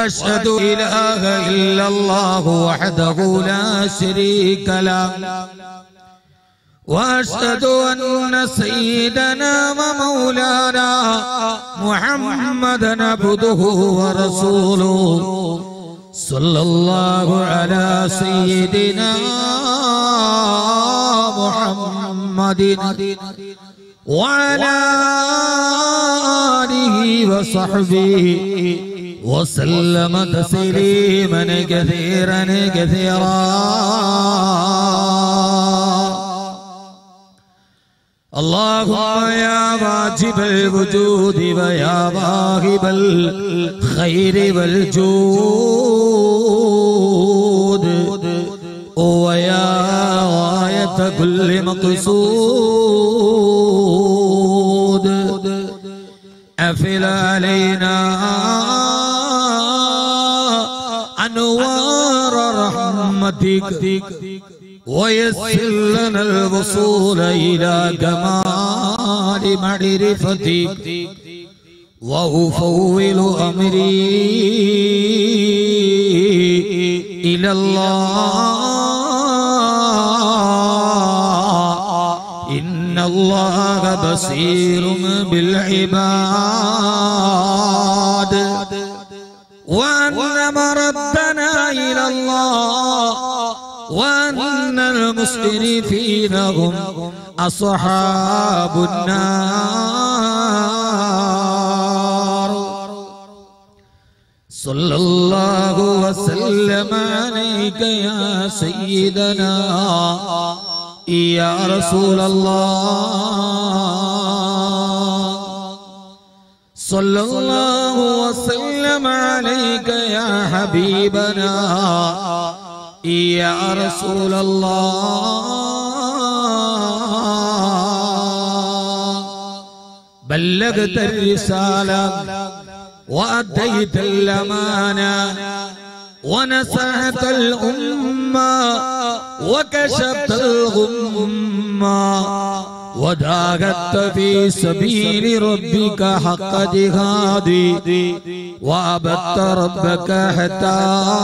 واشهد اله الا الله وحده لا شريك له واشهد ان سيدنا ومولانا محمدا عبده ورسوله صلى الله على سيدنا محمد وعلى آله وصحبه وسلم تسليما كثيرا كثيرا اللهم يا واجب الوجود ويا واهب الخير والجود ويا غاية كل مقصود أفل علينا أنوار رحمتك ويسر لنا الوصول إلى كمال معرفتك وأفوض أمري إلى الله إن الله بصير بالعباد وأن مردنا إلى الله وأن المسرفين هم أصحاب النار صلى الله وسلم عليك يا سيدنا يا رسول الله صلى الله وسلم عليك يا حبيبنا يا رسول الله بلغت الرسالة وأديت الأمانة ونصحت الأمة وكشفت الغمة وجاهدت في سبيل ربك حق جهادي وعبدت ربك حتى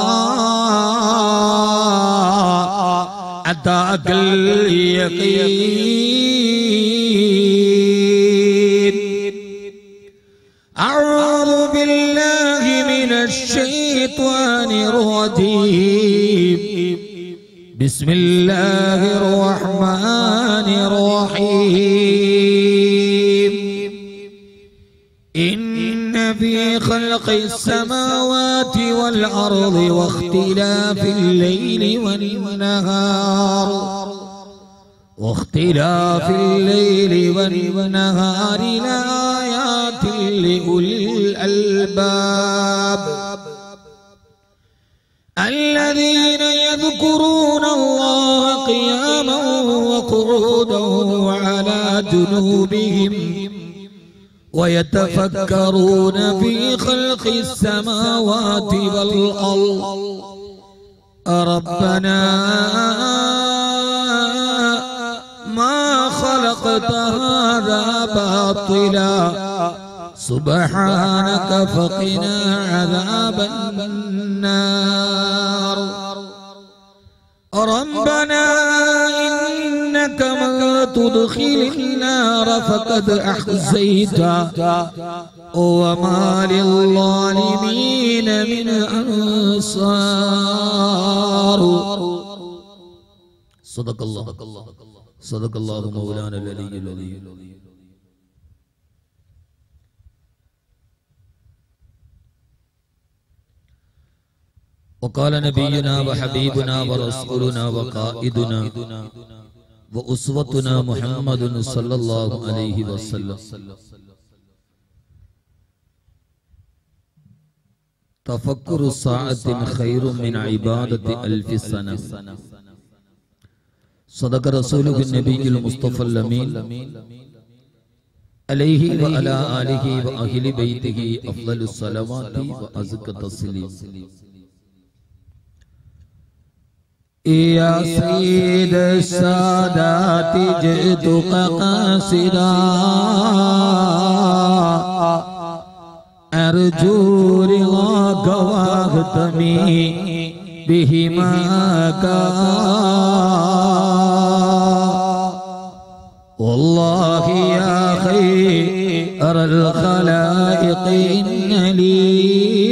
أتاك اليقين أعوذ بالله من الشيطان الرجيم بسم الله الرحمن الرحيم إن في خلق السماوات والأرض واختلاف الليل والنهار واختلاف الليل والنهار لآيات لأولي الألباب الذين يذكرون الله قياما وقعودا وعلى جنوبهم ويتفكرون في خلق السماوات والأرض ربنا ما خلقت هذا باطلا سبحانك فقنا عذاب النار ربنا إنك من تدخل النار فقد أحزيته وما للظالمين من أنصار صدق الله صدق الله مولانا العلي العظيم وقال نبينا وحبيبنا ورسولنا وقائدنا وأسوتنا محمد صلى الله عليه وسلم تفكر ساعة خير من عبادة ألف سنة صدق رسوله النبي المصطفى الأمين عليه وعلى آله وأهل بيته أفضل الصلوات وأزكى التسليم يا سيد السادات جئتك قاصدا أرجو رضاك واختمي بهماك والله يا خير الخلائق إن لي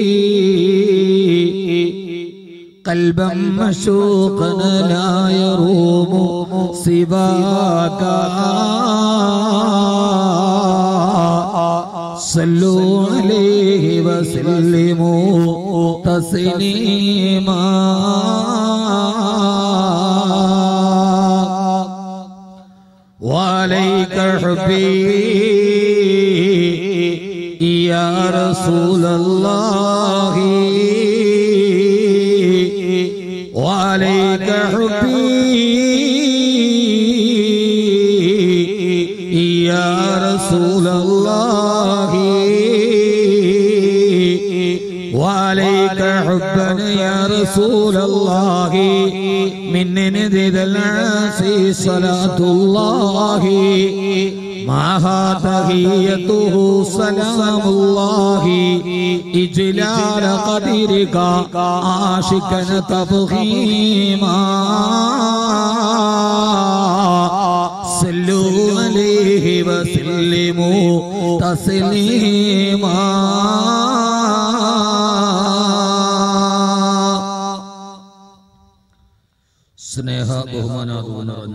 قلبا مشوقا لا يروم سواك صلوا عليه وسلموا تسليما وعليك حبي يا رسول الله وعليك حبي يا رسول الله وعليك حبا يا رسول الله من ندد العاصي صلاة الله معها تهيته سلام الله إجلال قدرك عاشقا تفخيما صلوا عليه وسلموا تسليما സ്നേഹ ബഹുമാനാദവും നിറഞ്ഞ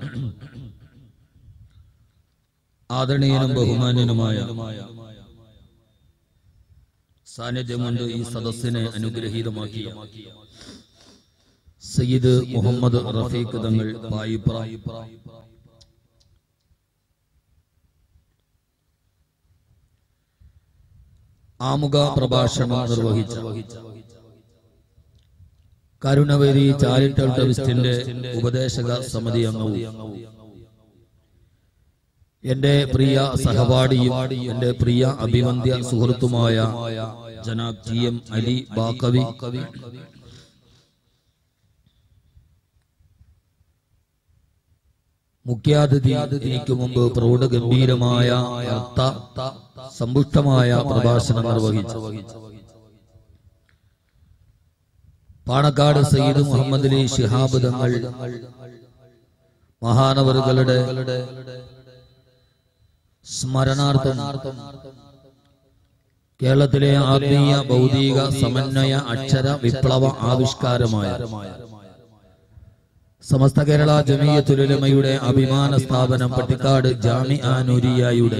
ആദരണീയനും ബഹുമാന്യനുമായ സാന്നിധ്യമുണ്ട് ഈ സദസ്സിനെ അനുഗ്രഹീതമാക്കിയ സയ്യിദ് മുഹമ്മദ് റഫീഖ് തങ്ങൾ പായിപ്ര ആമുഖ പ്രഭാഷണം നിർവഹിച്ച കരുണവേരി ചാരിറ്റബിൾ ട്രസ്റ്റിന്റെ ഉപദേശക സമിതി അംഗവും എന്റെ പ്രിയ സഹപാഠിയും എന്റെ പ്രിയ അഭിവന്ദ്യ സുഹൃത്തുമായ ജനാബ് ടി എം അലി ബാക്കവി മുഖ്യാതിഥി എനിക്ക് മുമ്പ് പ്രൗഢഗംഭീരമായ അർത്ഥ സമ്പുഷ്ടമായ പ്രഭാഷണം നിർവഹിച്ചു പാണക്കാട് സയ്യിദ് മുഹമ്മദ് അലി ശിഹാബ് തങ്ങൾ മഹാനവറുകളുടെ സ്മരണാർത്ഥം കേരളത്തിലെ ആത്മീയ ഭൗതിക സമന്വയ അക്ഷര വിപ്ലവ ആവിഷ്കാരമായ സമസ്ത കേരള ജമീയത്തുലമയുടെ അഭിമാന സ്ഥാപനം പട്ടിക്കാട് ജാമി ആനുരിയായുടെ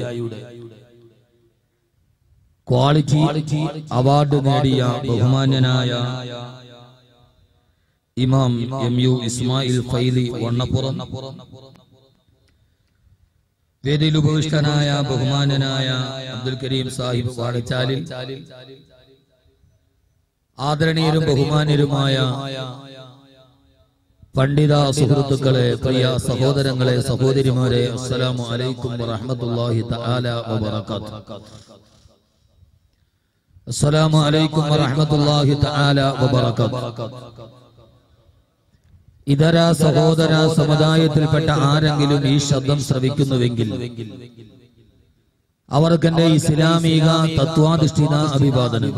ക്വാളിറ്റി അവാർഡ് നേടിയ ബഹുമാന്യനായ ഇമാം എം യു ഇസ്മായിൽ ഫൈലി വണ്ണപ്പുറം വേദിയിൽ ഉപവിഷ്ടനായ ബഹുമാനനായ അബ്ദുൽ കരീം സാഹിബ് വാഴച്ചാലിൽ ആദരണീയരും ബഹുമാന്യരുമായ പണ്ഡിത സുഹൃത്തുക്കളെ പ്രിയ സഹോദരങ്ങളെ സഹോദരിമാരെ അസ്സലാമു അലൈക്കും വറഹ്മത്തുള്ളാഹി തആല വബറകാതുഹു അസ്സലാമു അലൈക്കും വറഹ്മത്തുള്ളാഹി തആല വബറകാതുഹു ഇതര സഹോദര സമുദായത്തിൽപ്പെട്ട ആരെങ്കിലും ഈ ശബ്ദം ശ്രവിക്കുന്നുവെങ്കിൽ അവർക്കെന്റെ ഇസ്ലാമിക തത്വാധിഷ്ഠിത അഭിവാദനം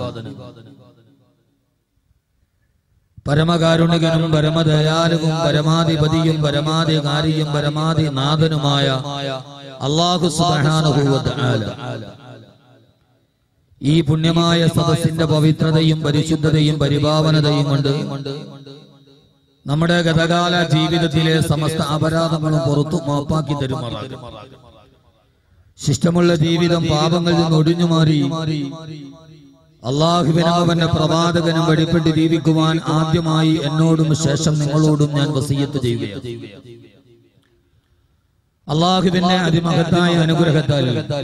പരമകാരുണികനും പരമദയാലുവും പരമാധിപതിയും പരമാധികാരിയും പരമാധി നാഥനുമായ അള്ളാഹു സുബ്ഹാനഹു ഈ പുണ്യമായ സദസ്സിന്റെ പവിത്രതയും പരിശുദ്ധതയും പരിഭാവനതയും കൊണ്ട് നമ്മുടെ ഗതകാല ജീവിതത്തിലെ സമസ്ത അപരാധങ്ങളും പുറത്തു മാപ്പാക്കി തരുമാറാകും ശിഷ്ടമുള്ള ജീവിതം പാപങ്ങളിൽ നിന്ന് ഒഴിഞ്ഞു മാറി അള്ളാഹുവിനും അവന്റെ പ്രവാചകനും വഴിപ്പെട്ട് ജീവിക്കുവാൻ ആദ്യമായി എന്നോടും ശേഷം നിങ്ങളോടും ഞാൻ വസീയത്ത് ചെയ്യുകയാണ് അള്ളാഹുവിന്റെ അതിമഹത്തായ അനുഗ്രഹത്താൽ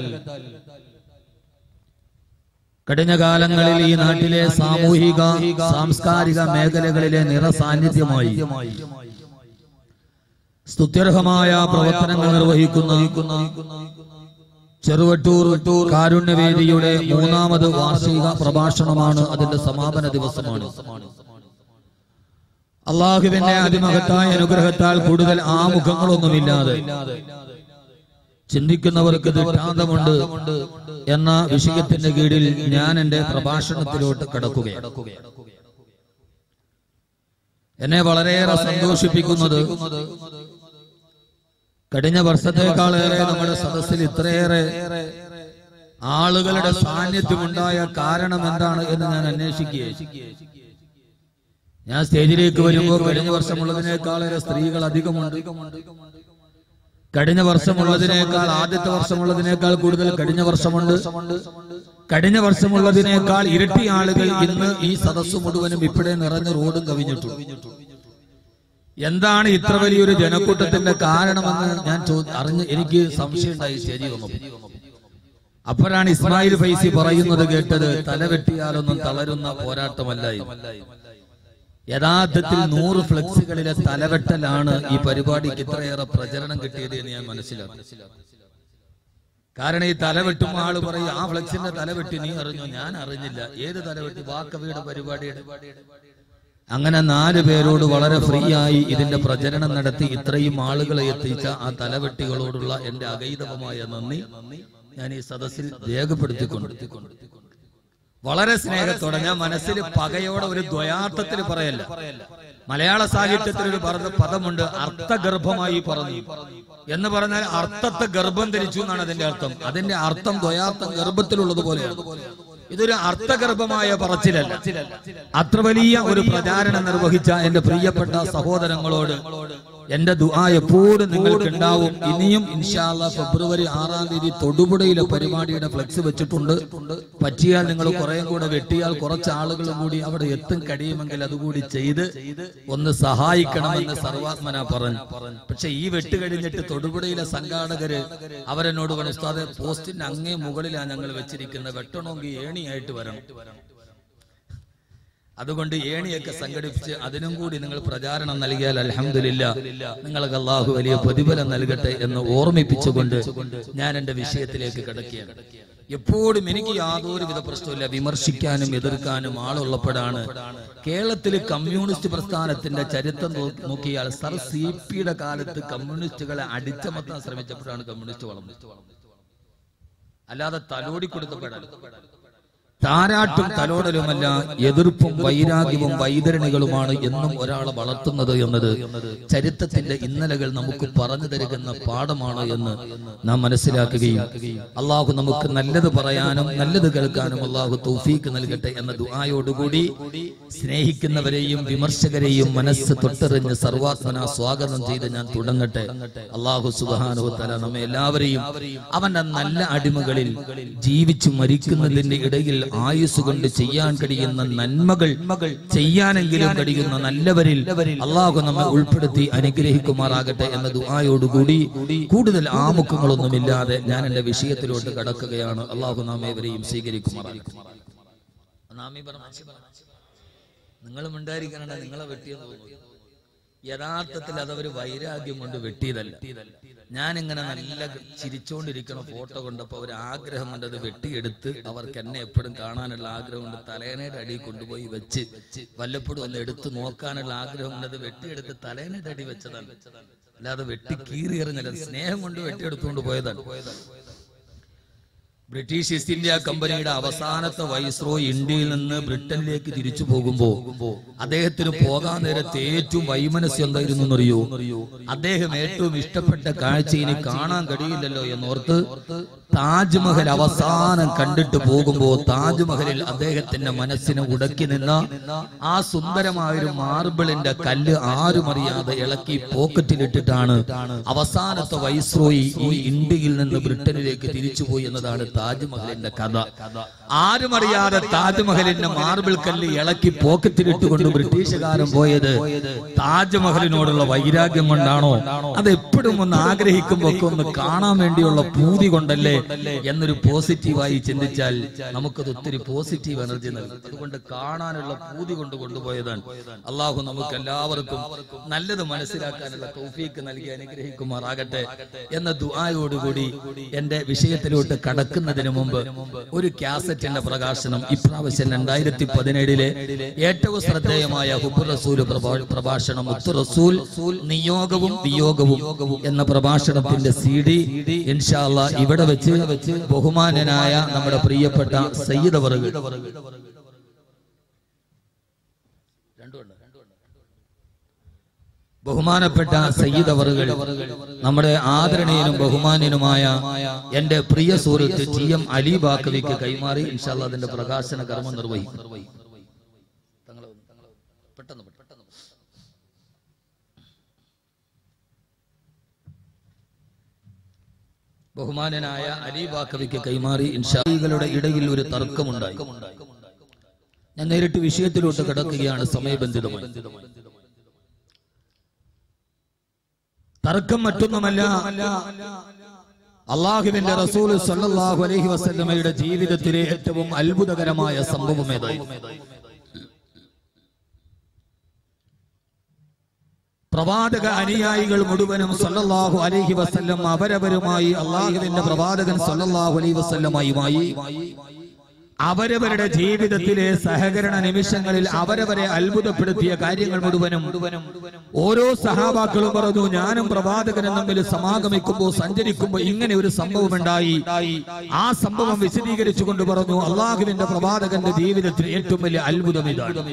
കഴിഞ്ഞ കാലങ്ങളിൽ ഈ നാട്ടിലെ സാമൂഹിക സാംസ്കാരിക മേഖലകളിലെ നിറസാന്നിധ്യമായി സ്തുത്യർഹമായ പ്രവർത്തനങ്ങൾ നിർവഹിക്കുന്ന ചെറുവട്ടൂർ കാരുണ്യവേദിയുടെ മൂന്നാമത് വാർഷിക പ്രഭാഷണമാണ് അതിന്റെ സമാപന ദിവസമാണ് അള്ളാഹുവിന്റെ അതിമഹത്തായ അനുഗ്രഹത്താൽ കൂടുതൽ ആമുഖങ്ങളൊന്നുമില്ലാതെ ചിന്തിക്കുന്നവർക്ക് ദൃഷ്ടാന്തമുണ്ട് എന്ന വിഷയത്തിന്റെ കീഴിൽ ഞാൻ എന്റെ പ്രഭാഷണത്തിലോട്ട് കടക്കുകയാണ് എന്നെ വളരെയേറെ സന്തോഷിപ്പിക്കുന്നത് കഴിഞ്ഞ വർഷത്തേക്കാളേറെ നമ്മുടെ സദസ്സിൽ ഇത്രയേറെ ആളുകളുടെ സാന്നിധ്യമുണ്ടായ കാരണം എന്താണ് എന്ന് ഞാൻ അന്വേഷിക്കുകയാണ് ഞാൻ സ്റ്റേജിലേക്ക് വരുമ്പോൾ കഴിഞ്ഞ വർഷമുള്ളതിനേക്കാളേറെ സ്ത്രീകൾ അധികമുണ്ട് കഴിഞ്ഞ വർഷമുള്ളതിനേക്കാൾ ആദ്യത്തെ വർഷമുള്ളതിനേക്കാൾ കൂടുതൽ കഴിഞ്ഞ വർഷമുണ്ട് കഴിഞ്ഞ വർഷമുള്ളതിനേക്കാൾ ഇരട്ടി ആളുകൾ ഇന്ന് ഈ സദസ്സ് മുഴുവനും ഇപ്പോഴേ നിറഞ്ഞ റോഡും കവിഞ്ഞിട്ടുണ്ട് എന്താണ് ഇത്ര വലിയൊരു ജനക്കൂട്ടത്തിന്റെ കാരണമെന്ന് ഞാൻ ചോ- അറിഞ്ഞ് എനിക്ക് സംശയമുണ്ടായി സ്റ്റേജിൽ വന്നപ്പോൾ അപ്പോഴാണ് ഇസ്മായിൽ ഫൈസി പറയുന്നത് കേട്ടത് തലവെട്ടിയാലൊന്നും തളരുന്ന പോരാട്ടമല്ല ഇത്. യഥാർത്ഥത്തിൽ നൂറ് ഫ്ലെക്സുകളിലെ തലവെട്ടലാണ് ഈ പരിപാടിക്ക് ഇത്രയേറെ പ്രചരണം കിട്ടിയത് എന്ന് ഞാൻ മനസ്സിലാക്കി കാരണം ഈ തലവെട്ടും ആള് പറയും ആ ഫ്ലെക്സിന്റെ തലവെട്ടി നീ അറിഞ്ഞോ ഞാൻ അറിഞ്ഞില്ല ഏത് തലവെട്ടി വാക്കവിയുടെ പരിപാടിയുടെ അങ്ങനെ നാല് പേരോട് വളരെ ഫ്രീ ആയി ഇതിന്റെ പ്രചരണം നടത്തി ഇത്രയും ആളുകളെ എത്തിച്ച ആ തലവെട്ടികളോടുള്ള എന്റെ അഗൈതവമായ നന്ദി ഞാൻ ഈ സദസ്സിൽ രേഖപ്പെടുത്തിക്കൊണ്ട് വളരെ സ്നേഹത്തോടെ ഞാൻ മനസ്സിൽ പകയോടെ ഒരു ദ്വയാർത്ഥത്തിൽ പറയല്ല മലയാള സാഹിത്യത്തിൽ ഒരു പറഞ്ഞ പദമുണ്ട് അർത്ഥഗർഭമായി പറഞ്ഞു എന്ന് പറഞ്ഞാൽ അർത്ഥത്തെ ഗർഭം ധരിച്ചു എന്നാണ് അതിന്റെ അർത്ഥം അതിന്റെ അർത്ഥം ദ്വയാർത്ഥം ഗർഭത്തിലുള്ളത് പോലെയാണ് ഇതൊരു അർത്ഥഗർഭമായ പറച്ചിലല്ല അത്ര വലിയ ഒരു പ്രചാരണം നിർവഹിച്ച എന്റെ പ്രിയപ്പെട്ട സഹോദരങ്ങളോട് എന്റെ ദുആ എപ്പോഴും നിങ്ങൾക്ക് ഉണ്ടാവും ഇനിയും ഇൻഷാല്ല ഫെബ്രുവരി ആറാം തീയതി തൊടുപുഴയിലെ പരിപാടിയുടെ ഫ്ലെക്സ് വെച്ചിട്ടുണ്ട് പറ്റിയാൽ നിങ്ങൾ കുറെ കൂടെ വെട്ടിയാൽ കുറച്ച് ആളുകൾ കൂടി അവിടെ എത്തും കഴിയുമെങ്കിൽ അതുകൂടി ചെയ്ത് ഒന്ന് സഹായിക്കണമെന്ന് സർവാത്മന പറഞ്ഞു പക്ഷെ ഈ വെട്ട് കഴിഞ്ഞിട്ട് തൊടുപുഴയിലെ സംഘാടകര് അവരെന്നോട് പറഞ്ഞു ഉസ്താദെ പോസ്റ്റിന്റെ അങ്ങേ മുകളിലാണ് ഞങ്ങൾ വെച്ചിരിക്കുന്നത് വെട്ടണമെങ്കിൽ ഏണിയായിട്ട് വരണം അതുകൊണ്ട് ഏണിയൊക്കെ സംഘടിപ്പിച്ച് അതിനും കൂടി നിങ്ങൾ പ്രചാരണം നൽകിയാൽ അലഹമില്ല നിങ്ങൾക്ക് അള്ളാഹു വലിയ പ്രതിഫലം നൽകട്ടെ എന്ന് ഓർമ്മിപ്പിച്ചുകൊണ്ട് ഞാൻ എന്റെ വിഷയത്തിലേക്ക് കിടക്കുകയാണ് എപ്പോഴും എനിക്ക് യാതൊരു വിധ പ്രശ്നമില്ല വിമർശിക്കാനും എതിർക്കാനും ആളുള്ളപ്പോഴാണ് കേരളത്തിൽ കമ്മ്യൂണിസ്റ്റ് പ്രസ്ഥാനത്തിന്റെ ചരിത്രം നോ- നോക്കിയാൽ സർ സി പിയുടെ കാലത്ത് കമ്മ്യൂണിസ്റ്റുകളെ അടിച്ചമർത്താൻ ശ്രമിച്ചപ്പോഴാണ് കമ്മ്യൂണിസ്റ്റ് വളർന്നത് അല്ലാതെ തലോടി കൊടുത്തപ്പോഴാണ് താരാട്ടും തലോടലുമല്ല എതിർപ്പും വൈരാഗ്യവും വൈതരണികളുമാണ് എന്നും ഒരാളെ വളർത്തുന്നത് എന്നത് ചരിത്രത്തിന്റെ ഇന്നലകൾ നമുക്ക് പറഞ്ഞു തരുന്ന പാഠമാണ് എന്ന് നാം മനസ്സിലാക്കുകയും അള്ളാഹു നമുക്ക് നല്ലത് പറയാനും നല്ലത് കേൾക്കാനും അള്ളാഹു തൗഫീക്ക് നൽകട്ടെ എന്ന ദുആയോടുകൂടി സ്നേഹിക്കുന്നവരെയും വിമർശകരെയും മനസ്സ് തൊട്ടെറിഞ്ഞ് സർവാത്മന സ്വാഗതം ചെയ്ത് ഞാൻ തുടങ്ങട്ടെ അള്ളാഹു സുബാനോ തല നമ്മെ എല്ലാവരെയും അവന്റെ നല്ല അടിമകളിൽ ജീവിച്ചു മരിക്കുന്നതിന്റെ ഇടയിൽ ആയുസ് കൊണ്ട് ചെയ്യാൻ കഴിയുന്ന നന്മകൾ ചെയ്യാനെങ്കിലും കഴിയുന്ന നല്ലവരിൽ അള്ളാഹു നമ്മെ ഉൾപ്പെടുത്തി അനുഗ്രഹിക്കുമാറാകട്ടെ എന്ന ദുആയോടുകൂടി കൂടുതൽ ആമുഖങ്ങളൊന്നുമില്ലാതെ ഞാൻ എന്റെ വിഷയത്തിലോട്ട് കടക്കുകയാണ് അള്ളാഹു നാം ഏവരെയും സ്വീകരിക്കുമാറാകട്ടെ നാമി പറഞ്ഞ നിങ്ങളും ഉണ്ടായിരിക്കണ നിങ്ങളെ വെട്ടിയെന്ന് തോന്നുന്നു യഥാർത്ഥത്തിൽ അതവര് വൈരാഗ്യം കൊണ്ട് വെട്ടിയതല്ല ഞാൻ ഇങ്ങനെ നല്ല ചിരിച്ചോണ്ടിരിക്കണ ഫോട്ടോ കണ്ടപ്പോ ഒരു ആഗ്രഹം കൊണ്ട് അത് വെട്ടിയെടുത്ത് അവർക്ക് എന്നെ എപ്പോഴും കാണാനുള്ള ആഗ്രഹം കൊണ്ട് തലേനയുടെ അടി കൊണ്ടുപോയി വെച്ച് വല്ലപ്പോഴും ഒന്ന് എടുത്ത് നോക്കാനുള്ള ആഗ്രഹം കൊണ്ട് അത് വെട്ടിയെടുത്ത് തലേനയുടെ അടി വെച്ചതാണ് അല്ലാതെ വെട്ടി കീറി എറിഞ്ഞല്ല സ്നേഹം കൊണ്ട് വെട്ടിയെടുത്തുകൊണ്ട് പോയതാണ് ബ്രിട്ടീഷ് ഈസ്റ്റ് ഇന്ത്യ കമ്പനിയുടെ അവസാനത്തെ വൈസ്രോയ് ഇന്ത്യയിൽ നിന്ന് ബ്രിട്ടനിലേക്ക് തിരിച്ചു പോകുമ്പോ അദ്ദേഹത്തിന് പോകാൻ നേരത്തെ ഏറ്റവും വൈമനസ്യം എന്തായിരുന്നു എന്നറിയോ അദ്ദേഹം ഏറ്റവും ഇഷ്ടപ്പെട്ട കാഴ്ച ഇനി കാണാൻ കഴിയില്ലല്ലോ എന്നോർത്ത് താജ്മഹൽ അവസാനം കണ്ടിട്ട് പോകുമ്പോ താജ്മഹലിൽ അദ്ദേഹത്തിന്റെ മനസ്സിനെ ഉടക്കി നിന്ന ആ സുന്ദരമായ ഒരു മാർബിളിന്റെ കല്ല് ആരും അറിയാതെ ഇളക്കി പോക്കറ്റിലിട്ടിട്ടാണ് അവസാനത്തെ വൈസ്രോയി ഈ ഇന്ത്യയിൽ നിന്ന് ബ്രിട്ടനിലേക്ക് തിരിച്ചുപോയി എന്നതാണ് താജ്മഹലിന്റെ കഥ ആരും അറിയാതെ താജ്മഹലിന്റെ മാർബിൾ കല്ല് ഇളക്കി പോക്കറ്റിലിട്ടുകൊണ്ട് ബ്രിട്ടീഷുകാരൻ പോയത് താജ്മഹലിനോടുള്ള വൈരാഗ്യം കൊണ്ടാണോ അത് എപ്പോഴും ഒന്ന് ആഗ്രഹിക്കുമ്പോ ഒക്കെ ഒന്ന് കാണാൻ വേണ്ടിയുള്ള പൂതി കൊണ്ടല്ലേ എന്നൊരു പോസിറ്റീവായി ചിന്തിച്ചാൽ നമുക്കത് ഒത്തിരി പോസിറ്റീവ് എനർജി നൽകും അതുകൊണ്ട് കാണാനുള്ള പൂതി കൊണ്ട് കൊണ്ടുപോയതാണ് അള്ളാഹു നമുക്ക് എല്ലാവർക്കും നല്ലത് മനസ്സിലാക്കാനുള്ള തൗഫീക്ക് നൽകി അനുഗ്രഹിക്കുമാറാകട്ടെ എന്ന ദുആയോടുകൂടി എന്റെ വിഷയത്തിലോട്ട് കടക്കുന്ന കടക്കുന്നതിന് മുമ്പ് ഒരു കാസറ്റിന്റെ പ്രകാശനം ഇപ്രാവശ്യം രണ്ടായിരത്തി പതിനേഴിലെ ഏറ്റവും ശ്രദ്ധേയമായ ഹുബ് റസൂൽ പ്രഭാ- പ്രഭാഷണം മുത്തു റസൂൽ നിയോഗവും വിയോഗവും എന്ന പ്രഭാഷണത്തിന്റെ സി ഡി ഇൻഷാല്ല ഇവിടെ വെച്ച് ബഹുമാനനായ നമ്മുടെ പ്രിയപ്പെട്ട സയ്യിദ് അവറുകൾ ബഹുമാനപ്പെട്ട സയ്യിദ് അവറുകൾ നമ്മുടെ ആദരണീയനും ബഹുമാന്യനുമായ എന്റെ പ്രിയ സുഹൃത്ത് ടി എം അലി ബാക്കവിക്ക് കൈമാറി ഇൻഷാല്ല അതിന്റെ പ്രകാശന കർമ്മം നിർവഹിക്കും തങ്ങള് തങ്ങള് പെട്ടെന്ന് പെട്ടെന്ന് ബഹുമാനനായ അലി ബാക്കവിക്ക് കൈമാറി ഇൻഷാകളുടെ ഇടയിൽ ഒരു തർക്കമുണ്ടായി ഞാൻ നേരിട്ട് വിഷയത്തിലോട്ട് കിടക്കുകയാണ് സമയബന്ധിതമായി തർക്കം മറ്റൊന്നുമല്ല അള്ളാഹുവിന്റെ റസൂൽ സല്ലല്ലാഹു അലൈഹി വസല്ലമയുടെ ജീവിതത്തിലെ ഏറ്റവും അത്ഭുതകരമായ സംഭവം ഏതായിരുന്നു പ്രവാചക അനുയായികൾ മുഴുവനും സല്ലല്ലാഹു അലൈഹി വസല്ലം അവരവരുമായി അള്ളാഹുവിന്റെ പ്രവാചകൻ സല്ലല്ലാഹു അലൈഹി വസല്ലമയുമായി അവരവരുടെ ജീവിതത്തിലെ സഹകരണ നിമിഷങ്ങളിൽ അവരവരെ അത്ഭുതപ്പെടുത്തിയ കാര്യങ്ങൾ മുഴുവനും ഓരോ സഹാബാക്കളും പറഞ്ഞു ഞാനും പ്രവാചകനും തമ്മിൽ സമാഗമിക്കുമ്പോൾ സഞ്ചരിക്കുമ്പോൾ ഇങ്ങനെ ഒരു സംഭവം ഉണ്ടായി ആ സംഭവം വിശദീകരിച്ചുകൊണ്ട് പറഞ്ഞു അള്ളാഹുവിന്റെ പ്രവാചകന്റെ ജീവിതത്തിൽ ഏറ്റവും വലിയ അത്ഭുതം ഇതാണ്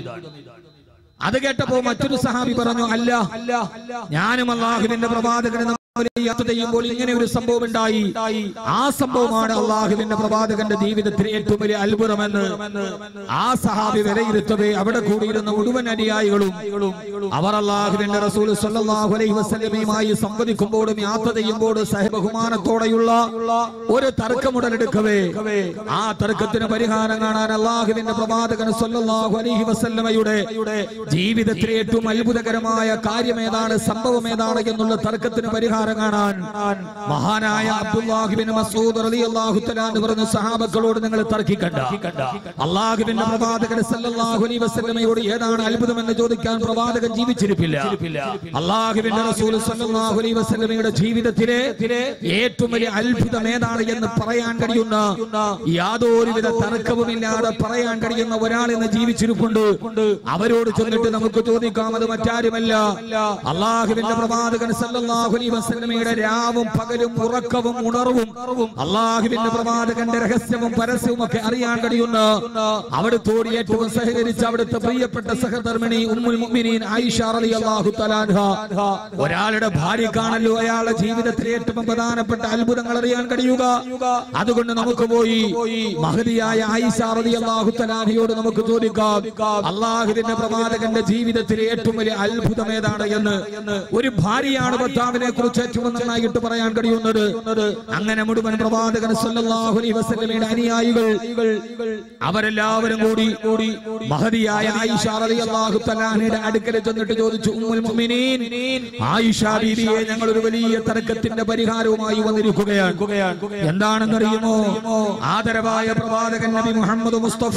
അത് കേട്ടപ്പോ മറ്റൊരു സഹാബി പറഞ്ഞു അല്ല ഞാനും അള്ളാഹുവിന്റെ പ്രവാചകനെ തമ്മിൽ യാത്ര ചെയ്യുമ്പോൾ ഇങ്ങനെ ഒരു സംഭവം ഉണ്ടായി ആ സംഭവമാണ് അള്ളാഹുവിന്റെ പ്രവാചകന്റെ ജീവിതത്തിൽ ഏറ്റവും വലിയ അത്ഭുതമെന്ന് ആ സഹാബി വിലയിരുത്തവേ അവിടെ കൂടിയിരുന്ന മുഴുവൻ അനുയായികളും അവർ അള്ളാഹുവിന്റെ റസൂൽ സല്ലല്ലാഹു അലൈഹി വസല്ലമയുമായി സംവദിക്കുമ്പോഴും യാത്ര ചെയ്യുമ്പോഴും സഹബഹുമാനത്തോടെയുള്ള ഒരു തർക്കമുടലെടുക്കവേ ആ തർക്കത്തിന് പരിഹാരം കാണാൻ അള്ളാഹുവിന്റെ പ്രവാചകൻ സല്ലല്ലാഹു അലൈഹി വസല്ലമയുടെ ജീവിതത്തിലെ ഏറ്റവും അത്ഭുതകരമായ കാര്യം ഏതാണ് സംഭവം ഏതാണ് എന്നുള്ള തർക്കത്തിന് പരിഹാരം കാണാൻ മഹാനായ അബ്ദുല്ലാഹിബിൻ മസൂദ് റളിയല്ലാഹു തആല എന്ന് പറഞ്ഞ സഹാബക്കളോട് നിങ്ങൾ തർക്കിക്കണ്ട അള്ളാഹുവിന്റെ പ്രവാചകൻ സല്ലല്ലാഹു അലൈഹി വസല്ലമയോട് ഏതാണ് അത്ഭുതം എന്ന് ചോദിക്കാൻ പ്രവാചകൻ ജീവിച്ചിരിപ്പില്ല അള്ളാഹുവിന്റെ റസൂൽ സല്ലല്ലാഹു അലൈഹി വസല്ലമയുടെ ജീവിതത്തിലെ ഏറ്റവും വലിയ അത്ഭുതം ഏതാണ് എന്ന് പറയാൻ കഴിയുന്ന യാതൊരുവിധ തർക്കവുമില്ലാതെ പറയാൻ കഴിയുന്ന ഒരാൾ ഇന്ന് ജീവിച്ചിരിപ്പുണ്ട് അവരോട് ചെന്നിട്ട് നമുക്ക് ചോദിക്കാം അത് മറ്റാരുമല്ല അള്ളാഹുവിന്റെ പ്രവാചകൻ സല്ലല്ലാഹു അലൈഹി വസല്ലമയുടെ രാവും പകലും ഉറക്കവും ഉണർവും അള്ളാഹുവിന്റെ പ്രവാചകന്റെ രഹസ്യവും പരസ്യവും ഒക്കെ അറിയാൻ കഴിയുന്ന അവിടുത്തോട് ഏറ്റവും സഹകരിച്ച അവിടുത്തെ പ്രിയപ്പെട്ട സഹധർമ്മിണി ഉമ്മുൽ മുഅ്മിനീൻ ആയിഷ റളിയല്ലാഹു തആല അൻഹ ഒരാളുടെ ഭാര്യക്കാണല്ലോ അയാളുടെ ജീവിതത്തിലെ ഏറ്റവും പ്രധാനപ്പെട്ട അത്ഭുതങ്ങൾ അറിയാൻ കഴിയുക അതുകൊണ്ട് നമുക്ക് പോയി മഹതിയായ ആയിഷ റളിയല്ലാഹു തആല അൻഹയോട് നമുക്ക് ചോദിക്കാം അള്ളാഹുവിന്റെ പ്രവാചകന്റെ ജീവിതത്തിലെ ഏറ്റവും വലിയ അത്ഭുതം ഏതാണ് എന്ന് ഒരു ഭാര്യയാണ് ഭർത്താവിനെ കുറിച്ച് ഏറ്റവും നന്നായിട്ട് പറയാൻ കഴിയുന്നത് അങ്ങനെ മുഴുവൻ പ്രവാചകൻ സല്ലല്ലാഹു അലൈഹി വസല്ലമയുടെ അനുയായികൾ അവരെല്ലാവരും കൂടി കൂടി മഹതിയായ ആയിഷ റളിയല്ലാഹു തആലയുടെ അടുക്കൽ ചെന്നിട്ട് ചോദിച്ചു ഉമ്മുൽ മുഅ്മിനീൻ ആയിഷ ബീവിയെ ഞങ്ങൾ ഒരു വലിയ തർക്കത്തിന്റെ പരിഹാരവുമായി വന്നിരിക്കുകയാണ് എന്താണെന്നറിയുമോ ആദരവായ പ്രവാചകൻ നബി മുഹമ്മദ് മുസ്തഫ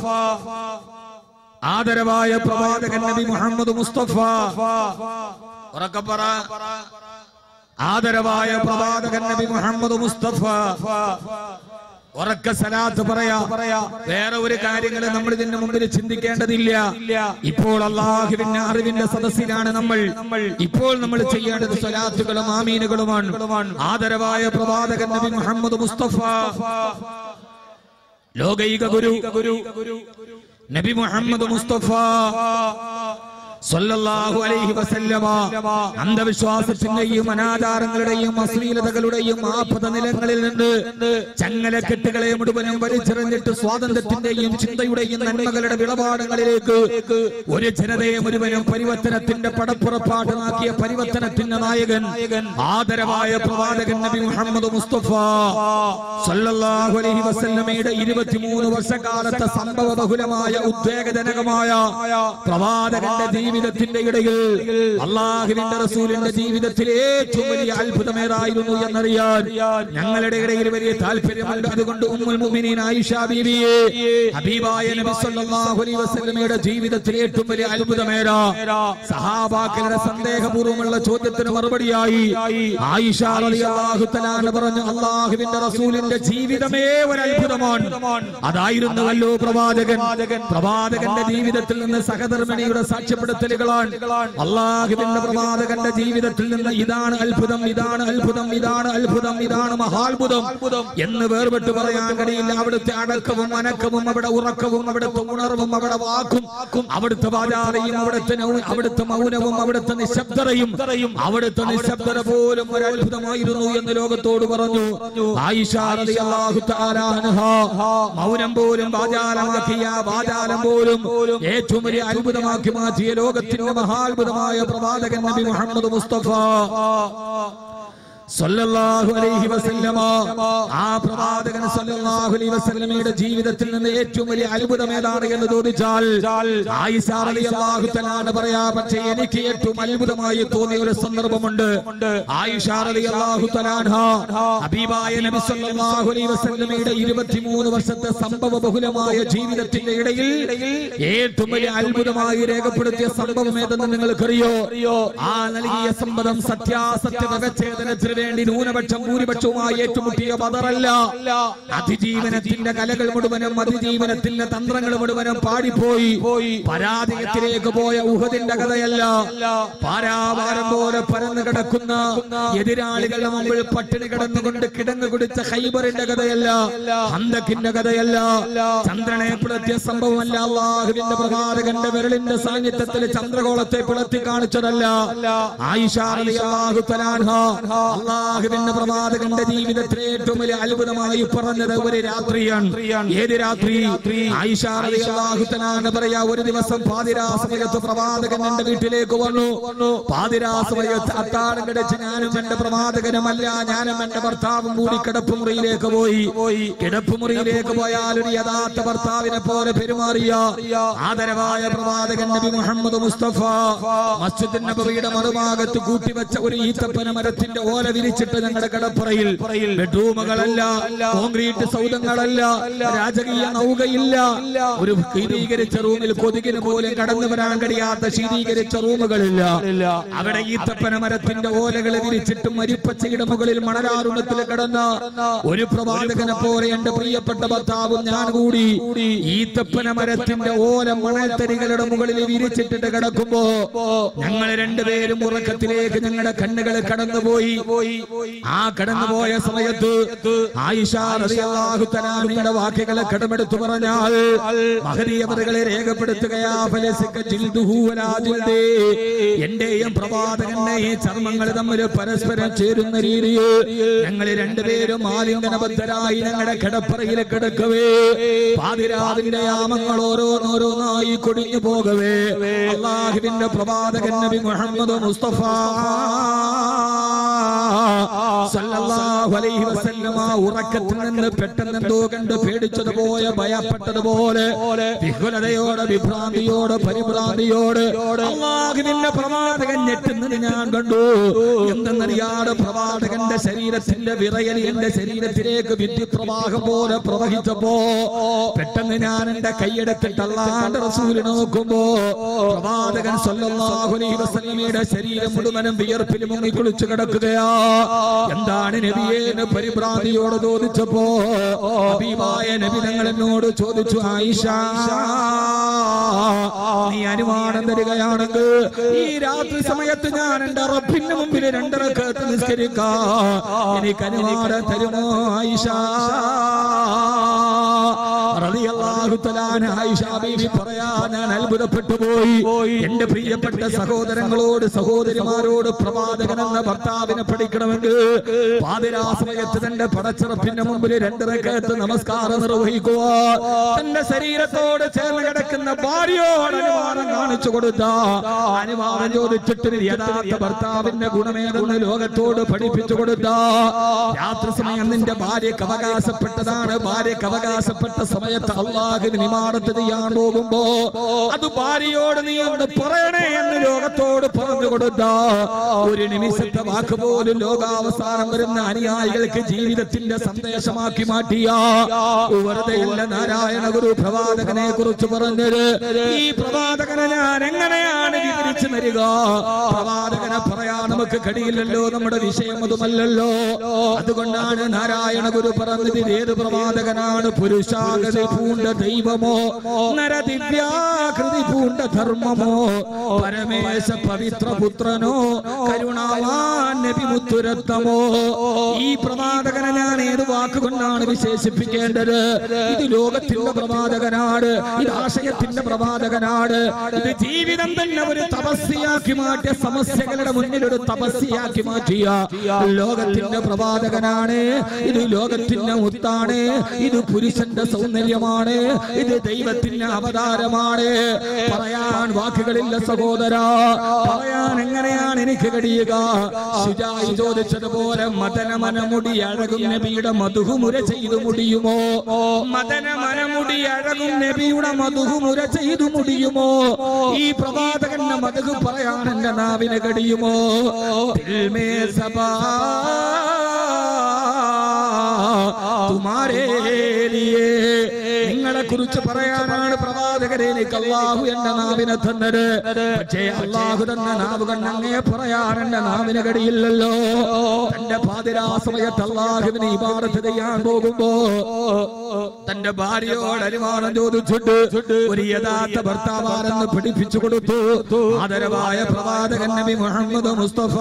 ആദരവായ പ്രവാചകൻ നബി മുഹമ്മദ് മുസ്തഫ ഉറക്കെ പറ ആദരവായ പ്രവാചകൻ നബി മുഹമ്മദ് മുസ്തഫ ഉറക്ക സലാത്ത് പറയാ വേറെ ഒരു കാര്യങ്ങൾ നമ്മൾ ഇതിന്റെ മുമ്പിൽ ചിന്തിക്കേണ്ടതില്ല ഇപ്പോൾ അള്ളാഹുവിന്റെ അറിവിന്റെ സദസ്സിലാണ് നമ്മൾ ഇപ്പോൾ നമ്മൾ ചെയ്യേണ്ടത് സലാത്തുകളും ആമീനുകളുമാണ് ആദരവായ പ്രവാചകൻ നബി മുഹമ്മദ് മുസ്തഫ ലോകൈക ഗുരു നബി മുഹമ്മദ് മുസ്തഫ സല്ലല്ലാഹു അലൈഹി വസല്ലമ അന്ധവിശ്വാസത്തിന്റെയും അനാചാരങ്ങളുടെയും അശ്ലീലതകളുടെയും ആപത നിലങ്ങളിൽ നിന്ന് ചങ്ങലക്കെട്ടുകളെ മുഴുവനും വലിച്ചെറിഞ്ഞിട്ട് സ്വാതന്ത്ര്യത്തിന്റെയും ചിന്തയുടെയും നന്മകളുടെ വിളപാടങ്ങളിലേക്ക് ഒരു ജനതയെ മുഴുവനും പരിവർത്തനത്തിന്റെ പടപ്പുറപ്പാട്ടുമാക്കിയ പരിവർത്തനത്തിന്റെ നായകൻ ആദരവായ പ്രവാചകൻ നബി മുഹമ്മദ് മുസ്തഫ സല്ലല്ലാഹു അലൈഹി വസല്ലമയുടെ ഇരുപത്തിമൂന്ന് വർഷക്കാലത്തെ സംഭവ ബഹുലമായ ഉദ്വേഗജനകമായ പ്രവാചകന്റെ ജീവിതത്തിന്റെ ഇടയിൽ അള്ളാഹുവിന്റെ റസൂലിന്റെ ജീവിതത്തിലെ ഏറ്റവും വലിയ അത്ഭുതമേതായിരുന്നു എന്നറിയാൻ ഞങ്ങളുടെ ഇടയിൽ വലിയ താല്പര്യമുണ്ട് അതുകൊണ്ട് ഉമ്മുൽ മുഅ്മിനീൻ ആയിഷ ബീവിയെ ഹബീബായ നബി സല്ലല്ലാഹു അലൈഹി വസല്ലമയുടെ ജീവിതത്തിലെ ഏറ്റവും വലിയ അത്ഭുതമേതാ സഹാബാക്കളുടെ സന്ദേഹപൂർവ്വമുള്ള ചോദ്യത്തിന് മറുപടിയായി ആയിഷ റളിയല്ലാഹു തആല പറഞ്ഞു അള്ളാഹുവിന്റെ റസൂലിന്റെ ജീവിതമേ ഒരു അത്ഭുതമാണ് അതായിരുന്നുവല്ലോ പ്രവാചകൻ പ്രവാചകന്റെ ജീവിതത്തിൽ നിന്ന് സഹധർമ്മിണിയുടെ സാക്ഷ്യപ്പെടുത്തലുകളാണ് അള്ളാഹുവിന്റെ പ്രവാചകന്റെ ജീവിതത്തിൽ നിന്ന് ഇതാണ് അത്ഭുതം ഇതാണ് അത്ഭുതം ഇതാണ് അത്ഭുതം ഇതാണ് മഹാത്ഭുതം എന്ന് വേർപെട്ട് പറയാൻ കഴിയില്ല അവിടുത്തെ അടക്കവും അനക്കവും അവിടെ ഉറക്കവും അവിടുത്തെ ഉണർവും അവിടെ വാക്കും അവിടുത്തെ വാചാലയും അവിടുത്തെ നൗ- അവിടുത്തെ മൗനവും അവിടുത്തെ നിശബ്ദതയും അവിടുത്തെ നിശബ്ദത പോലും ഒരു അത്ഭുതമായിരുന്നു എന്ന് ലോകത്തോട് പറഞ്ഞു ആയിഷ റളിയല്ലാഹു തആല അൻഹാ മൗനം പോലും വാചാലമാക്കിയ വാചാലം പോലും ഏറ്റവും വലിയ അത്ഭുതമാക്കി മാറ്റിയ ലോകത്തിന്റെ മഹാത്ഭുതമായ പ്രവാചകൻ നബി മുഹമ്മദ് മുസ്തഫ സല്ലല്ലാഹു അലൈഹി വസല്ലമ ആ പ്രവാചകൻ സല്ലല്ലാഹു അലൈഹി വസല്ലമയുടെ ജീവിതത്തിൽ നിന്ന് ഏറ്റവും വലിയ അത്ഭുതം ഏതാണ് എന്ന് ചോദിച്ചാൽ ആയിഷ റളിയല്ലാഹു തആല പറയാ പക്ഷേ എനിക്ക് ഏറ്റവും അത്ഭുതമായി തോന്നിയ ഒരു സന്ദർഭമുണ്ട് ആയിഷ റളിയല്ലാഹു തആല ഹബീബായ നബി സല്ലല്ലാഹു അലൈഹി വസല്ലമയുടെ 23 വർഷത്തെ സംഭവ ബഹുലമായ ജീവിതത്തിന്റെ ഇടയിൽ ഏറ്റവും വലിയ അത്ഭുതമായി രേഖപ്പെടുത്തിയ സംഭവം ഏതെന്ന് നിങ്ങൾക്കറിയോ ആ നൽകിയ സമ്മതം സത്യാസത്യ വ്യവച്ഛേദനത്തിന് വേണ്ടി ന്യൂനപക്ഷം ഭൂരിപക്ഷവുമായി ഏറ്റുമുട്ടിയ ബദറല്ല അതിജീവനത്തിന്റെ കലകൾ മുഴുവനും അതിജീവനത്തിന്റെ തന്ത്രങ്ങൾ മുഴുവനും പാടിപ്പോയി പരാജയത്തിലേക്ക് പോയ ഉഹദിന്റെ കഥയല്ല പാരാവാരം പോലെ പരന്നു കിടക്കുന്ന എതിരാളികളുടെ മുമ്പിൽ പട്ടിണി കിടന്നുകൊണ്ട് കിടന്നു കുടിച്ച ഹൈബറിന്റെ കഥയല്ല ഹന്തക്കിന്റെ കഥയല്ല ചന്ദ്രനെ പിളർത്തിയ സംഭവമല്ല അള്ളാഹുവിന്റെ പ്രവാചകന്റെ വിരലിന്റെ സാന്നിധ്യത്തിൽ ചന്ദ്രകോളത്തെ പിളർത്തി കാണിച്ചതല്ല ആയിഷ റളിയല്ലാഹു തആല അള്ളാഹുവിന്റെ പ്രവാചകന്റെ ജീവിതത്തിലെ ഏറ്റവും വലിയ അത്ഭുതമായി പറഞ്ഞത് ഒരു രാത്രിയാണ് ഏത് രാത്രി ആയിഷ റളിയല്ലാഹു തആല പറയാ ഒരു ദിവസം പാതിരാ സമയത്ത് പ്രവാചകൻ എന്റെ വീട്ടിലേക്ക് വന്നു പാതിരാ സമയത്ത് അത്താഴം കിടച്ച് ഞാനും എന്റെ പ്രവാചകനുമല്ല ഞാനും എന്റെ ഭർത്താവും കൂടി കിടപ്പുമുറിയിലേക്ക് പോയി കിടപ്പുമുറിയിലേക്ക് പോയാൽ ഒരു യഥാർത്ഥ ഭർത്താവിനെ പോലെ പെരുമാറിയ ആദരവായ പ്രവാചകൻ നബി മുഹമ്മദ് മുസ്തഫ മസ്ജിദ് നബവിയുടെ മറുഭാഗത്ത് കൂട്ടിവെച്ച ഒരു ഈത്തപ്പന മരത്തിന്റെ ഓല വിരിച്ചിട്ട് ഞങ്ങളുടെ കടപ്പുറയിൽ ബെഡ്റൂമുകളല്ല കോൺക്രീറ്റ് സൗധങ്ങളല്ല രാജകീയ നൗകയില്ല ഒരു ശീതീകരിച്ച റൂമിൽ കൊതുകിന് പോലും കടന്നു വരാൻ കഴിയാത്ത ശീതീകരിച്ച റൂമുകളില്ല അവിടെ ഈത്തപ്പന മരത്തിന്റെ ഓലകൾ വിരിച്ചിട്ട് മരിപ്പച്ചയുടെ മുകളിൽ മണലാരുണത്തിൽ കിടന്ന ഒരു പ്രവാചകനെ പോലെ എന്റെ പ്രിയപ്പെട്ട ഭർത്താവും ഞാൻ കൂടി ഈത്തപ്പന മരത്തിന്റെ ഓല മണൽത്തരികളുടെ മുകളിൽ വിരിച്ചിട്ടിട്ട് കിടക്കുമ്പോ ഞങ്ങൾ രണ്ടുപേരും ഉറക്കത്തിലേക്ക് ഞങ്ങളുടെ കണ്ണുകൾ കടന്നുപോയി ആ കടന്നുപോയ സമയത്ത് ആയിഷ റളിയല്ലാഹു തആലയുടെ വാക്കുകളെ കടമെടുത്തു പറഞ്ഞാൽ മഹദീയവറുകളെ രേഖപ്പെടുത്തുകയാ ഫലസിക ജിൽദുഹു വലാ ജിൽദേ എന്റെയും പ്രവാചകന്റെയും ചർമ്മങ്ങൾ തമ്മിൽ പരസ്പരം ചേരുന്ന രീതിയിൽ ഞങ്ങൾ രണ്ടുപേരും ആലിംഗനബദ്ധരായി ഞങ്ങളുടെ കിടപ്പറയിൽ കിടക്കവേ പാതിരാവിന്റെ യാമങ്ങൾ ഓരോന്നോരോന്നായി കൊടിഞ്ഞു പോകവേ അള്ളാഹുവിന്റെ പ്രവാചകൻ നബി മുഹമ്മദ് മുസ്തഫ സല്ലല്ലാഹു അലൈഹി വസല്ലമ ഉറക്കത്തിൽ നിന്ന് പെട്ടെന്ന് എന്തോ കണ്ട് പേടിച്ചതുപോലെ ഭയപ്പെട്ടതുപോലെ വിഹുലതയോടെ വിഭ്രാന്തിയോടെ പരിഭ്രാന്തിയോടെ അള്ളാഹുവിന്റെ പ്രവാചകൻ ഞെട്ടുന്നത് ഞാൻ കണ്ടു എന്തെന്നറിയാതെ പ്രവാചകന്റെ ശരീരത്തിന്റെ വിറയൽ എന്റെ ശരീരത്തിലേക്ക് വിദ്യുത് പ്രവാഹം പോലെ പ്രവഹിച്ചപ്പോ പെട്ടെന്ന് ഞാൻ എന്റെ കൈയെടുത്തിട്ട് അല്ലാണ്ട് റസൂലിനെ നോക്കുമ്പോ പ്രവാചകൻ സല്ലല്ലാഹു അലൈഹി വസല്ലമയുടെ ശരീരം മുഴുവനും വിയർപ്പിൽ മുങ്ങി കുളിച്ചു കിടക്കുകയാ എന്താണ് നബിയേന്ന് പരിഭ്രാന്തിയോട് ചോദിച്ചപ്പോ ഹബീബായ നബി തങ്ങൾ എന്നോട് ചോദിച്ചു ആയിഷ നീ അനുമാനം തരികയാണെങ്കിൽ ഈ രാത്രി സമയത്ത് ഞാൻ എന്റെ റബ്ബിന്റെ മുമ്പിൽ രണ്ടരക്കത്ത് നിസ്കരിക്കാം എനിക്ക് അനുമാനം തരുമോ ആയിഷ റളിയല്ലാഹു തആല ആയിഷ ബീവി പറയാ ഞാൻ അത്ഭുതപ്പെട്ടു പോയി എന്റെ പ്രിയപ്പെട്ട സഹോദരങ്ങളോട് സഹോദരിമാരോട് പ്രവാചകൻ എന്ന ഭർത്താവിനെ പഠിക്കണമെങ്കിൽ പാതിരാ സമയത്ത് തന്റെ പടച്ചിറപ്പിന്റെ മുമ്പിൽ രണ്ടരക്കത്ത് നമസ്കാരം നിർവഹിക്കുക തന്റെ ശരീരത്തോട് ചേർന്ന് കിടക്കുന്ന ഭാര്യയോട് അനുവാദം കാണിച്ചു കൊടുത്ത അനുവാദം ചോദിച്ചിട്ട് യഥാർത്ഥ ഭർത്താവിന്റെ ഗുണമേതെന്ന് ലോകത്തോട് പഠിപ്പിച്ചു കൊടുത്ത രാത്രി സമയം നിന്റെ ഭാര്യക്ക് അവകാശപ്പെട്ടതാണ് ഭാര്യക്ക് അവകാശപ്പെട്ട സമയത്ത് അള്ളാഹു അള്ളാഹുവിന് ഇമാറത്ത് ചെയ്യാൻ പോകുമ്പോ അത് ഭാര്യയോട് നീ ഒന്ന് പറയണേ എന്ന് ലോകത്തോട് പറഞ്ഞു കൊടുത്ത ഒരു നിമിഷത്തെ വാക്ക് പോലും ലോകാവസാനം വരുന്ന അനുയായികൾക്ക് ജീവിതത്തിന്റെ സന്ദേശമാക്കി മാറ്റിയ വെറുതെയല്ല നാരായണ ഗുരു പ്രവാചകനെ കുറിച്ച് പറഞ്ഞത് ഈ പ്രവാചകനെ ഞാൻ എങ്ങനെയാണ് വിവരിച്ചു തരിക പ്രവാചകനെ പറയാൻ നമുക്ക് കഴിയില്ലല്ലോ നമ്മുടെ വിഷയം അതുമല്ലല്ലോ അതുകൊണ്ടാണ് നാരായണ ഗുരു പറഞ്ഞത് ഇത് ഏത് പ്രവാചകനാണ് പുരുഷാകൃതി പൂണ്ട ദൈവമോ നരദിവ്യാകൃതി പൂണ്ട ധർമ്മമോ പരമേശ പവിത്ര പുത്രനോ കരുണാവാൻ നബി മുത്തുരത്തമോ ഈ പ്രവാചകനെ ഞാൻ ഏത് വാക്കുകൊണ്ടാണ് വിശേഷിപ്പിക്കേണ്ടത് ഇത് ലോകത്തിന്റെ പ്രവാചകനാണ് ഇത് ആശയത്തിന്റെ പ്രവാചകനാണ് ഇത് ജീവിതം തന്നെ ഒരു തപസ്യയാക്കി മാറ്റിയ സമസ്യകളുടെ മുന്നിൽ ഒരു തപസ്യയാക്കി മാറ്റിയ ലോകത്തിന്റെ പ്രവാചകനാണ് ഇത് ലോകത്തിന്റെ മുത്താണ് ഇത് പുരുഷന്റെ സൗന്ദര്യമാണ് ഇത് ദൈവത്തിന്റെ അവതാരമാണ് പറയാൻ വാക്കുകളില്ല സഹോദര പറയാൻ എങ്ങനെയാണ് എനിക്ക് കഴിയുക ശുചായി ചോദിച്ചതുപോലെ മദന മനമുടി അഴകും നബിയുടെ മധുഹുമുര ചെയ്തു മുടിയുമോ മദന മനമുടി അഴകും നബിയുടെ മധുഹുമുര ചെയ്തു മുടിയുമോ ഈ പ്രവാചകന്റെ മധുഹു പറയാൻ എന്റെ നാവിന് കഴിയുമോ ദിൽമേ സഭാ തുമാരേ ലിയേ നിങ്ങളെ കുറിച്ച് പറയാനാണ് പ്രവാചകരെ എനിക്ക് അള്ളാഹു എന്റെ നാവിനെ തന്നത് പക്ഷേ അള്ളാഹു തന്നെ നാവ് കണ്ണങ്ങേ പറയാൻ എന്റെ നാവിന് കഴിയില്ലല്ലോ തന്റെ പാതിരാ സമയത്ത് അള്ളാഹുവിന് ഇബാദത്ത് ചെയ്യാൻ പോകുമ്പോ തന്റെ ഭാര്യയോട് അനുമാനം ചോദിച്ചിട്ട് ഒരു യഥാർത്ഥ ഭർത്താവാരെന്ന് പഠിപ്പിച്ചു കൊടുത്തു ആദരവായ പ്രവാചകൻ നബി മുഹമ്മദ് മുസ്തഫ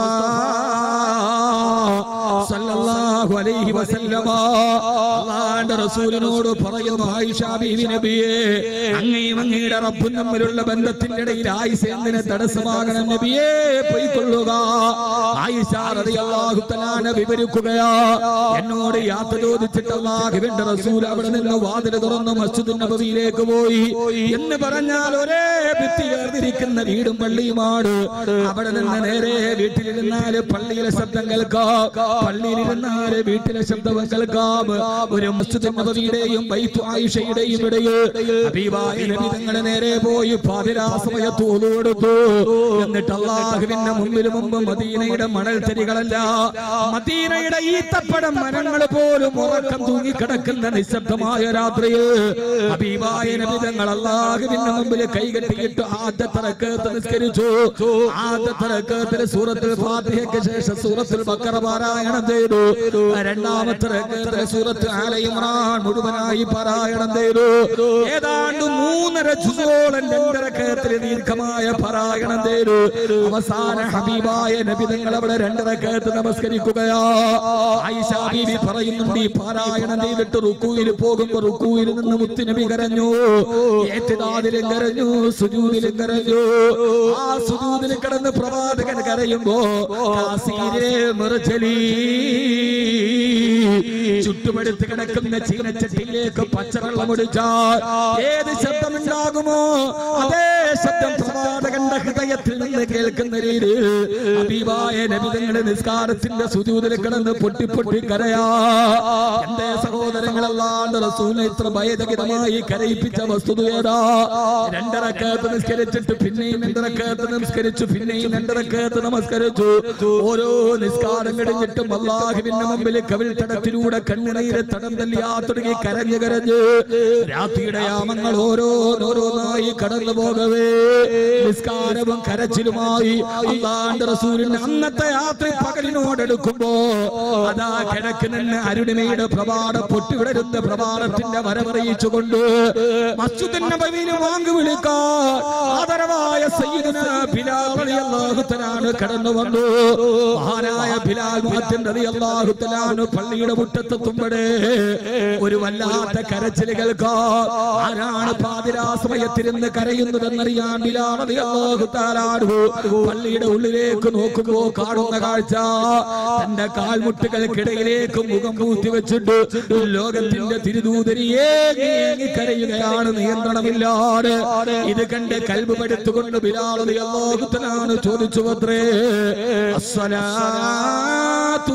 സല്ലല്ലാഹു അലൈഹി വസല്ലമ അള്ളാഹുവിന്റെ റസൂലിനോട് പറയുന്നു ആയിഷ ബീവി നബിയെ അങ്ങയും അങ്ങയുടെ റബ്ബും തമ്മിലുള്ള ബന്ധത്തിന്റെ ഇടയിൽ ആയിഷ എന്തിനെ തടസ്സമാകണം നബിയെ പോയിക്കൊള്ളുക ആയിഷ റളിയല്ലാഹു തആല വിവരിക്കുകയാ എന്നോട് യാത്ര ചോദിച്ചിട്ട് അള്ളാഹുവിന്റെ റസൂൽ അവിടെ നിന്ന് വാതിൽ തുറന്ന് മസ്ജിദ് നബവിയിലേക്ക് പോയി എന്ന് പറഞ്ഞാൽ ഒരേ ഭിത്തി ചേർന്നിരിക്കുന്ന വീടും പള്ളിയുമാണ് അവിടെ നിന്ന് നേരെ വീട്ടിലിരുന്നാല് പള്ളിയിലെ ശബ്ദം കേൾക്കാം പള്ളിയിലിരുന്നാല് വീട്ടിലെ ശബ്ദം കേൾക്കാം ഒരു മസ്ജിദ് നബവിയുടെയും ബൈത്തു ആയിഷയുടെയും ഇടയിൽ ഹബീബായ നബി തങ്ങളെ നേരെ പോയി പാതിരാ സമയത്ത് ഒതു കൊടുത്തു എന്നിട്ട് അള്ളാഹുവിന്റെ മുമ്പിൽ മുമ്പ് മദീനയുടെ മണൽ തരികളല്ല മദീനയുടെ ഈത്തപ്പടം മരങ്ങൾ പോലും ഉറക്കം തൂങ്ങിക്കിടക്കുന്ന നിശബ്ദമായ രാത്രിയിൽ ഹബീബായ നബി തങ്ങൾ അള്ളാഹുവിന്റെ മുമ്പിൽ കൈകെട്ടിയിട്ട് ആദ്യത്തെ റക്കത്ത് നിസ്കരിച്ചു ആദ്യത്തെ റക്കത്തിൽ സൂറത്തുൽ ഫാത്തിഹയ്ക്ക് ശേഷം സൂറത്തുൽ ബക്കറ പാരായണം ചെയ്തു രണ്ടാമത്തെ റക്കത്തിൽ സൂറത്ത് ആല ഇമ്രാൻ മുഴുവനായി പാരായണം ചെയ്തു ഏതാണ്ട് മൂന്നര ജുസോളം രണ്ടര കയത്തിൽ ദീർഘമായ പാരായണം ചെയ്തു അവസാന ഹബീബായ നബി തങ്ങൾ അവിടെ രണ്ടര കയത്ത് നമസ്കരിക്കുകയാ ആയിഷ ബീവി പറയുന്നുണ്ട് ഈ പാരായണം ചെയ്തിട്ട് റുക്കൂയിൽ പോകുമ്പോ റുക്കൂയിൽ നിന്ന് മുത്തുനബി കരഞ്ഞു ഏറ്റുദാതിലും കരഞ്ഞു സുജൂദിലും കരഞ്ഞു ആ സുജൂദിൽ കിടന്ന് പ്രവാചകൻ കരയുമ്പോ കാസീരെ മുറച്ചലി ചുറ്റുമെടുത്ത് കിടക്കുന്ന ചീനച്ചട്ടിയിലേക്ക് പച്ചവെള്ളം ഒടിച്ചാൽ ഏത് ശബ്ദമുണ്ടാകുമോ അതേ ശബ്ദം പ്രവാചകന്റെ ഹൃദയത്തിൽ നിന്ന് കേൾക്കുന്ന രീതിയിൽ അബീവായ നബിതങ്ങളുടെ നിസ്കാരത്തിന്റെ സുജൂതിൽ കിടന്ന് പൊട്ടി പൊട്ടി കരയാ എന്റെ സഹോദരങ്ങളല്ലാണ്ട് റസൂലിനെ ഇത്ര ഭയചകിതമായി കരയിപ്പിച്ച വസ്തുത ഏതാ രണ്ടരക്കകത്ത് നിസ്കരിച്ചിട്ട് പിന്നെയും രണ്ടരക്കകത്ത് നമസ്കരിച്ചു പിന്നെയും രണ്ടരക്കകത്ത് നമസ്കരിച്ചു ഓരോ നിസ്കാരം കഴിഞ്ഞിട്ടും അള്ളാഹുവിന്റെ മുമ്പിൽ കവിൽ തടത്തിലൂടെ കണ്ണുനീര് തടം തല്ലിയാത്തുടങ്ങി കരഞ്ഞു കരഞ്ഞ് രാത്രിയുടെ യാമങ്ങൾ ഓരോന്നോരോന്നായി കടന്നു പോകവേ നിസ്കാരവും കരച്ചിലുമായി അള്ളാന്റെ റസൂലിന്റെ അന്നത്തെ യാത്ര പകലിനോടെടുക്കുമ്പോ അതാ കിഴക്കിന് അരുണിമയുടെ പ്രഭാത പൊട്ടിവിടരുന്ന പ്രഭാതത്തിന്റെ വരവറിയിച്ചുകൊണ്ട് മസ്ജിദിന്റെ നബവിയില് വാങ്ങി വിളിക്കാൻ ആദരവായ സയ്യിദുന ബിലാൽ റളിയല്ലാഹു തആല കടന്നു വന്നു മഹാനായ ബിലാൽ മുഅദ്ദിൻ റളിയല്ലാഹു തആല പള്ളിയുടെ മുറ്റത്തെത്തുമ്പോഴേ ഒരു വല്ലാത്ത കരച്ചിൽ കേൾക്കാം ആരാണ് പാതിരാ സമയത്തിരുന്ന് കരയുന്നതെന്നറിയാൻ ബിലാൽ റളിയല്ലാഹു തആല പള്ളിയുടെ ഉള്ളിലേക്ക് നോക്കുമ്പോ കാണുന്ന കാഴ്ച തന്റെ കാൽമുട്ടുകൾക്കിടയിലേക്ക് മുഖം പൂത്തി വെച്ചിട്ട് ലോകത്തിന്റെ തിരുദൂതരി ഏങ്ങി ഏങ്ങി കരയുകയാണ് നിയന്ത്രണമില്ലാതെ ഇത് കണ്ട് കൽബ് പടുത്തുകൊണ്ട് ബിലാൽ റളിയല്ലാഹു തആല ചോദിച്ചു അത്രേ അസ്സലാത്തു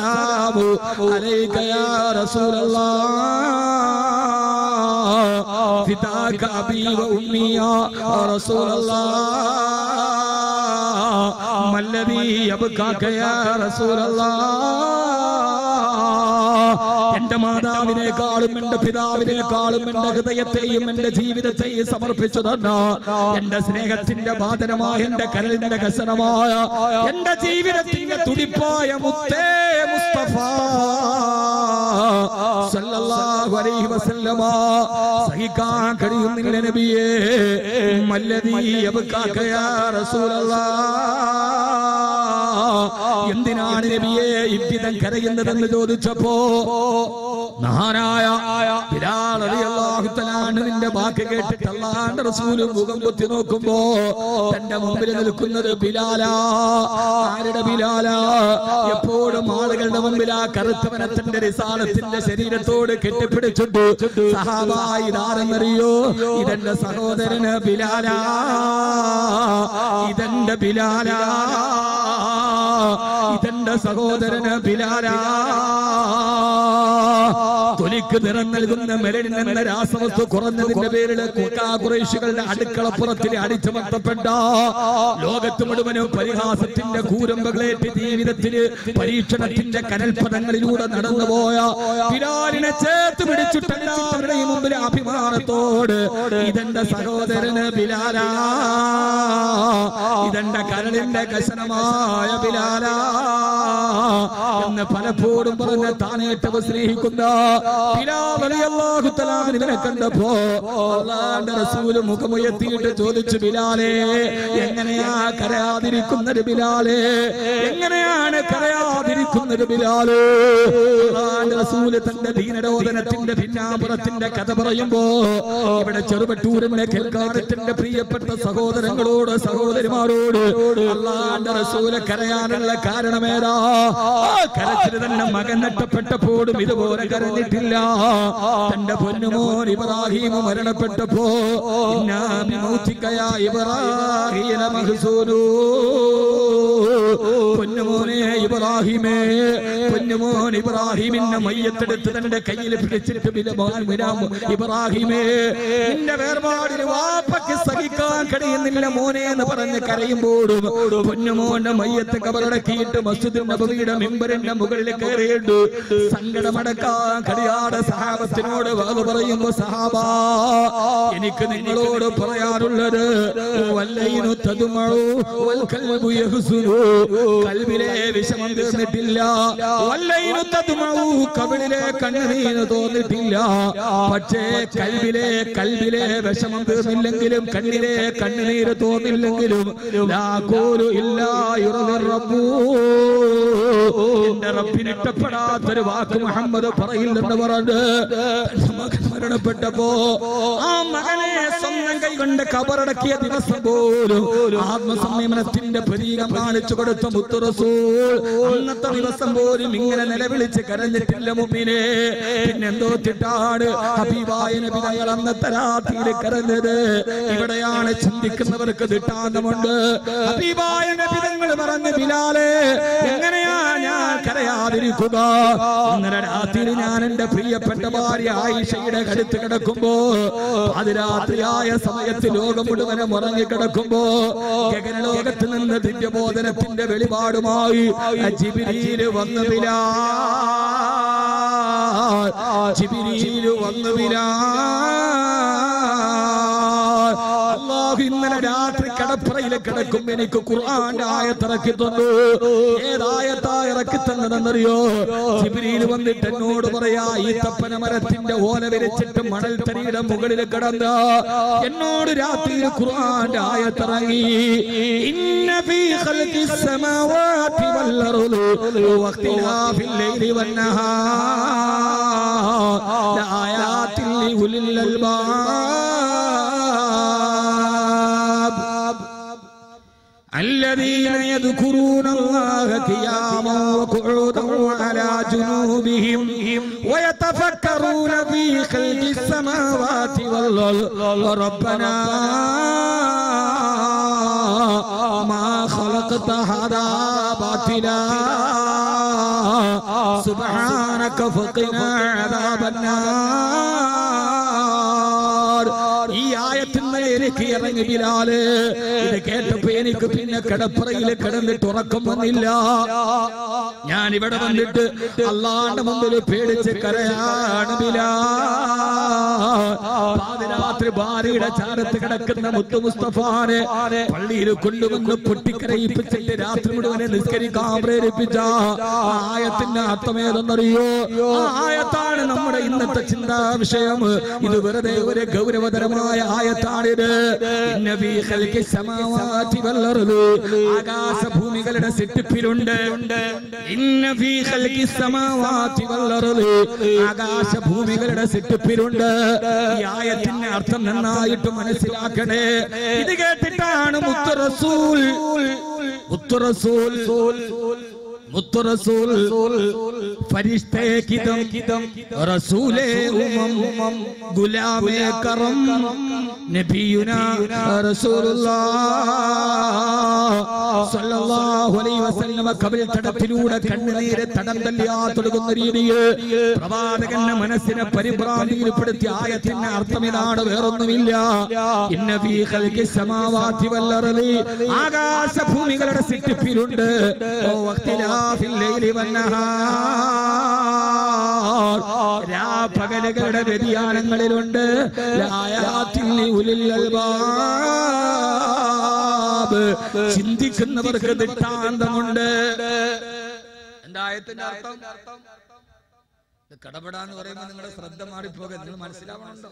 വസ്സലാമു അലൈക യാ റസൂലല്ലാഹ് ഫിദാക അബീ വ ഉമ്മി യാ റസൂലല്ലാഹ് മല്ലദീ യബ്കാക യാ റസൂലല്ലാഹ് എന്റെ മാതാവിനേക്കാളും എന്റെ പിതാവിനേക്കാളും എന്റെ ഹൃദയത്തെയും എന്റെ ജീവിതത്തെയും സമർപ്പിച്ചു തന്ന എന്റെ സ്നേഹത്തിന്റെ ബാധനമായ എന്റെ കരളിന്റെ കസനമായ എന്റെ ജീവിതത്തിന്റെ തുടിപ്പായ മുത്തേ മുസ്തഫ സല്ലല്ലാഹു അലൈഹി വസല്ലമ സഹിക്കാൻ കഴിയുന്നില്ല നബിയേ മല്ലദീ യബ്കാക യാ റസൂലല്ലാഹ് എന്തിനാണ് നബിയെ ഇவ்விதം കരയുന്നതെന്ന് ചോദിച്ചപ്പോ മഹാനായ ബിലാൽ റളിയല്ലാഹു തആല നിന്റെ വാക്ക് കേട്ടിട്ട് അല്ലാഹുവിന്റെ റസൂലും മുഖം കുത്തി നോക്കുമ്പോ തന്റെ മുമ്പിൽ നിൽക്കുന്നത് ബിലാലാ ആരുടെ ബിലാലാ എപ്പോഴും ആളുകളുടെ മുമ്പിൽ ആ കറുത്തവനെ തന്റെ റിസാലത്തിന്റെ ശരീരത്തോട് കെട്ടിപ്പിടിച്ചിട്ടു സഹാബായി ഇതാരെന്നറിയോ ഇതെന്റെ സഹോദരന് ബിലാലാ ഇതെന്റെ ബിലാലാ ഇതെന്റെ സഹോദരന് ബിലാലാ തൊലിക്ക് നിറം നൽകുന്ന മെരടിൻ എന്ന രാസവസ്തു കുറഞ്ഞതിന്റെ പേരിൽ കുറേശികളുടെ അടുക്കളപ്പുറത്തിൽ അടിച്ചമർത്തപ്പെട്ട ലോകത്ത് മുഴുവനും പരിഹാസത്തിന്റെ കൂരമ്പകളേറ്റ് ജീവിതത്തില് പരീക്ഷണത്തിന്റെ കനൽപദങ്ങളിലൂടെ നടന്നുപോയ ബിലാലിനെ ചേർത്ത് പിടിച്ചിട്ട് എല്ലാവരുടെയും മുമ്പിൽ അഭിമാനത്തോട് ഇതെന്റെ സഹോദരന് ബിലാലാ ഇതെന്റെ കരളിന്റെ കശനമായ ബിലാലാ എന്ന് പലപ്പോഴും പറഞ്ഞ താനേറ്റവും സ്നേഹിക്കുന്ന ബിലാൽ റളിയല്ലാഹു തആല ഇവനെ കണ്ടപ്പോ അല്ലാഹുവിന്റെ റസൂൽ മുഖമുയർത്തിയിട്ട് ചോദിച്ചു ബിലാലേ എങ്ങനെയാ കരയാതിരിക്കുന്നത് ബിലാലേ എങ്ങനെയാണ് കരയാതിരിക്കുന്നത് ബിലാലേ അല്ലാഹുവിന്റെ റസൂൽ തന്റെ ദീനരോധനത്തിന്റെ ഭിന്നാപുറത്തിന്റെ കഥ പറയുമ്പോ ഇവിടെ ചെറുപട്ടൂരിനെ കേൾക്കാനത്തിന്റെ പ്രിയപ്പെട്ട സഹോദരങ്ങളോട് സഹോദരിമാരോട് അള്ളാന്റെ റസൂല് കരയാനുള്ള കാരണമേതാ ആ കരച്ചിൽ തന്നെ മകൻ നഷ്ടപ്പെട്ടപ്പോഴും ഇതുപോലെ കരഞ്ഞിട്ടില്ല തന്റെ പൊന്നുമോൻ ഇബ്രാഹിം മരണപ്പെട്ടപ്പോ ഇന്നാബി മൗത്തിക്കയാ ഇബ്രാഹിമ മഹ്സൂനൂ പൊന്നുമോനെ ഇബ്രാഹിമേ പൊന്നുമോൻ ഇബ്രാഹിമിന്റെ മയ്യത്തെടുത്ത് തന്റെ കയ്യിൽ പിടിച്ചിട്ട് ബിലമോൻ വിരാം ഇബ്രാഹിമേ നിന്റെ വേർപാടിന് വാപ്പയ്ക്ക് സഹിക്കാൻ കഴിയുന്നില്ല മോനെ എന്ന് പറഞ്ഞ് കരയുമ്പോഴും പൊന്നുമോന്റെ മയ്യത്ത് കബറടക്കിയിട്ട് മസ്ജിദ് നബവിയുടെ മെമ്പറിന്റെ മുകളിൽ കയറിയിട്ട് സങ്കടമടക്കാൻ കഴിയാതെ സഹാബത്തിനോട് വാത് പറയുമ്പോ സഹാബാ എനിക്ക് നിങ്ങളോട് പറയാനുള്ളത് വല്ലയിനു തതുമഴു വൽ കൽബു യഹ്സുനു കൽബിലെ വിഷമം തീർന്നിട്ടില്ല വല്ലയിനു തതുമഴു കവിളിലെ കണ്ണുനീര് തോന്നിട്ടില്ല പക്ഷേ കൽബിലെ കൽബിലെ വിഷമം തീർന്നില്ലെങ്കിലും കണ്ണിലെ കണ്ണുനീര് തോന്നില്ലെങ്കിലും ലാഖൂലു ഇല്ലാ യുറവിർ റബ്ബൂ എന്റെ റബ്ബിന് ഇഷ്ടപ്പെടാത്തൊരു വാക്ക് മുഹമ്മദ് പറയില്ലെന്ന് പറഞ്ഞ് തന്റെ മകൻ മരണപ്പെട്ടപ്പോ ആ മകനെ സ്വന്തം കൈകൊണ്ട് കബറടക്കിയ ദിവസം പോലും ആത്മസംയമനത്തിന്റെ പ്രതീകം കാണിച്ചു കൊടുത്ത മുത്തുറസൂൾ അന്നത്തെ ദിവസം പോലും ഇങ്ങനെ നിലവിളിച്ച് കരഞ്ഞിട്ടില്ല മുമ്പിനെ പിന്നെന്തോ തിട്ടാണ് ഹബീബായ നബി തങ്ങൾ അന്നത്തെ രാത്രിയിൽ കരഞ്ഞത് ഇവിടെയാണ് ചിന്തിക്കുന്നവർക്ക് തിട്ടാന്തമുണ്ട് ഹബീബായ നബി തങ്ങൾ പറഞ്ഞു ബിലാലെ എങ്ങനെയാ ഞാൻ കരയാതിരിക്കുക ഇന്നലെ രാത്രി ഞാൻ എന്റെ പ്രിയപ്പെട്ട ഭാര്യ ആയിഷയുടെ കടുത്ത് കിടക്കുമ്പോ അതിരാത്രിയായ സമയത്ത് ലോകം മുഴുവനും ഉറങ്ങിക്കിടക്കുമ്പോ ഗഗനലോകത്ത് നിന്ന് ദിവ്യബോധനത്തിന്റെ വെളിപാടുമായി ജിബിരിയില് വന്നു വിലാ ജിബിരിയില് വന്നു വിലാ അള്ളാഹു ഇന്നലെ രാത്രി കടപ്പറയിൽ കിടക്കും എനിക്ക് ഖുർആന്റെ ആയത്തിറക്കി തന്നു ഏതായത്താ ഇറക്കി തന്നതെന്നറിയോ ജിബ്രീൽ വന്നിട്ട് എന്നോട് പറയാ ഈ തപ്പന മരത്തിന്റെ ഓല വിരിച്ചിട്ട് മണൽ തരിയുടെ മുകളിൽ കിടന്ന എന്നോട് രാത്രിയിൽ ഖുർആന്റെ ആയത്തിറങ്ങി ഇന്ന ഫീ ഖൽഖി السماوات والأرض واختلاف الليل والنهار لآيات لأولي الألباب الذين يذكرون الله قياما وقعودا وعلى جنوبهم ويتفكرون في خلق السماوات والأرض ربنا ما خلقت هذا باطلا سبحانك فقنا عذاب النار ആയത്തിന് എനിക്ക് ഇറങ്ങി ബിലാല് ഇത് കേട്ടപ്പോ എനിക്ക് പിന്നെ കിടപ്പറയിൽ കിടന്നിട്ട് ഉറക്കം വന്നില്ല ഞാൻ ഇവിടെ വന്നിട്ട് അള്ളാന്റെ മുമ്പിൽ പേടിച്ച് കരയാണ് ബിലാ പാതിരാത്രി ഭാര്യയുടെ ചാരത്ത് കിടക്കുന്ന മുത്തു മുസ്തഫാനെ പള്ളിയിൽ കൊണ്ടുവന്ന് പൊട്ടിക്കരയിപ്പിച്ചിട്ട് രാത്രി മുഴുവനെ നിസ്കരിക്കാൻ പ്രേരിപ്പിച്ച ആ ആയത്തിന്റെ അർത്ഥമേതെന്നറിയോ ആ ആയത്താണ് നമ്മുടെ ഇന്നത്തെ ചിന്താ വിഷയം ഇത് വെറുതെ ഒരു ഗൗരവതരമായ ആയത്താണിത് ഇന്ന ഫീ ഖൽഖി സമാവാതി വൽ അർള് ആകാശഭൂമികളുടെ സിട്ടിപ്പിലുണ്ട് ഇന്ന ഫീ ഖൽഖി സമാവാതി വൽ അർള് ആകാശഭൂമികളുടെ സിട്ടിപ്പിലുണ്ട് ഈ ആയത്തിന്റെ അർത്ഥം നന്നായിട്ട് മനസ്സിലാക്കണേ ഇത് കേട്ടിട്ടാണ് മുത്ത് റസൂൽ മുത്ത് റസൂൽ മുത്ത് റസൂൽ ഫരിഷ്തേ കിതം കിതം റസൂലേ ഉമം ഗുലാമേ കറം നബിയുനാ റസൂലുള്ളാഹ് സ്വല്ലല്ലാഹു അലൈഹി വസല്ലമ കബൽ തടത്തിലൂടെ കണ്ണുനീര് തടം തല്ലിയാ തുടങ്ങുന്ന രീതിയിൽ പ്രവാചകന്റെ മനസ്സിനെ പരിഭ്രാന്തിയിൽപ്പെടുത്തിയ ആയത്തിന്റെ അർത്ഥം ഇതാണ് വേറൊന്നുമില്ല ഇന്ന ഫീ ഖൽഖി സമാവാതി വൽ അർളി ആകാശഭൂമികളുടെ സിട്ടിപ്പിലുണ്ട് ഓ വഖ്തിലാഫിൽ ലൈലി വന്നഹാർ രാപകലുകളുടെ വ്യതിയാനങ്ങളിലുണ്ട് ലായാത്തിൽ ഉലിൽ അൽബാബ് ചിന്തിക്കുന്നവർക്ക് ദൃഷ്ടാന്തമുണ്ട് എന്താ ആയത്തിന്റെ അർത്ഥം ഇത് കടപെടാന്ന് പറയുമ്പോൾ നിങ്ങളുടെ ശ്രദ്ധ മാറിപ്പോകെ നിങ്ങൾ മനസ്സിലാവണുണ്ടോ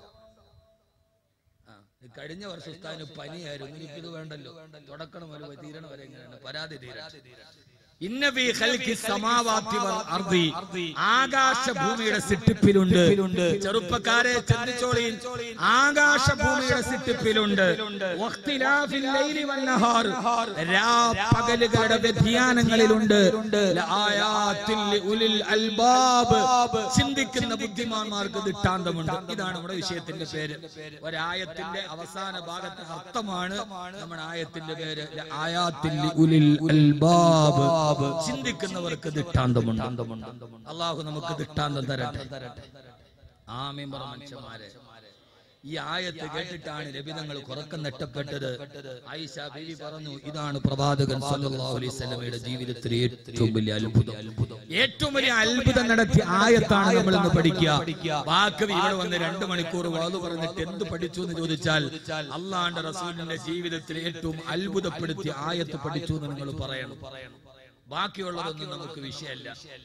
ആ, ഈ കഴിഞ്ഞ വർഷം ഉസ്താദിന് പനിയായിരുന്നു എനിക്കിത് വേണ്ടല്ലോ തുടക്കണം വരെ തീരണം വരെ എങ്ങനെയാണ് പരാതി തീരാൻ ഇന്ന ഫീ ഖൽഖി സമാവാതി വൽ അർദി ആകാശഭൂമിയുടെ സിട്ടിപ്പിലുണ്ട് ചെറുപ്പക്കാരെ ചിന്തിച്ചോളീൻ ആകാശഭൂമിയുടെ സിട്ടിപ്പിലുണ്ട് വഖ്തിലാഫിൽ ലൈലി വന്നഹാർ രാപ്പകലുകളുടെ വ്യതിയാനങ്ങളിലുണ്ട് ലആയാത്തിൽ ഉലിൽ അൽബാബ് ചിന്തിക്കുന്ന ബുദ്ധിമാന്മാർക്ക് ദൃഷ്ടാന്തമുണ്ട് ഇതാണ് നമ്മുടെ വിഷയത്തിന്റെ പേര് ഒരായത്തിന്റെ അവസാന ഭാഗത്തെ അർത്ഥമാണ് നമ്മുടെ ആയത്തിന്റെ പേര് ആയാത്തിൽ ഉലിൽ അൽബാബ് ചിന്തിക്കുന്നവർക്ക് ദൃഷ്ടാന്തമുണ്ട് അള്ളാഹു നമുക്ക് ദൃഷ്ടാന്തം തരട്ടെ ആമീൻ പറ മനുഷ്യന്മാരെ ഈ ആയത്ത് കേട്ടിട്ടാണ് ലഭിതങ്ങൾ കുറക്കം നെട്ടപ്പെട്ടത് ആയിഷ ബീവി പറഞ്ഞു ഇതാണ് പ്രവാചകൻ സല്ലല്ലാഹു അലൈഹി വസല്ലമയുടെ ജീവിതത്തിലെ ഏറ്റവും വലിയ അത്ഭുതം ഏറ്റവും വലിയ അത്ഭുതം നടത്തിയ ആയത്താണ് നമ്മൾ ഇന്ന് പഠിക്കുക വാക്കവി ഇവിടെ വന്ന് രണ്ടു മണിക്കൂർ വാതു പറഞ്ഞിട്ട് എന്ത് പഠിച്ചു എന്ന് ചോദിച്ചാൽ അള്ളാന്റെ റസൂലിന്റെ ജീവിതത്തിൽ ഏറ്റവും അത്ഭുതപ്പെടുത്തിയ ആയത്ത് പഠിച്ചു എന്ന് നിങ്ങൾ പറയണം ബാക്കിയുള്ളതൊന്നും നമുക്ക് വിഷയമല്ല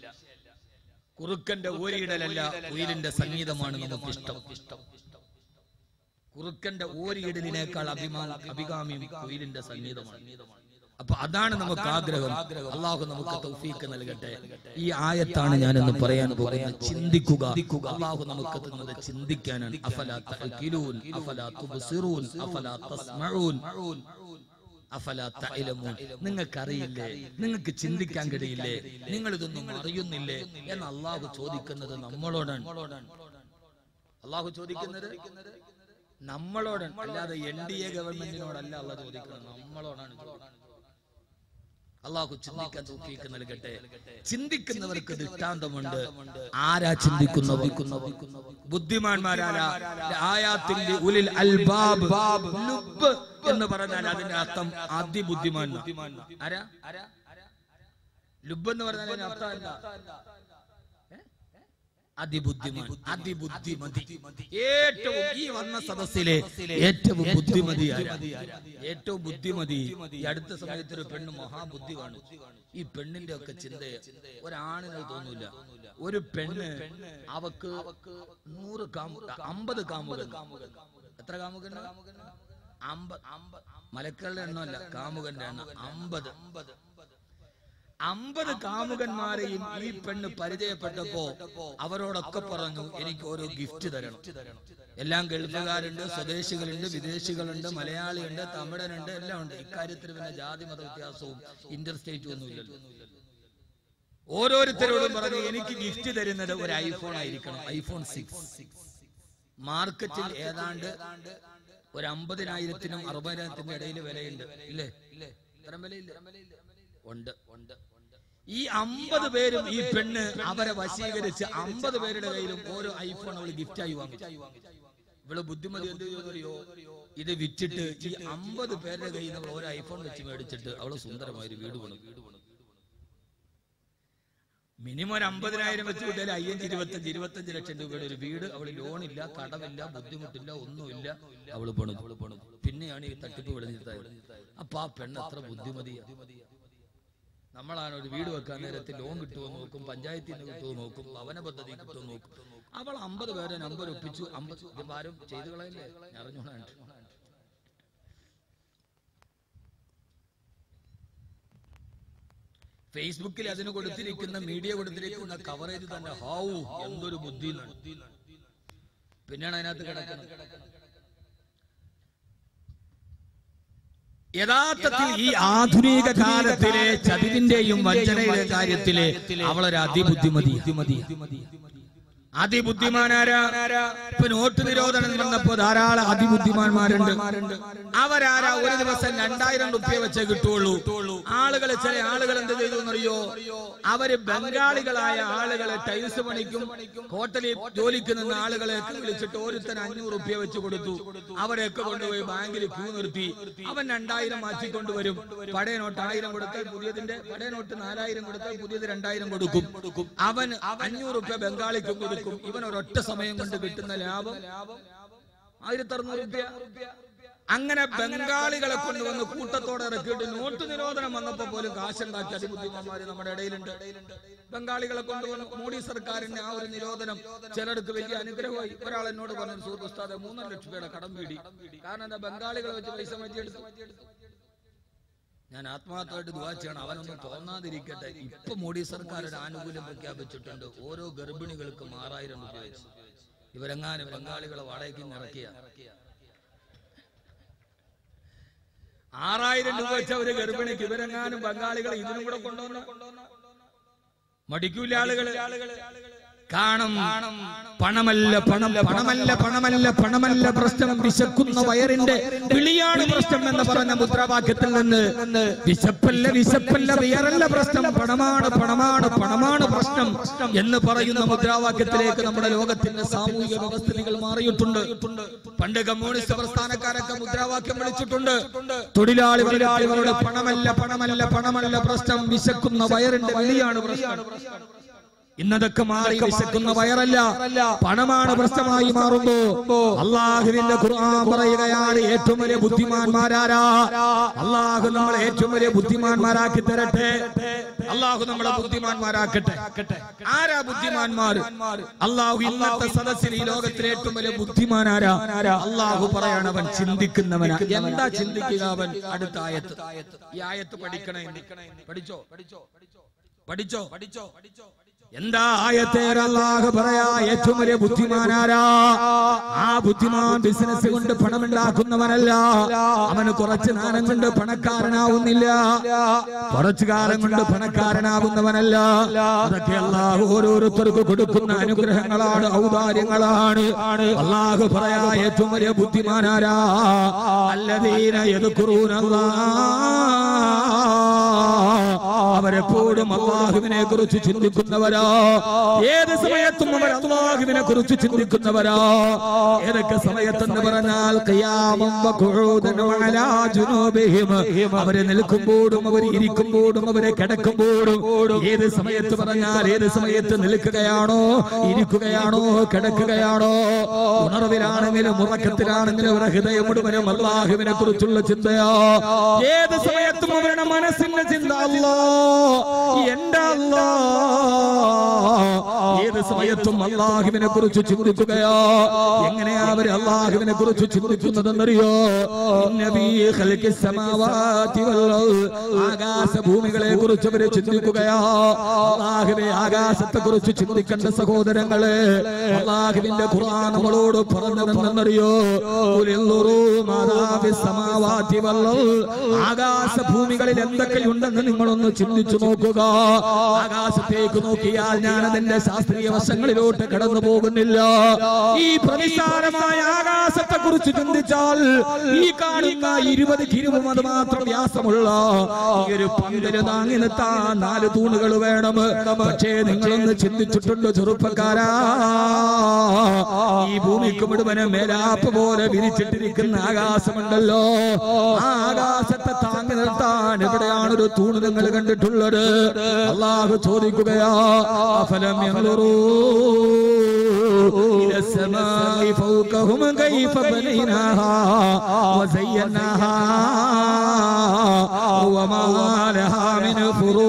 കുറുക്കന്റെ ഓരിയിടലല്ല ഉയിരിന്റെ സംഗീതമാണ് നമുക്ക് ഇഷ്ടം കുറുക്കന്റെ ഓരിയിടലിനേക്കാൾ അഭിമാ അഭികാമ്യം കുയിലിന്റെ സംഗീതമാണ് അപ്പൊ അതാണ് നമുക്ക് ആഗ്രഹം അള്ളാഹു നമുക്ക് തൗഫീക്ക് നൽകട്ടെ ഈ ആയത്താണ് ഞാനെന്ന് പറയാൻ പോകുന്നത് ചിന്തിക്കുക അള്ളാഹു നമുക്ക് തന്നത് ചിന്തിക്കാനാണ് അഫലാ തഅഖിലൂൻ അഫലാ തുബ്സിറൂൻ അഫലാ തസ്മഊൻ അഫലാ തഅലമൂൻ നിങ്ങൾക്കറിയില്ലേ നിങ്ങൾക്ക് ചിന്തിക്കാൻ കഴിയില്ലേ നിങ്ങൾ ഇതൊന്നും അറിയുന്നില്ലേ എന്ന് അള്ളാഹു ചോദിക്കുന്നത് നമ്മളോടാണ് അള്ളാഹു ചോദിക്കുന്നത് നമ്മളോടാണ് അല്ലാതെ എൻ ഡി എ ഗവൺമെന്റിനോടല്ല അള്ളാഹ് ചോദിക്കുന്നത് നമ്മളോടാണ് ചോദിക്കുന്നത് അള്ളാഹു ചിന്തിക്കാൻ തൂക്കിക്ക് നൽകട്ടെ ചിന്തിക്കുന്നവർക്ക് ദൃഷ്ടാന്തമുണ്ട് ആരാ ചിന്തിക്കുന്നവർ ബുദ്ധിമാന്മാരാല ആയാത്തിന്റെ ഉലിൽ അൽബാബ് ലുബ് എന്ന് പറഞ്ഞാൽ അതിന്റെ അർത്ഥം അതിബുദ്ധിമാൻ ആരാ ലുബ് എന്ന് പറഞ്ഞാൽ അതിന്റെ അർത്ഥം എന്താ അതിബുദ്ധിമാൻ അതിബുദ്ധിമതി ഏറ്റവും ഈ വന്ന സദസ്സിലെ ഏറ്റവും ബുദ്ധിമതി ആരാ? ഏറ്റവും ബുദ്ധിമതി ഈ അടുത്ത സമയത്ത് ഒരു പെണ്ണ് മഹാബുദ്ധി കാണും ഈ പെണ്ണിന്റെ ഒക്കെ ചിന്ത ഒരാണിന് തോന്നൂല ഒരു പെണ്ണ് അവക്ക് നൂറ് കാമു അമ്പത് കാമുകൻ എത്ര കാമുകൻ അമ്പത് മലക്കളുടെ എണ്ണമല്ല കാമുകന്റെ എണ്ണം അമ്പത് അമ്പത് കാമുകന്മാരെയും ഈ പെണ്ണ് പരിചയപ്പെട്ടപ്പോ അവരോടൊക്കെ പറഞ്ഞു എനിക്ക് ഓരോ ഗിഫ്റ്റ് തരണം എല്ലാം ഗൾഫുകാരുണ്ട് സ്വദേശികളുണ്ട് വിദേശികളുണ്ട് മലയാളിയുണ്ട് തമിഴനുണ്ട് എല്ലാം ഉണ്ട് ഇക്കാര്യത്തിൽ പിന്നെ ജാതി മത വ്യത്യാസവും ഇന്റർ സ്റ്റേറ്റും ഒന്നുമില്ലല്ലോ ഓരോരുത്തരോടും പറഞ്ഞു എനിക്ക് ഗിഫ്റ്റ് തരുന്നത് ഒരു ഐഫോൺ ആയിരിക്കണം ഐഫോൺ സിക്സ് മാർക്കറ്റിൽ ഏതാണ്ട് ഒരു അമ്പതിനായിരത്തിനും അറുപതിനായിരത്തിന്റെ ഇടയിൽ വിലയുണ്ട് ഇല്ലേ ഇല്ലേ ഇത്രയും വിലയില്ല ഉണ്ട് ഉണ്ട് ഈ അമ്പത് പേരും ഈ പെണ്ണ് അവരെ വശീകരിച്ച് അമ്പത് പേരുടെ കയ്യിലും ഓരോ ഐഫോൺ അവൾ ഗിഫ്റ്റായി വാങ്ങിച്ചു ഇവിടെ ബുദ്ധിമതി എന്ത് ചെയ്യുന്നറിയോ ഇത് വിറ്റിട്ട് ഈ അമ്പത് പേരുടെ കയ്യിൽ നിന്ന് ഒരു ഐഫോൺ വെച്ച് മേടിച്ചിട്ട് അവള് സുന്ദരമായ ഒരു വീട് പണിതു മിനിമം ഒരു അമ്പതിനായിരം വെച്ച് കിട്ടിയാൽ അയ്യഞ്ച് ഇരുപത്തഞ്ച് ഇരുപത്തഞ്ച് ലക്ഷം രൂപയുടെ ഒരു വീട് അവള് ലോണില്ല കടമില്ല ബുദ്ധിമുട്ടില്ല ഒന്നുമില്ല അവള് പണിതു അവള് പണിതു പിന്നെയാണ് ഈ തട്ടിപ്പ് വിളഞ്ഞിട്ടായത് അപ്പൊ ആ പെണ്ണ് എത്ര ബുദ്ധിമതിയാ നമ്മളാണ് ഒരു വീട് വെക്കാൻ നേരത്തെ ലോൺ കിട്ടുമോ നോക്കും പഞ്ചായത്തിൽ നിന്ന് കിട്ടുമോ നോക്കും ഭവന പദ്ധതി കിട്ടുമോ നോക്കും അവൾ അമ്പത് പേരെ നമ്പർ ഒപ്പിച്ചു അമ്പത് ഇത് ആരും ചെയ്തു കളയല്ലേ ഞാൻ അറിഞ്ഞോണാണ്ട് ഫേസ്ബുക്കിൽ അതിന് കൊടുത്തിരിക്കുന്ന മീഡിയ കൊടുത്തിരിക്കുന്ന കവറേജ് തന്നെ ഹൗ എന്തൊരു ബുദ്ധി എന്നാണ്. പിന്നെയാണ് അതിനകത്ത് കിടക്കുന്നത് യഥാർത്ഥത്തിൽ ഈ ആധുനിക കാലത്തിലെ ചതിവിന്റെയും വഞ്ചനയുടെ കാര്യത്തിലെ അവളൊരു അതിബുദ്ധിമതി അതിബുദ്ധിമാനാരാ ഇപ്പൊ നോട്ട് നിരോധനം വന്നപ്പോ ധാരാളം അതിബുദ്ധിമാന്മാരുണ്ട് അവരാരാ ഒരു ദിവസം രണ്ടായിരം റുപ്യ വെച്ചേ കിട്ടുള്ളൂ ആളുകൾ ചില ആളുകൾ എന്ത് ചെയ്തു എന്നറിയോ അവര് ബംഗാളികളായ ആളുകളെ ടൈൽസ് പണിക്കും ഹോട്ടലിൽ ജോലിക്ക് നിന്ന ആളുകളെ വിളിച്ചിട്ട് ഓരോരുത്തർ അഞ്ഞൂറ് റുപ്യ വെച്ച് കൊടുത്തു അവരെയൊക്കെ കൊണ്ടുപോയി ബാങ്കിൽ ക്യൂ നിർത്തി അവൻ രണ്ടായിരം മാറ്റിക്കൊണ്ടുവരും പഴയ നോട്ട് ആയിരം കൊടുത്താൽ പുതിയതിന്റെ പഴയ നോട്ട് നാലായിരം കൊടുത്താൽ പുതിയത് രണ്ടായിരം കൊടുക്കും അവൻ അഞ്ഞൂറ് റുപ്യ ബംഗാളിക്കും കൊടുക്കും ഇവൻ ഒരൊറ്റ സമയം കൊണ്ട് കിട്ടുന്ന ലാഭം ആയിരത്തി അറുന്നൂറ് റുപ്യ അങ്ങനെ ബംഗാളികളെ കൊണ്ടുവന്ന് കൂട്ടത്തോടെ ഇറക്കിയിട്ട് നോട്ട് നിരോധനം വന്നപ്പോ പോലും കാശുണ്ടാക്കി അതിബുദ്ധിമാന്മാര് നമ്മുടെ ഇടയിലുണ്ട് ബംഗാളികളെ കൊണ്ടുവന്ന് മോഡി സർക്കാരിന്റെ ആ ഒരു നിരോധനം ചിലർക്ക് വലിയ അനുഗ്രഹമായി ഒരാൾ എന്നോട് പറഞ്ഞു സുഹൃത്ത് ഉസ്താദെ മൂന്നര ലക്ഷം രൂപയുടെ കടം വീടി കാരണം എന്താ ബംഗാളികളെ വെച്ച് പൈസ മാറ്റിയെടുത്തു ഞാൻ ആത്മാർത്ഥമായിട്ട് ദുവാ ചെയ്യണം അവനൊന്നും തോന്നാതിരിക്കട്ടെ ഇപ്പൊ മോഡി സർക്കാർ ഒരു ആനുകൂല്യം പ്രഖ്യാപിച്ചിട്ടുണ്ട് ഓരോ ഗർഭിണികൾക്കും ആറായിരം രൂപ വെച്ച് ഇവരെങ്ങാനും ബംഗാളികളെ വാടകയ്ക്ക് ഇറക്കിയ ആറായിരം രൂപ വെച്ച ഒരു ഗർഭിണിക്ക് ഇവരെങ്ങാനും ബംഗാളികളെ ഇതിനും കൂടെ കൊണ്ടുവന്ന മടിക്കൂല ആളുകള് കാണും പണമല്ല പണം പണമല്ല പണമല്ല പണമല്ല പ്രശ്നം വിശക്കുന്ന വയറിന്റെ വിളിയാണ് പ്രശ്നം എന്ന് പറഞ്ഞ മുദ്രാവാക്യത്തിൽ നിന്ന് വിശപ്പല്ല വിശപ്പല്ല വിയറല്ല പ്രശ്നം പണമാണ് പണമാണ് പണമാണ് പ്രശ്നം എന്ന് പറയുന്ന മുദ്രാവാക്യത്തിലേക്ക് നമ്മുടെ ലോകത്തിന്റെ സാമൂഹിക വ്യവസ്ഥിതികൾ മാറിയിട്ടുണ്ട് പണ്ട് കമ്മ്യൂണിസ്റ്റ് പ്രസ്ഥാനക്കാരൊക്കെ മുദ്രാവാക്യം വിളിച്ചിട്ടുണ്ട് തൊഴിലാളി തൊഴിലാളികളുടെ പണമല്ല പണമല്ല പണമല്ല പ്രശ്നം വിശക്കുന്ന വയറിന്റെ വിളിയാണ് പ്രശ്നം ഇന്നതൊക്കെ മാറി വിശക്കുന്ന വയറല്ല പണമാണ് പ്രശ്നമായി മാറുമ്പോ അള്ളാഹുവിന്റെ ഖുർആൻ പറയുകയാണ് ഏറ്റവും വലിയ ബുദ്ധിമാന്മാരാരാ അള്ളാഹു നമ്മളെ ഏറ്റവും വലിയ ബുദ്ധിമാന്മാരാക്കി തരട്ടെ അള്ളാഹു നമ്മളെ ബുദ്ധിമാന്മാരാക്കട്ടെ ആരാ ബുദ്ധിമാന്മാർ അള്ളാഹു ഇന്നത്തെ സദസ്സിൽ ഈ ലോകത്തിലെ ഏറ്റവും വലിയ ബുദ്ധിമാനാരാ അള്ളാഹു പറയാണ് അവൻ ചിന്തിക്കുന്നവനാ എന്താ ചിന്തിക്കുക അവൻ അടുത്ത ആയത്ത് ഈ ആയത്ത് പഠിക്കണേ പഠിച്ചോ പഠിച്ചോ പഠിച്ചോ പഠിച്ചോ പഠിച്ചോ എന്താ ആയത്തേർ അല്ലാഹ് പറയാ ഏറ്റവും വലിയ ബുദ്ധിമാനാരാ ആ ബുദ്ധിമാൻ ബിസിനസ് കൊണ്ട് പണമുണ്ടാക്കുന്നവനല്ല അവന് കുറച്ച് നാണം കൊണ്ട് പണക്കാരനാവുന്നില്ല കുറച്ചു കാലം കൊണ്ട് പണക്കാരനാവുന്നവനല്ല അതൊക്കെ അല്ലാഹ് ഓരോരുത്തർക്ക് കൊടുക്കുന്ന അനുഗ്രഹങ്ങളാണ് ഔദാര്യങ്ങളാണ് അല്ലാഹ് പറയാ ഏറ്റവും വലിയ ബുദ്ധിമാനാരാ അല്ലദീന അവരെപ്പോഴും അള്ളാഹുവിനെ കുറിച്ച് ചിന്തിക്കുന്നവരാ ഏത് സമയത്തും അവർ അള്ളാഹുവിനെ കുറിച്ച് ചിന്തിക്കുന്നവരാ ഏതൊക്കെ സമയത്തെന്ന് പറഞ്ഞാൽ ഖിയാമം വഖുഊദൻ വഅലാ ജുനൂബിഹിം അവരെ നിൽക്കുമ്പോഴും അവർ ഇരിക്കുമ്പോഴും അവരെ കിടക്കുമ്പോഴും ഏത് സമയത്ത് പറഞ്ഞാൽ ഏത് സമയത്ത് നിൽക്കുകയാണോ ഇരിക്കുകയാണോ കിടക്കുകയാണോ ഉണർവിലാണെങ്കിലും ഉറക്കത്തിലാണെങ്കിലും അവരുടെ ഹൃദയം മുഴുവനും അള്ളാഹുവിനെ കുറിച്ചുള്ള ചിന്തയാ ഏത് സമയത്തും അവരുടെ മനസ്സിന്റെ ചിന്ത അല്ലാ എന്റെ അല്ലാ ഏത് സമയത്തും അള്ളാഹുവിനെ കുറിച്ച് ചിന്തിക്കുകയോ എങ്ങനെയാ അവർ അള്ളാഹുവിനെ കുറിച്ച് ചിന്തിക്കുന്നതെന്നറിയോ നബീ ഖൽഖി സമാവാതി വൽ അർദ്. ആകാശഭൂമികളെ കുറിച്ച് അവർ ചിന്തിക്കുകയോ അള്ളാഹുവെ ആകാശത്തെ കുറിച്ച് ചിന്തിക്കേണ്ട സഹോദരങ്ങളെ അള്ളാഹുവിന്റെ ഖുർആൻ നമ്മളോട് പറഞ്ഞതെന്നറിയോ ഉലില്ലുറൂ മാതാ ഫിസ് സമാവാതി വൽ അർദ്. ആകാശഭൂമികളിൽ എന്തൊക്കെയുണ്ടെന്ന് നിങ്ങളൊന്ന് ചിന്തിച്ചു നോക്കുക ആകാശത്തേക്ക് നോക്കിയാൽ ഞാൻ അതിന്റെ ശാസ്ത്രീയ വശങ്ങളിലോട്ട് കടന്നു പോകുന്നില്ല ഈ പ്രതിസാരമായ ആകാശത്തെ കുറിച്ച് ചിന്തിച്ചാൽ ഈ കാണുന്ന ഇരുപത് കിരുവും അത് മാത്രം വ്യാസമുള്ള ഈ ഒരു പന്തല് താങ്ങി നിർത്താൻ നാല് തൂണുകൾ വേണം പക്ഷേ നിങ്ങളൊന്ന് ചിന്തിച്ചിട്ടുണ്ട് ചെറുപ്പക്കാരാ ഈ ഭൂമിക്ക് മുഴുവനും മേലാപ്പ് പോലെ വിരിച്ചിട്ടിരിക്കുന്ന ആകാശമുണ്ടല്ലോ ആ ആകാശത്തെ താങ്ങി നിർത്താൻ എവിടെയാണ് ഒരു തൂണ് നിങ്ങൾ കണ്ടിട്ടുള്ളത് അള്ളാഹു ചോദിക്കുകയാ അഫലം യൻളുറൂ إلى السماء فوقهم كيف بنيناها وزيناها وما لها من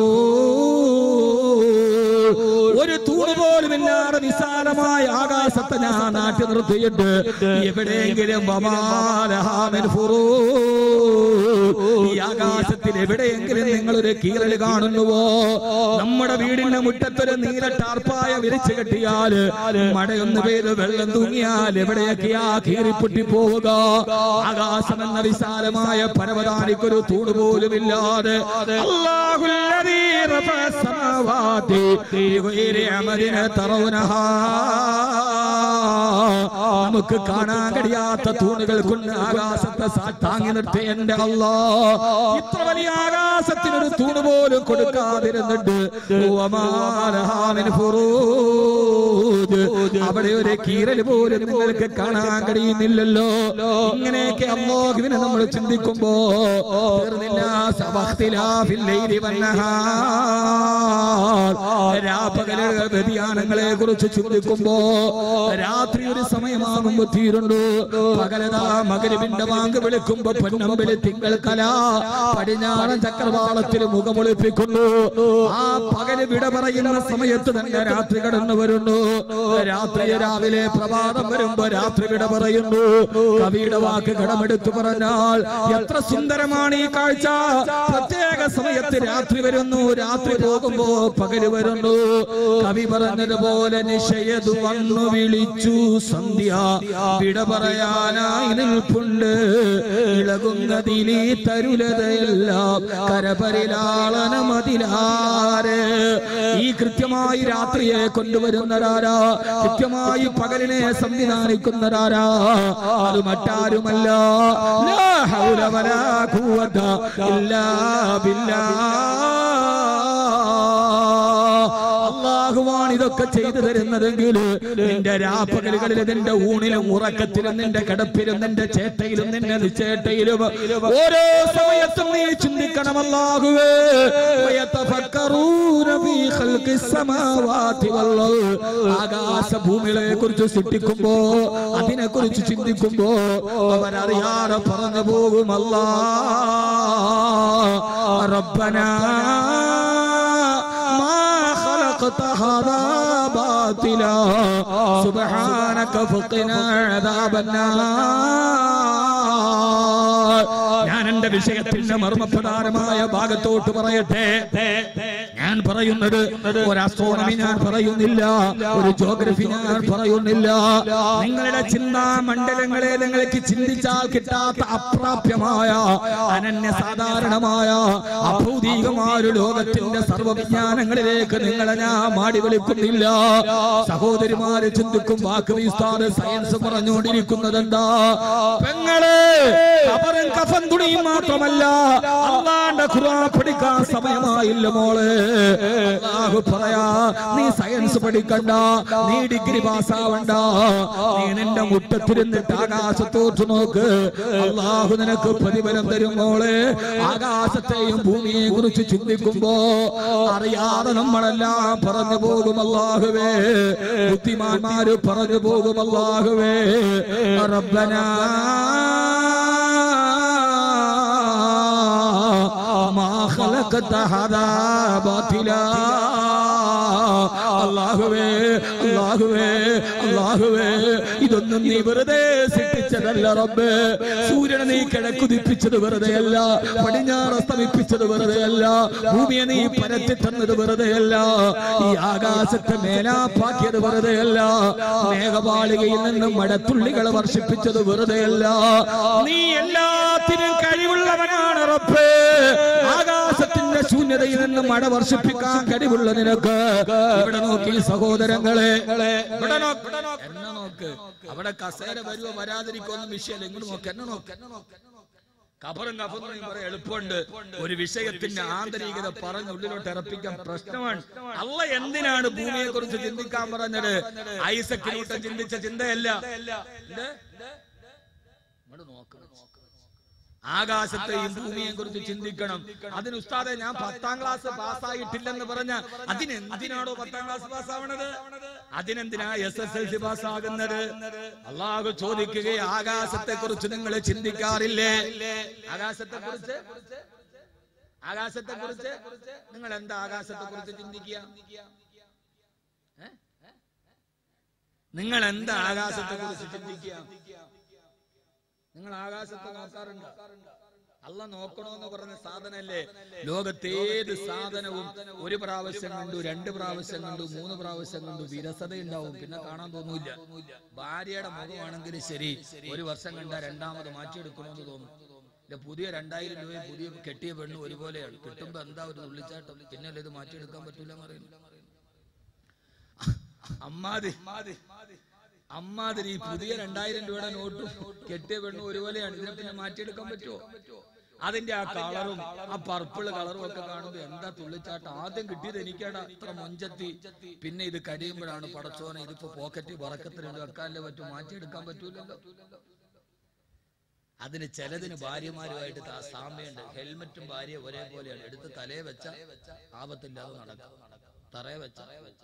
فروج ഒരു തൂണ് പോലും ഇല്ലാതെ വിശാലമായ ആകാശത്തെ ഞാൻ നാട്ടി നിർത്തിയിട്ട് എവിടെയെങ്കിലും വമാലഹാമിൻ ഫുറൂജ്. ഈ ആകാശത്തിൽ എവിടെയെങ്കിലും നിങ്ങൾ ഒരു കീറൽ കാണുന്നുവോ നമ്മുടെ വീടിന്റെ മുറ്റത്തൊരു നീല ടാർപ്പായ വിരിച്ചു കെട്ടിയാല് മഴയൊന്ന് പെയ്ത് വെള്ളം തൂങ്ങിയാൽ എവിടെയൊക്കെയാ കീറിപ്പൊട്ടി പോവുക ആകാശം എന്ന വിശാലമായ പരവതാനിക്കൊരു തൂണ് പോലും ഇല്ലാതെ അല്ലാഹുല്ലദീ റഫഅ السماوات بغير عمد ترونها നമുക്ക് കാണാൻ കഴിയാത്ത തൂണുകൾ കൊണ്ട് ആകാശത്തെ സാ- താങ്ങി നിർത്തി എന്റെ അല്ലാ ഇത്ര വലിയ ആകാശത്തിനൊരു തൂണ് പോലും കൊടുക്കാതിരുന്നിട്ട് വമാലഹാമിൻ ഫുറൂജ്. അവിടെ ഒരു കീറൽ പോലും നിങ്ങൾക്ക് കാണാൻ കഴിയുന്നില്ലല്ലോ ഇങ്ങനെയൊക്കെ അള്ളാഹുവിനെ നമ്മൾ ചിന്തിക്കുമ്പോ തീർന്നില്ല സബഖ്തിലാഫിൽ ലൈലി വന്നഹാർ. രാപകല വ്യതിയാനങ്ങളെ കുറിച്ച് ചിന്തിക്കുമ്പോ രാത്രി ഒരു സമയമാകുമ്പോ തീരുണ്ടു പകലതാ മകരിവിന്റെ വാങ്ക് വിളിക്കുമ്പോ പൊന്നമ്പലി തിങ്കൾ കല പടിഞ്ഞാറൻ ചക്രവാളത്തിൽ മുഖമൊളിപ്പിക്കുന്നു ആ പകല് വിട പറയുന്ന സമയത്ത് തന്നെ രാത്രി കടന്നു വരുന്നു രാത്രി രാവിലെ പ്രഭാതം വരുമ്പോ രാത്രി വിട പറയുന്നു കവിയുടെ വാക്ക് കടമെടുത്തു പറഞ്ഞാൽ എത്ര സുന്ദരമാണ് ഈ കാഴ്ച പ്രത്യേക സമയത്ത് രാത്രി വരുന്നു രാത്രി പോകുമ്പോ പകല് വരുന്നു കവി പറഞ്ഞതുപോലെ നിശയതു വന്നു വിളിച്ചു സന്ധ്യ വിട പറയാനായി നിൽപ്പുണ്ട് ഇളകുന്നതിലീ തരുലതയെല്ലാം കരപരിലാളനമതിലാര് ഈ കൃത്യമായി രാത്രിയെ കൊണ്ടുവരുന്നതാരാ കൃത്യമായി പകലിനെ സംവിധാനിക്കുന്നതാരാ അത് മറ്റാരുമല്ല ലാ ഹൗല വലാ ഖുവത ഇല്ലാ ബില്ലാ അള്ളാഹുവാണ് ഇതൊക്കെ ചെയ്തു തരുന്നതെങ്കിൽ നിന്റെ രാപ്പകലുകളിൽ നിന്റെ ഊണിലും ഉറക്കത്തിലും നിന്റെ കിടപ്പിലും നിന്റെ ചേട്ടയിലും നിന്റെ നിശ്ചേട്ടയിലും ഓരോ സമയത്തും നീ ചിന്തിക്കണം അല്ലാഹുവേ വയതഫക്കറൂന ഫീ ഖൽഖിസ് സമാവാതി വൽ അർദ്. ആകാശ ഭൂമികളെ കുറിച്ച് സൃഷ്ടിക്കുമ്പോ അതിനെ കുറിച്ച് ചിന്തിക്കുമ്പോ അവരറിയാതെ പറഞ്ഞു പോകും അല്ലാ റബ്ബനാ ما خلقت هذا باطلا سبحانك فقنا عذاب النار ഞാൻ എന്റെ വിഷയത്തിന്റെ മർമ്മപ്രധാനമായ ഭാഗത്തോട്ട് പറയട്ടെ ഞാൻ പറയുന്നത് ഒരു അസ്ട്രോണമി ഞാൻ പറയുന്നില്ല ഒരു ജോഗ്രഫി ഞാൻ പറയുന്നില്ല നിങ്ങളുടെ ചിന്താ മണ്ഡലങ്ങളെ നിങ്ങൾക്ക് ചിന്തിച്ചാൽ കിട്ടാത്ത അപ്രാപ്യമായ അനന്യ സാധാരണമായ അഭൗതികമായ ഒരു ലോകത്തിന്റെ സർവ്വവിജ്ഞാനങ്ങളിലേക്ക് നിങ്ങളെ ഞാൻ മാടി വിളിക്കുന്നില്ല സഹോദരിമാര് ചിന്തിക്കും വാക്ക് വീസ്താറ് സയൻസ് പറഞ്ഞുകൊണ്ടിരിക്കുന്നത് എന്താ പെങ്ങളെ കബറും കഫൻ തുണിയും മാത്രമല്ല അള്ളാന്റെ ഖുർആൻ പഠിക്കാൻ സമയമായില്ല മോളെ അല്ലാഹു പറയാ നീ സയൻസ് പഠിക്കണ്ട നീ ഡിഗ്രി പാസ്സാവണ്ട നീ നിന്റെ മുറ്റത്തിരുന്നിട്ട് ആകാശത്തോട്ട് നോക്ക് അള്ളാഹു നിനക്ക് പ്രതിഫലം തരും മോളെ ആകാശത്തെയും ഭൂമിയെ കുറിച്ച് ചിന്തിക്കുമ്പോ അറിയാതെ നമ്മളെല്ലാം പറഞ്ഞു പോകും അല്ലാഹുവേ ബുദ്ധിമാന്മാര് പറഞ്ഞു പോകും അല്ലാഹുവേ റബ്ബനാ ما خلقت هذا باطلا അള്ളാഹുവേ അള്ളാഹുവേ അള്ളാഹുവേ ഇതൊന്നും നീ വെറുതെ സൃഷ്ടിച്ചതല്ല റബ്ബേ സൂര്യനെ നീ കിഴക്കുതിപ്പിച്ചത് വെറുതെയല്ല പടിഞ്ഞാറ് അസ്തമിപ്പിച്ചത് വെറുതെയല്ല ഭൂമിയെ നീ പരത്തി തന്നത് വെറുതെയല്ല ഈ ആകാശത്തെ മേലാപ്പാക്കിയത് വെറുതെയല്ല മേഘപാളികയിൽ നിന്നും മഴത്തുള്ളികൾ വർഷിപ്പിച്ചത് വെറുതെയല്ല നീ എല്ലാത്തിനും കഴിവുള്ളവനാണ് റബ്ബേ ആകാശത്തിന്റെ ശൂന്യത ശൂന്യതയിൽ നിന്ന് മഴ വർഷിപ്പിക്കാൻ കഴിവുള്ള നിനക്ക് ഇവിടെ നോക്കി സഹോദരങ്ങളെ ഇവിടെ നോക്ക് എന്നെ നോക്ക് അവിടെ കസേര വരുവോ വരാതിരിക്കുമെന്ന് വിഷയമല്ല ഇങ്ങോട്ട് നോക്ക് എന്നെ നോക്ക് എന്നെ നോക്ക് കബറും കഫറും കുറെ എളുപ്പമുണ്ട് ഒരു വിഷയത്തിന്റെ ആന്തരികത പറഞ്ഞ് ഉള്ളിലോട്ട് ഇറപ്പിക്കാൻ പ്രശ്നമാണ് അല്ല എന്തിനാണ് ഭൂമിയെ കുറിച്ച് ചിന്തിക്കാൻ പറഞ്ഞത് ഐസക്കിനൂട്ടം ചിന്തിച്ച ചിന്തയല്ല എന്ത്? ഇങ്ങോട്ട് നോക്ക്, നോക്ക്. ആകാശത്തെയും ഭൂമിയെയും കുറിച്ച് ചിന്തിക്കണം അതിന് ഉസ്താദെ ഞാൻ പത്താം ക്ലാസ് പാസ്സായിട്ടില്ലെന്ന് പറഞ്ഞ അതിനെന്തിനാണോ പത്താം ക്ലാസ് പാസ്സാവണത് അതിനെന്തിനാ എസ് എസ് എൽ സി പാസ്സാകുന്നത് അള്ളാഹു ചോദിക്കുകയെ ആകാശത്തെ കുറിച്ച് നിങ്ങൾ ചിന്തിക്കാറില്ലേ ആകാശത്തെ കുറിച്ച് ആകാശത്തെ കുറിച്ച് നിങ്ങൾ എന്താ ആകാശത്തെ കുറിച്ച് ചിന്തിക്കുക ഏ? നിങ്ങൾ എന്താ ആകാശത്തെ കുറിച്ച് ചിന്തിക്കുക നിങ്ങൾ ആകാശത്തെ നോക്കാറുണ്ട് അല്ല നോക്കണമെന്ന് പറഞ്ഞ സാധനല്ലേ ലോകത്തേത് സാധനവും ഒരു പ്രാവശ്യം കണ്ടു രണ്ട് പ്രാവശ്യം കണ്ടു മൂന്ന് പ്രാവശ്യം കണ്ടു വിരസത ഉണ്ടാവും പിന്നെ കാണാൻ തോന്നൂല ഭാര്യയുടെ മുഖമാണെങ്കിലും ശരി ഒരു വർഷം കണ്ട രണ്ടാമത് മാറ്റിയെടുക്കണമെന്ന് തോന്നും ഇല്ല പുതിയ രണ്ടായിരം രൂപയും പുതിയ കെട്ടിയ പെണ്ണും ഒരുപോലെയാണ് കിട്ടുമ്പോ എന്താ ഒരു തുള്ളിച്ചാട്ടം പിന്നല്ലേ ഇത് മാറ്റിയെടുക്കാൻ പറ്റൂല എന്ന് പറയുന്നു അമ്മാതി അമ്മാതിരി ഈ പുതിയ രണ്ടായിരം രൂപയുടെ നോട്ടും കെട്ടിയ പെണ്ണും ഒരുപോലെയാണ് ഇതിനെ പിന്നെ മാറ്റിയെടുക്കാൻ പറ്റുമോ അതിന്റെ ആ കളറും ആ പർപ്പിള് കളറും ഒക്കെ കാണുമ്പോ എന്താ തുള്ളിച്ചാട്ടം ആദ്യം കിട്ടിയത് എനിക്കാണ് അത്ര മൊഞ്ചത്തി പിന്നെ ഇത് കരിയുമ്പോഴാണ് പടച്ചോനെ ഇതിപ്പോ പോക്കറ്റ് വറക്കത്തിലുണ്ട് വെക്കാനല്ലേ പറ്റും മാറ്റിയെടുക്കാൻ പറ്റൂലല്ലോ അതിന് ചിലതിന് ഭാര്യമാരുമായിട്ട് താ- സാമ്യമുണ്ട് ഹെൽമറ്റും ഭാര്യ ഒരേപോലെയാണ് എടുത്ത് തലയെ വെച്ച ആപത്തില്ലാതെ നടക്കാം തറയെ വെച്ച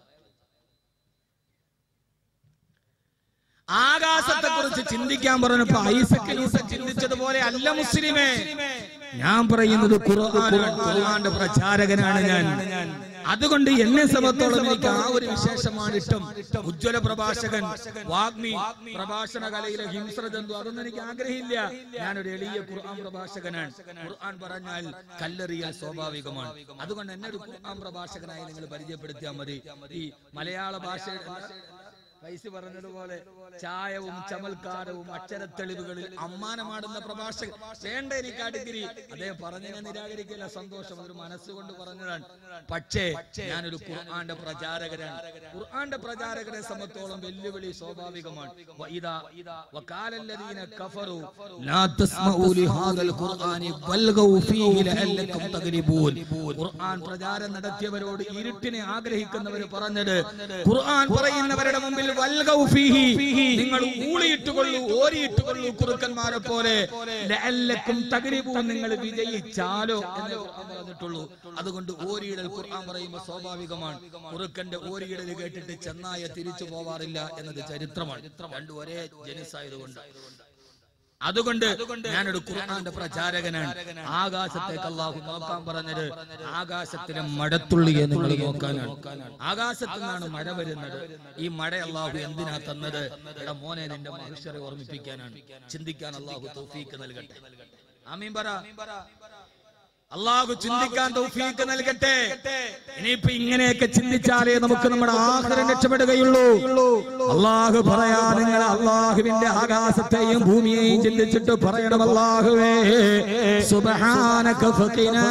ആകാശത്തെ കുറിച്ച് ചിന്തിക്കാൻ പറഞ്ഞപ്പോ ഐസക്കിനൂസ ചിന്തിച്ചതുപോലെ അല്ല മുസ്ലിമേ ഞാൻ പറയുന്നത് ഖുർആനാണ് ഖുർആന്റെ പ്രചാരകനാണ് ഞാൻ അതുകൊണ്ട് എന്നെ സംബന്ധിച്ചോളം എനിക്ക് ആ ഒരു വിശേഷമാണ് ഇഷ്ടം ഉജ്ജ്വല പ്രഭാഷകൻ വാഗ്മി പ്രഭാഷണ കലയിലെ ഹിംസ്രജന്തു അതൊന്നും എനിക്ക് ആഗ്രഹമില്ല ഞാനൊരു എളിയ ഖുർആൻ പ്രഭാഷകനാണ് ഖുർആൻ പറഞ്ഞാൽ കല്ലെറിയൽ സ്വാഭാവികമാണ് അതുകൊണ്ട് എന്നെ ഒരു ഖുർആൻ പ്രഭാഷകനായി നിങ്ങൾ പരിചയപ്പെടുത്തിയാൽ മതി ഈ മലയാള ഭാഷ വൈസി പറഞ്ഞതുപോലെ ചായവും ചമൽക്കാരവും അക്ഷരത്തെളിവുകളിൽ അമ്മാനമാടുന്ന പ്രഭാഷകൻ വേണ്ട എനിക്ക് ആ ഡിഗ്രി അദ്ദേഹം പറഞ്ഞതിനെ നിരാകരിക്കില്ല സന്തോഷം അതൊരു മനസ്സുകൊണ്ട് പറഞ്ഞതാണ് പക്ഷേ ഞാനൊരു ഖുർആന്റെ പ്രചാരകനാണ് ഖുർആന്റെ പ്രചാരകരെ സംബന്ധിച്ചോളം വെല്ലുവിളി സ്വാഭാവികമാണ് വഇദാ വകാലല്ലദീന കഫറു ലാ തസ്മഊ ലിഹാദൽ ഖുർആനി വൽഗൗ ഫീഹി ലഅല്ലക്കും തഗ്രിബൂൻ ഖുർആൻ പ്രചാരം നടത്തിയവരോട് ഇരുട്ടിനെ ആഗ്രഹിക്കുന്നവർ പറഞ്ഞത് ഖുർആൻ പറയുന്നവരുടെ മുമ്പിൽ വൽഗൗ ഫീഹി നിങ്ങൾ ഊളിയിട്ടുകൊള്ളൂ ഓരിയിട്ടുകൊള്ളൂ കുറുക്കന്മാരെ പോലെ ലഅല്ലക്കും തഗ്രിബൂൻ നിങ്ങൾ വിജയിച്ചാലോ എന്ന് ഖുർആൻ പറഞ്ഞിട്ടുള്ളൂ അതുകൊണ്ട് ഓരിയിടൽ ഖുർആൻ പറയുമ്പോൾ സ്വാഭാവികമാണ് കുറുക്കന്റെ ഓരിയിടൽ കേട്ടിട്ട് ചെന്നായ തിരിച്ചു പോവാറില്ല എന്നത് ചരിത്രമാണ് രണ്ടും ഒരേ ജനിസായതുകൊണ്ട് അതുകൊണ്ട് ഞാനൊരു ഖുർആന്റെ പ്രചാരകനാണ് ആകാശത്തേക്ക് അള്ളാഹു നോക്കാൻ പറഞ്ഞത് ആകാശത്തിലെ മഴത്തുള്ളിയെ നിങ്ങൾ നോക്കാനാണ് ആകാശത്തു നിന്നാണ് മഴ വരുന്നത് ഈ മഴ അള്ളാഹു എന്തിനാ തന്നത് എടാ മോനെ നിന്റെ മനുഷ്യരെ ഓർമ്മിപ്പിക്കാനാണ് ചിന്തിക്കാൻ അള്ളാഹു തൗഫീക്ക് നൽകട്ടെ ആമീൻ പറ അള്ളാഹു ചിന്തിക്കാൻ തൗഫീക്ക് നൽകട്ടെ ഇനിയിപ്പോ ഇങ്ങനെയൊക്കെ ചിന്തിച്ചാലേ നമുക്ക് നമ്മുടെ ആഹാരം രക്ഷപ്പെടുകയുള്ളൂ അള്ളാഹു പറയാ നിങ്ങൾ അള്ളാഹുവിന്റെ ആകാശത്തെയും ഭൂമിയെയും ചിന്തിച്ചിട്ട് പറയണം അള്ളാഹുവേ സുബ്ഹാനക ഫഖിനാ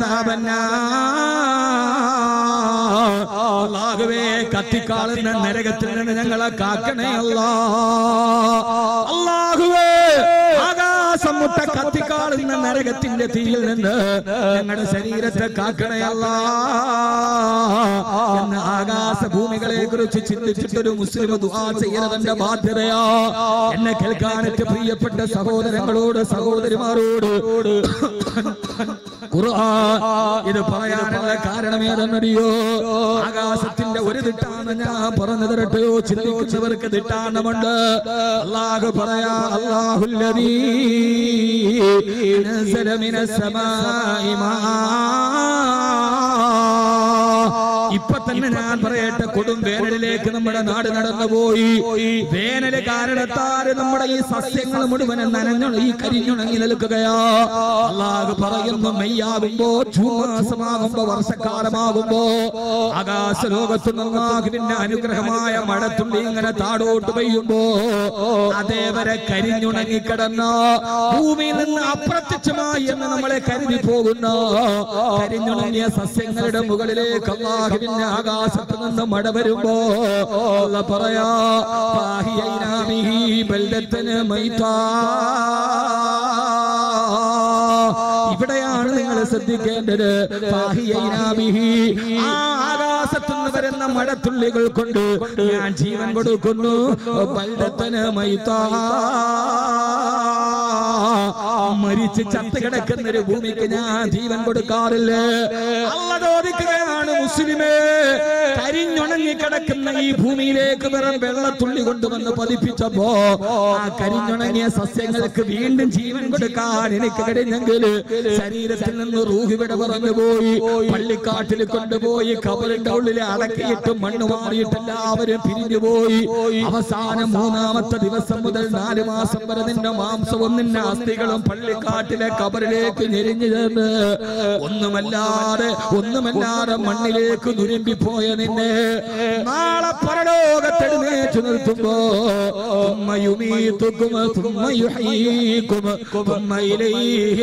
അദാബന്നാർ. അള്ളാഹുവേ കത്തിക്കാളുന്ന നരകത്തിൽ നിന്ന് ഞങ്ങളെ കാക്കണേ അല്ലാ അള്ളാഹുവേ ആകാശം മുട്ട കത്തിക്കാളുന്ന നരകത്തിന്റെ തീയിൽ നിന്ന് ഞങ്ങളുടെ ശരീരത്തെ കാക്കണയല്ല എന്ന് ആകാശ ഭൂമികളെ കുറിച്ച് ചിന്തിച്ചിട്ടൊരു മുസ്ലിം ദുആ ചെയ്യുന്നതിന്റെ ബാധ്യതയാ എന്നെ കേൾക്കാനെറ്റ് പ്രിയപ്പെട്ട സഹോദരങ്ങളോട് സഹോദരിമാരോട് ഖുർആൻ ഇത് പറയാനുള്ള കാരണം ഏതെന്നറിയോ ആകാശത്തിന്റെ ഒരു ദിട്ടാണ് ഞാൻ പറഞ്ഞു തരട്ടെയോ ചിന്തിക്കുന്നവർക്ക് ദിട്ടാണമുണ്ട് അള്ളാഹു പറയാ അള്ളാഹുല്ലദീ നസല മിനസ് സമാഇ മാ ഇപ്പൊ തന്നെ ഞാൻ പറയട്ടെ കൊടും വേനലിലേക്ക് നമ്മുടെ നാട് നടന്നുപോയി വേനല് കാരണത്താൽ നമ്മുടെ ഈ സസ്യങ്ങൾ മുഴുവൻ നനഞ്ഞു ഈ കരിഞ്ഞുണങ്ങി നിൽക്കുകയാ അള്ളാഹ് പറയുന്നു മെയ്യാകുമ്പോ ജൂൺ മാസമാകുമ്പോ വർഷക്കാലമാകുമ്പോ ആകാശ ലോകത്തു നിന്നാഹുവിന്റെ അനുഗ്രഹമായ മഴത്തുള്ളി ഇങ്ങനെ താടോട്ട് പെയ്യുമ്പോ അതേവരെ കരിഞ്ഞുണങ്ങി കിടന്ന ഭൂമിയിൽ നിന്ന് അപ്രത്യക്ഷമായി എന്ന് നമ്മളെ കരുതി പോകുന്ന കരിഞ്ഞുണങ്ങിയ സസ്യങ്ങളുടെ മുകളിലേക്ക് അള്ളാഹുവിന്റെ ആകാശത്ത് നിന്ന് മഴ വരുമ്പോ അള്ള പറയാ "ഫാഹിയൈനാമിഹി ബൽദത്തന് മൈത്താ." ഇവിടെയാണ് നിങ്ങൾ ശ്രദ്ധിക്കേണ്ടത് ഫാഹിയൈനാമിഹി. ആ ആകാശത്തുനിന്ന് വരുന്ന മഴത്തുള്ളികൾ കൊണ്ട് ഞാൻ ജീവൻ കൊടുക്കുന്നു ബൽദത്തന് മൈത്താ മരിച്ച് ചത്ത് കിടക്കുന്ന ഒരു ഭൂമിക്ക് ഞാൻ ജീവൻ കൊടുക്കാറില്ലേ അല്ല ചോദിക്കുകയാണ് മുസ്ലിമേ കരിഞ്ഞുണങ്ങി കിടക്കുന്ന ഈ ഭൂമിയിലേക്ക് വെറും വെള്ളത്തുള്ളി കൊണ്ടുവന്ന് പതിപ്പിച്ചപ്പോ ആ കരിഞ്ഞുണങ്ങിയ സസ്യങ്ങൾക്ക് വീണ്ടും ജീവൻ കൊടുക്കാൻ എനിക്ക് കഴിഞ്ഞെങ്കിൽ ശരീരത്തിൽ നിന്ന് റൂഹിവിടെ പറഞ്ഞു പോയി പള്ളിക്കാട്ടിൽ കൊണ്ടുപോയി കബറിന്റെ ഉള്ളിൽ അടക്കിയിട്ട് മണ്ണ് മാറിയിട്ട് എല്ലാവരും പിരിഞ്ഞുപോയി അവസാനം മൂന്നാമത്തെ ദിവസം മുതൽ നാല് മാസം വരെ നിന്റെ മാംസവും നിന്റെ അസ്ഥികളും പള്ളിക്കാട്ടിലെ കബറിലേക്ക് ഞെരിഞ്ഞു ചേർന്ന് ഒന്നുമല്ലാതെ ഒന്നുമല്ലാതെ മണ്ണിലേക്ക് നുരുമ്പിപ്പോയ നിന്നെ നാളെ പരലോകത്തെഴുന്നേറ്റ് നിർത്തുമ്പോ ثم يميتكم ثم يحييكم ثم إليه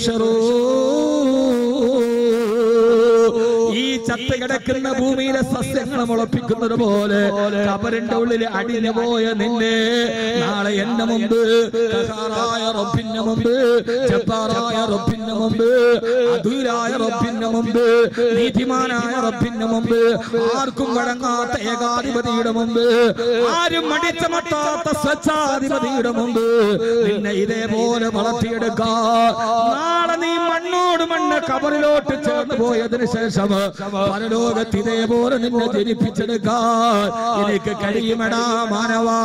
تحشرون ഈ ചത്ത് കിടക്കുന്ന ഭൂമിയിലെ സസ്യങ്ങൾ മുളപ്പിക്കുന്നത് പോലെ കബറിന്റെ ഉള്ളിൽ അടിഞ്ഞു പോയ നിന്നെ നാളെ എന്റെ മുമ്പ് കഹാറായ റബ്ബിന്റെ മുമ്പ് ജബ്ബാറായ റബ്ബിന്റെ മുമ്പ് അദൂരായ റബ്ബിന്റെ മുമ്പ് നീതിമാനായ റബ്ബിന്റെ മുമ്പ് ആർക്കും വഴങ്ങാത്ത ഏകാധിപതിയുടെ മുമ്പ് ആരും മടിച്ചമട്ടാത്ത സ്വച്ഛാധിപതിയുടെ മുമ്പ് നിന്നെ ഇതേപോലെ വളർത്തിയെടുക്കാൻ നാളെ നീ മണ്ണോട് മണ്ണ് കബറിലോട്ട് ചേർന്ന് പോയതിനു ശേഷം പരലോകത്ത് ഇതേപോലെ നിന്നെ ജനിപ്പിച്ചെടുക്കാൻ എനിക്ക് കഴിയുമെടാ മാനവാ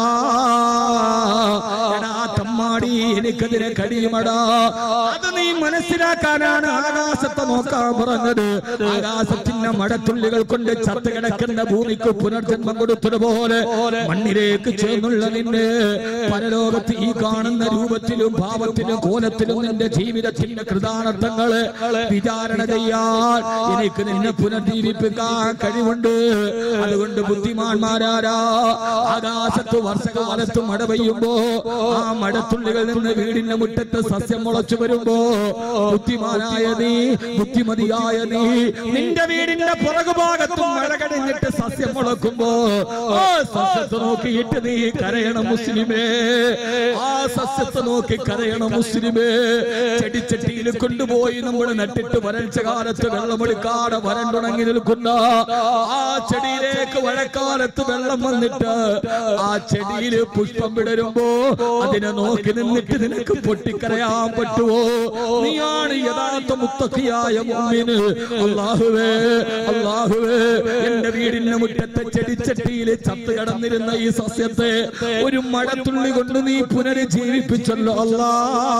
എടാ തമ്മാടി എനിക്കതിനെ കഴിയുമെടാ അത് നീ മനസ്സിലാക്കാനാണ് ആകാശത്തെ നോക്കാൻ പറഞ്ഞത് ആകാശത്തിന്റെ മഴത്തുള്ളികൾ കൊണ്ട് ചത്ത് കിടക്കുന്ന ഭൂമിക്ക് പുനർജന്മം കൊടുത്തതുപോലെ മണ്ണിലേക്ക് ചേർന്നുള്ള നിന്നെ പരലോകത്ത് ഈ കാണുന്ന രൂപത്തിലും ഭാവത്തിലും കോലത്തിലും നിന്റെ ജീവിതത്തിന്റെ കൃതാനർത്ഥങ്ങള് വിചാരണ ചെയ്യാൻ എനിക്ക് നിന്നെ പുനർജീവിപ്പിക്കാൻ കഴിവുണ്ട് അതുകൊണ്ട് ബുദ്ധിമാന്മാരാരാ ആകാശത്ത് വർഷകാലത്ത് മഴ പെയ്യുമ്പോ ആ മഴത്തുള്ളികൾ നിന്ന് വീടിന്റെ മുറ്റത്ത് സസ്യം മുളച്ചു വരുമ്പോ ബുദ്ധിമാനായ നീ ബുദ്ധിമതിയായ നീ നിന്റെ വീടിന്റെ പുറകുഭാഗത്തും മഴ കഴിഞ്ഞിട്ട് സസ്യം മുളക്കുമ്പോ ആ സസ്യത്തെ നോക്കിയിട്ട് നീ കരയണം മുസ്ലിമേ ആ സസ്യത്തെ നോക്കി കരയണം മുസ്ലിമേ ചെടിച്ചട്ടിയിൽ കൊണ്ടുപോയി നമ്മൾ നട്ടിട്ട് വരൾച്ച കാലത്ത് വെള്ളമെടുക്കാതെ വരണ്ടുണങ്ങി നിൽക്കുന്ന ആ ചെടിയിലേക്ക് മഴക്കാലത്ത് വെള്ളം വന്നിട്ട് ആ ചെടിയിൽ പുഷ്പം വിടരുമ്പോ അതിനെ നോക്കി നിന്നിട്ട് നിനക്ക് പൊട്ടിക്കരയാൻ പറ്റുമോ നീയാണ് യഥാർത്ഥ മുത്തക്കിയായ മുമ്മിന് അള്ളാഹുവേ അള്ളാഹുവേ എന്റെ വീടിന്റെ മുറ്റത്തെ ചെടിച്ചട്ടിയിൽ ചത്ത് കടന്നിരുന്ന ഈ സസ്യത്തെ ഒരു മഴത്തുള്ളി കൊണ്ട് നീ പുനരുജ്ജീവിപ്പിച്ചല്ലോ അല്ലാ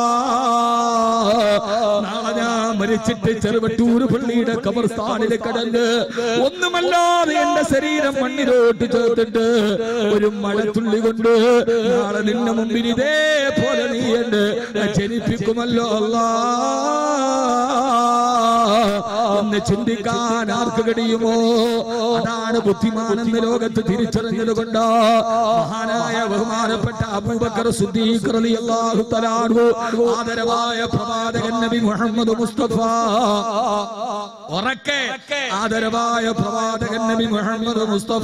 നാളെ ഞാൻ മരിച്ചിട്ട് ചെറുവട്ടൂർ പള്ളിയുടെ കബർസ്ഥാനിൽ കടന്ന് ഒന്നുമല്ലാതെ എന്റെ ശരീരം മണ്ണിലോട്ട് ചേർത്തിട്ട് ഒരു മഴത്തുള്ളി കൊണ്ട് നാളെ നിന്റെ മുമ്പിൽ ഇതേപോലെ നീ എന്നെ ജനിപ്പിക്കുമല്ലോ അല്ലാ എന്ന് ചിന്തിക്കാൻ ആർക്ക് കഴിയുമോ അതാണ് ബുദ്ധിമാനെന്ന് ലോകത്ത് തിരിച്ചറിഞ്ഞത് കൊണ്ട് മഹാനായ ബഹുമാനപ്പെട്ട അബൂബക്കർ സിദ്ദീഖ് റളിയല്ലാഹു തആല അൻഹു ആദരവായ പ്രവാചകൻ നബി മുഹമ്മദ് മുസ്തഫ ഉറക്കെ ആദരവായ പ്രവാചകൻ നബി മുഹമ്മദ് മുസ്തഫ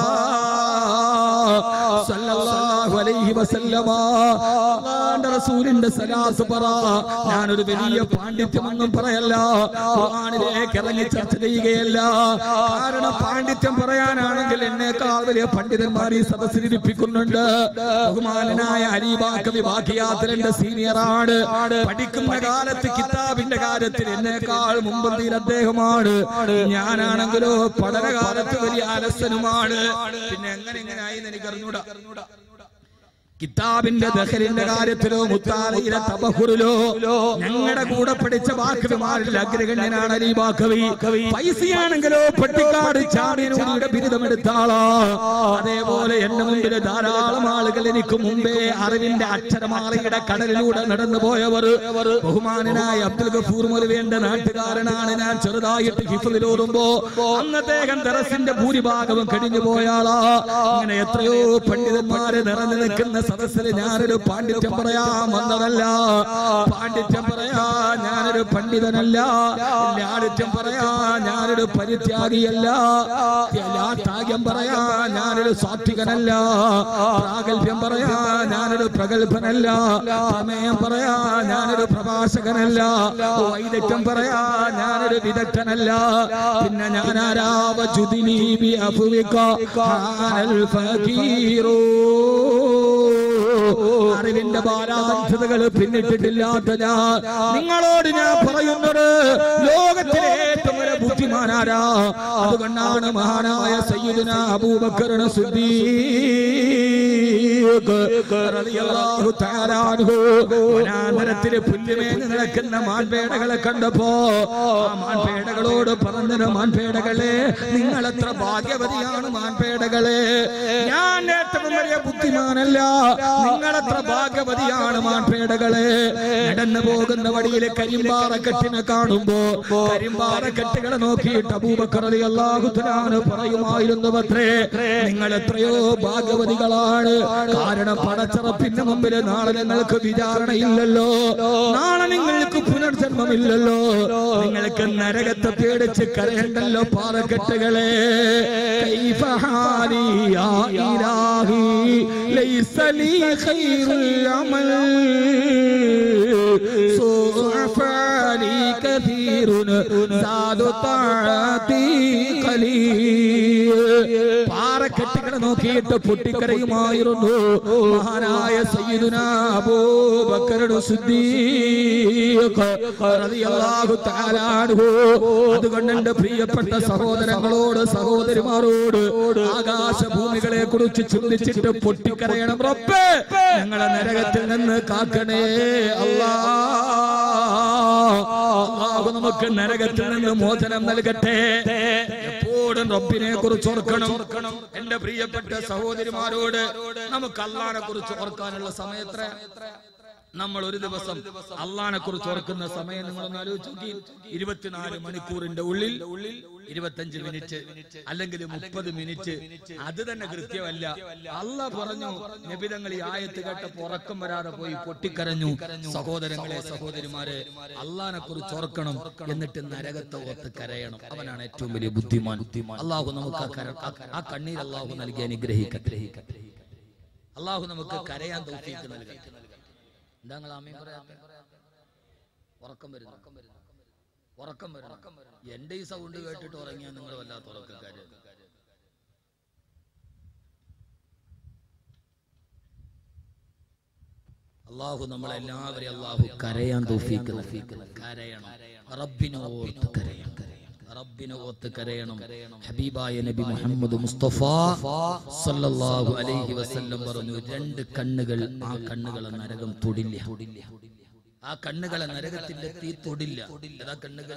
സല്ലല്ലാഹു അലൈഹി വസല്ലമ അല്ലാഹുവിന്റെ റസൂലിന്റെ സലാസ് പറ ഞാനൊരു വലിയ പാണ്ഡിത്യമൊന്നും പറയല്ല ഖുർആനിലേക്ക് ഇറങ്ങി ചർച്ച ചെയ്യുകയല്ല കാരണം പാണ്ഡിത്യം പറയാനാണെങ്കിൽ എന്നേക്കാൾ വലിയ പണ്ഡിതന്മാർ ഈ സദസ്സിലിരിപ്പിക്കുന്നുണ്ട് ബഹുമാനനായ അലീബാക്കവി ബാക്കിയാത്രന്റെ സീനിയറാണ് പഠിക്കുന്ന കാലത്ത് കിതാബിന്റെ കാര്യത്തിൽ എന്നേക്കാൾ മുമ്പന്തിയിൽ അദ്ദേഹമാണ് ഞാനാണെങ്കിലോ പഠനകാലത്ത് വലിയ അലസനുമാണ് പിന്നെ എങ്ങനെ എങ്ങനെ ആയി എന്ന് എനിക്ക് അറിഞ്ഞൂടാ കിതാബിന്റെ ദഹലിന്റെ കാര്യത്തിലോ മുത്താലിയിലെ തബഹുറിലോ ഞങ്ങളുടെ കൂടെ പഠിച്ച ബാക്കവിമാരിൽ അഗ്രഗണ്യനാണ് അലി ബാക്കവി പൈസയാണെങ്കിലോ പട്ടിക്കാട് ചാമിനൂരിയുടെ ബിരുദമെടുത്ത ആളാ അതേപോലെ എന്റെ മുമ്പിൽ ധാരാളം ആളുകൾ എനിക്ക് മുമ്പേ അറിവിന്റെ അക്ഷരമാലയുടെ കടലിലൂടെ നടന്നു പോയവർ ബഹുമാനനായ അബ്ദുൽ ഗഫൂർ മുലവേന്റെ നാട്ടുകാരനാണ് ഞാൻ ചെറുതായിട്ട് ഹിഫിൽ ഓതുമ്പോ അന്നത്തെ ദറസിന്റെ ഭൂരിഭാഗവും കഴിഞ്ഞു പോയാളാ ഇങ്ങനെ എത്രയോ പണ്ഡിതന്മാരെ നിറഞ്ഞു നിൽക്കുന്ന സദസ്സിൽ ഞാനൊരു പാണ്ഡിത്യം പറയാൻ വന്നതല്ല പാണ്ഡിത്യം പറയാ ഞാനൊരു പണ്ഡിതനല്ല ലാളിത്യം പറയാ ഞാനൊരു പരിത്യാഗിയല്ല ത്യാഗം പറയാ ഞാനൊരു സാത്വികനല്ല പ്രാഗൽഭ്യം പറയാ ഞാനൊരു പ്രഗത്ഭനല്ല പ്രമേയം പറയാ ഞാനൊരു പ്രഭാഷകനല്ല വൈദഗ്ധ്യം പറയാ ഞാനൊരു വിദഗ്ധനല്ല പിന്നെ ഞാനാരാവ ജുദിനി ബി അഫുവിക ഹാനൽ ഫകീറൂ അറിവിന്റെ ബാലാന്ധതകൾ പിന്നിട്ടിട്ടില്ലാത്ത ഞാൻ നിങ്ങളോട് ഞാൻ പറയുന്നത് ലോകത്തിലെ ഏറ്റവും വലിയ ബുദ്ധിമാനാരാ അതുകൊണ്ടാണ് മഹാനായ സയ്യിദുന അബൂബക്കറിന് വനാന്തരത്തില് പുല്ലുമേഞ്ഞ് നടക്കുന്ന മാൻപേടകളെ കണ്ടപ്പോ ആ മാൻപേടകളോട് പറഞ്ഞത് മാൻപേടകളെ നിങ്ങൾ എത്ര ഭാഗ്യവതിയാണ് മാൻപേടകളെ ഞാൻ ഏറ്റവും വലിയ ബുദ്ധിമാനല്ല നിങ്ങളെത്ര ഭാഗ്യവതിയാണ് മാൻപേടകളെ നടന്നു പോകുന്ന വഴിയിലെ കരിമ്പാറക്കെട്ടിനെ കാണുമ്പോ കരിമ്പാറക്കെട്ടുകളെ നോക്കിയിട്ട് അബൂബക്കറലി അള്ളാഹുത്തലാണ് പറയുമായിരുന്നു അത്രേ നിങ്ങൾ എത്രയോ ഭാഗ്യവതികളാണ് കാരണം പടച്ചറപ്പിന്റെ മുമ്പിൽ നാളെ നിങ്ങൾക്ക് വിചാരണയില്ലല്ലോ നാളെ നിങ്ങൾക്ക് പുനർജന്മമില്ലല്ലോ നിങ്ങൾക്ക് നരകത്തെ പേടിച്ച് കരയണ്ടല്ലോ പാറക്കെട്ടുകളെ كيف حالي يا إلهي ليس لي خير العمل سوء أفعالي كثير زاد طاعتي قليل പാറക്കെട്ടുകളെ നോക്കിയിട്ട് പൊട്ടിക്കരയുമായിരുന്നു മഹാനായ സയ്യിദുന അബൂബക്കറുടെ സിദ്ദീഖ് റളിയല്ലാഹു തആല അൻഹു അതുകൊണ്ട് എന്റെ പ്രിയപ്പെട്ട സഹോദരങ്ങളോട് സഹോദരിമാരോട് ആകാശഭൂമികളെ കുറിച്ച് ചിന്തിച്ചിട്ട് പൊട്ടിക്കരയണം റബ്ബേ ഞങ്ങളെ നരകത്തിൽ നിന്ന് കാക്കണേ അല്ലാ അള്ളാഹു നമുക്ക് നരകത്തിൽ നിന്ന് മോചനം നൽകട്ടെ എപ്പോഴും റബ്ബിനെ കുറിച്ച് ഓർക്കണം എന്റെ പ്രിയപ്പെട്ട സഹോദരിമാരോട് നമുക്ക് അള്ളാനെ കുറിച്ച് ഓർക്കാനുള്ള സമയത്ര നമ്മൾ ഒരു ദിവസം അള്ളാനെ കുറിച്ച് ഓർക്കുന്ന സമയം നിങ്ങളൊന്ന് ആലോചിച്ച് നോക്കി ഇരുപത്തിനാല് മണിക്കൂറിന്റെ ഉള്ളിൽ ഉള്ളിൽ ഇരുപത്തഞ്ച് മിനിറ്റ് അല്ലെങ്കിൽ മുപ്പത് മിനിറ്റ് അത് തന്നെ കൃത്യമല്ല അല്ല പറഞ്ഞു നബിതങ്ങൾ ഈ ആയത്ത് കേട്ടപ്പോ ഉറക്കം വരാതെ പോയി പൊട്ടിക്കരഞ്ഞു സഹോദരങ്ങളെ സഹോദരിമാരെ അള്ളാനെ കുറിച്ച് ഓർക്കണം എന്നിട്ട് നരകത്തെ ഓർത്ത് കരയണം അവനാണ് ഏറ്റവും വലിയ ബുദ്ധിമാൻ അള്ളാഹു നമുക്ക് ആ കര- ആ- ആ കണ്ണീർ അള്ളാഹു നൽകി അനുഗ്രഹിക്കട്ടെ അള്ളാഹു നമുക്ക് കരയാൻ തൗഫീക്ക് നൽകട്ടെ എന്താ നിങ്ങൾ ആമീൻ പറയാത്തെ ഉറക്കം വരുന്നു ഉറക്കം വരുന്നു എന്റെ ഈ സൗണ്ട് കേട്ടിട്ട് ഉറങ്ങിയാൽ നിങ്ങൾ വല്ലാത്ത ഉറക്കക്കാര് അള്ളാഹു നമ്മളെല്ലാവരെയും അള്ളാഹു കരയാൻ തൗഫീക്ക് നൽകി. കരയണം റബ്ബിനെ ഓർത്ത് കരയണം റബ്ബിനെ ഓർത്ത് കരയണം ഹബീബായ നബി മുഹമ്മദ് മുസ്തഫ സല്ലല്ലാഹു അലൈഹി വസല്ലം പറഞ്ഞു രണ്ട് കണ്ണുകൾ ആ കണ്ണുകളെ നരകം തൊടില്ല ആ കണ്ണുകളെ നരകത്തിന്റെ തീ തൊടില്ല ഏതാ കണ്ണുകൾ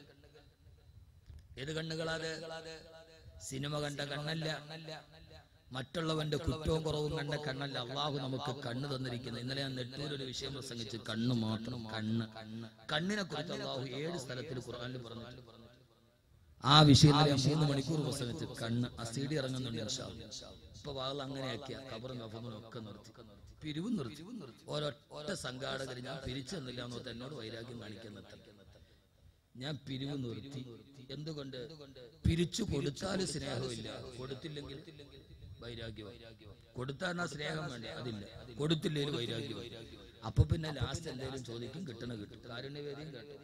ഏത് കണ്ണുകളാത് സിനിമ കണ്ട കണ്ണല്ല മറ്റുള്ളവന്റെ കുറ്റവും കുറവും കണ്ട കണ്ണല്ല അള്ളാഹു നമുക്ക് കണ്ണ് തന്നിരിക്കുന്നത് ഇന്നലെ ഞാൻ നെട്ടൂർ ഒരു വിഷയം പ്രസംഗിച്ച് കണ്ണ് മാത്രം കണ്ണ് കണ്ണിനെ കുറിച്ച് അള്ളാഹു ഏഴ് സ്ഥലത്തിൽ ഖുർആനിൽ പറഞ്ഞിട്ടുണ്ട് ആ വിഷയത്തിൽ ഞാൻ മൂന്ന് മണിക്കൂർ പ്രസംഗിച്ച് കണ്ണ് ആ സി ഡി ഇറങ്ങുന്നുണ്ട് ഇൻഷാ അല്ലാ. ഇപ്പൊ വാകൾ അങ്ങനെയാക്കിയ കബറും കഫങ്ങളും ഒക്കെ നിർത്തി പിരിവ് നിർത്തി ഒരൊറ്റ സംഘാടകർ ഞാൻ പിരിച്ചു തന്നില്ല എന്ന് എന്നോട് വൈരാഗ്യം കാണിക്കാൻ നിർത്തി ഞാൻ പിരിവ് നിർത്തി എന്തുകൊണ്ട് പിരിച്ചു കൊടുത്താൽ സ്നേഹമില്ല കൊടുത്തില്ലെങ്കിൽ വൈരാഗ്യമായി കൊടുത്താൽ ആ സ്നേഹം വേണ്ടേ അതില്ല കൊടുത്തില്ലെങ്കിൽ വൈരാഗ്യമായി അപ്പൊ പിന്നെ ലാസ്റ്റ് എന്തെങ്കിലും ചോദിക്കും കിട്ടണ കിട്ടും കാരുണ്യവേദിയും കേട്ടോ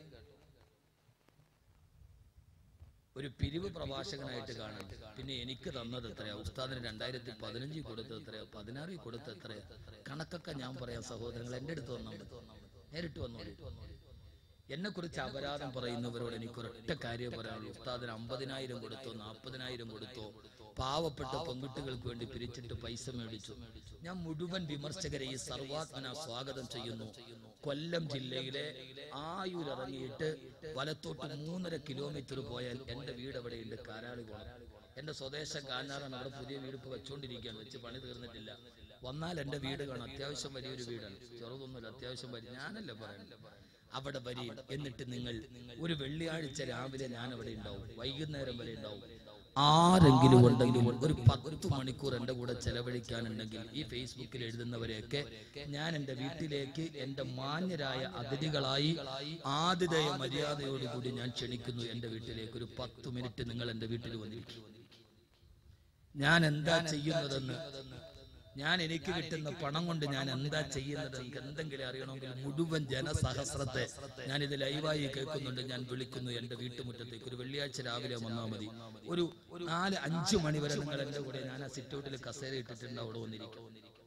ഒരു പിരിവ് പ്രഭാഷകനായിട്ട് കാണാൻ പിന്നെ എനിക്ക് തന്നത് എത്രയാ ഉസ്താദിന് രണ്ടായിരത്തി പതിനഞ്ചിൽ കൊടുത്തത് എത്രയാ പതിനാറിൽ കൊടുത്തത് എത്രയാ കണക്കൊക്കെ ഞാൻ പറയാം സഹോദരങ്ങൾ എന്റെ അടുത്ത് വന്നാൽ മതി നേരിട്ട് വന്നോളൂ എന്നെ കുറിച്ച് അപരാധം പറയുന്നവരോട് എനിക്ക് ഒരൊറ്റ കാര്യം പറയാനുള്ളൂ ഉസ്താദിന് അമ്പതിനായിരം കൊടുത്തോ നാൽപ്പതിനായിരം കൊടുത്തോ പാവപ്പെട്ട പെൺകുട്ടികൾക്ക് വേണ്ടി പിരിച്ചിട്ട് പൈസ മേടിച്ചു ഞാൻ മുഴുവൻ വിമർശകരെ ഈ സർവാത്മന സ്വാഗതം ചെയ്യുന്നു കൊല്ലം ജില്ലയിലെ ആയൂരിറങ്ങിയിട്ട് വലത്തോട്ട് മൂന്നര കിലോമീറ്റർ പോയാൽ എന്റെ വീട് എവിടെയുണ്ട് കാരാളികുളം എന്റെ സ്വദേശം കാഞ്ഞാറാണ് അവിടെ പുതിയ വീട് ഇപ്പൊ വെച്ചോണ്ടിരിക്കുകയാണ് വെച്ച് പണി തീർന്നിട്ടില്ല വന്നാൽ എന്റെ വീട് കാണാം അത്യാവശ്യം വലിയൊരു വീടാണ് ചെറുതൊന്നുമില്ല അത്യാവശ്യം വലിയ ഞാനല്ല പറയുന്നത് അവിടെ വരി എന്നിട്ട് നിങ്ങൾ ഒരു വെള്ളിയാഴ്ച രാവിലെ ഞാൻ അവിടെ ഉണ്ടാവും വൈകുന്നേരം വരെ ഉണ്ടാവും ആരെങ്കിലും ഉണ്ടെങ്കിൽ ഒരു പത്ത് മണിക്കൂർ എന്റെ കൂടെ ചെലവഴിക്കാനുണ്ടെങ്കിൽ ഈ ഫേസ്ബുക്കിൽ എഴുതുന്നവരെയൊക്കെ ഞാൻ എന്റെ വീട്ടിലേക്ക് എന്റെ മാന്യരായ അതിഥികളായി ആതിഥേയ മര്യാദയോടുകൂടി ഞാൻ ക്ഷണിക്കുന്നു എന്റെ വീട്ടിലേക്ക് ഒരു പത്ത് മിനിറ്റ് നിങ്ങൾ എന്റെ വീട്ടിൽ വന്നിരിക്കും ഞാൻ എന്താ ചെയ്യുന്നതെന്ന് ഞാൻ എനിക്ക് കിട്ടുന്ന പണം കൊണ്ട് ഞാൻ എന്താ ചെയ്യുന്നത് എനിക്ക് എന്തെങ്കിലും അറിയണമെങ്കിൽ മുഴുവൻ ജനസഹസ്രത്തെ ഞാൻ ഇത് ലൈവായി കേൾക്കുന്നുണ്ട് ഞാൻ വിളിക്കുന്നു എന്റെ വീട്ടുമുറ്റത്തേക്ക് ഒരു വെള്ളിയാഴ്ച രാവിലെ വന്നാൽ മതി ഒരു നാല് അഞ്ചു മണി വരെ നിങ്ങൾ എന്റെ കൂടെ ഞാൻ ആ സിറ്റ് ഔട്ടിൽ കസേര ഇട്ടിട്ടുണ്ട് അവിടെ വന്നിരിക്കും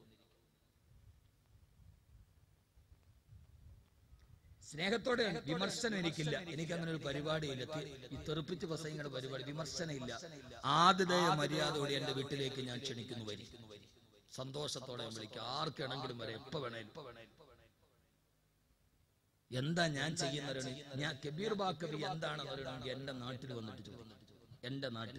സ്നേഹത്തോടെ വിമർശനം എനിക്കില്ല എനിക്ക് അങ്ങനെ ഒരു പരിപാടിയില്ല തി- ഈ തെറുപ്പിച്ച് പ്രസംഗങ്ങളുടെ പരിപാടി വിമർശനം ഇല്ല ആതിഥേയ മര്യാദയോടെ എന്റെ വീട്ടിലേക്ക് ഞാൻ ക്ഷണിക്കുന്നു വരി സന്തോഷത്തോടെ ഞാൻ വിളിക്കാം ആർക്കാണെങ്കിലും വരെ എപ്പോ വേണേലും എന്താ ഞാൻ ചെയ്യുന്നവരാണ് ഞാൻ കബീർ ബാക്കവി എന്താണെന്ന് അറിയണമെങ്കിൽ എന്റെ നാട്ടിൽ വന്നിട്ട് ചോദിക്കും എന്റെ നാട്ടിൽ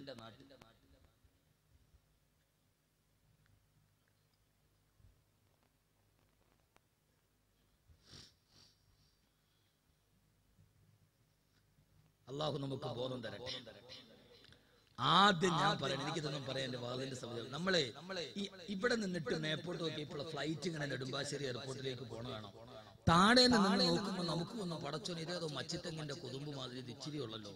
അള്ളാഹു നമുക്ക് ബോധം തരട്ടെ ആദ്യം ഞാൻ പറയാൻ എനിക്കിതൊന്നും പറയാൻ എന്റെ വാതിന്റെ സമയം നമ്മളെ ഈ ഇവിടെ നിന്നിട്ട് മേപ്പോട്ട് നോക്കിയപ്പോൾ ഫ്ലൈറ്റ് ഇങ്ങനെ നെടുമ്പാശ്ശേരി എയർപോർട്ടിലേക്ക് പോണതാണ് താഴെ നിന്ന് നോക്കുമ്പോൾ നമുക്ക് ഒന്ന് പടച്ചോൻ ഇതേതോ മച്ചിത്തെങ്ങിന്റെ കൊതുമ്പ് മാതിരി ഇത് ഇച്ചിരി ഉള്ളല്ലോ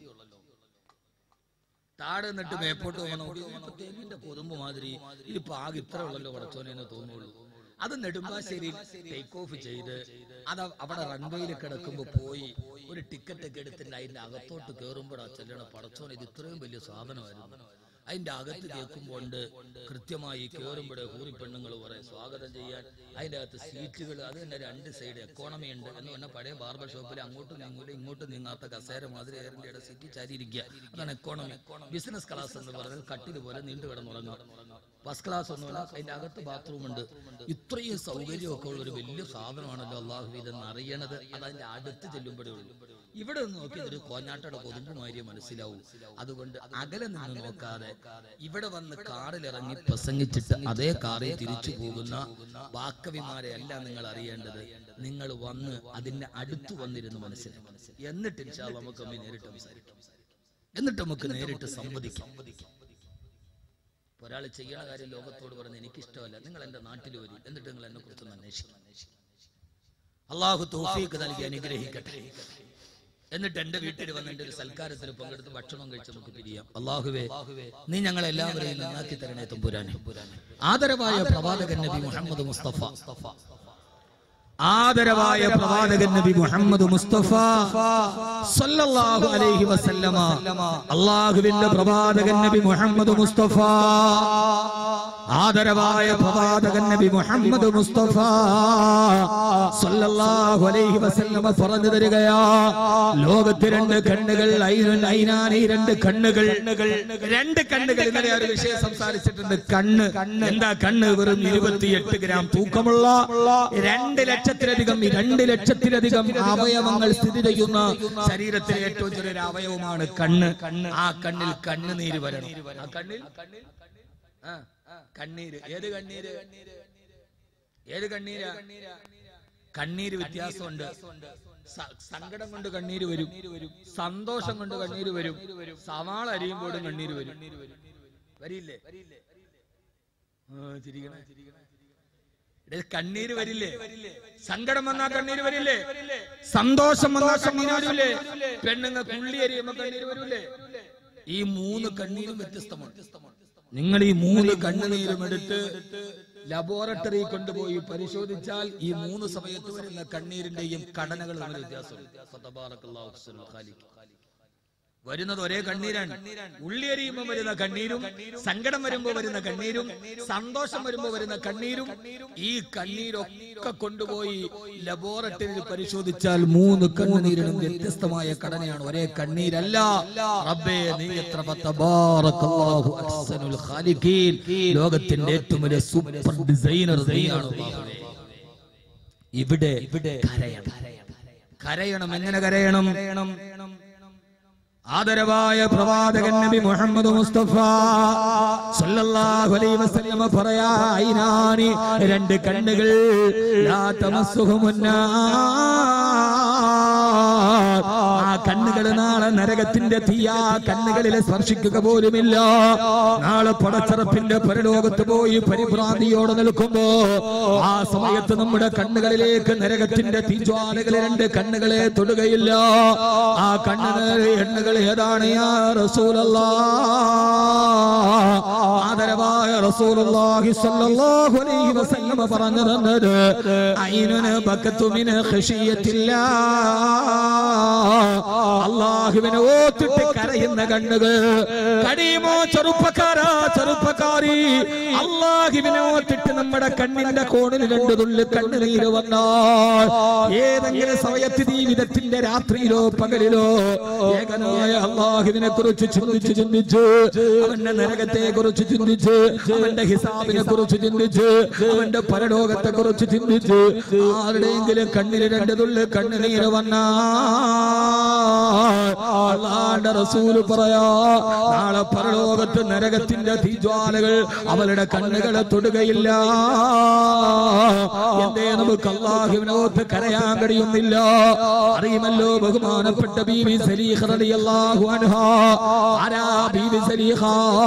താഴെ നിന്നിട്ട് മേപ്പോട്ട് പോകുമ്പോൾ നമുക്ക് ഇപ്പൊ തെങ്ങിന്റെ കൊതുമ്പ് മാതിരി ഇതിപ്പോ ആകെ ഇത്ര ഉള്ളല്ലോ പടച്ചോനെ എന്ന് തോന്നുള്ളൂ അത് നെടുമ്പാശ്ശേരിയിൽ ടേക്ക് ഓഫ് ചെയ്ത് അത് അവിടെ റൺവേയിൽ കിടക്കുമ്പോ പോയി ഒരു ടിക്കറ്റ് ഒക്കെ എടുത്തിട്ട് അതിന്റെ അകത്തോട്ട് കയറുമ്പോഴാ ചെല്ലണ പടച്ചോൻ ഇത് ഇത്രയും വലിയ സാധനമായിരുന്നു അതിന്റെ അകത്ത് കേൾക്കുമ്പോൾ കൃത്യമായി കയറുമ്പോഴേ ഹൂറി പെണ്ണുങ്ങൾ പറയും സ്വാഗതം ചെയ്യാൻ അതിന്റെ അകത്ത് സീറ്റുകൾ അത് തന്നെ രണ്ട് സൈഡ് എക്കോണമി ഉണ്ട് എന്ന് പറഞ്ഞാൽ പഴയ ബാർബർ ഷോപ്പിൽ അങ്ങോട്ടും നീങ്ങൂല ഇങ്ങോട്ടും നീങ്ങാത്ത കസേര മാതിരി എയർ ഇന്ത്യയുടെ സീറ്റ് ചാരിയിരിക്കുക അതാണ് എക്കോണമി ബിസിനസ് ക്ലാസ് എന്ന് പറഞ്ഞാൽ കട്ടിൽ പോലെ നീണ്ടു കിടന്നുറങ്ങാം ഫസ്റ്റ് ക്ലാസ് ഒന്നുമില്ല അതിന്റെ അകത്ത് ബാത്റൂം ഉണ്ട് ഇത്രയും സൗകര്യമൊക്കെ ഉള്ള ഒരു വലിയ സാധനമാണല്ലോ അള്ളാഹു ഇതെന്ന് അറിയണത് അത് അതിന്റെ അടുത്ത് ചെല്ലുമ്പോഴേ ഉള്ളൂ ഇവിടെ നിന്ന് നോക്കി ഇതൊരു കോഞ്ഞാട്ടയുടെ കൊതുമ്പുമാരിയെ മനസ്സിലാവും അതുകൊണ്ട് അകലെ നിന്ന് നോക്കാതെ ഇവിടെ വന്ന് കാറിലിറങ്ങി പ്രസംഗിച്ചിട്ട് അതേ കാറിൽ തിരിച്ചു പോകുന്ന വാക്കവിമാരെ അല്ല നിങ്ങൾ അറിയേണ്ടത് നിങ്ങൾ വന്ന് അതിന്റെ അടുത്ത് വന്നിരുന്ന് മനസ്സിലാക്കി എന്നിട്ട് ഇൻഷാ അല്ലാ നമുക്ക് തമ്മിൽ നേരിട്ട് സംസാരിക്കാം എന്നിട്ട് നമുക്ക് നേരിട്ട് സംവദിക്കാം ഒരാൾ ചെയ്യണ കാര്യം ലോകത്തോട് പറഞ്ഞ് എനിക്കിഷ്ടമല്ല നിങ്ങൾ എന്റെ നാട്ടിൽ വരും എന്നിട്ട് നിങ്ങൾ എന്നെ കുറിച്ചൊന്ന് അന്വേഷിക്കണം അള്ളാഹു തോഫീക്ക് നൽകി അനുഗ്രഹിക്കട്ടെ എന്നിട്ട് എന്റെ വീട്ടിൽ വന്ന് എന്റെ ഒരു സൽക്കാരത്തിൽ പങ്കെടുത്ത് ഭക്ഷണം കഴിച്ച് നമുക്ക് പിരിയാം അള്ളാഹുവേ നീ ഞങ്ങളെ എല്ലാവരെയും നന്നാക്കി തരണേ തമ്പുരാനെ ആദരവായ പ്രവാചകൻ നബി മുഹമ്മദ് മുസ്തഫ ആദരവായ പ്രവാചകൻ നബി മുഹമ്മദ് മുസ്തഫ സല്ലല്ലാഹു അലൈഹി വസല്ലമ അള്ളാഹുവിന്റെ പ്രവാചകൻ നബി മുഹമ്മദ് മുസ്തഫ ആദരവായ പ്രവാചകൻ നബി മുഹമ്മദ് മുസ്തഫ സല്ലല്ലാഹു അലൈഹി വസല്ലമ പറഞ്ഞു തരികയാ ലോകത്ത് രണ്ട് കണ്ണുകൾ ഐനുൻ ഐനാനി രണ്ട് കണ്ണുകൾ രണ്ട് കണ്ണുകൾ ഇന്നലെ ആ ഒരു വിഷയം സംസാരിച്ചിട്ടുണ്ട് കണ്ണ് എന്താ കണ്ണ് വെറും ഇരുപത്തിയെട്ട് ഗ്രാം തൂക്കമുള്ള രണ്ട് ലക്ഷത്തിലധികം രണ്ട് ലക്ഷത്തിലധികം അവയവങ്ങൾ സ്ഥിതി ചെയ്യുന്ന ശരീരത്തിലെ ഏറ്റവും ചെറിയൊരു അവയവമാണ് കണ്ണ് ആ കണ്ണിൽ കണ്ണുനീര് വരണം ആ കണ്ണിൽ ആ, കണ്ണീര് ഏത് കണ്ണീര് ഏത് കണ്ണീരാ കണ്ണീര് വ്യത്യാസമുണ്ട് സ- സങ്കടം കൊണ്ട് കണ്ണീര് വരും സന്തോഷം കൊണ്ട് കണ്ണീര് വരും സവാള അരിയുമ്പോഴും കണ്ണീര് വരും വരില്ലേ ആ, ചിരിക്കണേ എടേ, കണ്ണീര് വരില്ലേ സങ്കടം വന്നാ കണ്ണീര് വരില്ലേ സന്തോഷം വന്നാ കണ്ണീര് വരില്ലേ പെണ്ണുങ്ങൾ കുള്ളി എരിയുമ്പോ കണ്ണീര് വരൂലേ ഈ മൂന്ന് കണ്ണീരും വ്യത്യസ്തമാണ് നിങ്ങൾ ഈ മൂന്ന് കണ്ണുനീരും എടുത്ത് ലബോറട്ടറി കൊണ്ടുപോയി പരിശോധിച്ചാൽ ഈ മൂന്ന് സമയത്ത് വരുന്ന കണ്ണീരിന്റെയും ഘടനകൾ തമ്മിൽ വ്യത്യാസമുണ്ട് ഫതബാറക്കല്ലാഹു അഹ്സനുൽ ഖാലിഖ്. വരുന്നത് ഒരേ കണ്ണീരാണ് ഉള്ളി എരിയുമ്പോൾ വരുന്ന കണ്ണീരും സങ്കടം വരുമ്പോൾ വരുന്ന കണ്ണീരും സന്തോഷം വരുമ്പോൾ വരുന്ന കണ്ണീരും ഈ കണ്ണീരൊക്കെ കൊണ്ടുപോയി ലബോറട്ടറിയിൽ പരിശോധിച്ചാൽ മൂന്ന് കണ്ണുനീരിനും വ്യത്യസ്തമായ ഘടനയാണ് ഒരേ കണ്ണീരല്ല റബ്ബേ നീ എത്ര തബാറക്കല്ലാഹു അഹ്സനുൽ ഖാലിഖീൻ ലോകത്തിന്റെ ഏറ്റവും വലിയ സൂപ്പർ ഡിസൈനർ നീയാണ് അല്ലാഹുവേ. ഇവിടെ ഇവിടെ കരയണം കരയണം എങ്ങനെ കരയണം ആദരവായ പ്രവാചകൻ നബി മുഹമ്മദ് മുസ്തഫ സല്ലല്ലാഹു അലൈഹി വസല്ലമ പറയാ ഐനാനി രണ്ട് കണ്ണുകൾ ലാ തമസ്സുഹുമുന്നാർ ആ കണ്ണുകൾ നാളെ നരകത്തിന്റെ തീയാ കണ്ണുകളിലെ സ്പർശിക്കുക പോലുമില്ല നാളെ പടച്ചറപ്പിന്റെ പരലോകത്ത് പോയി പരിഭ്രാന്തിയോടെ നിൽക്കുമ്പോ ആ സമയത്ത് നമ്മുടെ കണ്ണുകളിലേക്ക് നരകത്തിന്റെ തീജ്വാലകൾ രണ്ട് കണ്ണുകളെ തൊടുകയില്ല ആ കണ്ണുകൾ എണ്ണകൾ ഏതാണ് യാ റസൂലല്ലാ ആദരവായ റസൂലുള്ളാഹി സ്വല്ലല്ലാഹു അലൈഹി വസല്ലമ പറഞ്ഞു തന്നത് ഐനുന ബക്കത്തു മിൻ ഖശിയത്തില്ലാ അള്ളാഹുവിനെ ഓത്തിട്ട് കരയുന്ന കണ്ണുകൾ കടിയുമോ ചെറുപ്പക്കാരാ ചെറുപ്പക്കാരി അള്ളാഹുവിനെ ഓത്തിട്ട് നമ്മുടെ കണ്ണിന്റെ കോണിൽ രണ്ടു തുള്ളി കണ്ണുനീര് വന്നാൽ ഏതെങ്കിലും സമയത്ത് ജീവിതത്തിന്റെ രാത്രിയിലോ പകലിലോ ഏകനായ അള്ളാഹുവിനെ കുറിച്ച് ചിന്തിച്ച് ചിന്തിച്ച് അവന്റെ നരകത്തെ കുറിച്ച് ചിന്തിച്ച് അവന്റെ ഹിസാബിനെ കുറിച്ച് ചിന്തിച്ച് അവന്റെ പരലോകത്തെ കുറിച്ച് ചിന്തിച്ച് ആരുടെയെങ്കിലും കണ്ണിൽ രണ്ട് തുള്ളി കണ്ണുനീര് വന്നാ അള്ളാന്റെ റസൂല് പറയാ നാളെ പരലോകത്ത് നരകത്തിന്റെ തീജ്വാലകൾ അവളുടെ കണ്ണുകളെ തൊടുകയില്ല എന്തേ നമുക്ക് അള്ളാഹുവിനോത്ത് കരയാൻ കഴിയുന്നില്ല അറിയുമല്ലോ ബഹുമാനപ്പെട്ട ബീവി സലീഹ റളിയല്ലാഹു അൻഹാ ആരാ ബീവി സലീഹ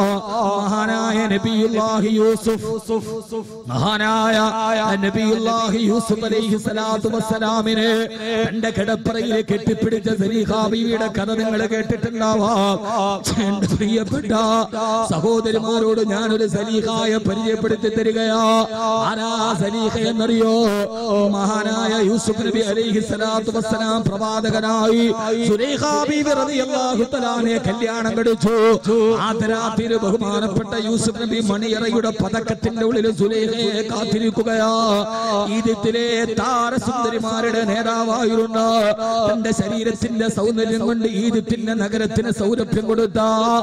മഹാനായ നബിയുല്ലാഹി യൂസുഫ് മഹാനായ നബിയുല്ലാഹി യൂസുഫ് അലൈഹി സ്വലാത്തു വസ്സലാമിനെ തന്റെ കിടപ്പറയിൽ കെട്ടിപ്പിടിച്ച സലീഹ ബീവിയുടെ കഥ നിങ്ങൾ കേട്ടിട്ടുണ്ടാവാം എന്റെ പ്രിയപ്പെട്ട സഹോദരിമാരോട് ഞാനൊരു സലീഹായെ പരിചയപ്പെടുത്തി തരികയാ ആരാ സലീഹ എന്നറിയോ മഹാനായ യൂസുഫ് നബി അലൈഹി സ്വലാത്തു വസ്സലാം പ്രവാചകനായി സുലൈഖ ബീവി റളിയല്ലാഹു തആലാനെ കല്യാണം കഴിച്ചു ആദരാത്തിൽ ബഹുമാനപ്പെട്ട യൂസുഫ് നബി മണിയറയുടെ പതക്കത്തിന്റെ ഉള്ളിൽ സുലൈഖയെ കാത്തിരിക്കുകയാ ഈജിപ്തിലെ താരസുന്ദരിമാരുടെ നേതാവായിരുന്ന തന്റെ ശരീരത്തിന്റെ സൗന്ദര്യം കൊണ്ട് ഈജിപ്തിന്റെ നഗരത്തിന് സൗരഭ്യം കൊടുത്ത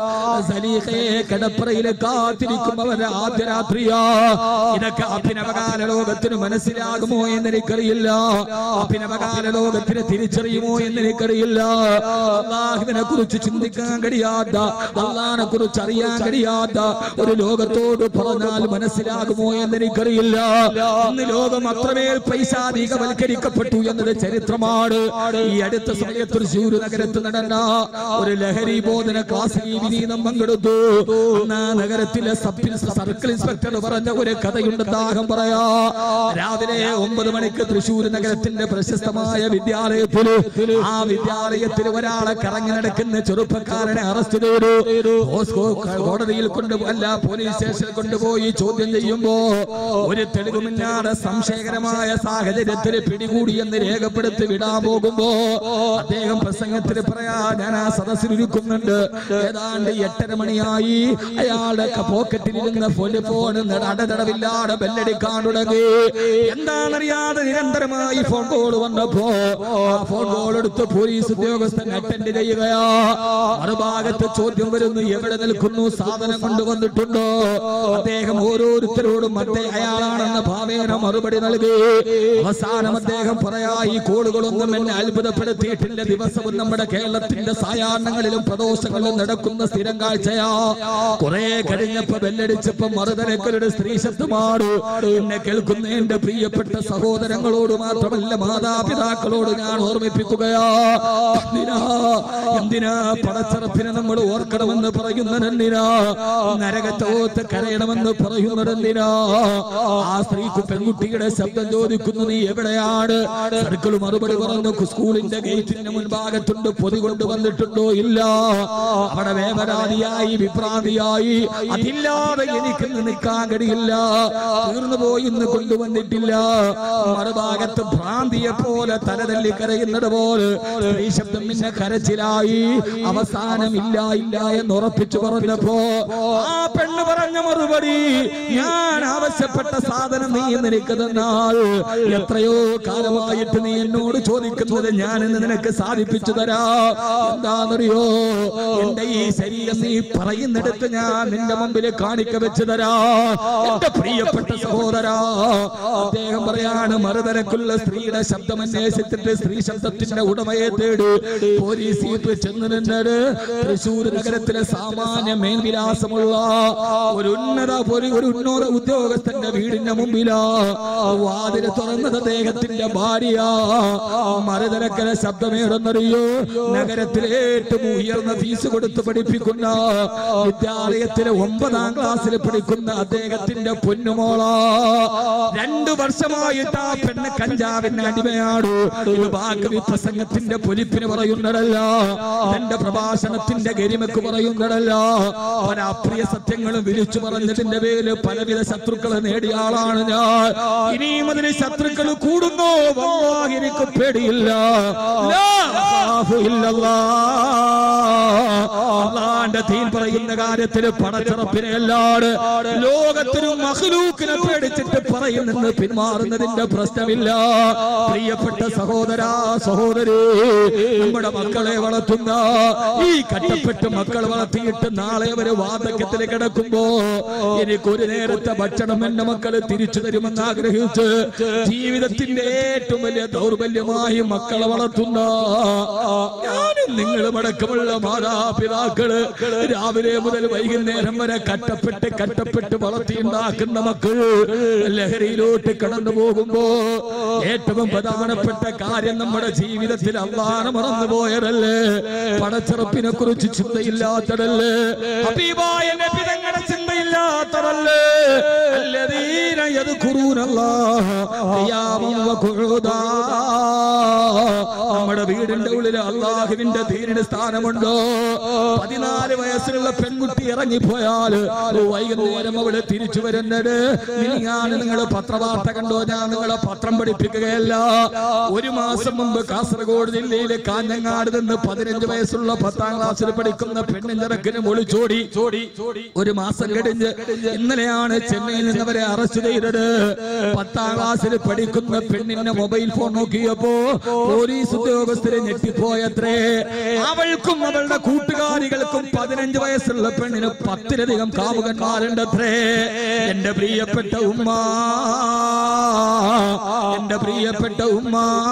സലീഹയെ കിടപ്പറയിൽ കാത്തിരിക്കുമ്പവരെ ആദ്യ രാത്രിയാ ഇതൊക്കെ അഭിനവകാല ലോകത്തിന് മനസ്സിലാകുമോ എന്ന് എനിക്കറിയില്ല അഭിനവകാല ലോകത്തിന് തിരിച്ചറിയുമോ എന്ന് എനിക്കറിയില്ല അള്ളാഹുവിനെ കുറിച്ച് ചിന്തിക്കാൻ കഴിയാത്ത അള്ളാഹിനെ കുറിച്ച് അറിയാൻ കഴിയാത്ത ഒരു ലോകത്തോട് പറഞ്ഞാൽ മനസ്സിലാകുമോ എന്ന് എനിക്കറിയില്ല ഇന്ന് ലോകം അത്രമേൽ പൈസാധികവൽക്കരിക്കപ്പെട്ടു എന്നത് ചരിത്രമാണ് ഈ അടുത്ത സമയത്ത് തൃശ്ശൂർ നഗരത്ത് നടന്ന ഒരു ലഹരി ബോധന ക്ലാസ്സിൽ ഈ വിനീതം പങ്കെടുത്തു അന്ന് ആ നഗരത്തിലെ സബ് ഇൻസ് സർക്കിൾ ഇൻസ്പെക്ടർ പറഞ്ഞ ഒരു കഥയുണ്ട് ദാഹം പറയാ രാവിലെ ഒമ്പത് മണിക്ക് തൃശ്ശൂർ നഗരത്തിന്റെ പ്രശസ്തമായ വിദ്യാലയത്തിൽ ആ വിദ്യാലയത്തിൽ ഒരാളെ കറങ്ങി നടക്കുന്ന ചെറുപ്പക്കാരനെ അറസ്റ്റ് ചെയ്തു ഓസ്കോ കോടതിയിൽ കൊണ്ട് അല്ല പോലീസ് സ്റ്റേഷനിൽ കൊണ്ടുപോയി ചോദ്യം ചെയ്യുമ്പോ ഒരു തെളിവുമില്ലാതെ സംശയകരമായ സാഹചര്യത്തിൽ പിടികൂടിയെന്ന് രേഖപ്പെടുത്തി വിടാൻ പോകുമ്പോ അദ്ദേഹം പ്രസംഗത്തിൽ പറയാ ഞാൻ ആ സദസ്സിൽ ഇരിക്കുന്നുണ്ട് ഏതാണ്ട് എട്ടര മണിയായി അയാളുടെ പോക്കറ്റിലിരുന്ന ഫോൺ ഫോൺ അടതടവില്ലാതെ ബെല്ലടിക്കാൻ തുടങ്ങി എന്താണെന്നറിയാതെ നിരന്തരമായി ഫോൺ കോൾ വന്നപ്പോ ആ ഫോൺ കോൾ എടുത്ത് പോലീസ് ഉദ്യോഗസ്ഥൻ അറ്റൻഡ് ചെയ്യുകയാ മറുഭാഗത്ത് ചോദ്യം വരുന്നു എവിടെ നിൽക്കുന്നു സാധനം കൊണ്ടുവന്നിട്ടുണ്ടോ അദ്ദേഹം ഓരോരുത്തരോടും മറ്റേ അയാളാണെന്ന ഭാവേന മറുപടി നൽകി അവസാനം അദ്ദേഹം പറയാ ഈ കോളുകളൊന്നും എന്നെ അത്ഭുതപ്പെടുത്തിയിട്ടില്ല ദിവസവും നമ്മുടെ കേരളത്തിന്റെ സായാഹ്നങ്ങളിലും പ്രദോഷങ്ങളിലും നടക്കുന്ന സ്ഥിരം കാഴ്ചയാ കുറെ കഴിഞ്ഞപ്പോ ബെല്ലടിച്ചപ്പോ മറുതലക്കരുടെ സ്ത്രീ ശബ്ദമാട് എന്നെ കേൾക്കുന്ന എന്റെ പ്രിയപ്പെട്ട സഹോദരങ്ങളോട് മാത്രമല്ല മാതാപിതാക്കളോട് ഞാൻ ഓർമ്മിപ്പിക്കുകയാ എന്തിനാ എന്തിനാ പടച്ചറപ്പിനെ നമ്മൾ ഓർക്കണമെന്ന് പറയുന്നതെന്തിനാ നരകത്തോത്ത് കരയണമെന്ന് പറയുന്നതെന്തിനാ ആ സ്ത്രീക്ക് പെൺകുട്ടിയുടെ ശബ്ദം ചോദിക്കുന്നു നീ എവിടെയാണ് സർക്കിൾ മറുപടി പറഞ്ഞു സ്കൂളിന്റെ ഗേറ്റിന് മുൻപാ ഭാഗത്തുണ്ട് പൊതി കൊണ്ടുവന്നിട്ടുണ്ടോ ഇല്ല അവിടെ വേവരാതിയായി വിഭ്രാന്തിയായി അതില്ലാതെ എനിക്കിന്ന് നിൽക്കാൻ കഴിയില്ല തീർന്നു പോയി ഇന്ന് കൊണ്ടുവന്നിട്ടില്ല മറുഭാഗത്ത് ഭ്രാന്തിയെ പോലെ തലതല്ലി കരയുന്നത് പോലെ സ്ത്രീ ശബ്ദം പിന്നെ കരച്ചിലായി അവസാനം ഇല്ല ഇല്ല എന്ന് ഉറപ്പിച്ചു പറഞ്ഞപ്പോ ആ പെണ്ണ് പറഞ്ഞ മറുപടി ഞാൻ ആവശ്യപ്പെട്ട സാധനം നീ ഇന്ന് എനിക്ക് തന്നാൽ എത്രയോ കാലമായിട്ട് നീ എന്നോട് ചോദിക്കുന്നത് ഞാൻ ഇന്ന് നിനക്ക് സാധിപ്പിച്ചു തരാ എന്താണെന്നറിയോ എന്റെ ഈ ശരീരം നീ പറയുന്നിടത്ത് ഞാൻ നിന്റെ മുമ്പിൽ കാണിക്ക വെച്ച് തരാ എന്റെ പ്രിയപ്പെട്ട സഹോദരാ അദ്ദേഹം പറയാണ് മറുതരക്കുള്ള സ്ത്രീയുടെ ശബ്ദം അന്വേഷിച്ചിട്ട് സ്ത്രീ ശബ്ദത്തിന്റെ ഉടമയെ തേടി പോലീസ് ജീപ്പ് ചെന്ന് നിന്നത് തൃശൂർ നഗരത്തിലെ സാമാന്യ മേൽവിലാസമുള്ള ഒരു ഉന്നത ഒരു ഒരു ഉന്നത ഉദ്യോഗസ്ഥന്റെ വീടിന്റെ മുമ്പിലാ വാതില് തുറന്നത് അദ്ദേഹത്തിന്റെ ഭാര്യ മറുതരക്കര ശബ്ദമേറെന്നറിയോ നഗരത്തിലെ ഏറ്റവും ഉയർന്ന ഫീസ് കൊടുത്ത് പഠിപ്പിക്കുന്ന വിദ്യാലയത്തിലെ ഒമ്പതാം ക്ലാസ്സിൽ പഠിക്കുന്ന അദ്ദേഹത്തിന്റെ പൊന്നുമോള രണ്ടു വർഷമായിട്ട് ആ പെണ്ണ് കഞ്ചാവിന് അടിമയാണ് ഇത് ബാക്കി പ്രസംഗത്തിന്റെ പൊലിപ്പിന് പറയുന്നതല്ല തന്റെ പ്രഭാഷണത്തിന്റെ ഗരിമക്ക് പറയുന്നതല്ല പല അപ്രിയ സത്യങ്ങളും വിളിച്ചു പറഞ്ഞതിന്റെ പേര് പലവിധ ശത്രുക്കളെ നേടിയ ആളാണ് ഞാൻ ഇനിയും അതിന് ശത്രുക്കൾ കൂടുന്നോ വല്ലാഹി എനിക്ക് പേടിയില്ല ലാ അഖാഫു ഇല്ലല്ലാഹ്. അള്ളാന്റെ തീൻ പറയുന്ന കാര്യത്തില് പടച്ചിറപ്പിനെ അല്ലാട് ലോകത്തിനും മഹ്ലൂക്കിനെ പേടിച്ചിട്ട് പറയുന്നെന്ന് പിന്മാറുന്നതിന്റെ പ്രശ്നമില്ല പ്രിയപ്പെട്ട സഹോദരാ സഹോദരി നമ്മുടെ മക്കളെ വളർത്തുന്ന ഈ കട്ടപ്പെട്ട് മക്കൾ വളർത്തിയിട്ട് നാളെ അവര് വാർദ്ധക്യത്തിൽ കിടക്കുമ്പോ എനിക്കൊരു നേരത്തെ ഭക്ഷണം എന്റെ മക്കള് തിരിച്ചു തരുമെന്ന് ആഗ്രഹിച്ച് ജീവിതത്തിന്റെ ഏറ്റവും വലിയ ദൗർബല്യമായി മക്കളെ വളർത്തുന്ന ഞാനും നിങ്ങളും അടക്കമുള്ള മാതാപിതാക്കള് രാവിലെ മുതൽ വൈകുന്നേരം വരെ കട്ടപ്പെട്ട് കട്ടപ്പെട്ട് വളർത്തിയുണ്ടാക്കുന്ന മക്കൾ ലഹരിയിലോട്ട് കടന്നു പോകുമ്പോ ഏറ്റവും പ്രധാനപ്പെട്ട കാര്യം നമ്മുടെ ജീവിതത്തിൽ അള്ളാഹ് മറന്നു പോയതല്ലേ പടച്ചിറപ്പിനെ കുറിച്ച് ചിന്തയില്ലാത്തതല്ലേ ഹബീബായ നബി തങ്ങളുടെ ചിന്തയില്ലാത്തതല്ലേ الذين يذكرون الله قياما وقعودا നമ്മുടെ വീടിന്റെ ഉള്ളിൽ അള്ളാഹുവിന്റെ ധീരന് സ്ഥാനമുണ്ടോ പതിനാല് വയസ്സിലുള്ള പെൺകുട്ടി ഇറങ്ങിപ്പോയാൽ വൈകുന്നേരം അവിടെ തിരിച്ചു വരുന്നത് ഞാൻ നിങ്ങൾ പത്രവാർത്ത കണ്ടോ ഞാൻ നിങ്ങളെ പത്രം പഠിപ്പിക്കുകയല്ല ഒരു മാസം മുമ്പ് കാസർഗോഡ് ജില്ലയിലെ കാഞ്ഞങ്ങാട് നിന്ന് പതിനഞ്ച് വയസ്സുള്ള പത്താം ക്ലാസ്സിൽ പഠിക്കുന്ന പെണ്ണിഞ്ചിറക്കിന് ഒളിച്ചോടി ഒരു മാസം കഴിഞ്ഞ് ഇന്നലെയാണ് ചെന്നൈയിൽ നിന്ന് അവരെ അറസ്റ്റ് ചെയ്തത് പത്താം ക്ലാസ്സിൽ പഠിക്കുന്ന പെണ്ണിന്റെ മൊബൈൽ ഫോൺ നോക്കിയപ്പോ പോലീസ് ഉദ്യോഗസ്ഥരെ ഞെട്ടിപ്പോയത്രേ അവൾക്കും അവളുടെ കൂട്ടുകാരികൾക്കും പതിനഞ്ച് വയസ്സുള്ള പെണ്ണിന് പത്തിലധികം കാമുകന്മാരുണ്ടത്രേ എന്റെ പ്രിയപ്പെട്ട ഉമ്മ എന്റെ പ്രിയപ്പെട്ട ഉമ്മ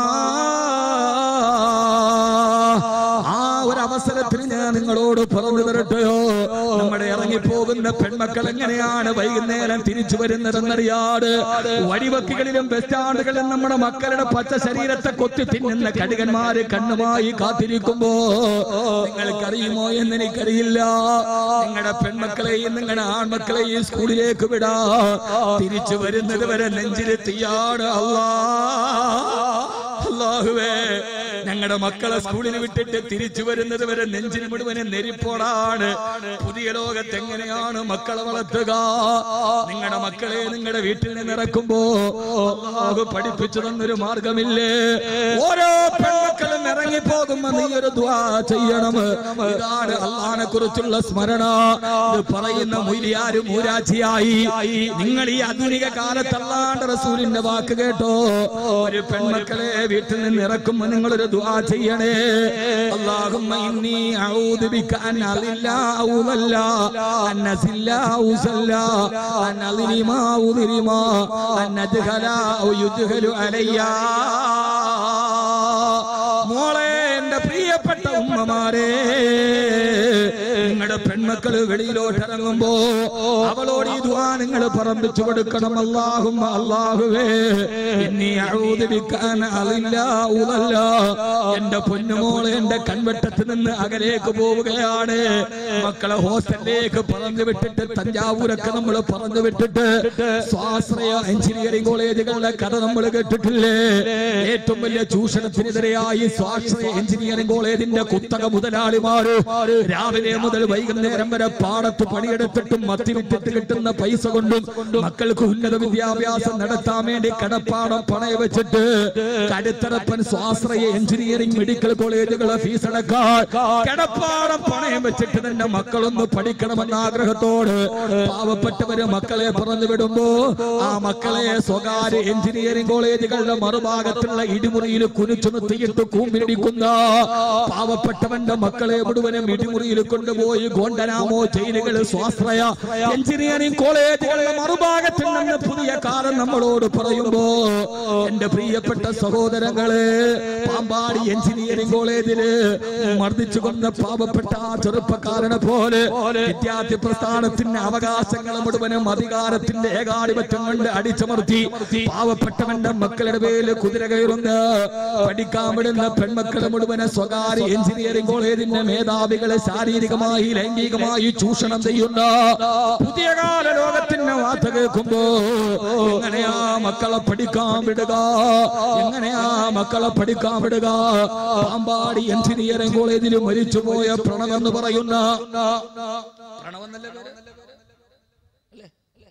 ആ ഒരു അവസരത്തിൽ ഞാൻ നിങ്ങളോട് പറഞ്ഞു തരട്ടെയോ നമ്മുടെ ഇറങ്ങിപ്പോകുന്ന പെൺമക്കൾ എങ്ങനെയാണ് വൈകുന്നേരം തിരിച്ചു വരുന്നതെന്നറിയാതെ വഴിവക്കികളിലും ബസ് സ്റ്റാൻഡുകളിലും നമ്മുടെ മക്കളുടെ പച്ച ശരീരത്തെ കൊത്തി തിന്നുന്ന കടുകന്മാര് കണ്ണുമായി കാത്തിരിക്കുമ്പോ നിങ്ങൾക്കറിയുമോ എന്ന് എനിക്കറിയില്ല നിങ്ങളുടെ പെൺമക്കളെയും നിങ്ങളുടെ ആൺമക്കളെയും സ്കൂളിലേക്ക് വിടാ തിരിച്ചു വരുന്നത് വരെ നെഞ്ചിലെത്തിയാണ് അള്ളാ അള്ളാഹുവേ ഞങ്ങളുടെ മക്കളെ സ്കൂളിൽ വിട്ടിട്ട് തിരിച്ചു വരുന്നത് വരെ നെഞ്ചിന് മുഴുവനെ നെരിപ്പോടാണ് പുതിയ ലോകത്ത് എങ്ങനെയാണ് മക്കളെ വളർത്തുക നിങ്ങളുടെ മക്കളെ നിങ്ങളുടെ വീട്ടിൽ നിന്ന് ഇറക്കുമ്പോ അള്ളാഹു പഠിപ്പിച്ചു തന്നൊരു മാർഗമില്ലേ ഓരോ പെൺമക്കളും ഇറങ്ങി പോകുമ്പോ നീ ഒരു ദ്വാ ചെയ്യണം ഇതാണ് അള്ളാഹിനെ കുറിച്ചുള്ള സ്മരണ ഇത് പറയുന്ന മൂലിയാര് മൂരാച്ചിയായി നിങ്ങൾ ഈ ആധുനിക കാലത്ത് അല്ലാണ്ട് റസൂലിന്റെ വാക്ക് കേട്ടോ ഒരു പെൺമക്കളെ വീട്ടിൽ നിന്ന് ഇറക്കുമ്പോ നിങ്ങളൊരു ദുആ ചെയ്യണേ അല്ലാഹുമ്മ ഇന്നി അഊദു ബിക അൻ അളില്ല ഔദല്ല അൻ നസില്ല ഔസല്ല അൻ അളിമ ഔദിരിമ അൻ നദ്ഖല ഔ യുദ്ഖലു അലയ്യ മോളെ എന്റെ പ്രിയപ്പെട്ട ഉമ്മമാരെ നിങ്ങളുടെ പെൺമക്കള് വെളിയിലോട്ട് ഇറങ്ങുമ്പോ അവളോട് ഈ ദ്വാ നിങ്ങൾ പറമ്പിച്ചു കൊടുക്കണം അല്ലാഹും അല്ലാഹുവേ ഇനി അഴുതിരിക്കാൻ അതില്ല ഊതല്ല എന്റെ പൊന്നുമോളെ എന്റെ കൺവെട്ടത്ത് നിന്ന് അകലേക്ക് പോവുകയാണ് മക്കളെ ഹോസ്റ്റലിലേക്ക് പറഞ്ഞു വിട്ടിട്ട് തഞ്ചാവൂരൊക്കെ നമ്മൾ പറഞ്ഞു വിട്ടിട്ട് സ്വാശ്രയ എഞ്ചിനീയറിംഗ് കോളേജുകളുടെ കഥ നമ്മൾ കേട്ടിട്ടില്ലേ ഏറ്റവും വലിയ ചൂഷണത്തിനെതിരെയായി സ്വാശ്രയ എഞ്ചിനീയറിംഗ് കോളേജിന്റെ കുത്തക മുതലാളിമാര് രാവിലെ മുതൽ വൈകുന്നേരം വരെ പാടത്ത് പണിയെടുത്തിട്ടും മത്തി വിറ്റിട്ട് കിട്ടുന്ന പൈസ കൊണ്ടും മക്കൾക്ക് ഉന്നത വിദ്യാഭ്യാസം നടത്താൻ വേണ്ടി കടപ്പാടം പണയം വെച്ചിട്ട് കടുത്തടപ്പൻ സ്വാശ്രയ എഞ്ചിനീയറിംഗ് മെഡിക്കൽ കോളേജുകളെ ഫീസ് അടക്കാൻ കടപ്പാടം പണയം വെച്ചിട്ട് തന്നെ മക്കളൊന്ന് പഠിക്കണമെന്ന ആഗ്രഹത്തോട് പാവപ്പെട്ടവര് മക്കളെ പറഞ്ഞു വിടുമ്പോ ആ മക്കളെ സ്വകാര്യ എഞ്ചിനീയറിംഗ് കോളേജുകളുടെ മറുഭാഗത്തുള്ള ഇടിമുറിയിൽ കുനിച്ചു നിർത്തിയിട്ട് കൂമ്പിടിക്കുന്ന പാവപ്പെട്ടവന്റെ മക്കളെ മുഴുവനും ഇടിമുറിയിൽ കൊണ്ടുപോയി ഗോണ്ടനാമോ ജയിലുകൾ സ്വാശ്രയ എഞ്ചിനീയറിംഗ് കോളേജുകളുടെ മറുഭാഗത്തിൽ നിന്ന് പുതിയ കാലം നമ്മളോട് പറയുമ്പോ എന്റെ പ്രിയപ്പെട്ട സഹോദരങ്ങളെ പാമ്പാടി എഞ്ചിനീയറിംഗ് കോളേജില് മർദ്ദിച്ചു കൊന്ന പാവപ്പെട്ട ആ ചെറുപ്പക്കാരനെ പോലെ വിദ്യാർത്ഥി പ്രസ്ഥാനത്തിന്റെ അവകാശങ്ങൾ മുഴുവനും അധികാരത്തിന്റെ ഏകാധിപത്യം കൊണ്ട് അടിച്ചമർത്തി പാവപ്പെട്ടവന്റെ മക്കളുടെ പേരിൽ കുതിര കയറുന്ന പഠിക്കാൻ വിടുന്ന പെൺമക്കളെ മുഴുവനെ സ്വകാര്യ എഞ്ചിനീയറിംഗ് കോളേജിന്റെ മേധാവികളെ ശാരീരികമായി ലൈംഗികമായി ചൂഷണം ചെയ്യുന്ന പുതിയ കാല ലോകത്തിന്റെ വാർത്ത കേൾക്കുമ്പോ എങ്ങനെയാ മക്കളെ പഠിക്കാൻ വിടുക എങ്ങനെയാ മക്കളെ പഠിക്കാൻ വിടുക പാമ്പാടി എഞ്ചിനീയറിംഗ് കോളേജിൽ മരിച്ചുപോയ പ്രണവെന്ന് പറയുന്ന പ്രണവെന്നല്ലേ പേര്? അല്ലേ?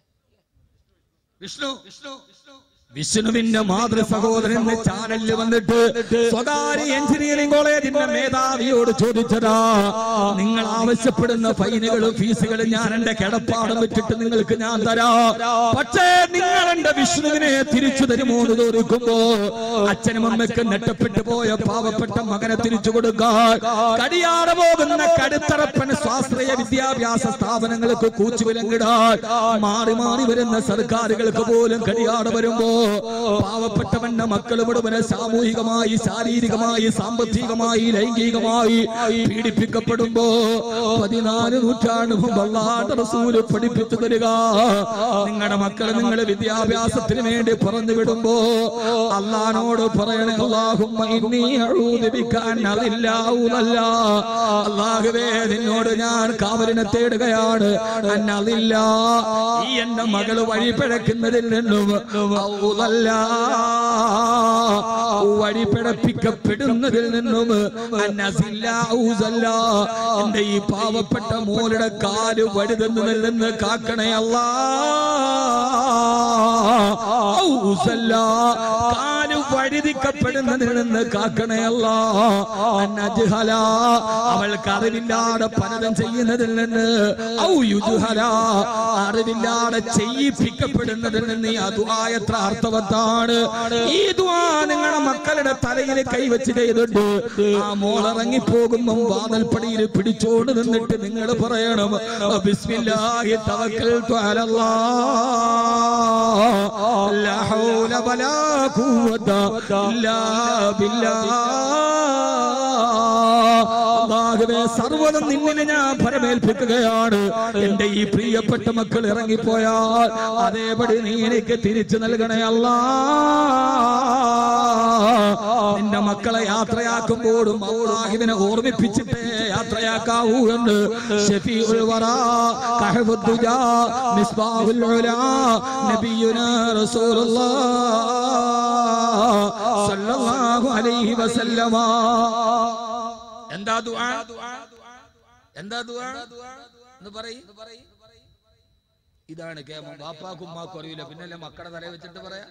വിഷ്ണു വിഷ്ണു വിഷ്ണുവിന്റെ മാതൃ സഹോദരൻ എന്ന ചാനലിൽ വന്നിട്ട് സ്വകാര്യ എഞ്ചിനീയറിംഗ് കോളേജിന്റെ മേധാവിയോട് ചോദിച്ചതാ നിങ്ങൾ ആവശ്യപ്പെടുന്ന ഫൈനുകളും ഫീസുകളും ഞാൻ എന്റെ കിടപ്പാടം വിട്ടിട്ട് നിങ്ങൾക്ക് ഞാൻ തരാ പക്ഷേ നിങ്ങൾ എന്റെ വിഷ്ണുവിനെ തിരിച്ചു തരുമോ എന്ന് ചോദിക്കുമ്പോ അച്ഛനും അമ്മയ്ക്ക് നെട്ടപ്പെട്ടു പോയ പാവപ്പെട്ട മകനെ തിരിച്ചു കൊടുക്കാൻ കടിയാറ് പോകുന്ന കടുത്തറപ്പൻ സ്വാശ്രയ വിദ്യാഭ്യാസ സ്ഥാപനങ്ങൾക്ക് കൂച്ചുവിലങ്ങിടാൻ മാറി മാറി വരുന്ന സർക്കാരുകൾക്ക് പോലും കടിയാറ് വരുമ്പോ പാവപ്പെട്ടവന്റെ മക്കൾ മുഴുവനെ സാമൂഹികമായി ശാരീരികമായി സാമ്പത്തികമായി ലൈംഗികമായി പീഡിപ്പിക്കപ്പെടുമ്പോ പതിനാല് നൂറ്റാണ്ട് മുമ്പ് അള്ളാഹുവിന്റെ റസൂല് പഠിപ്പിച്ചു തരിക നിങ്ങളുടെ മക്കളെ നിങ്ങൾ വിദ്യാഭ്യാസത്തിന് വേണ്ടി പറഞ്ഞു വിടുമ്പോ അള്ളഹാനോട് പറയണേ അള്ളാഹുമ്മ ഇന്നി അഊദു ബിക അൻ അദില്ലാഊലല്ല. അള്ളാഹുവേ നിന്നോട് ഞാൻ കാവലിനെ തേടുകയാണ് അന്നതില്ല ഈ എന്റെ മകള് വഴി പിഴക്കുന്നതിൽ നിന്നും ഔലല്ല വഴി പിഴപ്പിക്കപ്പെടുന്നതിൽ നിന്നും അന്നസില്ല ഔസല്ല എന്റെ ഈ പാവപ്പെട്ട മോളുടെ കാല് വഴുതുന്നതിൽ നിന്ന് കാക്കണേ അല്ലാ ഔസല്ല കാല് വഴുതിക്കപ്പെടുന്നതിൽ നിന്ന് കാക്കണേ അല്ലാ അന്നജ്ഹല അവൾക്ക് അറിവില്ലാതെ പലതും ചെയ്യുന്നതിൽ നിന്ന് ഔ യുജ്ഹല അറിവില്ലാതെ ചെയ്യിപ്പിക്കപ്പെടുന്നതിൽ നിന്ന് ഈ ദുആ എത്ര അർത്ഥവത്താണ് ഈ ദുആ നിങ്ങളുടെ മക്കളുടെ തലയിൽ കൈവച്ച് ചെയ്തിട്ട് ആ മോളിറങ്ങി പോകുമ്പം വാതൽപ്പടിയിൽ പിടിച്ചോണ്ട് നിന്നിട്ട് നിങ്ങൾ പറയണം ബിസ്മില്ലാഹി തവക്കൽതു അലല്ലാഹ് ലാ ഹൗല വലാ ഖുവത ഇല്ലാ ബില്ലാഹ് അള്ളാഹുവേ സർവ്വതും നിന്നിനെ ഞാൻ പരമേൽപ്പിക്കുകയാണ് എന്റെ ഈ പ്രിയപ്പെട്ട മക്കൾ ഇറങ്ങിപ്പോയാൽ അതേപടി നീ എനിക്ക് തിരിച്ചു നൽകണേ അല്ലാ നിന്റെ മക്കളെ യാത്രയാക്കുമ്പോഴും അള്ളാഹുവിനെ ഓർമ്മിപ്പിച്ചിട്ടേ യാത്രയാക്കാവൂ എന്ന് ഷഫീഉൽ വറാ കഹബുദ്ദുജാ മിസ്ബാഹുൽ ഉലാ നബിയുനാ റസൂലുള്ളാഹ് സല്ലല്ലാഹു അലൈഹി വസല്ലമ എന്താ ദുആ എന്താ ദുആ എന്ന് പറയ് ഇതാണ് കേമം ബാപ്പാക്കും ഉമ്മാക്കും അറിയില്ല പിന്നല്ലേ മക്കളുടെ തലയിൽ വെച്ചിട്ട് പറയാ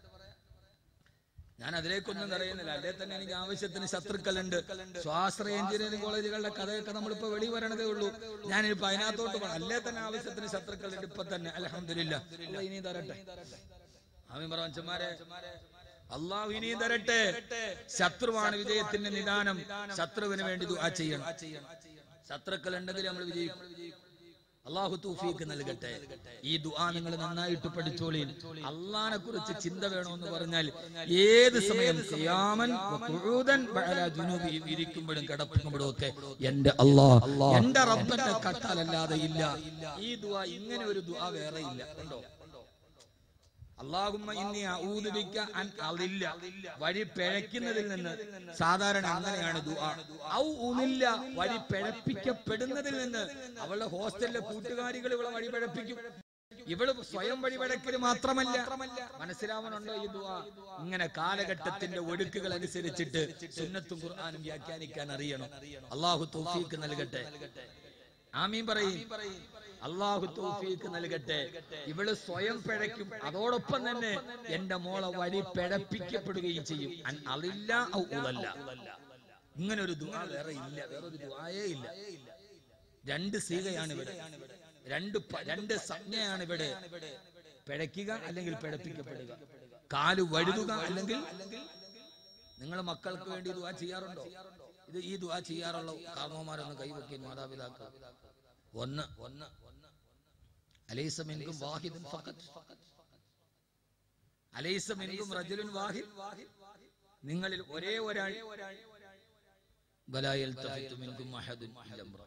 ഞാൻ അതിലേക്കൊന്നും അറിയുന്നില്ല അല്ലേ തന്നെ എനിക്ക് ആവശ്യത്തിന് ശത്രുക്കളുണ്ട് സ്വാശ്രയ എഞ്ചിനീയറിംഗ് കോളേജുകളുടെ കഥയൊക്കെ നമ്മളിപ്പോ വെളി വരണതേ ഉള്ളൂ ഞാനിപ്പോ അതിനകത്തോട്ട് പോകണം അല്ലേ തന്നെ ആവശ്യത്തിന് ശത്രുക്കളുണ്ട് ഇപ്പൊ തന്നെ അലഹമില്ല ഇനിയും തരട്ടെ ആമീൻ പറ മനുഷ്യന്മാരെ അള്ളാഹു ഇനിയും തരട്ടെ ശത്രുവാണ് വിജയത്തിന്റെ നിദാനം ശത്രുവിന് വേണ്ടി ദുആ ചെയ്യണം ശത്രുക്കൾ ഉണ്ടെങ്കിൽ നമ്മൾ വിജയിക്കും അള്ളാഹു തൗഫീക്ക് നൽകട്ടെ ഈ ദുആ നിങ്ങൾ നന്നായിട്ട് പഠിച്ചോളീൻ അള്ളാഹിനെ കുറിച്ച് ചിന്ത വേണമെന്ന് പറഞ്ഞാൽ ഏത് സമയം ഖിയാമൻ വഖുഊദൻ വഅലാ ജുനൂബിഹിം ഇരിക്കുമ്പോഴും കിടക്കുമ്പോഴും ഒക്കെ എന്റെ അല്ലാഹ് എന്റെ റബ്ബന്റെ കട്ടാലല്ലാതെ ഇല്ല ഈ ദുആ ഇങ്ങനെ ഒരു ദുആ വേറെ ഇല്ല ഉണ്ടോ അള്ളാഹുമ്മ ഇന്നി അഊദു ബിക അൻ അളില്ല വഴി പിഴയ്ക്കുന്നതിൽ നിന്ന് സാധാരണ അങ്ങനെയാണ് ദുആ ഔ ഉളില്ല വഴി പിഴപ്പിക്കപ്പെടുന്നതിൽ നിന്ന് അവളുടെ ഹോസ്റ്റലിലെ കൂട്ടുകാരികൾ ഇവളെ വഴി പിഴപ്പിക്കും ഇവള് സ്വയം വഴി പിഴക്കൽ മാത്രമല്ല മനസ്സിലാവണുണ്ടോ ഈ ദുആ ഇങ്ങനെ കാലഘട്ടത്തിന്റെ ഒഴുക്കുകൾ അനുസരിച്ചിട്ട് സുന്നത്തും ഖുർആനും വ്യാഖ്യാനിക്കാൻ അറിയണം അള്ളാഹു തൗഫീക്ക് നൽകട്ടെ ആമീൻ പറയും അള്ളാഹു തൗഫീക്ക് നൽകട്ടെ ഇവള് സ്വയം പിഴയ്ക്കും അതോടൊപ്പം തന്നെ എന്റെ മോളെ വഴി പിഴപ്പിക്കപ്പെടുകയും ചെയ്യും അൻ അളില്ല ഔ ഉളല്ല ഇങ്ങനെ ഒരു ദുആ വേറെ ഇല്ല വേറെ ഒരു ദുആയേ ഇല്ല രണ്ട് സീകയാണ് ഇവിടെ രണ്ട് പ- രണ്ട് സംജ്ഞയാണ് ഇവിടെ പിഴയ്ക്കുക അല്ലെങ്കിൽ പിഴപ്പിക്കപ്പെടുക കാല് വഴുതുക അല്ലെങ്കിൽ നിങ്ങൾ മക്കൾക്ക് വേണ്ടി ദുആ ചെയ്യാറുണ്ടോ ഇത് ഈ ദുആ ചെയ്യാറുള്ള കാർമ്മമാരൊന്ന് കൈവക്കി മാതാപിതാക്കൾ ഒന്ന് ഒന്ന് അലൈസ മിൻകും വാഹിദുൻ ഫഖത്ത് അലൈസ മിൻകും റജുലുൻ വാഹിദ് നിങ്ങളിൽ ഒരേ ഒരാൾ വലാ യൽതഫിതു മിൻകും അഹദുൻ ഇല്ല ഇംറഅ.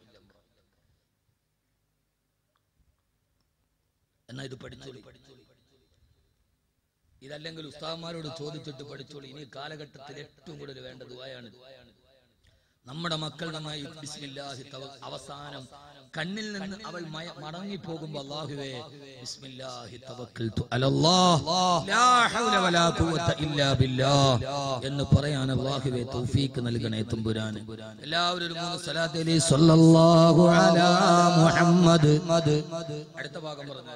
എന്നാ ഇത് പഠിച്ചോളി ഇതല്ലെങ്കിൽ ഉസ്താദ്മാരോട് ചോദിച്ചിട്ട് പഠിച്ചോളി ഇനി കാലഘട്ടത്തിൽ ഏറ്റവും കൂടുതൽ വേണ്ട ദുആയാണ് നമ്മുടെ മക്കൾ നന്നായി ബിസ്മില്ലാഹി തവ- അവസാനം കണ്ണിൽ നിന്ന് അവൾ മയ- മടങ്ങിപ്പോകുമ്പോ അല്ലാഹുവേ ബിസ്മില്ലാഹി തവക്കൽതു അലല്ലാഹ് ലാ ഹൗല വലാ ഖുവത ഇല്ലാ ബില്ലാഹ് എന്ന് പറയാൻ അല്ലാഹുവേ തൗഫീക്ക് നൽകണേ തമ്പുരാൻ എല്ലാവരും ഒരു മൂന്ന് സ്വലാത്ത് അലൈഹി സ്വല്ലല്ലാഹു അലാ മുഹമ്മദ് അടുത്ത ഭാഗം പറഞ്ഞു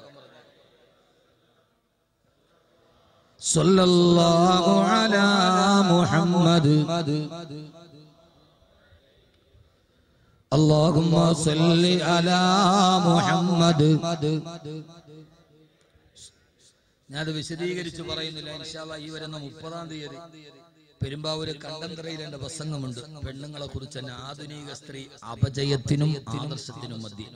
സല്ലല്ലാഹു അലാ മുഹമ്മദ് اللهم صل على മുഹമ്മദ് ഞാനത് വിശദീകരിച്ച് പറയുന്നില്ല ഇൻഷാല്ല ഈ വരുന്ന മുപ്പതാം തീയതി പെരുമ്പാവൂര് കണ്ടന്തറയിൽ എന്റെ പ്രസംഗമുണ്ട് പെണ്ണുങ്ങളെ കുറിച്ച് തന്നെ ആധുനിക സ്ത്രീ അപജയത്തിനും ആദർശത്തിനും മധ്യ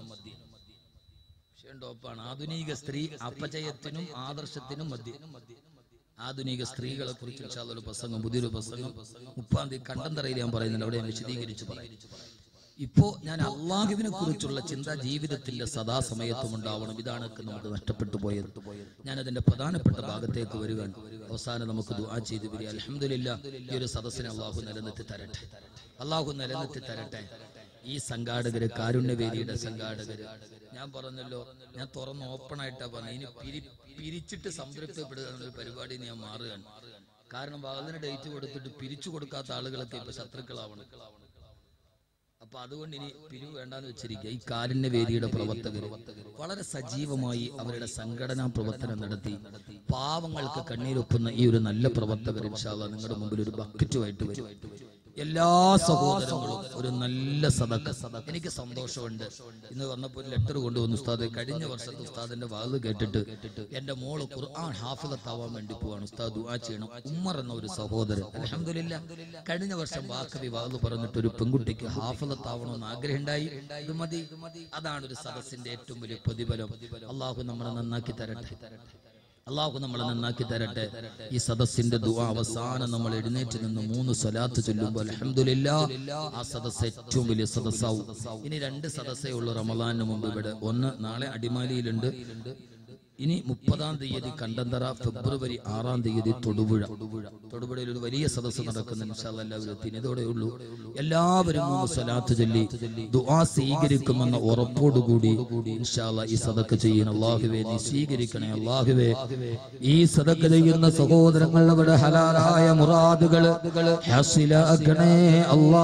വിഷയം ടോപ്പാണ് ആധുനിക സ്ത്രീ അപജയത്തിനും ആദർശത്തിനും മധ്യ ആധുനിക സ്ത്രീകളെ കുറിച്ച് ഇൻഷാല്ല ഒരു പ്രസംഗം പുതിയൊരു പ്രസംഗം മുപ്പാം തീയതി കണ്ടന്തറയിൽ ഞാൻ പറയുന്നുണ്ട് അവിടെ ഞാൻ വിശദീകരിച്ച് പറയും ഇപ്പോ ഞാൻ അള്ളാഹുവിനെ കുറിച്ചുള്ള ചിന്ത ജീവിതത്തിന്റെ സദാസമയത്തും ഉണ്ടാവണം ഇതാണ് ഒക്കെ നമുക്ക് നഷ്ടപ്പെട്ടു പോയത് ഞാൻ അതിന്റെ പ്രധാനപ്പെട്ട ഭാഗത്തേക്ക് വരുവാൻ അവസാനം നമുക്ക് ദുആ ചെയ്ത് വരിക അലഹമില്ല ഈ ഒരു സദസ്സിനെ അള്ളാഹു നിലനിർത്തി തരട്ടെ അള്ളാഹു നിലനിർത്തി തരട്ടെ ഈ സംഘാടകര് കാരുണ്യവേദിയുടെ സംഘാടകര് ഞാൻ പറഞ്ഞല്ലോ ഞാൻ തുറന്ന് ഓപ്പൺ ആയിട്ടാ പറഞ്ഞു ഇനി പിരി പിരിച്ചിട്ട് സംതൃപ്തിപ്പെടുക എന്നൊരു പരിപാടി ഞാൻ മാറുകയാണ് കാരണം വാതിന് ഡേറ്റ് കൊടുത്തിട്ട് പിരിച്ചു കൊടുക്കാത്ത ആളുകളൊക്കെ ഇപ്പൊ ശത്രുക്കളാവണം അപ്പൊ അതുകൊണ്ട് ഇനി പിരിവ് വേണ്ടാന്ന് വെച്ചിരിക്കുക ഈ കാരുണ്യ വേദിയുടെ പ്രവർത്തകർ വളരെ സജീവമായി അവരുടെ സംഘടനാ പ്രവർത്തനം നടത്തി പാവങ്ങൾക്ക് കണ്ണീരൊപ്പുന്ന ഈ ഒരു നല്ല പ്രവർത്തകർ ഇൻഷാല്ല നിങ്ങളുടെ മുമ്പിൽ ഒരു ബക്കറ്റുമായിട്ട് വരും എല്ലാ സഹോദരങ്ങളും ഒരു നല്ല സദക്ക എനിക്ക് സന്തോഷമുണ്ട് ഇന്ന് വന്നപ്പോൾ ഒരു ലെറ്റർ കൊണ്ടുവന്നു ഉസ്താദ് കഴിഞ്ഞ വർഷത്തെ ഉസ്താദിന്റെ വാത് കേട്ടിട്ട് എന്റെ മോള് ഖുർആൻ ഹാഫിദത്താവാൻ വേണ്ടി പോവാണ് ഉസ്താദ് ദുആ ചെയ്യണം ഉമ്മർ എന്ന ഒരു സഹോദരൻ അലഹമില്ല കഴിഞ്ഞ വർഷം വാക്കവി വാത് പറഞ്ഞിട്ട് ഒരു പെൺകുട്ടിക്ക് ഹാഫിദത്താവണമെന്ന് ആഗ്രഹമുണ്ടായി ഇത് മതി അതാണ് ഒരു സദസ്സിന്റെ ഏറ്റവും വലിയ പ്രതിഫലം അള്ളാഹു നമ്മളെ നന്നാക്കി തരട്ടെ അള്ളാഹു നമ്മളെ നന്നാക്കി തരട്ടെ ഈ സദസ്സിന്റെ ദുആ അവസാനം നമ്മൾ എഴുന്നേറ്റ് നിന്ന് മൂന്ന് സ്വലാത്ത് ചൊല്ലുമ്പോൾ അൽഹംദുലില്ലാ ആ സദസ്സ് ഏറ്റവും വലിയ സദസ്സാവും ഇനി രണ്ട് സദസ്സേ ഉള്ളൂ റമദാനിന് മുമ്പ് ഇവിടെ ഒന്ന് നാളെ അടിമാലിയിലുണ്ട് ഇനി മുപ്പതാം തീയതി കണ്ടന്തറ ഫെബ്രുവരി ആറാം തീയതി തൊടുപുഴ തൊടുപുഴയിൽ ഒരു വലിയ സദസ്സ് നടക്കുന്ന ഇൻഷാല്ല എല്ലാവരും എത്തി ഇതോടെ ഉള്ളൂ എല്ലാവരും മൂന്ന് സ്വലാത്ത് ചൊല്ലി ദുആ സ്വീകരിക്കുമെന്ന ഉറപ്പോടുകൂടി ഇൻഷാല്ല ഈ സദക്ക് ചെയ്യുന്ന അള്ളാഹുവേ നീ സ്വീകരിക്കണേ അള്ളാഹുവേ ഈ സദക്ക് ചെയ്യുന്ന സഹോദരങ്ങൾ അവിടെ ഹലാലായ മുറാദുകള് ഹസിലാക്കണേ അല്ലാ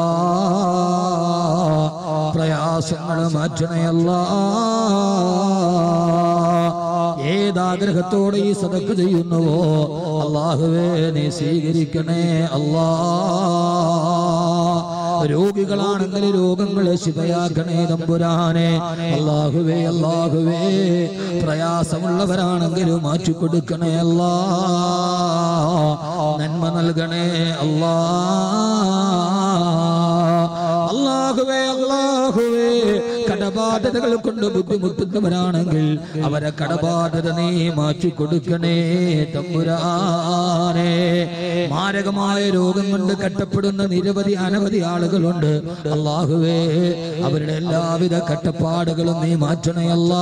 പ്രയാസങ്ങൾ മാറ്റണേ അല്ലാ ഏതാഗ്രഹത്തോടെ ഈ സദക്ക് ചെയ്യുന്നുവോ അള്ളാഹുവേ നീ സ്വീകരിക്കണേ അല്ലാ രോഗികളാണെങ്കിൽ രോഗങ്ങളെ ശിവയാക്കണേ തമ്പുരാനെ അള്ളാഹുവേ അള്ളാഹുവേ പ്രയാസമുള്ളവരാണെങ്കിലും മാറ്റിക്കൊടുക്കണേ അല്ലാ നന്മ നൽകണേ അല്ലാ അള്ളാഹുവേ അള്ളാഹുവേ കടബാധ്യതകൾ കൊണ്ട് ബുദ്ധിമുട്ടുന്നവരാണെങ്കിൽ അവരെ കടബാധ്യത നീ മാറ്റി കൊടുക്കണേ തമ്പുരാനെ മാരകമായ രോഗം കൊണ്ട് കട്ടപ്പെടുന്ന നിരവധി അനവധി ആളുകളുണ്ട് അള്ളാഹുവേ അവരുടെ എല്ലാവിധ കട്ടപ്പാടുകളും നീ മാറ്റണയല്ലാ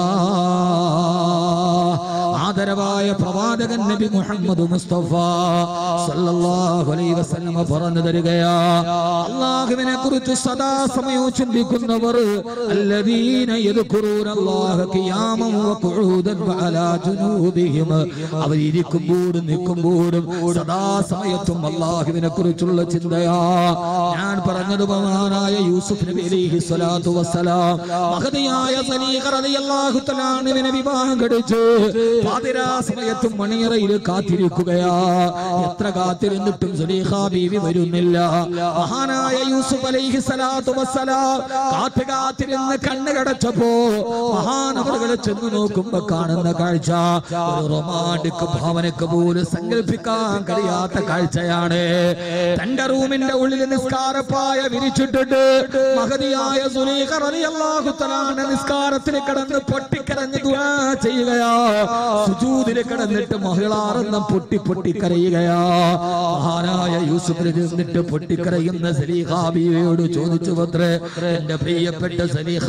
ആദരവായ പ്രവാചകൻ നബി മുഹമ്മദ് മുസ്തഫ സല്ലല്ലാഹു അലൈഹി വസല്ലമ പറഞ്ഞു തരികയാ അല്ലാഹുവിനെ കുറിച്ച് സദാ സമയവും ചിന്തിക്കുന്നവർ അല്ലദീന യദ്കുറൂന അല്ലാഹ ഖിയാമൻ വഖുഊദൻ വഅലാ ജുനൂബിഹിം അവർ ഇരിക്കുമ്പോഴും നിൽക്കുമ്പോഴും സദാ സമയത്തും അല്ലാഹുവിനെ കുറിച്ചുള്ള ചിന്തയാ ഞാൻ പറഞ്ഞത് ബഹുമാനായ യൂസുഫ് നബി അലൈഹി സ്വലാത്തു വസ്സലാം മഹതിയായ സലീഖ റളിയല്ലാഹു തആല അൻഹുവിനെ വിവാഹം കഴിച്ചു പാതിരാ സമയത്തും മണിയറയിൽ കാത്തിരിക്കുകയാ എത്ര കാത്തിരുന്നിട്ടും സുലീഖ ബീവി വരുന്നില്ല മഹാനായ യൂസുഫ് അലൈഹി സ്വലാത്തു വസ്സലാം കാത്ത് കാത്തിരുന്ന് കണ്ണ് കടച്ചപ്പോ മഹാനവറുകളെ ചെന്ന് നോക്കുമ്പോ കാണുന്ന കാഴ്ച ഒരു റൊമാൻറ്റിക് ഭാവനക്ക് പോലും സങ്കല്പിക്കാൻ കഴിയാത്ത കാഴ്ചയാണ് തന്റെ റൂമിന്റെ ഉള്ളിൽ നിസ്കാരപ്പായ വിരിച്ചിട്ടിട്ട് മഹതിയായ സുലീഖ റളിയല്ലാഹു തആല നിസ്കാരത്തിൽ കിടന്ന് പൊട്ടിക്കരഞ്ഞ് ദുആ ചെയ്യുകയാ സുജൂദിൽ കിടന്നിട്ട് മഹിളാറെന്നും പൊട്ടി പൊട്ടി കരയുകയാ മഹാനായ യൂസുഫ് നിന്നിട്ട് പൊട്ടിക്കരയുന്ന സലീഖ ബീവിയോട് ചോദിച്ചു പത്രേ എന്റെ പ്രിയപ്പെട്ട സലീഖ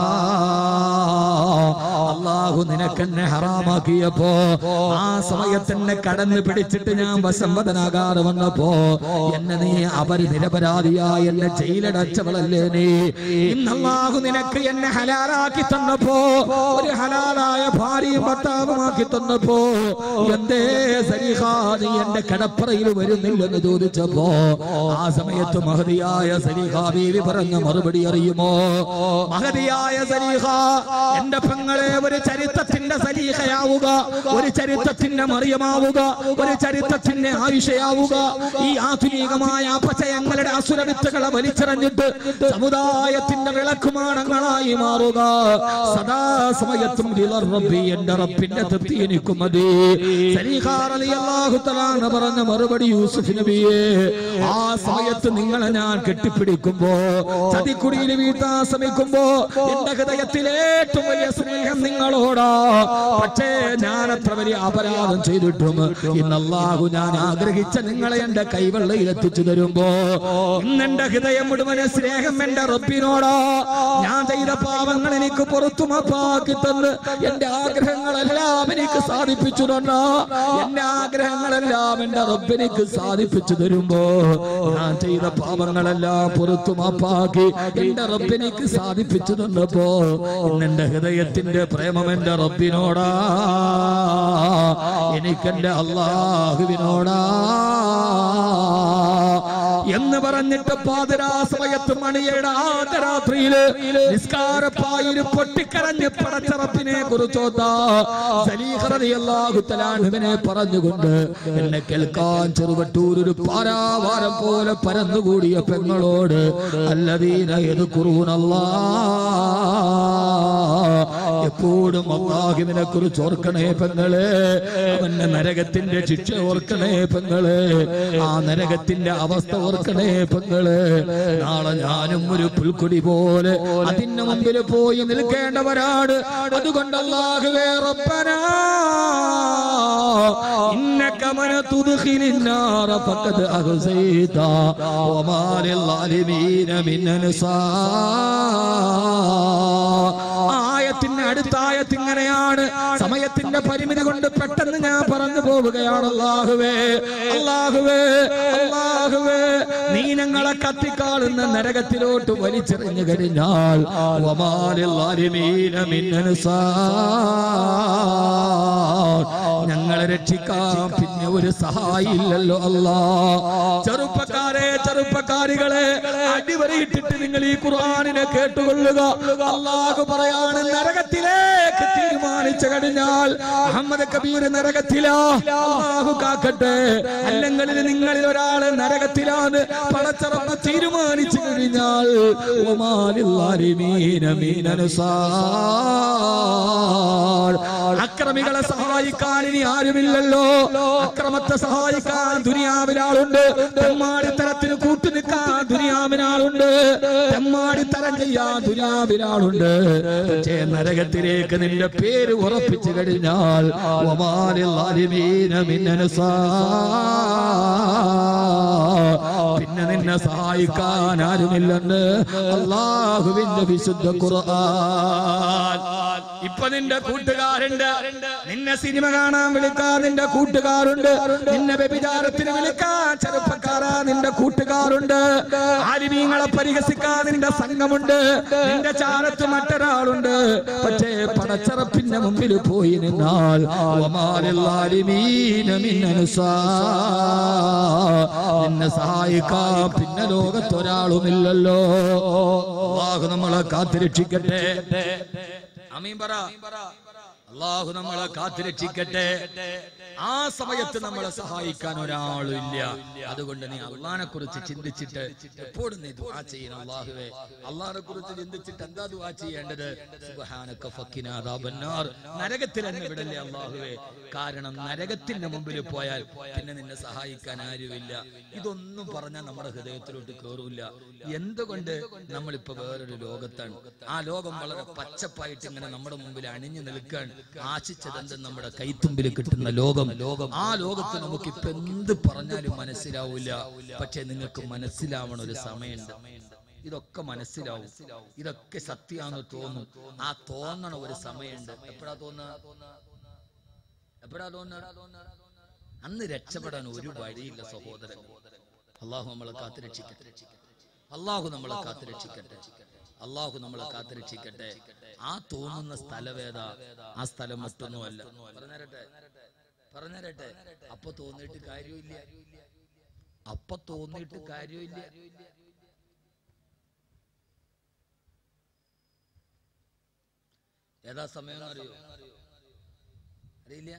അള്ളാഹു നിനക്കെന്നെ ഹറാമാക്കിയപ്പോ ആ സമയത്ത് എന്നെ കടന്ന് പിടിച്ചിട്ട് ഞാൻ വശംവദനാകാതെ വന്നപ്പോ എന്നെ നീ അവര് നിരപരാധിയായി എന്നെ ജയിലടച്ചവളല്ലേ നീ ഇന്ന് അള്ളാഹു നിനക്ക് എന്നെ ഹലാലാക്കി തന്നപ്പോ ഒരു ഹലാലായ ഭാര്യയും ഭർത്താവുമാക്കി തന്നപ്പോ എന്തേ സരീഹാ നീ എന്റെ കടപ്പറയിൽ വരുന്നില്ലെന്ന് ചോദിച്ചപ്പോ ആ സമയത്ത് മഹതിയായ സരീഹ ബീവി പറഞ്ഞ മറുപടി അറിയുമോ മഹതിയായ സരീഹ എന്റെ പെങ്ങളെ ഒരു ചരിത്രത്തിന്റെ സലീഹയാവുക ഒരു ചരിത്രത്തിന്റെ മറിയമാവുക ഒരു ചരിത്രത്തിന്റെ ആയുഷയാവുക ഈ ആധുനികമായ അപചയങ്ങളുടെ അസുരവിത്തുകളെ വലിച്ചെറിഞ്ഞിട്ട് സമുദായത്തിന്റെ വിളക്കുമാണങ്ങളായി മാറുക സദാ സമയത്തും റിളർ റബ്ബി എന്റെ റബ്ബിന്റെ തൃപ്തി എനിക്ക് മതി സലീഹ റളിയല്ലാഹു തആല പറഞ്ഞ മറുപടി യൂസുഫ് നബിയെ ആ സമയത്ത് നിങ്ങളെ ഞാൻ കെട്ടിപ്പിടിക്കുമ്പോ ചതിക്കുടിയിൽ വീഴ്ത്താൻ ശ്രമിക്കുമ്പോ എന്റെ ഹൃദയത്തിലെ ഏറ്റവും വലിയ സ്നേഹം നിങ്ങളോടാ പക്ഷേ ഞാൻ അത്ര വലിയ അപരാധം ചെയ്തിട്ടും ഇന്ന് അല്ലാഹു ഞാൻ ആഗ്രഹിച്ച നിങ്ങളെ എന്റെ കൈവെള്ളയിൽ എത്തിച്ചു തരുമ്പോ ഇന്ന് എന്റെ ഹൃദയം മുഴുവന് സ്നേഹം എന്റെ റബ്ബിനോടാ ഞാൻ ചെയ്ത പാവങ്ങൾ എനിക്ക് പുറത്തു മാപ്പാക്കി തന്ന് എന്റെ ആഗ്രഹങ്ങളെല്ലാം എനിക്ക് സാധിപ്പിച്ചു തന്ന എന്റെ ആഗ്രഹങ്ങളെല്ലാം എന്റെ റബ്ബിനിക്ക് സാധിപ്പിച്ചു തരുമ്പോ ഞാൻ ചെയ്ത പാപങ്ങളെല്ലാം പുറത്തു മാപ്പാക്കി എന്റെ റബ്ബിനിക്ക് സാധിപ്പിച്ചു തന്നപ്പോ ഇന്ന് എന്റെ ഹൃദയത്തിന്റെ പ്രേമം എന്റെ റബ്ബിനോടാ എനിക്കെന്റെ അള്ളാഹുവിനോടാ എന്ന് പറഞ്ഞിട്ട് പാതിരാ സമയത്ത് മണിയുടെ ആദ്യരാത്രിയില് നിസ്കാരപ്പായിൽ പൊട്ടിക്കരഞ്ഞ് പടച്ചറപ്പിനെ കുറിച്ചോത്താ സലീഹറിയാഹുത്തലാഹുവിനെ പറഞ്ഞുകൊണ്ട് എന്നെ കേൾക്കാൻ ചെറുവട്ടൂർ ഒരു പാരാവാരം പോലെ പരന്നുകൂടിയ പെങ്ങളോട് അല്ലദീന എത് കുറൂനല്ലാ എപ്പോഴും അള്ളാഹുവിനെ കുറിച്ച് ഓർക്കണേ പെങ്ങളെ അവന്റെ നരകത്തിന്റെ ശിക്ഷ ഓർക്കണേ പെങ്ങളെ ആ നരകത്തിന്റെ അവസ്ഥ ഓർക്കണേ പെങ്ങളെ നാളെ ഞാനും ഒരു പുൽക്കൊടി പോലെ അതിന്റെ മുമ്പിൽ പോയി നിൽക്കേണ്ടവരാണ് അതുകൊണ്ട് അള്ളാഹുവേ റബ്ബനാ إنك من تدخل النار فقد أخزيت وما للظالمين من أنصار ആയത്തിന്റെ അടുത്ത ആയത്ത് ഇങ്ങനെയാണ് സമയത്തിന്റെ പരിമിതി കൊണ്ട് പെട്ടെന്ന് ഞാൻ പറഞ്ഞു പോവുകയാണ് അള്ളാഹുവേ അള്ളാഹുവേ അള്ളാഹുവേ നീ ഞങ്ങളെ കത്തിക്കാളുന്ന നരകത്തിലോട്ട് വലിച്ചെറിഞ്ഞു കഴിഞ്ഞാൽ വമാലിൽ ളാലിമീന മിൻ അൻസാർ. ഞങ്ങളെ രക്ഷിക്കാൻ പിന്നെ ഒരു സഹായി ഇല്ലല്ലോ അല്ലാ ചെറുപ്പക്കാരെ ചെറുപ്പക്കാരികളെ അടിവരയിട്ടിട്ട് നിങ്ങൾ ഈ ഖുർആാനിനെ കേട്ടുകൊള്ളുക അള്ളാഹു പറയാണ് നരകത്തിലേക്ക് തീരുമാനിച്ചു കഴിഞ്ഞാൽ അഹമ്മദ് കബീർ നരകത്തിലാ അള്ളാഹു കാക്കട്ടെ അല്ലെങ്കിൽ നിങ്ങളിൽ ഒരാള് നരകത്തിലാണ് പടച്ചറന്ന് തീരുമാനിച്ചു കഴിഞ്ഞാൽ ഒമാലിൽ ളാലിമീന മിൻ അൻസാർ. അക്രമികളെ സഹായിക്കാൻ ഇനി ആരുമില്ലല്ലോ അക്രമത്തെ സഹായിക്കാൻ ദുനിയാവിൽ ആളുണ്ട് തെമ്മാടിത്തരത്തിന് കൂട്ടുനിൽക്കാൻ ദുനിയാവിൽ ആളുണ്ട് തെമ്മാടിത്തരം വാണിത്തരം ചെയ്യാൻ ദുരാവിലാളുണ്ട് പക്ഷേ നരകത്തിലേക്ക് നിന്റെ പേര് ഉറപ്പിച്ചു കഴിഞ്ഞാൽ വമാലിൽ ളാലിമീന മിൻ അൻസാർ. പിന്നെ നിന്നെ സഹായിക്കാൻ ആരുമില്ലെന്ന് അള്ളാഹുവിന്റെ വിശുദ്ധ ഖുർആൻ ഇപ്പൊ നിന്റെ കൂട്ടുകാരുണ്ട് നിന്നെ സിനിമ കാണാൻ വിളിക്കാൻ നിന്റെ കൂട്ടുകാരുണ്ട് നിന്നെ വ്യഭിചാരത്തിന് വിളിക്കാൻ ചെറുപ്പക്കാരാ നിന്റെ കൂട്ടുകാരുണ്ട് ആലിമീങ്ങളെ പരിഹസിക്കാൻ നിന്റെ സംഘമുണ്ട് നിന്റെ ചാരത്ത് മറ്റൊരാളുണ്ട് പക്ഷേ പടച്ചറപ്പിന്റെ മുമ്പിൽ പോയി നിന്നാൽ വമാലിൽ ളാലിമീന മിൻ അൻസാർ. നിന്നെ സഹായിക്കാൻ പിന്നെ ലോകത്തൊരാളുമില്ലല്ലോ അള്ളാഹു നമ്മളെ കാത്തിരക്ഷിക്കട്ടെ അമീൻ പറ അള്ളാഹു നമ്മളെ കാത്തിരക്ഷിക്കട്ടെ ആ സമയത്ത് നമ്മളെ സഹായിക്കാൻ ഒരാളും ഇല്ല അതുകൊണ്ട് നീ അള്ളഹാനെ കുറിച്ച് ചിന്തിച്ചിട്ട് എപ്പോഴും നീ ദുആ ചെയ്യണം അള്ളാഹുവേ അള്ളഹാനെ കുറിച്ച് ചിന്തിച്ചിട്ട് എന്താ ദുആ ചെയ്യേണ്ടത് സുബ്ഹാനക ഫക്കിനാ അദാബന്നാർ നരകത്തിൽ എന്നെ വിടല്ലേ അള്ളാഹുവേ കാരണം നരകത്തിന്റെ മുമ്പിൽ പോയാൽ പിന്നെ നിന്നെ സഹായിക്കാൻ ആരുമില്ല ഇതൊന്നും പറഞ്ഞാൽ നമ്മുടെ ഹൃദയത്തിലോട്ട് കേറൂല എന്തുകൊണ്ട് നമ്മളിപ്പോ വേറൊരു ലോകത്താണ് ആ ലോകം വളരെ പച്ചപ്പായിട്ട് ഇങ്ങനെ നമ്മുടെ മുമ്പിൽ അണിഞ്ഞു നിൽക്കാൻ ആശിച്ചതെന്ത് നമ്മുടെ കൈത്തുമ്പിൽ കിട്ടുന്ന ലോകം ലോകം ആ ലോകത്ത് നമുക്ക് ഇപ്പൊ എന്ത് പറഞ്ഞാലും മനസ്സിലാവൂല പക്ഷെ നിങ്ങൾക്ക് മനസ്സിലാവണ ഒരു സമയമുണ്ട് ഇതൊക്കെ മനസ്സിലാവും ഇതൊക്കെ സത്യാന്ന് തോന്നും ആ തോന്നണ ഒരു സമയമുണ്ട് എപ്പോഴാ തോന്നുക എപ്പോഴാ തോന്നുക അന്ന് രക്ഷപ്പെടാൻ ഒരു വഴിയില്ല സഹോദരൻ അള്ളാഹു നമ്മളെ കാത്തുരക്ഷിക്കട്ടെ അള്ളാഹു നമ്മളെ കാത്തുരക്ഷിക്കട്ടെ അള്ളാഹു നമ്മളെ കാത്തുരക്ഷിക്കട്ടെ ആ തോന്നുന്ന സ്ഥലവേദ ആ സ്ഥലം മറ്റൊന്നുമല്ല പറഞ്ഞരട്ടെ പറഞ്ഞരട്ടെ അപ്പൊ തോന്നിയിട്ട് കാര്യമില്ല അപ്പൊ തോന്നിയിട്ട് കാര്യമില്ല ഏതാ സമയം അറിയോ അറിയില്ല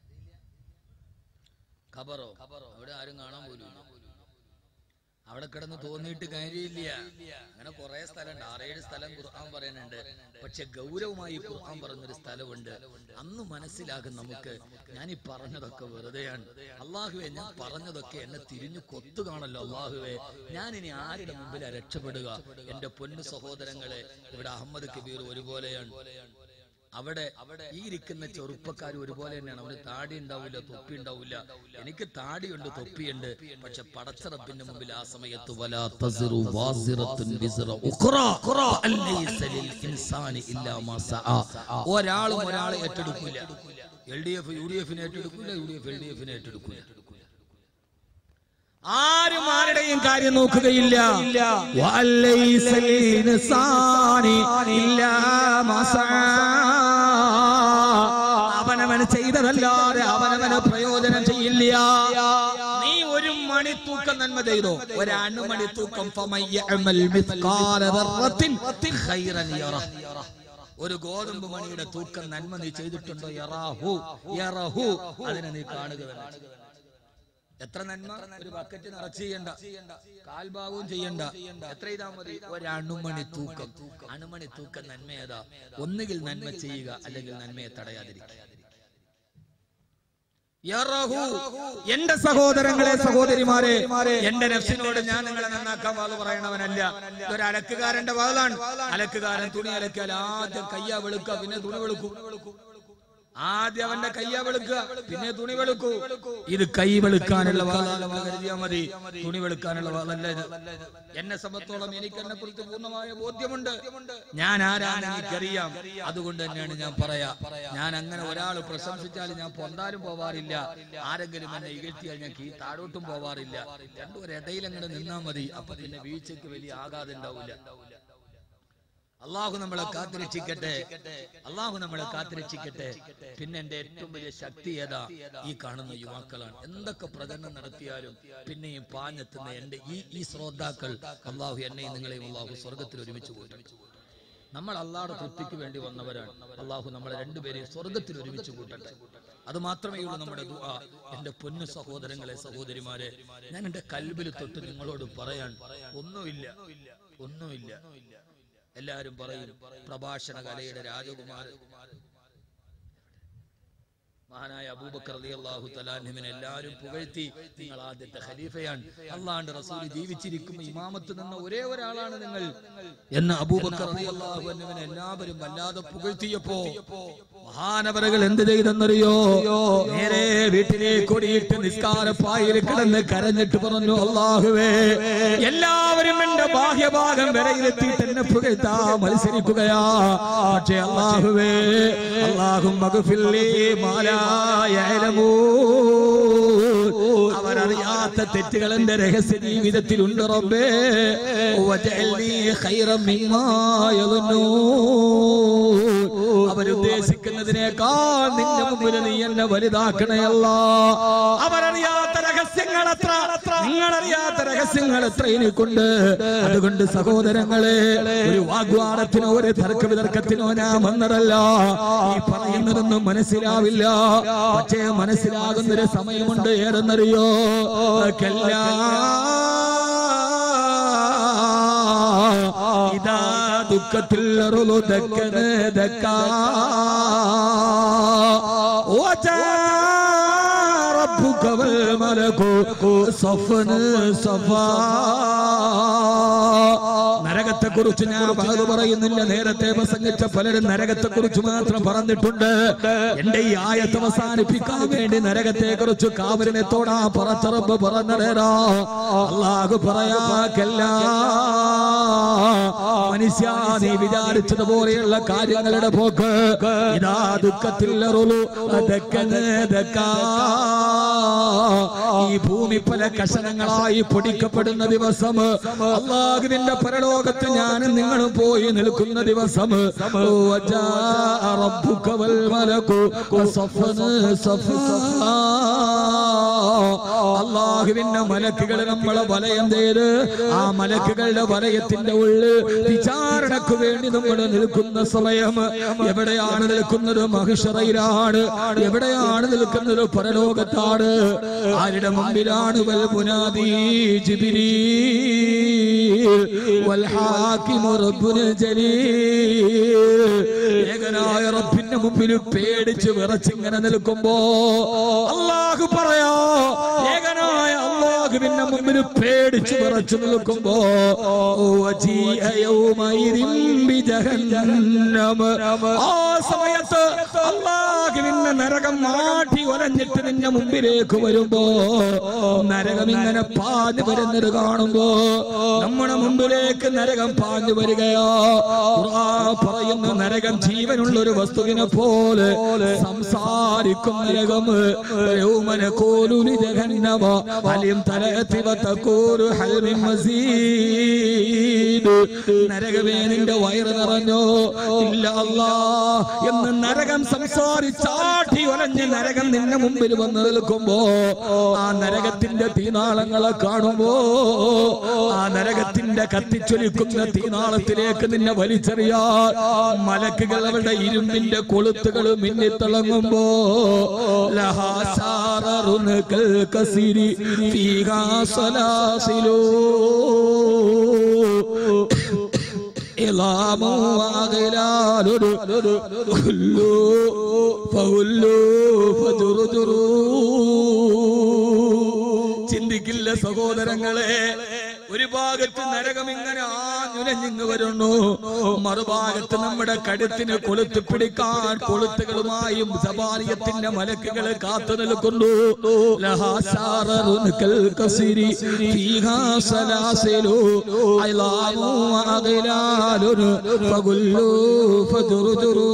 ഖബറോ അവിടെ ആരും കാണാൻ പോലും അവിടെ കിടന്ന് തോന്നിയിട്ട് കാര്യമില്ല അങ്ങനെ കുറെ സ്ഥലമുണ്ട് ആറേഴ് സ്ഥലം ഖുർആൻ പറയുന്നുണ്ട് പക്ഷെ ഗൗരവമായി ഖുർആൻ പറഞ്ഞൊരു സ്ഥലമുണ്ട് അന്ന് മനസ്സിലാകും നമുക്ക് ഞാൻ ഈ പറഞ്ഞതൊക്കെ വെറുതെയാണ് അള്ളാഹുവെ ഞാൻ പറഞ്ഞതൊക്കെ എന്നെ തിരിഞ്ഞു കൊത്തു കാണല്ലോ അള്ളാഹുവെ ഞാൻ ഇനി ആരുടെ മുമ്പിലാ രക്ഷപ്പെടുക എന്റെ പൊന്നു സഹോദരങ്ങളെ ഇവിടെ അഹമ്മദ് കബീർ ഒരുപോലെയാണ് അവിടെ ഈ ഇരിക്കുന്ന ചെറുപ്പക്കാർ ഒരുപോലെ തന്നെയാണ് അവന് താടി ഉണ്ടാവില്ല തൊപ്പി ഉണ്ടാവില്ല എനിക്ക് താടിയുണ്ട് തൊപ്പിയുണ്ട് പക്ഷെ പടച്ചറപ്പിന്റെ മുമ്പിൽ ആ സമയത്ത് വലാ തസിറു വാസിറത്തുൻ വിസ്റ ഉഖ്റാ. അലൈസ ലിൽ ഇൻസാനി ഇല്ലാ മാ സആ. ഒരാളും ഒരാളെ ഏറ്റെടുക്കില്ല L D F U D എഫിനെ ഏറ്റെടുക്കില്ല U D F L D എഫിനെ ഏറ്റെടുക്കില്ല ആരും ആരുടെയും കാര്യം നോക്കുകയില്ല വലൈസ ലിൽ ഇൻസാനി ഇല്ലാ മാ സആ. അവനവന് ചെയ്തതല്ലാതെ അവനവന് പ്രയോജനം ചെയ്യില്ല നീ ഒരു മണിത്തൂക്കം നന്മ ചെയ്തോ ഒരു അണുമണിത്തൂക്കം ഫമയ്യഅമൽ മിസ്കാല ദർറത്തിൻ ഖൈറൻ യറ ഒരു ഗോതമ്പ് മണിയുടെ തൂക്കം നന്മ നീ ചെയ്തിട്ടുണ്ടോ യറാഹു യറഹു അതിനെ നീ കാണുക തന്നെ ചെയ്യണം. എത്ര നന്മ ഒരു ബക്കറ്റ് നിറച്ച് ചെയ്യണ്ട കാൽഭാഗവും ചെയ്യണ്ട എത്ര ചെയ്താൽ മതി ഒരു അണുമണി തൂക്കം അണുമണി തൂക്കം നന്മ ഏതാ ഒന്നുകിൽ നന്മ ചെയ്യുക അല്ലെങ്കിൽ നന്മയെ തടയാതിരിക്കുക യറഹു. എന്റെ സഹോദരങ്ങളെ സഹോദരിമാരെ എന്റെ നഫ്സിനോട് ഞാൻ നിങ്ങളെ നന്നാക്കാൻ വാത് പറയണവനല്ല ഇതൊരു അലക്കുകാരന്റെ വാതാണ് അലക്കുകാരൻ തുണി അലക്കിയാൽ ആദ്യം കയ്യ വെളുക്കുക പിന്നെ തുണി വെളുക്കും ആദ്യം അവന്റെ കയ്യ വെളുക്കുക പിന്നെ തുണി വെളുക്കൂ ഇത് കൈ വെളുക്കാനുള്ള വാളാണ് കരുതിയാ മതി തുണി വെളുക്കാനുള്ള വാളല്ല ഇത് എന്നെ സംബന്ധിച്ചോളം എനിക്ക് എന്നെ കുറിച്ച് പൂർണ്ണമായ ബോധ്യമുണ്ട് ഞാൻ ആരാണ് എനിക്കറിയാം അതുകൊണ്ട് തന്നെയാണ് ഞാൻ പറയാ ഞാൻ അങ്ങനെ ഒരാൾ പ്രശംസിച്ചാൽ ഞാൻ പൊന്താലും പോവാറില്ല ആരെങ്കിലും എന്നെ ഇകഴ്ത്തിയാൽ ഞാൻ കീ താഴോട്ടും പോവാറില്ല രണ്ടും ഒരു ഇടയിലങ്ങനെ നിന്നാ മതി അപ്പൊ പിന്നെ വീഴ്ചയ്ക്ക് വലിയ ആഘാതം ഉണ്ടാവില്ല അള്ളാഹു നമ്മളെ കാത്തുരക്ഷിക്കട്ടെ അള്ളാഹു നമ്മളെ കാത്തുരക്ഷിക്കട്ടെ പിന്നെ എന്റെ ഏറ്റവും വലിയ ശക്തി ഏതാ ഈ കാണുന്ന യുവാക്കളാണ് എന്തൊക്കെ പ്രകടനം നടത്തിയാലും പിന്നെയും പാഞ്ഞെത്തുന്ന എന്റെ ഈ ഈ ശ്രോതാക്കൾ അള്ളാഹു എന്നെയും നിങ്ങളെയും അള്ളാഹു സ്വർഗത്തിൽ ഒരുമിച്ച് കൂട്ടണം നമ്മൾ അള്ളാഹുടെ തൃപ്തിക്ക് വേണ്ടി വന്നവരാണ് അള്ളാഹു നമ്മളെ രണ്ടുപേരെയും സ്വർഗത്തിൽ ഒരുമിച്ച് കൂട്ടട്ടെ അത് മാത്രമേ ഉള്ളൂ നമ്മുടെ ദുആ എന്റെ പൊന്നു സഹോദരങ്ങളെ സഹോദരിമാരെ ഞാൻ എന്റെ കൽബിൽ തൊട്ട് നിങ്ങളോട് പറയാൻ ഒന്നുമില്ല ഒന്നുമില്ല എല്ലാരും പറയും പ്രഭാഷണ കലയുടെ രാജകുമാരൻ മഹാനായ അബൂബക്കർ റളിയല്ലാഹു തആലാഹിമിനെ എല്ലാവരും പുകഴ്ത്തി നിങ്ങൾ ആദ്യത്തെ ഖലീഫയാണ് അള്ളാഹുവിന്റെ റസൂൽ ജീവിച്ചിരിക്കുമ്പോൾ ഇമാമത്ത് നിന്ന ഒരേ ഒരാളാണ് നിങ്ങൾ എന്ന് അബൂബക്കർ റളിയല്ലാഹു അൻഹുവിനെ എല്ലാവരും വല്ലാതെ പുകഴ്ത്തിയപ്പോ മഹാനവരകൾ എന്ത് ചെയ്തെന്നറിയോ നേരെ വീട്ടിലേക്ക് ഓടിയിട്ട് നിസ്കാരപ്പായിൽ കിടന്ന് കരഞ്ഞിട്ട് പറഞ്ഞു അള്ളാഹുവേ എല്ലാവരും എന്റെ ബാഹ്യഭാഗം വിലയിരുത്തിയിട്ട് എന്നെ പുകഴ്ത്താ മത്സരിക്കുകയാ പക്ഷേ അള്ളാഹുവേ അള്ളാഹും മകഫില്ലി മാലായലമൂ അവരറിയാത്ത തെറ്റുകൾ എന്റെ രഹസ്യ ജീവിതത്തിലുണ്ട് റബ്ബേ വജഅൽനീ ഖൈറൻ മിമ്മാ യظنون. അവരുദ്ദേശിക്കുന്നതിനേക്കാൾ നിന്റെ മുമ്പിൽ നീ എന്നെ വലുതാക്കണയല്ല അവരറിയാത്ത രഹസ്യങ്ങൾ എത്ര നിങ്ങളറിയാത്ത രഹസ്യങ്ങൾ എത്ര എനിക്കുണ്ട് അതുകൊണ്ട് സഹോദരങ്ങളെ ഒരു വാഗ്വാദത്തിനോ ഒരു തർക്ക വിതർക്കത്തിനോ ഞാൻ വന്നതല്ല ഈ പറയുന്നതൊന്നും മനസ്സിലാവില്ല പക്ഷേ മനസ്സിലാകുന്നൊരു സമയമുണ്ട് ഏതെന്നറിയോ കല്ലാ ഇതാ ദുഃഖത്തിൽ അറുളു ദക്കന് ദക്കാ ربك والملك صفا صفا നരകത്തെ കുറിച്ച് ഞാൻ പലത് പറയുന്നില്ല നേരത്തെ പ്രസംഗിച്ച പലരും നരകത്തെ കുറിച്ച് മാത്രം പറഞ്ഞിട്ടുണ്ട് എന്റെ ഈ ആയത്ത് അവസാനിപ്പിക്കാൻ വേണ്ടി നരകത്തെ കുറിച്ച് കാവലിനെ തോടാ പറച്ചറമ്പ് പറഞ്ഞതേരാ അള്ളാഹു പറയാക്കല്ല മനുഷ്യ നീ വിചാരിച്ചതുപോലെയുള്ള കാര്യങ്ങളുടെ പോക്ക് ഇതാ ദുഃഖത്തിൽ അറുളു ദക്കന് ദക്കാ. ഈ ഭൂമി പല കഷണങ്ങളായി പൊടിക്കപ്പെടുന്ന ദിവസം അള്ളാഹുവിന്റെ പരലോകത്ത് ഞാനും നിങ്ങളും പോയി നിൽക്കുന്ന ദിവസം വജാഅ റബ്ബുക വൽ മലക്കു സഫൻ സഫാ. അള്ളാഹുവിന്റെ മലക്കുകൾ നമ്മളെ വലയം ചെയ്ത് ആ മലക്കുകളുടെ വലയത്തിന്റെ ഉള്ളിൽ വിചാരണക്ക് വേണ്ടി നമ്മൾ നിൽക്കുന്ന സമയം എവിടെയാണ് നിൽക്കുന്നത് മഹിഷറയിലാണ് എവിടെയാണ് നിൽക്കുന്നത് പരലോകത്താണ് ആരുടെ മുമ്പിലാണ് വൽ മുനാദി ജിബിരി വൽ ഹാക്കിമു റബ്ബുൽ ജലീൽ ഏകനായ റബ്ബിന്റെ മുമ്പിൽ പേടിച്ച് വിറച്ചിങ്ങനെ നിൽക്കുമ്പോ അള്ളാഹു പറയാ ഏകനായ അള്ളാഹുവിന്റെ മുമ്പിൽ പേടിച്ച് വിറച്ചു നിൽക്കുമ്പോ വജീഅ യൗമഇദിൻ ബിജഹന്നമ. ആ സമയത്ത് അള്ളാഹുവിന്റെ നരകം മാറ്റി ഒലഞ്ഞിട്ട് നിന്റെ മുമ്പിലേക്ക് വരുമ്പോ നരകം ഇങ്ങനെ പാഞ്ഞു വരുന്നത് കാണുമ്പോ നമ്മുടെ മുമ്പിലേക്ക് നരകം പാഞ്ഞു വരികയോ ഖുർആൻ പറയുന്നു നരകം ജീവനുള്ള ഒരു വസ്തുവിനെ പോലെ സംസാരിക്കും നരകം യൗമന കോലുലി ജഹന്നമ അലിം തലയത്തി വതകൂരു ഹൽ മിൻ മസീദ് നരകമേ നിന്റെ വയറ് നിറഞ്ഞോ ഇല്ല അല്ലാ എന്ന് നരകം സംസാരിച്ചാട്ടി ഒലഞ്ഞ് നരകം നിന്റെ മുമ്പിൽ വന്ന് നിൽക്കുമ്പോ ആ നരകത്തിന്റെ തീനാളങ്ങളെ കാണുമ്പോ ആ നരകത്തിന്റെ കത്തിച്ചൊലിക്കുന്ന തീനാളത്തിലേക്ക് നിന്നെ വലിച്ചെറിയാ മലക്കുകൾ അവരുടെ ഇരുമ്പിന്റെ കൊളുത്തുകൾ മിന്നിത്തിളങ്ങുമ്പോ ലഹാസാറുനുകൾ കസിരി ഫീഹാ സലാസിലോ إظام وأغلال هلوا فهلوا فدردروا ചിന്തിക്കില്ല സഹോദരങ്ങളെ ഒരു ഭാഗത്ത് നരകം ഇങ്ങനെ ആഞ്ഞുലഞ്ഞിങ്ങ് വരുന്നു മറുഭാഗത്ത് നമ്മുടെ കഴുത്തിന് കൊളുത്ത് പിടിക്കാൻ കൊളുത്തുകളുമായും സബാലിയത്തിന്റെ മലക്കുകൾ കാത്തു നിൽക്കുന്നു ലഹാസാറുനുകൽ കസിരി ഫീഹാ സലാസിലു അയ്ലാമു അഗ്ലാലുൻ ഫഗുല്ലു ഫദുറുദുറു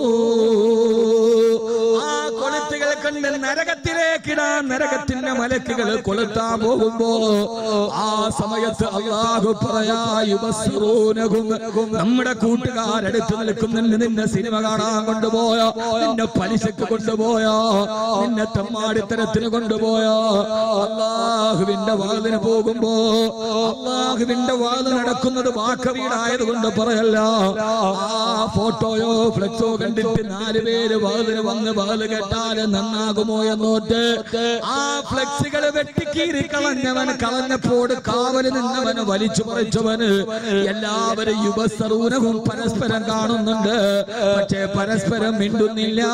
ആ കൊളുത്തുകൾ കണ്ട് നരകത്തിലേക്കിടാൻ നരകത്തിന്റെ മലക്കുകൾ കൊളുത്താൻ പോകുമ്പോ ആ സമയത്ത് അള്ളാഹു പറയാ യുബസ്സറൂനഹും നമ്മുടെ കൂട്ടുകാരടുത്ത് നിൽക്കുന്നുണ്ട് നിന്നെ സിനിമ കാണാൻ കൊണ്ടുപോയോ നിന്നെ പലിശക്ക് കൊണ്ടുപോയോ നിന്നെ തെമ്മാടിത്തരത്തിന് കൊണ്ടുപോയോ അള്ളാഹുവിന്റെ വാതിന് പോകുമ്പോ അള്ളാഹുവിന്റെ വാത് നടക്കുന്നത് വാക്ക വീടായത് കൊണ്ട് പറയല്ല ആ ഫോട്ടോയോ ഫ്ലെക്സോ കണ്ടിട്ട് നാല് പേര് വാതിന് വന്ന് വാല് കേട്ടാല് നന്നാകും നന്നാകുമോ എന്നോട്ട് ആ ഫ്ലെക്സുകൾ വെട്ടിക്കീറി കളഞ്ഞവൻ കളഞ്ഞപ്പോട് കാവല് നിന്നവന് വലിച്ചു പറിച്ചവന് എല്ലാവരും യുവസറൂനവും പരസ്പരം കാണുന്നുണ്ട് പക്ഷേ പരസ്പരം മിണ്ടുന്നില്ല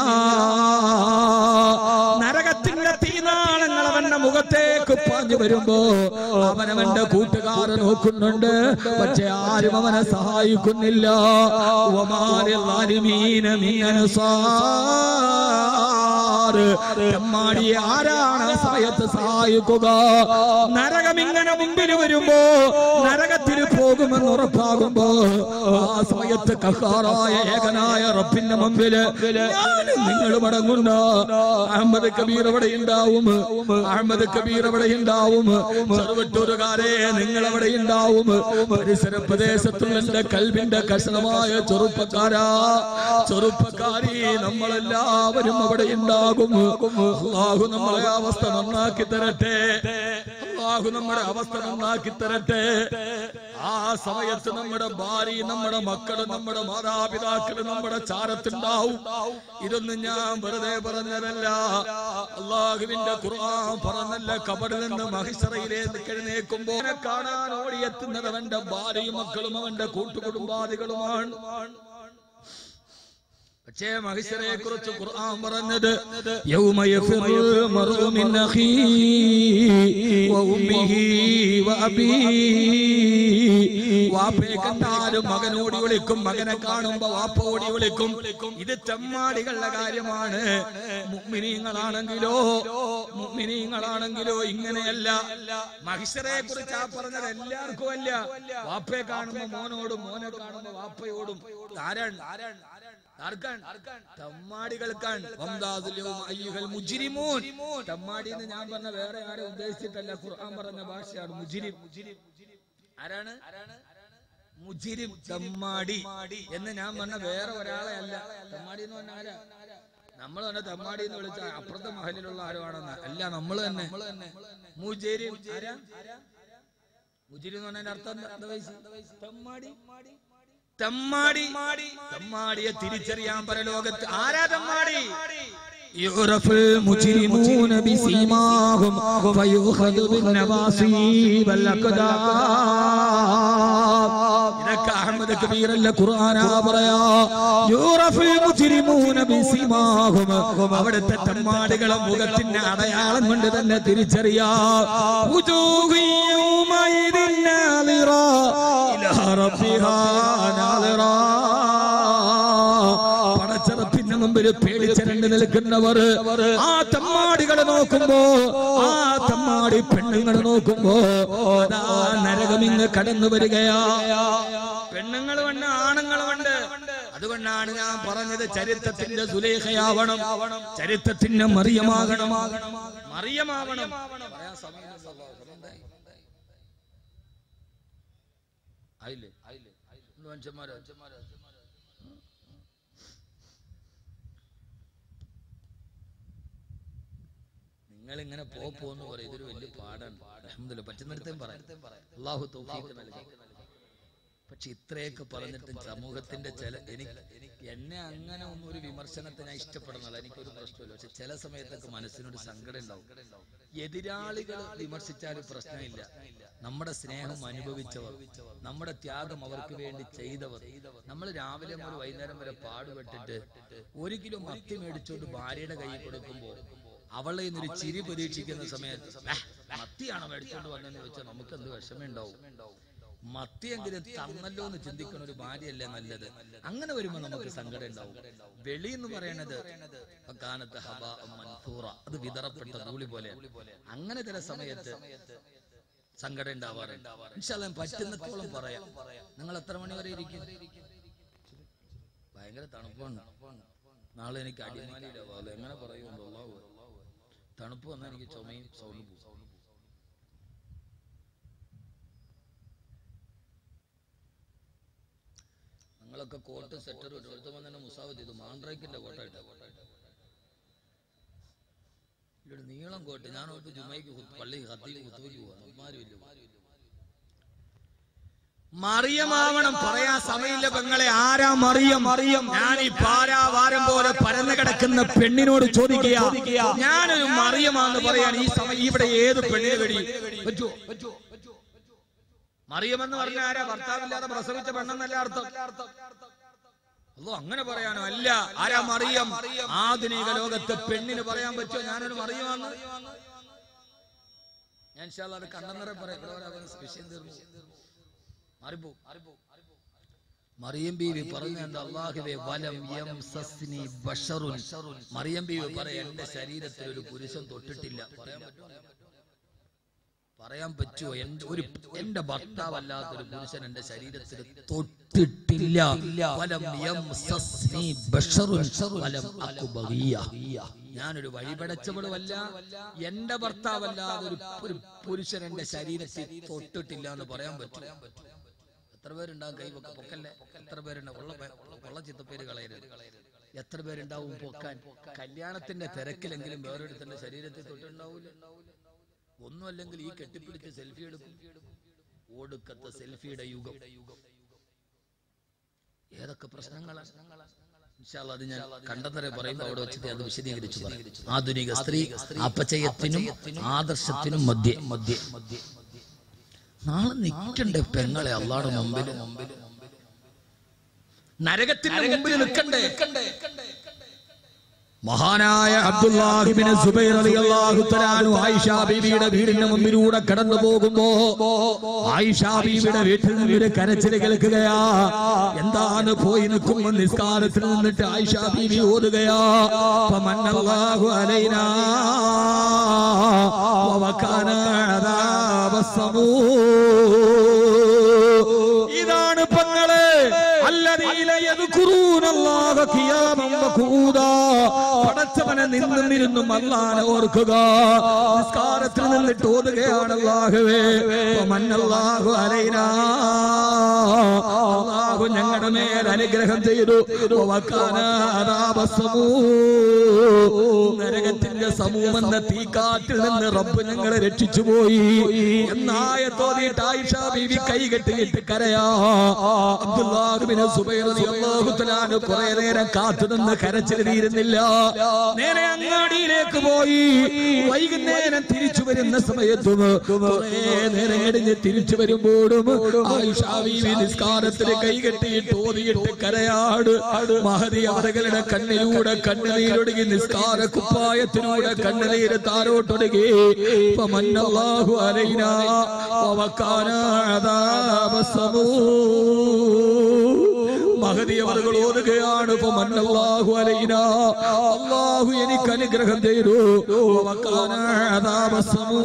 നരകത്തിന്റെ തീനാളങ്ങൾ അവന്റെ മുഖത്തേക്ക് പാഞ്ഞു വരുമ്പോ അവനവന്റെ കൂട്ടുകാർ നോക്കുന്നുണ്ട് പക്ഷെ ആരും അവനെ സഹായിക്കുന്നില്ല ഒമാരിൽ ആലിമീന മിൻ അൻസാർ. തെമ്മാടിയെ ആരാണ് ആ സമയത്ത് സഹായിക്കുക നരകം ഇങ്ങനെ മുമ്പിൽ വരുമ്പോ നരകത്തിൽ പോകുമെന്ന് ഉറപ്പാകുമ്പോ ആ സമയത്ത് കഹാറായ ഏകനായ റബ്ബിന്റെ മുമ്പില് ഞാനും നിങ്ങൾ മടങ്ങുന്ന അഹമ്മദ് കബീർ അവിടെ ഉണ്ടാവും അഹമ്മദ് കബീർ അവിടെ ഉണ്ടാവും ചെറുവട്ടൂരുകാരെ നിങ്ങൾ അവിടെ ഉണ്ടാവും പരിസര പ്രദേശത്തുള്ള എന്റെ കൽവിന്റെ കഷണമായ ചെറുപ്പക്കാരാ ചെറുപ്പക്കാരി നമ്മളെല്ലാവരും അവിടെ ഉണ്ടാകും അള്ളാഹു നമ്മളെ അവസ്ഥ നന്നാക്കി തരട്ടെ അള്ളാഹു നമ്മുടെ അവസ്ഥ നന്നാക്കി തരട്ടെ ആ സമയത്ത് നമ്മുടെ ഭാര്യ നമ്മുടെ മക്കള് നമ്മുടെ മാതാപിതാക്കള് നമ്മുടെ ചാരത്തുണ്ടാവും ഇതൊന്നും ഞാൻ വെറുതെ പറഞ്ഞതല്ല അള്ളാഹുവിന്റെ ഖുർആൻ പറഞ്ഞല്ല കബറിൽ നിന്ന് മഹിഷറയിലേക്ക് എഴുന്നേക്കുമ്പോ അവനെ കാണാൻ ഓടിയെത്തുന്നത് അവന്റെ ഭാര്യയും മക്കളും അവന്റെ കൂട്ടുകുടുംബാദികളുമാണ് പക്ഷേ മഹിഷറെ കുറിച്ച് ഖുർആൻ പറഞ്ഞത് യൗമ യഫിറുൽ മർഉ മിൻ അഖീ വ ഉമ്മിഹി വ അബീ വാപ്പയെ കണ്ടാലും മകനോടി വിളിക്കും മകനെ കാണുമ്പോ വാപ്പ ഓടി വിളിക്കും ഇത് തെമ്മാടികളുടെ കാര്യമാണ് മുഅ്മിനീങ്ങളാണെങ്കിലോ മുഅ്മിനീങ്ങളാണെങ്കിലോ ഇങ്ങനെയല്ല മഹിഷറെ കുറിച്ച് ആ പറഞ്ഞത് എല്ലാവർക്കും അല്ല വാപ്പയെ കാണുമ്പോ മോനോടും മോനെ കാണുമ്പോ വാപ്പയോടും ആരാണ് ആരാണ് ആർക്കാണ് തമ്മാടികൾക്കാണ് വംദാദുൽ യൗമ അയ്യുഹൽ മുജ്രിമൂൻ തമ്മാടി എന്ന് ഞാൻ പറഞ്ഞ വേറെ ആരെ ഉദ്ദേശിച്ചിട്ടല്ല ഖുർആൻ പറഞ്ഞ ഭാഷയാണ് മുജിരിം ആരാണ് മുജിരിം തമ്മാടി എന്ന് ഞാൻ പറഞ്ഞ വേറെ ഒരാളെ അല്ല തമ്മാടി എന്ന് പറഞ്ഞ ആരാ നമ്മൾ തന്നെ തമ്മാടി എന്ന് വിളിച്ച അപ്പുറത്തെ മഹലിലുള്ള ആരോ ആണെന്ന് അല്ല നമ്മൾ തന്നെ മുജിരിം ആരാ മുജിരി എന്ന് പറഞ്ഞതിന്റെ അർത്ഥം എന്താ? എന്താ വയസ്സ്? തമ്മാടി തെമ്മാടി തെമ്മാടിയെ തിരിച്ചറിയാൻ പരലോകത്ത് ആരാ തെമ്മാടി يعرف المجرمون بسيماهم فيؤخذ بالنواصي والأقدام ഇതൊക്കെ അഹമ്മദ് കബീറല്ല ഖുർആനാ പറയാ യൂറഫുൽ മുജ്രിമൂന ബിസിമാഹും അവിടുത്തെ തെമ്മാടികളെ മുഖത്തിന്റെ അടയാളം കൊണ്ട് തന്നെ തിരിച്ചറിയാ വുജൂഹു യൗമഇദിൻ നാളിറ ഇലാ റബ്ബിഹാ നാളിറ പടച്ചറപ്പിന്റെ മുമ്പിൽ പേടിച്ചരണ്ട് നിൽക്കുന്നവർ ആ തമ്മാടികളെ നോക്കുമ്പോ ആ തമ്മാടി പെണ്ണുങ്ങളെ നോക്കുമ്പോ അതാ നരകമിങ്ങ് കടന്നു വരികയാ പെണ്ണുങ്ങൾ വേണ്ട ആണുങ്ങൾ വേണ്ട അതുകൊണ്ടാണ് ഞാൻ പറഞ്ഞത് ചരിത്രത്തിന്റെ സുലേഖയാവണം ചരിത്രത്തിന്റെ മറിയമാകണം മറിയമാവണം പറയാൻ സമയമില്ലല്ലോ. അതുകൊണ്ടായി. ആയില്ലേ ആയില്ലേ ഒന്ന് മനുഷ്യന്മാരോ മനുഷ്യന്മാരോ നിങ്ങൾ ഇങ്ങനെ പോ പോന്ന് പറയും ഇതൊരു വലിയ പാടാണ് അൽഹംദുലില്ലാ പറ്റുന്നിടത്തേം പറയാം അള്ളാഹു തൗഫീഖ് നൽകി പക്ഷെ ഇത്രയൊക്കെ പറഞ്ഞിട്ട് സമൂഹത്തിന്റെ ചില എനിക്ക് എന്നെ അങ്ങനെ ഒന്നും ഒരു വിമർശനത്തെ ഞാൻ ഇഷ്ടപ്പെടുന്നില്ല എനിക്കൊരു പ്രശ്നമില്ല പക്ഷെ ചില സമയത്തൊക്കെ മനസ്സിനൊരു സങ്കടം ഉണ്ടാവും എതിരാളികൾ വിമർശിച്ചാലും പ്രശ്നമില്ല നമ്മുടെ സ്നേഹം അനുഭവിച്ചവർ നമ്മുടെ ത്യാഗം അവർക്ക് വേണ്ടി ചെയ്തവർ നമ്മൾ രാവിലെ മുതൽ വൈകുന്നേരം വരെ പാടുപെട്ടിട്ട് ഒരു കിലോ മത്തി മേടിച്ചോണ്ട് ഭാര്യയുടെ കയ്യിൽ കൊടുക്കുമ്പോ അവളെ ഇന്നൊരു ചിരി പ്രതീക്ഷിക്കുന്ന സമയത്ത് "ആ, മത്തിയാണോ മേടിച്ചോണ്ട് വന്നെന്ന് വെച്ചാൽ നമുക്ക് എന്ത് വിഷമമുണ്ടാവും മത്തിയെങ്കിലും തന്നല്ലോ എന്ന് ചിന്തിക്കുന്ന ഒരു ഭാര്യയല്ലേ നല്ലത് അങ്ങനെ വരുമ്പോ നമുക്ക് സങ്കടം ഉണ്ടാവും വെളി എന്ന് പറയണത് കാനത്ത് ഹബാ മൻസൂറ അത് വിതറപ്പെട്ട ധൂളി പോലെ അങ്ങനെ ചില സമയത്ത് സങ്കടം ഉണ്ടാവാറുണ്ട് ഇൻഷാ അല്ലാ, പറ്റുന്നിടത്തോളം പറയാം നിങ്ങൾ എത്ര മണി വരെ ഇരിക്കും ഭയങ്കര തണുപ്പാണ് നാളെ എനിക്ക് അടിമാലിയിലാവാതെ എങ്ങനെ പറയുമല്ലോ അള്ളാഹു തണുപ്പ് വന്നാൽ എനിക്ക് ചുമയും സൗണ്ട് പോകും നിങ്ങളൊക്കെ കോട്ട് സെറ്റർ ഇട്ടു ഒരുത്തം തന്നെ മുസാവ് ചെയ്തു മാൻഡ്രൈക്കിന്റെ കോട്ട ഇട്ട കോട്ട ഇട്ട ഇവിടെ നീളം കോട്ട് ഞാൻ ഓർത്ത് ജുമയ്ക്ക് കുത്ത് പള്ളി ഹത്തി കുത്തുവയ്ക്ക് പോവാ നമ്മാരും ഇല്ല മറിയമാവണം പറയാൻ സമയമില്ല പെങ്ങളെ ആരാ മറിയം മറിയം ഞാൻ ഈ പാരാവാരം പോലെ പരന്നു കിടക്കുന്ന പെണ്ണിനോട് ചോദിക്കുക ഞാനൊരു മറിയമാന്ന് പറയാൻ ഈ സമയം ഇവിടെ ഏത് പെണ്ണിന് വെടി പറ്റുമോ മറിയമെന്ന് പറഞ്ഞ ആരാ ഭർത്താവില്ലാതെ പ്രസവിച്ച പെണ്ണെന്നല്ല അർത്ഥം അല്ലോ അങ്ങനെ പറയാനോ അല്ല ആരാ മറിയം ആധുനിക ലോകത്ത് പെണ്ണിന് പറയാൻ പറ്റുമോ ഞാനൊരു മറിയമാന്ന് ഞാൻ ഇൻഷാ അല്ലാ അത് കണ്ണെന്നറ പറയാം ഇവിടെ വരെ അവന് വിഷയം തീർന്നു മാറിപ്പോ മറിയം ബീവി പറഞ്ഞ എന്താ അള്ളാഹുവേ വലം യംസസ്നി ബഷറുൻ മറിയം ബീവി പറയാ എന്റെ ശരീരത്തിൽ ഒരു പുരുഷൻ തൊട്ടിട്ടില്ല പറയാൻ പറ്റുമോ പറയാൻ പറ്റുമോ എന്റെ ഒരു എന്റെ ഭർത്താവല്ലാത്ത ഒരു പുരുഷൻ എന്റെ ശരീരത്തിൽ തൊട്ടിട്ടില്ല വലം യംസസ്നി ബഷറുൻ വലം അക്കു ബഗിയ. ഞാനൊരു വഴിപടച്ചവളുമല്ല എന്റെ ഭർത്താവല്ലാതെ ഒരു ഒരു പുരുഷൻ എന്റെ ശരീരത്തിൽ തൊട്ടിട്ടില്ല എന്ന് പറയാൻ പറ്റും എത്ര പേരുണ്ടാവും കൈവൊക്കെ പൊക്കല്ലേ എത്ര പേരുണ്ടാവും ഉള്ള പേ- ഉള്ള ചിത്തപ്പേര് കളയരുത് എത്ര പേരുണ്ടാവും പൊക്കാൻ കല്യാണത്തിന്റെ തിരക്കിലെങ്കിലും വേറൊരുത്തന്റെ ശരീരത്തിൽ തൊട്ടുണ്ടാവൂല ഒന്നുമല്ലെങ്കിൽ ഈ കെട്ടിപ്പിടിച്ച് സെൽഫി എടുക്കും ഒടുക്കത്തെ സെൽഫിയുടെ യുഗം ഏതൊക്കെ പ്രശ്നങ്ങളാണ് ഇൻഷാ അല്ലാ അത് ഞാൻ കണ്ടെന്നരെ പറയുമ്പോൾ അവിടെ വെച്ചിട്ട് അത് വിശദീകരിച്ചു പറയും ആധുനിക സ്ത്രീ അപചയത്തിനും ആദർശത്തിനും മധ്യ മധ്യ നാളെ നിൽക്കണ്ടേ പെങ്ങളെ അള്ളാടെ മുമ്പിൽ നരകത്തിന്റെ മുമ്പിൽ നിൽക്കണ്ടേ മഹാനായ അബ്ദുല്ലാഹിബിന് സുബൈർ റളിയല്ലാഹു തആല ആയിഷ ബീവിയുടെ വീടിന്റെ മുമ്പിലൂടെ കടന്നു പോകുമ്പോ ആയിഷ ബീവിയുടെ വീട്ടിൽ നിന്ന് ഒരു കരച്ചിൽ കേൾക്കുകയാ എന്താണ് പോയി നിൽക്കുമ്പോൾ നിസ്കാരത്തിൽ നിന്നിട്ട് ആയിഷ ബീവി ഓതുകയാ ഫമന്നല്ലാഹു അലൈനാ വവകാന അദാബസ്സമൂ ഇതാണ് പെങ്ങളെ അല്ലദീന യദ്കുറൂനല്ലാഹ ഖിയാമൻ വഖൂദാ പടച്ചവനെ നിന്നും ഇരുന്നും അല്ലാഹനെ ഓർക്കുക നിസ്കാരത്തിൽ നിന്നിട്ട് ഓതുകയാണ് അല്ലാഹുവേ മന്നല്ലാഹു അലൈനാ അല്ലാഹു ഞങ്ങളുടെ മേൽ അനുഗ്രഹം ചെയ്തു വകാന അദാബസ്സമൂ നരകത്തിന്റെ സമൂഹം എന്ന തീക്കാറ്റിൽ നിന്ന് റബ്ബ് ഞങ്ങളെ രക്ഷിച്ചു പോയി എന്നായ തോന്നിയിട്ട് ആയിഷ ബീവി കൈ കെട്ടിയിട്ട് കരയാ അബ്ദുല്ലാഹിബ്നു സുബൈർ റളിയല്ലാഹു തആല കുറേ നേരം കാത്തു നിന്ന് കരച്ചിൽ തീരുന്നില്ല നേരെ അങ്ങാടിയിലേക്ക് പോയി വൈകുന്നേരം തിരിച്ചു വരുന്ന സമയത്തും കുറേ നേരം കഴിഞ്ഞ് തിരിച്ചു വരുമ്പോഴും ആയിഷ ബീവി നിസ്കാരത്തിൽ കൈ കെട്ടിയിട്ട് ഓതിയിട്ട് കരയാട് മഹതി അവരുടെ കണ്ണിലൂടെ കണ്ണുനീരൊടുങ്ങി നിസ്കാര കുപ്പായത്തിലൂടെ കണ്ണുനീര് താരോട്ടൊടുങ്ങി ഫമന്നല്ലാഹു അലൈനാ വവക്കാന അദാബസ്സമൂ മഹതി അവറുകൾ ഓതുകയാണ് ഫമന്നല്ലാഹു അലൈനാ അല്ലാഹു എനിക്ക് അനുഗ്രഹം ചെയ്തു വവക്കാന അദാബസ്സമൂ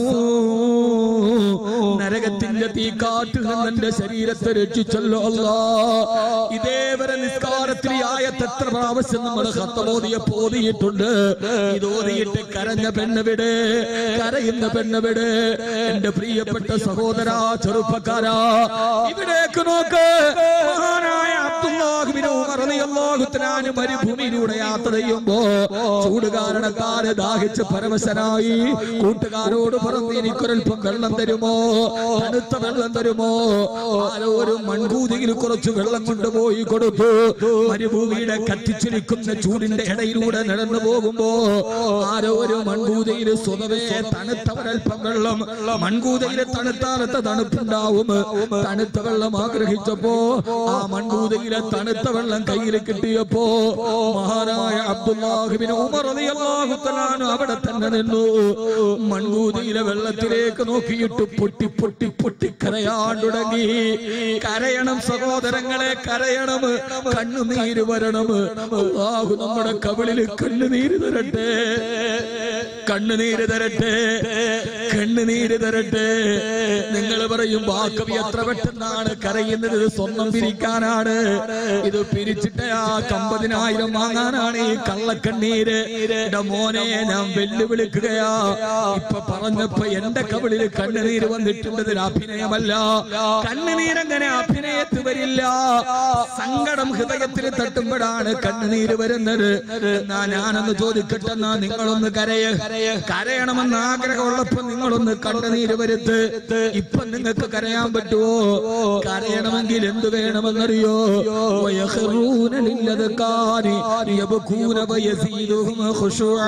നരകത്തിന്റെ തീക്കാറ്റിൽ നിന്ന് എന്റെ ശരീരത്തെ രക്ഷിച്ചല്ലോ അല്ലാ ഇതേവരെ നിസ്കാരത്തിൽ ഈ ആയത്ത് എത്ര പ്രാവശ്യം നമ്മൾ ഹത്തമോദിയെ പോതിയിട്ടുണ്ട് ഇത് ഓതിയിട്ട് കരഞ്ഞ പെണ്ണവിടെ കരയുന്ന പെണ്ണവിടെ എന്റെ പ്രിയപ്പെട്ട സഹോദര ചെറുപ്പക്കാരാ ഇവിടേക്ക് നോക്ക് മഹാനായ അബ്ദുല്ലാഹിബ്നു ഉമർ റളിയല്ലാഹു തആല മരുഭൂമിയിലൂടെ യാത്ര ചെയ്യുമ്പോ ചൂട് കാരണത്താല് ദാഹിച്ച് പരമശനായി കൂട്ടുകാരോട് പറഞ്ഞു എനിക്കൊരൽപ്പം വെള്ളം തരുമോ തണുത്ത വെള്ളം തരുമോ ആരോ ഒരു മൺകൂതിയിൽ കുറച്ച് വെള്ളം കൊണ്ടുപോയി കൊടുത്തു മരുഭൂമിയുടെ കത്തിച്ചിരിക്കുന്ന ചൂടിന്റെ ഇടയിലൂടെ നടന്നു പോകുമ്പോ ആരോ ഒരു മൺകൂതയിൽ സ്വതവേ തണുത്ത ഒരൽപ്പം വെള്ളം മൺകൂതയിൽ തണുത്താലത്തെ തണുപ്പുണ്ടാവും തണുത്ത വെള്ളം ആഗ്രഹിച്ചപ്പോ ആ മൺകൂതയിലെ തണുത്ത വെള്ളം കയ്യിൽ കിട്ടിയപ്പോ മഹാനായ അബ്ദുല്ലാഹിബിന് ഉമർ റളിയല്ലാഹു തആല അവിടെ തന്നെ നിന്നു മൺകൂതിയിലെ വെള്ളത്തിലേക്ക് നോക്കിയിട്ട് പൊട്ടി പൊട്ടി പൊട്ടി കരയാൻ തുടങ്ങി കരയണം സഹോദരങ്ങളെ കരയണം കണ്ണുനീര് വരണം അല്ലാഹു നമ്മുടെ കവിളിൽ കണ്ണുനീര് തരട്ടെ കണ്ണുനീര് തരട്ടെ കണ്ണുനീര് തരട്ടെ നിങ്ങൾ പറയും വാക്കവി എത്ര പെട്ടെന്നാണ് കരയുന്നത് ഇത് സ്വർണം പിരിക്കാനാണ് ഇത് പിരിച്ചിട്ട് ആ കമ്പ അമ്പതിനായിരം വാങ്ങാനാണ് ഈ കള്ളക്കണ്ണീര് എന്റെ മോനെ ഞാൻ വെല്ലുവിളിക്കുകയാ ഇപ്പൊ പറഞ്ഞപ്പോ എന്റെ കവിളിൽ കണ്ണുനീര് വന്നിട്ടുണ്ട് ഇതിന് അഭിനയമല്ല കണ്ണുനീരങ്ങനെ അഭിനയത്ത് വരില്ല സങ്കടം ഹൃദയത്തിൽ തട്ടുമ്പോഴാണ് കണ്ണുനീര് വരുന്നത് എന്നാ ഞാനൊന്ന് ചോദിക്കട്ടെ എന്നാ നിങ്ങളൊന്ന് കരയ കരയണമെന്ന് ആഗ്രഹമുള്ളപ്പോ നിങ്ങളൊന്ന് കണ്ണുനീര് വരുത്ത് ഇപ്പൊ നിങ്ങൾക്ക് കരയാൻ പറ്റുമോ കരയണമെങ്കിൽ എന്ത് വേണമെന്നറിയോ വയഖറൂന ലില്ലദകാരി യബ്കൂന വയസീദുഹും ഖുശൂആ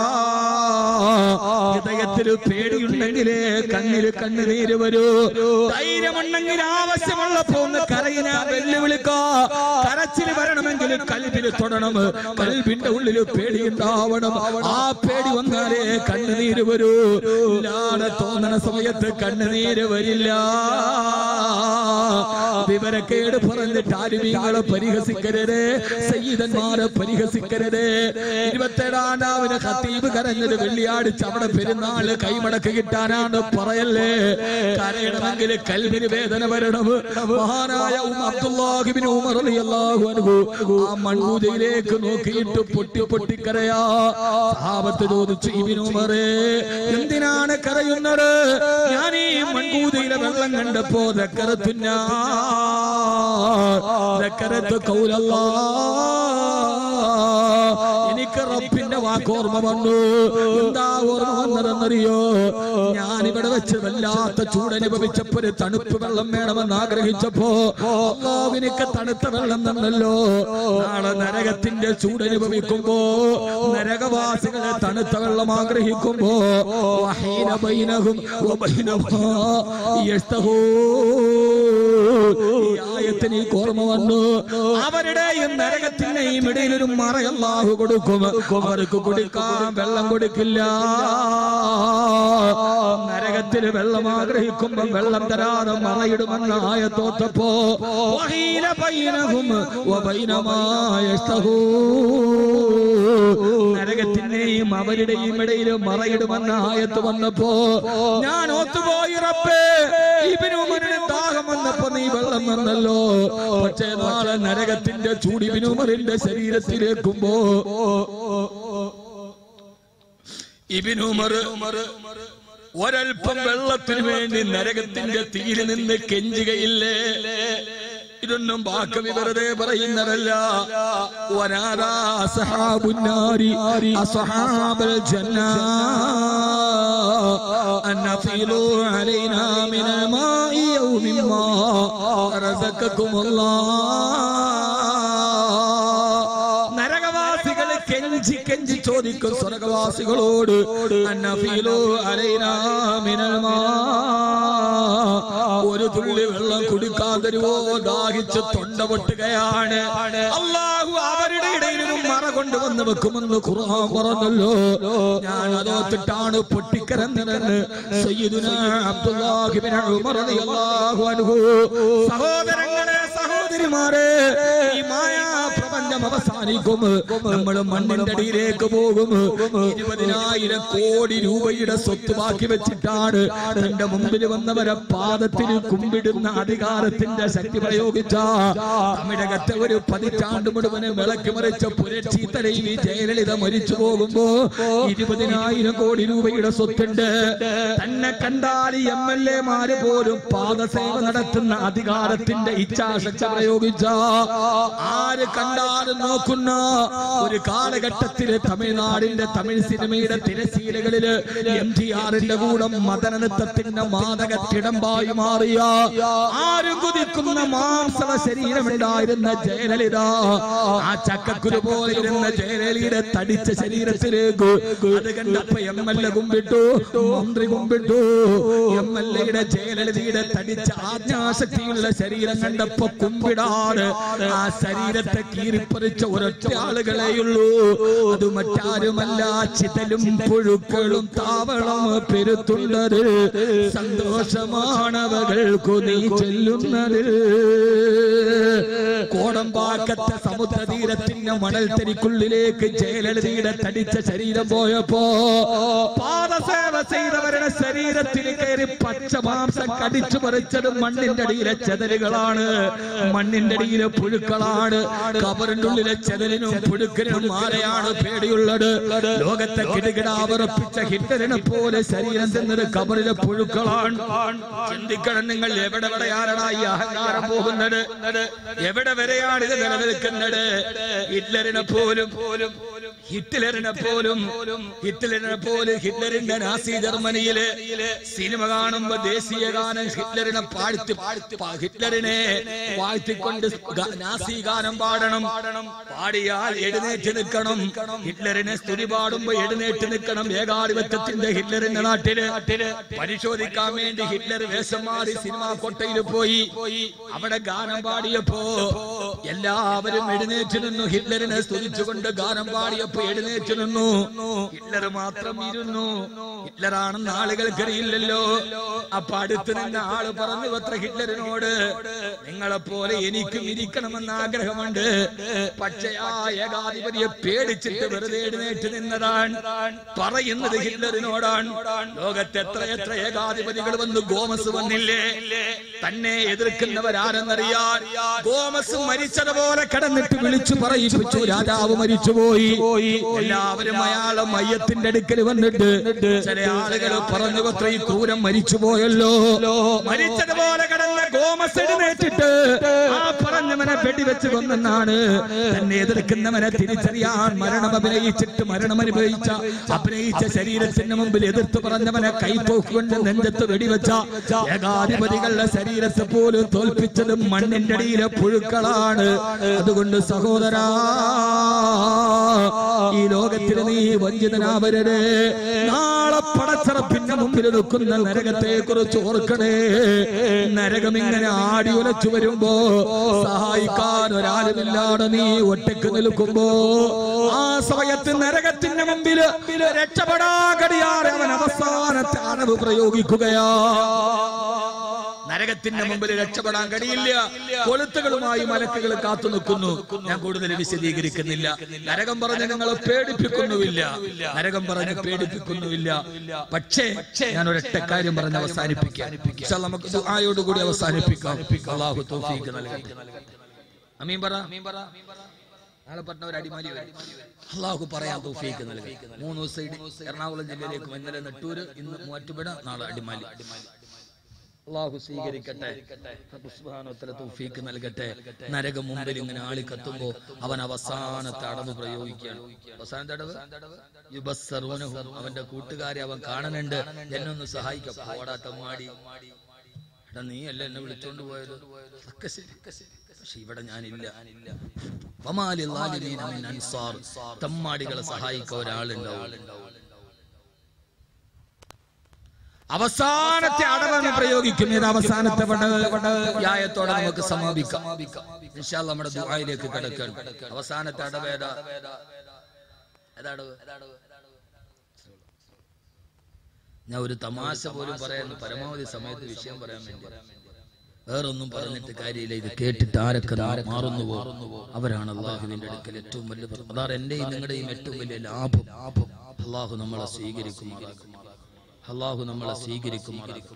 ഹൃദയത്തിൽ പേടിയുണ്ടെങ്കിലേ കണ്ണിൽ കണ്ണുനീര് വരൂ ധൈര്യമുണ്ടെങ്കിൽ ആവശ്യമുള്ളപ്പോ ഒന്ന് കരയിന വെല്ലുവിളിക്കോ കരച്ചിൽ വരണമെങ്കിൽ കൽവിൽ തൊടണം കൽവിന്റെ ഉള്ളിൽ പേടിയുണ്ടാവണം ആ പേടി വന്നാലേ കണ്ണുനീര് വരൂ ഇല്ലാതെ തോന്നണ സമയത്ത് കണ്ണുനീര് വരില്ല വിവരക്കേട് പറഞ്ഞിട്ട് ആരുമീങ്ങളെ പരിഹസിക്കരുത് സയ്യിദന്മാരെ പരിഹസിക്കരുത് ഇരുപത്തേഴാണ്ടാവിന് ഖത്തീബ് കരഞ്ഞത് വെള്ളിയാഴ്ച അവിടെ പെരുന്നാള് കൈമടക്ക് കിട്ടാനാണ് പറയല്ലേ കരയണമെങ്കിൽ കൽവിന് വേദന വരണം മഹാനായ ഉം അബ്ദുല്ലാഹിബിൻ ഉമർ റളിയല്ലാഹു അൻഹു ആ മൺകൂജയിലേക്ക് നോക്കിയിട്ട് പൊട്ടി പൊട്ടി കരയാ സഹാബത്ത് ചോദിച്ചു ഇബ്നു ഉമറേ എന്തിനാണ് കരയുന്നത് ഞാൻ ഈ മൺകൂജയിലെ വെള്ളം കണ്ടപ്പോ ദക്കറത്തുന്നാ ദക്കറത്ത് കൗലല്ലാ എനിക്ക് റബ്ബിന്റെ വാക്കോർമ്മ വന്നു എന്താ ഓർമ്മ വന്നതെന്നറിയോ ഞാൻ ഇവിടെ വെച്ച് വല്ലാത്ത ചൂടനുഭവിച്ചപ്പോ ഒരു തണുപ്പ് വെള്ളം വേണമെന്ന് ആഗ്രഹിച്ചപ്പോ അള്ളാവിനിക്ക് തണുത്ത വെള്ളം തന്നല്ലോ നാളെ നരകത്തിന്റെ ചൂടനുഭവിക്കുമ്പോ നരകവാസികളെ തണുത്ത വെള്ളം ആഗ്രഹിക്കുമ്പോ വഹീന ബൈനഹും വബൈനഹാ യസ്തഹൂ ഈ ആയത്തിന് ഈ ഓർമ്മ വന്നു അവരുടെയും നരകത്തിന്റെയും ഇടയിൽ ഒരു മറ അല്ലാഹു കൊടുക്കും അവർക്ക് കുടിക്കാൻ വെള്ളം കൊടുക്കില്ല നരകത്തിൽ വെള്ളം ആഗ്രഹിക്കുമ്പോ വെള്ളം തരാതെ മറയിടുമെന്ന ആയത്തോത്തപ്പോ വഹീല ബൈനഹും വബൈനമായ നരകത്തിന്റെയും അവരുടെയും ഇടയിൽ മറയിടുമെന്ന ആയത്ത് വന്നപ്പോ ഞാൻ ഓത്തുപോയി റബ്ബേ ഇബിനു ഉമറിന് ദാഹം വന്നപ്പോ നീ വെള്ളം തന്നല്ലോ പക്ഷേ നാളെ നരകത്തിന്റെ ചൂടി ഇബിനുമറിന്റെ ശരീരത്തിലേക്കുമ്പോ ഇബിനുമർ ഒരൽപ്പം വെള്ളത്തിന് വേണ്ടി നരകത്തിന്റെ തീയിൽ നിന്ന് കെഞ്ചുകയില്ലേ ഇതൊന്നും വാക്കവി വെറുതെ പറയുന്നതല്ല വനാദാ അസ്ഹാബുന്നാരി അസ്ഹാബൽ ജന്നാ أن أفيضوا علينا من الماء أو مما رزقكم الله നരകവാസികളെ കെഞ്ചി കെഞ്ചി ചോദിക്കും സ്വർഗവാസികളോട് അന്നഫീലോ അലൈനാ മിനൽ മാ. ഒരു തുള്ളി വെള്ളം കുടിക്കാൻ തരുവോ ദാഹിച്ച് തൊണ്ട പൊട്ടുകയാണ് അള്ളാഹു അവരുടെ ഇടയിലും മറ കൊണ്ടുവന്ന് വെക്കുമെന്ന് ഖുർആൻ പറഞ്ഞല്ലോ ഞാൻ അതോത്തിട്ടാണ് പൊട്ടിക്കരന്നതെന്ന് സയ്യിദുന അബ്ദുല്ലാഹിബിൻ ഉമർ റളിയല്ലാഹു അൻഹു സഹോദരങ്ങളെ സഹോദരിമാരെ ഈ മായാ പ്രപഞ്ചം അവസാനിക്കും നമ്മൾ മണ്ണിന്റെ അടിയിലേക്ക് പോകും ഇരുപതിനായിരം കോടി രൂപയുടെ സ്വത്ത് ബാക്കി വെച്ചിട്ടാണ് തന്റെ മുമ്പിൽ വന്നവരെ പാദത്തിന് കുമ്പിടുന്ന അധികാരത്തിന്റെ ശക്തി പ്രയോഗിച്ച തമിഴകത്തെ ഒരു പതിറ്റാണ്ട് മുഴുവന് വിളക്കി മറിച്ച പുരക്ഷി തലവി ജയലളിത മരിച്ചു പോകുമ്പോ ഇരുപതിനായിരം കോടി രൂപയുടെ സ്വത്തുണ്ട് തന്നെ കണ്ടാൽ എം എൽ എമാര് പോലും പാദസേവ നടത്തുന്ന അധികാരത്തിന്റെ ഇച്ഛാശക്തി പ്രയോഗിച്ച ആര് കണ്ടാലും നോക്കുന്ന ഒരു കാലഘട്ടത്തില് തമിഴ്നാടിന്റെ തമിഴ് സിനിമയുടെ തിരശീലകളില് എം ജി ആറിന്റെ കൂടെ മദനനൃത്തത്തിന്റെ മാതകത്തിടമ്പായി മാറിയ ആരും കുതിക്കുന്ന മാംസള ശരീരമുണ്ടായിരുന്ന ജയലളിത ആ ചക്കക്കുരു പോലെ ഇരുന്ന ജയലളിയുടെ തടിച്ച ശരീരത്തിലേക്ക് അത് കണ്ടപ്പോ എം എൽ എ കുമ്പിട്ടു മന്ത്രി കുമ്പിട്ടു എം എൽ എയുടെ ജയലളിതയുടെ തടിച്ച ആജ്ഞാശക്തിയുള്ള ശരീരം കണ്ടപ്പോ കുമ്പിടാറ് ആ ശരീരത്തെ കീറിപ്പറിച്ച ഒരൊറ്റ ആളുകളെയുള്ളൂ അത് മറ്റാരുമല്ല ചിതലും പുഴുക്കളും താവളം പെരുത്തുള്ളത് സന്തോഷമാണവകൾക്കു നീ ചെല്ലുന്നത് കോടമ്പാക്ക പാക്കത്തെ സമുദ്രതീരത്തിന്റെ മണൽത്തരിക്കുള്ളിലേക്ക് ജയലളിതയുടെ തടിച്ച ശരീരം പോയപ്പോ പാദസേവ ചെയ്തവരുടെ ശരീരത്തിൽ കയറി പച്ച മാംസം കടിച്ചു പറിച്ചതും മണ്ണിന്റെ അടിയിലെ ചെതലുകളാണ് മണ്ണിന്റെ അടിയിലെ പുഴുക്കളാണ് കബറിന്റെ ഉള്ളിലെ ചെതലിനും പുഴുക്കലിനും ആരെയാണ് പേടിയുള്ളത് ലോകത്തെ കിടുകിടാവറപ്പിച്ച ഹിറ്റലിനെ പോലെ ശരീരം ചെന്നത് കബറിലെ പുഴുക്കളാണ് ചിന്തിക്കണം നിങ്ങൾ എവിടെ വരെയാണടാ ഈ അഹങ്കാരം പോകുന്നത് എവിടെ വരെയാണ് ഇത് നിലനിൽക്കുന്നത് ഹിറ്റ്ലറിനെ പോലും ഹിറ്റ്ലറിനെ പോലും ഹിറ്റ്ലറിനെ പോലും ഹിറ്റ്ലറിന്റെ നാസി ജർമ്മനിയില് സിനിമ കാണുമ്പോ ദേശീയ ഗാനം ഹിറ്റ്ലറിനെ പാഴ്ത്തി പാ- ഹിറ്റ്ലറിനെ വാഴ്ത്തിക്കൊണ്ട് ഗ- നാസി ഗാനം പാടണം പാടിയാൽ എഴുന്നേറ്റ് നിൽക്കണം ഹിറ്റ്ലറിനെ സ്തുതി പാടുമ്പോ എഴുന്നേറ്റ് നിൽക്കണം ഏകാധിപത്യത്തിന്റെ ഹിറ്റ്ലറിന്റെ നാട്ടില് പരിശോധിക്കാൻ വേണ്ടി ഹിറ്റ്ലർ വേഷം മാറി സിനിമാ കൊട്ടയിൽ പോയി അവിടെ ഗാനം പാടിയപ്പോ എല്ലാവരും എഴുന്നേറ്റ് നിന്നു ഹിറ്റ്ലറിനെ സ്തുതിച്ചുകൊണ്ട് ഗാനം പാടിയപ്പോ എഴുന്നേറ്റ് നിന്നു ഹിറ്റ്ലർ മാത്രം ഇരുന്നു ഹിറ്റ്ലറാണെന്ന് ആളുകൾക്കറിയില്ലല്ലോ അപ്പൊ അടുത്ത് നിന്ന ആള് പറഞ്ഞു അത്ര ഹിറ്റ്ലറിനോട് നിങ്ങളെ പോലെ എനിക്കും ഇരിക്കണമെന്ന് ആഗ്രഹമുണ്ട് പക്ഷേ ആ ഏകാധിപതിയെ പേടിച്ചിട്ട് വെറുതെ എഴുന്നേറ്റ് നിന്നതാണ് പറയുന്നത് ഹിറ്റ്ലറിനോടാണ് ലോകത്ത് എത്ര എത്ര ഏകാധിപതികൾ വന്ന് ഗോമസ് വന്നില്ലേ തന്നെ എതിർക്കുന്നവരാരെന്നറിയാൻ ഗോമസ് മരിച്ചതുപോലെ കിടന്നിട്ട് വിളിച്ചു പറയിപ്പിച്ചു രാജാവ് മരിച്ചുപോയി എല്ലാവരും അയാളെ മയ്യത്തിന്റെ അടുക്കൽ വന്നിട്ട് ചില ആളുകൾ പറഞ്ഞു അത്ര ഈ ക്രൂരം മരിച്ചുപോയല്ലോ മരിച്ചതുപോലെ കിടന്ന ഗോമസ് എഴുന്നേറ്റിട്ട് ആ പറഞ്ഞവനെ വെടിവെച്ച് കൊന്നെന്നാണ് തന്നെ എതിർക്കുന്നവനെ തിരിച്ചറിയാൻ മരണം അഭിനയിച്ചിട്ട് മരണം അനുഭവിച്ച അഭിനയിച്ച ശരീരത്തിന് മുമ്പിൽ എതിർത്ത് പറഞ്ഞവനെ കൈത്തോക്കുകൊണ്ട് നെഞ്ചത്ത് വെടിവെച്ച ഏകാധിപതികളുടെ ശരീരത്തെ പോലും തോൽപ്പിച്ചത് മണ്ണിന്റെ അടിയിലെ പുഴുക്കളാണ് അതുകൊണ്ട് സഹോദരാ ഈ ലോകത്തിൽ നീ വഞ്ചിതനാവരുത് നാളെ പടച്ചറപ്പിന്റെ മുമ്പിൽ നിൽക്കുന്ന നരകത്തെ കുറിച്ച് ഓർക്കണേ നരകം ഇങ്ങനെ ആടി ഉലച്ചു വരുമ്പോ സഹായിക്കാൻ ഒരാളുമില്ലാതെ നീ ഒറ്റക്ക് നിൽക്കുമ്പോ ആ സമയത്ത് നരകത്തിന്റെ മുമ്പിൽ രക്ഷപ്പെടാൻ കഴിയാതെ അവൻ അവസാനത്തെ അണവ് പ്രയോഗിക്കുകയാ നരകത്തിന്റെ മുമ്പിൽ രക്ഷപ്പെടാൻ കഴിയില്ല കൊളുത്തുകളുമായി മലക്കുകൾ കാത്തു നിൽക്കുന്നു ഞാൻ കൂടുതൽ വിശദീകരിക്കുന്നില്ല നരകം പറഞ്ഞ് നിങ്ങളെ പേടിപ്പിക്കുന്നുമില്ല നരകം പറഞ്ഞ് പേടിപ്പിക്കുന്നുമില്ല പക്ഷേ ഞാൻ ഒരൊറ്റ കാര്യം പറഞ്ഞ് അവസാനിപ്പിക്കാം ഇൻഷാ അല്ലാ നമുക്ക് ദുആയോടുകൂടി അവസാനിപ്പിക്കാം അള്ളാഹു തൗഫീഖ് നൽകട്ടെ അമീൻ പറ നാളെ പറഞ്ഞ ഒരു അടിമാലി വരും. അള്ളാഹു പറയാൻ തൗഫീഖ് നൽകി മൂന്ന് ദിവസം ഇടി- എറണാകുളം ജില്ലയിലേക്ക് ഇന്നലെ നെട്ടൂര് ഇന്ന് മൂവാറ്റുപുഴ നാളെ അടിമാലി അള്ളാഹു സ്വീകരിക്കട്ടെ റബ്ബ് സുബ്ഹാനഹു വതആല തൗഫീഖ് നൽകട്ടെ നരകം മുമ്പിൽ ഇങ്ങനെ ആളി കത്തുമ്പോ അവൻ അവസാനത്തെ അടവ് പ്രയോഗിക്കുകയാണ് അവസാനത്തെ അടവ് യുബസ്സറൂനഹും അവന്റെ കൂട്ടുകാരെ അവൻ കാണുന്നുണ്ട് എന്നെ ഒന്ന് സഹായിക്കാം പോടാ തമ്മാടി എടാ നീ അല്ല എന്നെ വിളിച്ചോണ്ട് പോയത് ഒക്കെ ശരി പക്ഷെ ഇവിടെ ഞാനില്ല വമാലിൽ ളാലിമീന മിൻ അൻസാർ. തമ്മാടികളെ സഹായിക്കാൻ ഒരാളുണ്ടാവും അവസാനത്തെ അടവാണ് പ്രയോഗിക്കും ഇത് അവസാനത്തെ യായത്തോടെ നമുക്ക് സമാപിക്കാം ഇൻഷാ അല്ലാ നമ്മുടെ ദുആയിലേക്ക് കിടക്കാൻ അവസാനത്തെ അടവ് ഏതാ ഏതാ അടവ് ഞാൻ ഒരു തമാശ പോലും പറയാൻ പരമാവധി സമയത്ത് വിഷയം പറയാൻ വേണ്ടി വേറൊന്നും പറഞ്ഞിട്ട് കാര്യമില്ല ഇത് കേട്ടിട്ട് ആരൊക്കെ നാ- മാറുന്നു പോകുന്നു അവരാണ് അള്ളാഹുവിന്റെ അടുക്കൽ ഏറ്റവും വലിയ പ്ര- അതാണ് എന്റെയും നിങ്ങളുടെയും ഏറ്റവും വലിയ ലാഭം അള്ളാഹു നമ്മളെ സ്വീകരിക്കുമാറാക്കും അള്ളാഹു നമ്മളെ സ്വീകരിക്കുമാറാക്കും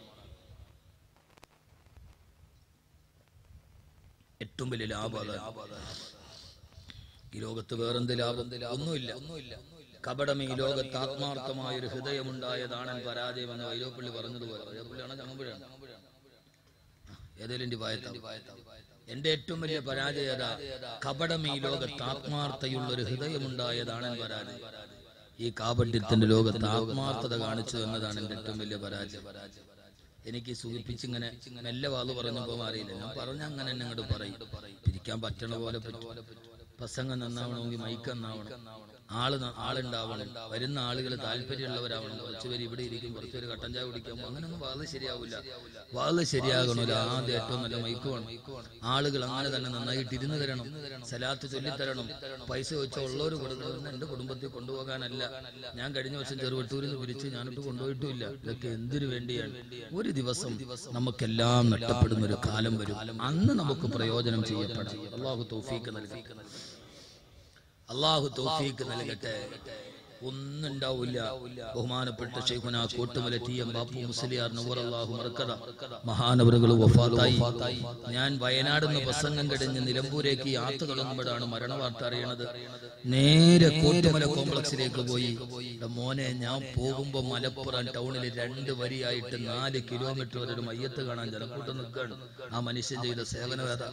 ഏറ്റവും വലിയ ലാഭം അതാണ്. ഈ ലോകത്ത് വേറെന്ത് ലാഭം ഒന്നുമില്ല ഒന്നുമില്ല കപടം ഈ ലോകത്ത് ആത്മാർത്ഥമായ ഒരു ഹൃദയമുണ്ടായതാണ് പരാജയം എന്ന് വൈലോപ്പള്ളി പറഞ്ഞതുപോലെ വൈലോപ്പള്ളിയാണോ ചങ്ങമ്പുഴാണ് ഏതേലും എന്റെ വായത്താം എന്റെ ഏറ്റവും വലിയ പരാജയത കപടം ഈ ലോകത്ത് ആത്മാർത്ഥയുള്ള ഒരു ഹൃദയമുണ്ടായതാണ് പരാജയം ഈ കാപട്യത്തിന്റെ ലോകത്ത് ആത്മാർത്ഥത കാണിച്ചു എന്നതാണ് എന്റെ ഏറ്റവും വലിയ പരാജയം എനിക്ക് സൂചിപ്പിച്ചിങ്ങനെ മെല്ലെ വാതു പറഞ്ഞപ്പോ അറിയില്ല ഞാൻ പറഞ്ഞ അങ്ങനെ എന്നെ അങ്ങോട്ട് പറയും പിരിക്കാൻ പറ്റണ പോലെ പറ്റും പ്രസംഗം നന്നാവണമെങ്കിൽ മൈക്ക് നന്നാവണം ആള് ന- ആളുണ്ടാവണം വരുന്ന ആളുകൾ താല്പര്യമുള്ളവരാവണം കുറച്ച് പേര് ഇവിടെ ഇരിക്കും കുറച്ച് പേര് കട്ടൻ ചായ കുടിക്കാൻ പോകും. അങ്ങനെയൊന്നും വാത് ശരിയാവില്ല വാത് ശരിയാകണമല്ലോ ആദ്യം ഏറ്റവും നല്ല മൈക്ക് വേണം ആളുകൾ അങ്ങനെ തന്നെ നന്നായിട്ട് ഇരുന്ന് തരണം സലാത്ത് ചൊല്ലിത്തരണം പൈസ വെച്ച ഉള്ളവർ കൊടുക്കണം എന്റെ കുടുംബത്തിൽ കൊണ്ടുപോകാനല്ല ഞാൻ കഴിഞ്ഞ വർഷം ചെറുവട്ടൂരിൽ നിന്ന് പിരിച്ച് ഞാനിട്ട് കൊണ്ടുപോയിട്ടുമില്ല ഇതൊക്കെ എന്തിനു വേണ്ടിയാണ് ഒരു ദിവസം നമുക്കെല്ലാം നഷ്ടപ്പെടുന്ന ഒരു കാലം വരും അന്ന് നമുക്ക് പ്രയോജനം ചെയ്യപ്പെടാം അള്ളാഹു തോഫീക്ക് നൽകി അള്ളാഹു തോഫീക്ക് നൽകട്ടെ ഒന്നുണ്ടാവില്ല ബഹുമാനപ്പെട്ട ഷെയ്ഖുന കോട്ടുമല ടി എം ബാപ്പു മുസ്ലിയാർ നൂർ അള്ളാഹു മറക്കത മഹാനവറുകൾ വഫാത്തായി ഞാൻ വയനാട് നിന്ന് പ്രസംഗം കഴിഞ്ഞ് നിലമ്പൂരേക്ക് യാത്ര തുടങ്ങുമ്പോഴാണ് മരണവാർത്ത അറിയണത് നേരെ കോട്ടുമല കോംപ്ലക്സിലേക്ക് പോയി എടാ മോനെ ഞാൻ പോകുമ്പോ മലപ്പുറം ടൗണിൽ രണ്ട് വരിയായിട്ട് നാല് കിലോമീറ്റർ വരെ ഒരു മയ്യത്ത് കാണാൻ ജനക്കൂട്ടം നിൽക്കുകയാണ് ആ മനുഷ്യൻ ചെയ്ത സേവനം ഏതാ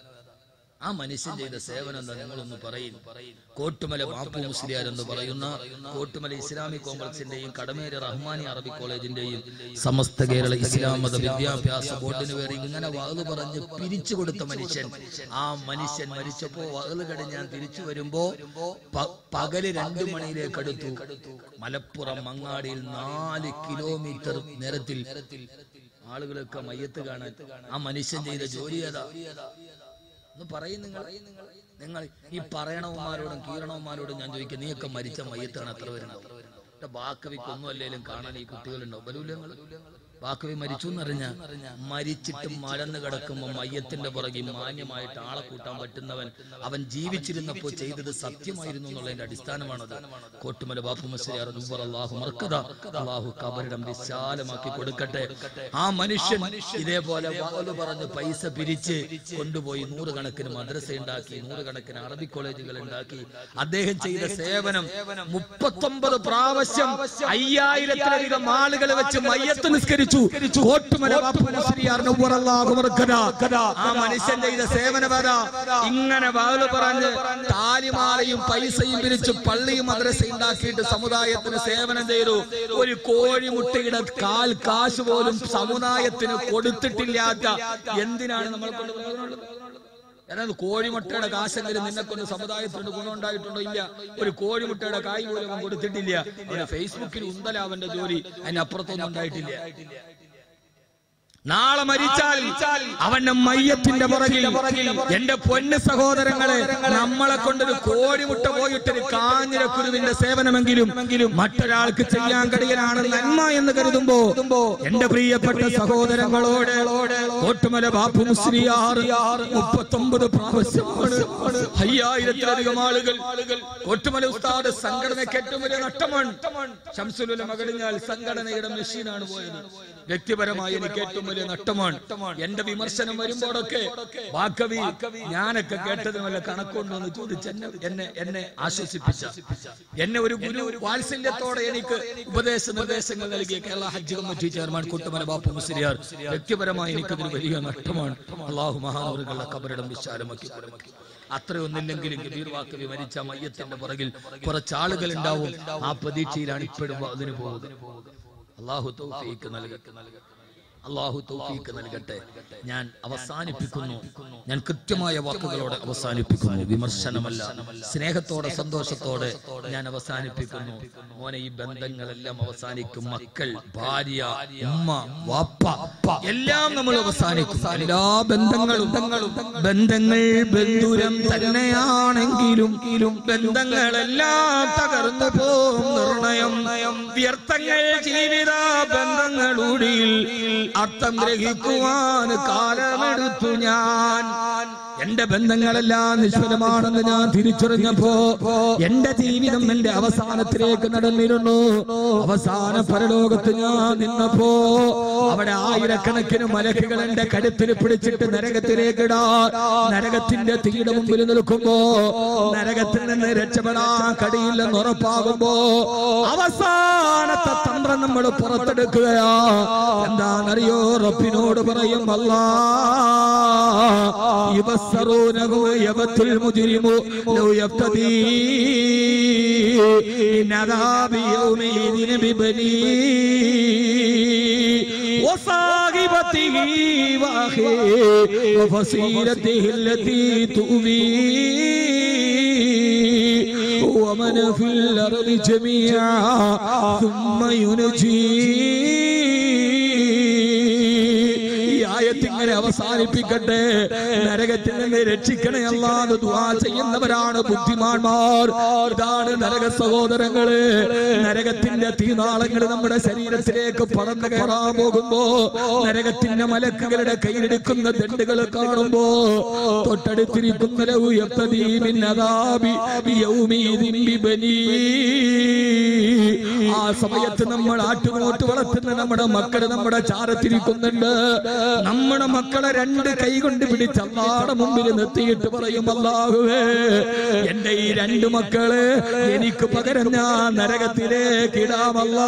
ആ മനുഷ്യൻ ചെയ്ത സേവനം എന്താ നിങ്ങളൊന്ന് പറയും കോട്ടുമല ബാപ്പു മുസ്ലിയാർ എന്ന് പറയുന്ന കോട്ടുമല ഇസ്ലാമിക് കോംപ്ലക്സിന്റെയും കടമേര റഹ്മാനി അറബി കോളേജിന്റെയും സമസ്ത കേരള ഇസ്ലാം മത വിദ്യാഭ്യാസ ബോർഡിന് വേറെ ഇങ്ങനെ വാത് പറഞ്ഞ് പിരിച്ചു കൊടുത്ത മനുഷ്യൻ ആ മനുഷ്യൻ മരിച്ചപ്പോ വാത് കഴിഞ്ഞ് ഞാൻ തിരിച്ചു വരുമ്പോ പ- പകല് രണ്ടു മണിയിലേക്ക് അടുത്തു മലപ്പുറം മങ്ങാടിയിൽ നാല് കിലോമീറ്റർ നേരത്തിൽ ആളുകളൊക്കെ മയ്യത്ത് കാണാൻ ആ മനുഷ്യൻ ചെയ്ത ജോലി ഏതാ ഒന്ന് പറയും നിങ്ങൾ നിങ്ങൾ ഈ പറയണവന്മാരോടും കീരണവന്മാരോടും ഞാൻ ചോദിക്കാം നീയൊക്കെ മരിച്ച മയ്യത്താണ് എത്ര പേരുണ്ടാവും ബാക്കവിക്ക് ഒന്നും അല്ലെങ്കിലും കാണാൻ ഈ കുട്ടികളുണ്ടാവും ബലൂല്യങ്ങൾ ബാക്കവി മരിച്ചു എന്നറിഞ്ഞ മരിച്ചിട്ട് മലന്ന് കിടക്കുമ്പോൾ മയ്യത്തിന്റെ പുറകെ മാന്യമായിട്ട് ആളെ കൂട്ടാൻ പറ്റുന്നവൻ അവൻ ജീവിച്ചിരുന്നപ്പോൾ ചെയ്തത് സത്യമായിരുന്നു എന്നുള്ളതിന്റെ അടിസ്ഥാനമാണത് കോട്ടുമല ബാപ്പു മസ്ലിയാർ അള്ളാഹു മർക്കത അള്ളാഹു കബറിടം വിശാലമാക്കി കൊടുക്കട്ടെ ആ മനുഷ്യൻ ഇതേപോലെ വാല് പറഞ്ഞ് പൈസ പിരിച്ച് കൊണ്ടുപോയി നൂറുകണക്കിന് മദ്രസ ഉണ്ടാക്കി നൂറുകണക്കിന് അറബി കോളേജുകൾ ഉണ്ടാക്കി അദ്ദേഹം ചെയ്ത സേവനം മുപ്പത്തൊമ്പത് പ്രാവശ്യം അയ്യായിരത്തിലധികം ആളുകളെ വെച്ച് മയ്യത്ത് നിസ്കരിച്ചു കോട്ടുമല ബാപ്പു മുസ്ലിയാർ നവ്വർ അല്ലാഹു മർക്കദ. ആ മനുഷ്യൻ ചെയ്ത സേവനം ഏതാ? ഇങ്ങനെ വാല് പറഞ്ഞ് താലിമാലയും പൈസയും പിരിച്ച് പള്ളിയും മദ്രസ ഉണ്ടാക്കിയിട്ട് സമുദായത്തിന് സേവനം ചെയ്തു ഒരു കോഴിമുട്ടയുടെ കാൽ കാശ് പോലും സമുദായത്തിന് കൊടുത്തിട്ടില്ലാത്ത എന്തിനാണ് നമ്മൾ കൊണ്ട് പ്രയോജനമുള്ളത്? അതായത് കോഴിമുട്ടയുടെ കാശെങ്കിലും നിന്നെ കൊണ്ട് സമുദായത്തിന് ഗുണമുണ്ടായിട്ടുണ്ടോ ഇല്ല ഒരു കോഴിമുട്ടയുടെ കായ് പോലും അവൻ കൊടുത്തിട്ടില്ല അവന് ഫേസ്ബുക്കിൽ ഉന്തല അവന്റെ ജോലി അതിനപ്പുറത്തൊന്നും ഉണ്ടായിട്ടില്ല നാളെ മരിച്ചാൽ അവന്റെ മയ്യത്തിന്റെ പുറകിൽ എന്റെ പൊന്ന് സഹോദരങ്ങളെ നമ്മളെ കൊണ്ടൊരു കോഴിമുട്ട പോയിട്ടൊരു കാഞ്ഞിരക്കുരുവിന്റെ സേവനമെങ്കിലും മറ്റൊരാൾക്ക് ചെയ്യാൻ കഴിയലാണ് നന്മ എന്ന് കരുതുമ്പോ എന്റെ പ്രിയപ്പെട്ട സഹോദരങ്ങളോട് കോട്ടുമല ബാപ്പു മുസ്ലിയാർ മുപ്പത്തൊമ്പത് പ്രാവശ്യമാണ് അയ്യായിരത്തിലധികം ആളുകൾ കോട്ടുമല ഉസ്താദ് സംഘടനയ്ക്ക് ഏറ്റവും വലിയ നഷ്ടമാണ് ശംസുലുല മകളിഞ്ഞാൽ സംഘടനയുടെ മെഷീനാണ് പോയത് വ്യക്തിപരമായി എനിക്ക് ഏറ്റവും വലിയ നഷ്ടമാണ് എന്റെ വിമർശനം വരുമ്പോഴൊക്കെ വാക്കവി ഞാനൊക്കെ കേട്ടത് വല്ല കണക്കുണ്ടോ എന്ന് ചോദിച്ച് എന്നെ എന്നെ എന്നെ ആശ്വസിപ്പിച്ച എന്നെ ഒരു ഗുരു വാത്സല്യത്തോടെ എനിക്ക് ഉപദേശ നിർദ്ദേശങ്ങൾ നൽകിയ കേരള ഹജ്ജ് കമ്മിറ്റി ചെയർമാൻ കുട്ടമല ബാപ്പു മുസ്ലിയാർ വ്യക്തിപരമായി എനിക്കതൊരു വലിയ നഷ്ടമാണ് അള്ളാഹു മഹാനവറുകളുടെ കബറിടം വിശാലമാക്കി കൊടുക്കും അത്രയൊന്നില്ലെങ്കിലും ഗബീർ വാക്കവി മരിച്ച മയ്യത്തിന്റെ പുറകിൽ കുറച്ചാളുകൾ ഉണ്ടാവും ആ പ്രതീക്ഷയിലാണ് ഇപ്പോഴും അതിന് പോകുന്നത് അള്ളാഹു തൗഫീക്ക് നൽകട്ടെ അള്ളാഹു തൗഫീക്ക് നൽകട്ടെ ഞാൻ അവസാനിപ്പിക്കുന്നു ഞാൻ കൃത്യമായ വാക്കുകളോടെ അവസാനിപ്പിക്കുന്നു വിമർശനമല്ല സ്നേഹത്തോടെ സന്തോഷത്തോടെ ഞാൻ അവസാനിപ്പിക്കുന്നു മോനെ ഈ ബന്ധങ്ങളെല്ലാം അവസാനിക്കും മക്കൾ ഭാര്യ ഉമ്മ വാപ്പ എല്ലാം നമ്മൾ അവസാനിക്കും എല്ലാ ബന്ധങ്ങളും ബന്ധങ്ങൾ ബന്ധുരം തന്നെയാണെങ്കിലും ബന്ധങ്ങളെല്ലാം തകർന്നു പോകും നിർണയം വ്യർത്ഥങ്ങൾ ജീവിത ബന്ധങ്ങളുടിയിൽ അർത്ഥം ഗ്രഹിക്കുവാൻ കാലമെടുത്തു ഞാൻ എന്റെ ബന്ധങ്ങളെല്ലാം നിഷ്ഫലമാണെന്ന് ഞാൻ തിരിച്ചറിഞ്ഞപ്പോ എന്റെ ജീവിതം എന്റെ അവസാനത്തിലേക്ക് നടന്നിരുന്നു അവസാന പരലോകത്ത് ഞാൻ നിന്നപ്പോ അവിടെ ആയിരക്കണക്കിന് മലക്കുകൾ എന്റെ കഴുത്തിൽ പിടിച്ചിട്ട് നരകത്തിലേക്ക് ഇടാ നരകത്തിന്റെ തീയുടെ മുമ്പിൽ നിൽക്കുമ്പോ നരകത്തിൽ നിന്ന് രക്ഷപ്പെടാൻ കഴിയില്ലെന്ന് ഉറപ്പാകുമ്പോ അവസാനത്തെ തന്ത്രം നമ്മൾ പുറത്തെടുക്കുകയാ എന്താണെന്നറിയോ റബ്ബിനോട് പറയും അല്ലാ يبصرونه يبت المجرم لو يفتدي من عذاب يومئذ ببنيه وصاحبته واخيه وفصيلته التي تؤذيه ومن في الأرض جميعا ثم ينجيه ഈ ആയത്ത് ഇങ്ങനെ അവസാനിപ്പിക്കട്ടെ നരകത്തിൽ നിന്ന് രക്ഷിക്കണേ അല്ലാതെ ദുആ ചെയ്യുന്നവരാണ് ബുദ്ധിമാന്മാർ ഇതാണ് നരക സഹോദരങ്ങള് നരകത്തിന്റെ തീനാളങ്ങൾ നമ്മുടെ ശരീരത്തിലേക്ക് പടർന്നു കയറാൻ പോകുമ്പോ നരകത്തിന്റെ മലക്കുകളുടെ കയ്യിലെടുക്കുന്ന ദണ്ടുകൾ കാണുമ്പോ തൊട്ടടുത്തിരിക്കുന്ന ലഹു യബ്തദീ മിൻ അദാബി യൗമീദിൻ ബിബനീ. ആ സമയത്ത് നമ്മൾ ആട്ടുമോട്ട് വളർത്തുന്ന നമ്മുടെ മക്കള് നമ്മുടെ ചാരത്തിരിക്കുന്നുണ്ട് നമ്മുടെ മക്കളെ രണ്ട് കൈ കൊണ്ട് പിടിച്ച് അള്ളാടെ മുമ്പിൽ നിർത്തിയിട്ട് പറയും അല്ലാഹുവേ എന്റെ ഈ രണ്ട് മക്കള് എനിക്ക് പകരം ഞാൻ നരകത്തിലേക്ക് ഇടാമല്ല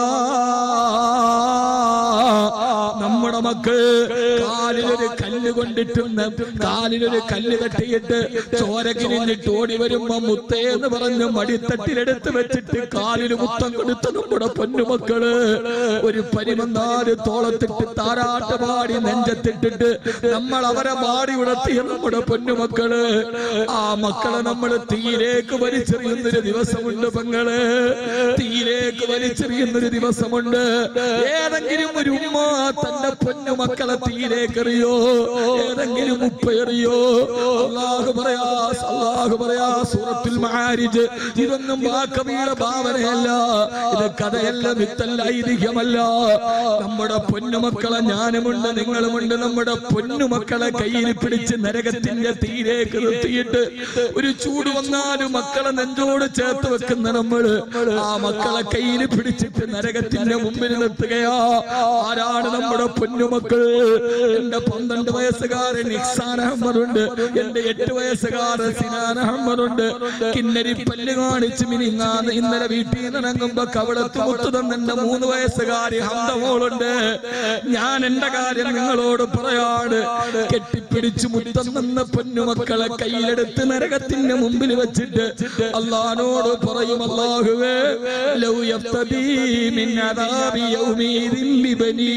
നമ്മുടെ മക്കൾ കാലിലൊരു കല്ല് കൊണ്ടിട്ടുന്ന കാലിലൊരു കല്ല് തട്ടിയിട്ട് ചോരകിരിഞ്ഞിട്ട് ഓടി വരുമ്പോ മുത്തേ എന്ന് പറഞ്ഞ് മടിത്തട്ടിലെടുത്ത് വെച്ചിട്ട് കാലിൽ മുത്തം കൊടുത്ത നമ്മുടെ പൊന്നുമക്കള് ഒരു പരിമന്താല് തോളത്തിട്ട് താരാട്ട് പാടി നെഞ്ചത്തിട്ടിട്ട് നമ്മൾ അവരെ പാടി ഉണർത്തിയ നമ്മുടെ പൊന്നുമക്കള് ആ മക്കളെ നമ്മൾ തീയിലേക്ക് വലിച്ചെറിയുന്നൊരു ദിവസമുണ്ട് പെങ്ങള് തീയിലേക്ക് വലിച്ചെറിയുന്നൊരു ദിവസമുണ്ട് ഏതെങ്കിലും ഒരു ഉമ്മ തന്റെ പൊന്നു മക്കളെ തീയിലേക്ക് എറിയോ ഏതെങ്കിലും ഉപ്പ എറിയോ അള്ളാഹു പറയാ അള്ളാഹു പറയാ സൂറത്തുൽ മാരിജ് ഇതൊന്നും വാക്കവിയുടെ ഭാവനയല്ല ഇത് കഥയല്ല വിത്തല്ല ഐതിഹ്യമല്ല നമ്മുടെ പൊന്നുമക്കളെ ഞാനുമുണ്ട് നിങ്ങളുമുണ്ട് നമ്മുടെ പൊന്നുമക്കളെ കയ്യിൽ പിടിച്ച് നരകത്തിന്റെ തീയിലേക്ക് നിർത്തിയിട്ട് ഒരു ചൂട് വന്നാലും മക്കളെ നെഞ്ചോട് ചേർത്ത് വെക്കുന്ന നമ്മള് ആ മക്കളെ കയ്യിൽ പിടിച്ചിട്ട് നരകത്തിന്റെ മുമ്പിൽ നിർത്തുകയാ ആരാണ് നമ്മുടെ പൊന്നുമക്കൾ എന്റെ പന്ത്രണ്ട് വയസ്സുകാരൻ ഇക്സാൻ അഹമ്മദുണ്ട് എന്റെ എട്ട് വയസ്സുകാരൻ സിനാൻ അഹമ്മദുണ്ട് കിന്നരി പല്ല് കാണിച്ച് മിനിങ്ങാന്ന് ഇന്നലെ വീട്ടിൽ നിന്ന് ഇറങ്ങുമ്പോ കവളത്ത് മുത്തു തന്ന എന്റെ മൂന്ന് വയസ്സുകാരി ഹന്തമോളുണ്ട് ഞാൻ എന്റെ കാര്യം നിങ്ങളോട് പറയാണ് കെട്ടിപ്പിടിച്ച് മുത്തം തന്ന പൊന്നുമക്കളെ കയ്യിലെടുത്ത് നരകത്തിന്റെ മുമ്പിൽ വെച്ചിട്ട് അള്ളഹാനോട് പറയും അല്ലാഹുവേ ലൗ യഫ്തദീ മിൻ അദാബി യൗമീദിൻ ബിബനീ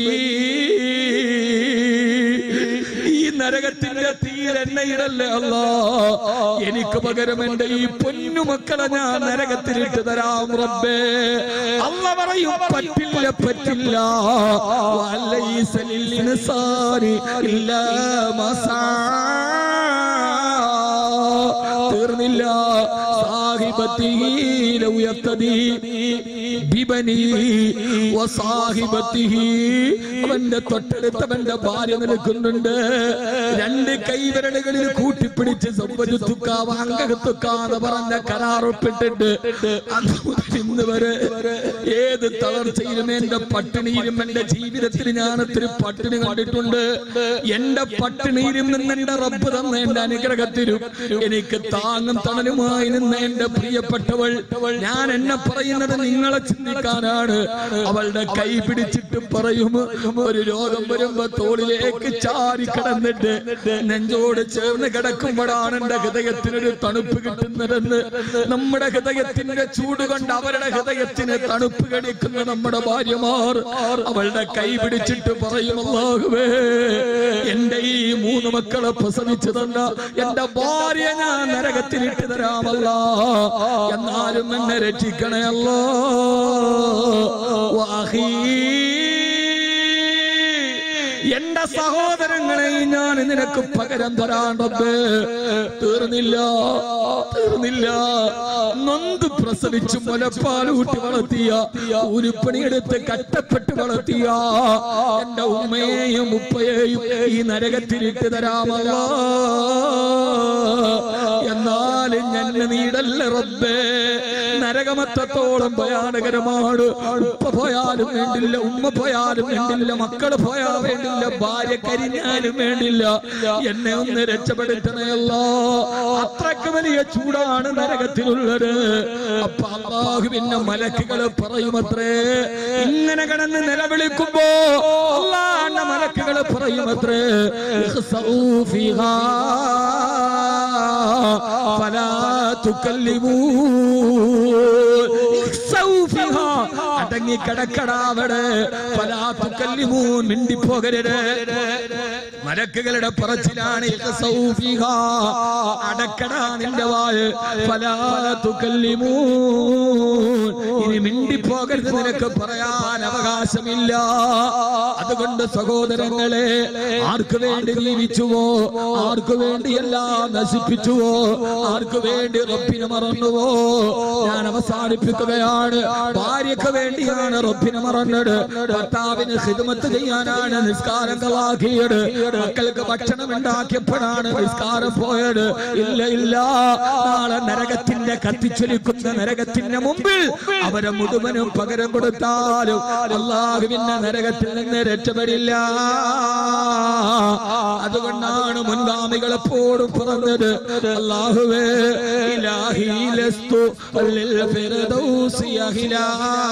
ഈ നരകത്തിന്റെ തീരെണ്ണയിടല്ലേ അല്ലാ എനിക്ക് പകരം എന്റെ ഈ പൊന്നുമക്കളെ ഞാൻ നരകത്തിലിട്ട് തരാം റബ്ബേ അല്ല പറയും പറ്റില്ല പറ്റില്ല വലൈസ ലിൽ ഇൻസാനി ഇല്ലാ മസാ തീർന്നില്ല സാഹിബത്തിഹി ലൗ യഫ്തദി ബിബനി വസാഹിബത്തിഹി അവന്റെ തൊട്ടടുത്തവന്റെ ഭാര്യ നിൽക്കുന്നുണ്ട് രണ്ട് കൈവിരലുകളിൽ കൂട്ടിപ്പിടിച്ച് സമ്പതുക്കാവ് അങ്കത്തുക്കാന്ന് പറഞ്ഞ കരാറൊപ്പിട്ടിട്ട് അന്ന് മുതൽ ഇന്ന് വരെ ഏത് തളർച്ചയിലും എന്റെ പട്ടിണിയിലും എന്റെ ജീവിതത്തിൽ ഞാൻ ഒത്തിരി പട്ടിണി കണ്ടിട്ടുണ്ട് എന്റെ പട്ടിണിയിലും നിന്ന് എന്റെ റബ്ബ് തന്ന എന്റെ അനുഗ്രഹത്തിലും എനിക്ക് താങ്ങും തണലുമായി നിന്ന് എന്റെ പ്രിയപ്പെട്ടവൾ ഞാൻ എന്നെ പറയുന്നത് നിങ്ങളെ ചിന്തിക്കാനാണ് അവളുടെ കൈ പിടിച്ചിട്ട് പറയും ഒരു രോഗം വരുമ്പോ തോളിലേക്ക് ചാരി കിടന്നിട്ട് നെഞ്ചോട് ചേർന്ന് കിടക്കുമ്പോഴാണ് എന്റെ ഹൃദയത്തിനൊരു തണുപ്പ് കിട്ടുന്നതെന്ന് നമ്മുടെ ഹൃദയത്തിന്റെ ചൂട് കൊണ്ട് അവരുടെ ഹൃദയത്തിന് തണുപ്പ് കടിക്കുന്ന നമ്മുടെ ഭാര്യമാർ അവളുടെ കൈ പിടിച്ചിട്ട് പറയും അല്ലാഹുവേ എന്റെ ഈ മൂന്ന് മക്കളെ പ്രസവിച്ചു തന്ന എന്റെ ഭാര്യ ഞാൻ നരകത്തിലിട്ട് തരാമല്ല എന്നാലും എന്നെ രക്ഷിക്കണേ അല്ലോ വാഹീ എന്റെ സഹോദരങ്ങളെ ഞാൻ നിനക്ക് പകരം തരാൻ റബ്ബേ തീർന്നില്ല തീർന്നില്ല നൊന്ത് പ്രസവിച്ചു മുലപ്പാലൂട്ടി വളർത്തിയ ഉരുപ്പണിയെടുത്ത് കഷ്ടപ്പെട്ട് വളർത്തിയ എന്റെ ഉമ്മയെയും ഉപ്പയെയും ഈ നരകത്തിലിട്ട് തരാമല്ല എന്നാലും ഞാൻ നീടല്ല റബ്ബേ നരകമത്തത്തോളം ഭയാനകരമാണ് ഉപ്പ പോയാലും വേണ്ടില്ല ഉമ്മ പോയാലും വേണ്ടില്ല മക്കള് പോയാ വേണ്ടില്ല ഭാര്യ കരിഞ്ഞാലും വേണ്ടില്ല എന്നെ ഒന്ന് രക്ഷപ്പെടുത്തണയല്ലോ അത്രക്ക് വലിയ ചൂടാണ് നരകത്തിലുള്ളത് അപ്പൊ അള്ളാഹു പിന്നെ മലക്കുകള് പറയുമത്രേ ഇങ്ങനെ കിടന്ന് നിലവിളിക്കുമ്പോ അള്ളാന്റെ മലക്കുകള് പറയുമത്രേ ഇഖ്സഊ ഫീഹാ ഫലാ തുകല്ലിമൂ അടങ്ങി കിടക്കടാവിടെ പലാത്തുക്കല്ലിമൂ മിണ്ടിപ്പോകരുത് മലക്കുകളുടെ പറച്ചിലാണ് ഇഖ്സൗഫിഹ. അടക്കടാ നിന്റെ വായ് ഫലാ തുകല്ലിമൂ ഇനി മിണ്ടിപ്പോകരുത് നിനക്ക് പറയാൻ അവകാശമില്ല അതുകൊണ്ട് സഹോദരങ്ങളെ ആർക്കു വേണ്ടി ജീവിച്ചുവോ ആർക്കു വേണ്ടി എല്ലാം നശിപ്പിച്ചുവോ ആർക്കു വേണ്ടി റബ്ബിനെ മറന്നുവോ ഞാൻ അവസാനിപ്പിക്കുകയാണ് ഭാര്യക്ക് വേണ്ടിയാണ് റബ്ബിനെ മറന്നത് ഭർത്താവിന് ഹിദ്മത്ത് ചെയ്യാനാണ് നിസ്കാരം കളാക്കിയത് മക്കൾക്ക് ഭക്ഷണം ഉണ്ടാക്കിയപ്പോഴാണ് നിസ്കാരം പോയത് ഇല്ല ഇല്ല നാളെ നരകത്തിന്റെ കത്തിച്ചൊലിക്കുന്ന നരകത്തിന്റെ മുമ്പിൽ അവരെ മുഴുവനും പകരം കൊടുത്താലും അള്ളാഹുവിന്റെ നരകത്തിൽ നിന്ന് രക്ഷപ്പെടില്ല അതുകൊണ്ടാണ് മുൻഗാമികൾ എപ്പോഴും പറഞ്ഞത് അള്ളാഹുവേ ഇലാഹി ലസ്തു ലിൽ ഫിർദൗസി അഹിലാ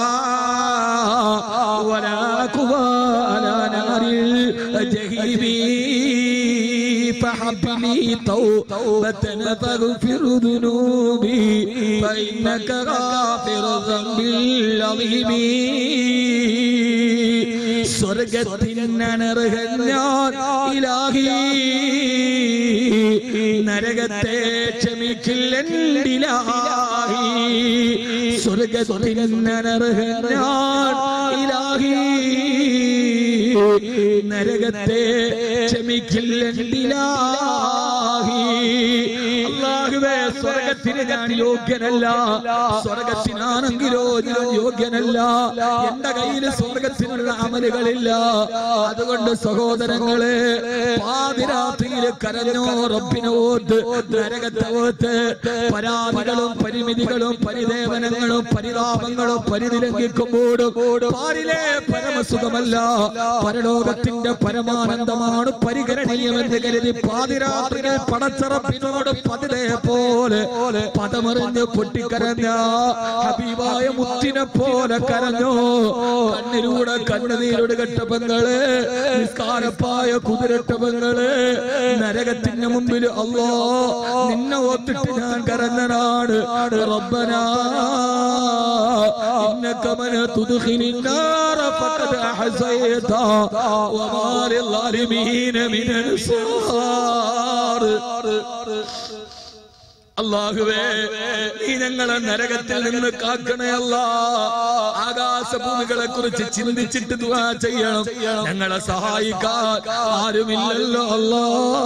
വലാ ഖുവാ അലാ നാരിൽ ജഹീമി فحب لي توبة فاغفر ذنوبي فإنك غافر الذنب العظيم സ്വർഗത്തിനർഹൻ ഞാൻ ഇലാഹി നരകത്തെ ക്ഷമിക്കില്ലെങ്കിലാഹി സ്വർഗത്തിനർഹൻ ഞാൻ ഇലാഹി നരകത്തെ ക്ഷമിക്കില്ലെങ്കിലാഹി അള്ളാഹുവേ സ്വർഗത്തിന് ഞാൻ യോഗ്യനല്ല സ്വർഗത്തിനാണെങ്കിലോ ഞാൻ യോഗ്യനല്ല എന്റെ കയ്യിൽ സ്വർഗത്തിനുള്ള അമലുകളില്ല അതുകൊണ്ട് സഹോദരങ്ങളെ പാതിരാത്രിയിൽ കരഞ്ഞോ റബ്ബിനെ ഓത്ത് നരകത്തെ ഓത്ത് പരാതികളും പരിമിതികളും പരിദേവനങ്ങളും പരിതാപങ്ങളും പരിതിലംഘിക്കുമ്പോഴും പാരിലെ പരമസുഖമല്ല പരലോകത്തിന്റെ പരമാനന്ദമാണ് പരിഗണനീയമെന്ന് കരുതി പാതിരാത്രികൾ പടച്ചറപ്പിനോട് പതിരെ പോലെ പദമറിഞ്ഞ് പൊട്ടിക്കരഞ്ഞ ഹബീബായ മുത്തിനെ പോലെ കരഞ്ഞോ കണ്ണിലൂടെ കണ്ണുനീരോട് കെട്ടപ്പങ്ങള് നിസ്കാരപ്പായ കുതിരട്ടപ്പങ്ങള് നരകത്തിന് മുമ്പിൽ അല്ലോ നിന്നെ ഓത്തിട്ട് ഞാൻ കരഞ്ഞനാണ് റബ്ബനാ إنك من تدخل النار فقد أحصيته وما للظالمين من أنصار അള്ളാഹുവേ നീ ഞങ്ങളെ നരകത്തിൽ നിന്ന് കാക്കണേ അല്ല ആകാശഭൂമികളെ കുറിച്ച് ചിന്തിച്ചിട്ട് ദുആ ചെയ്യണം ഞങ്ങളെ സഹായിക്കാൻ ആരുമില്ലല്ലോ അല്ലാ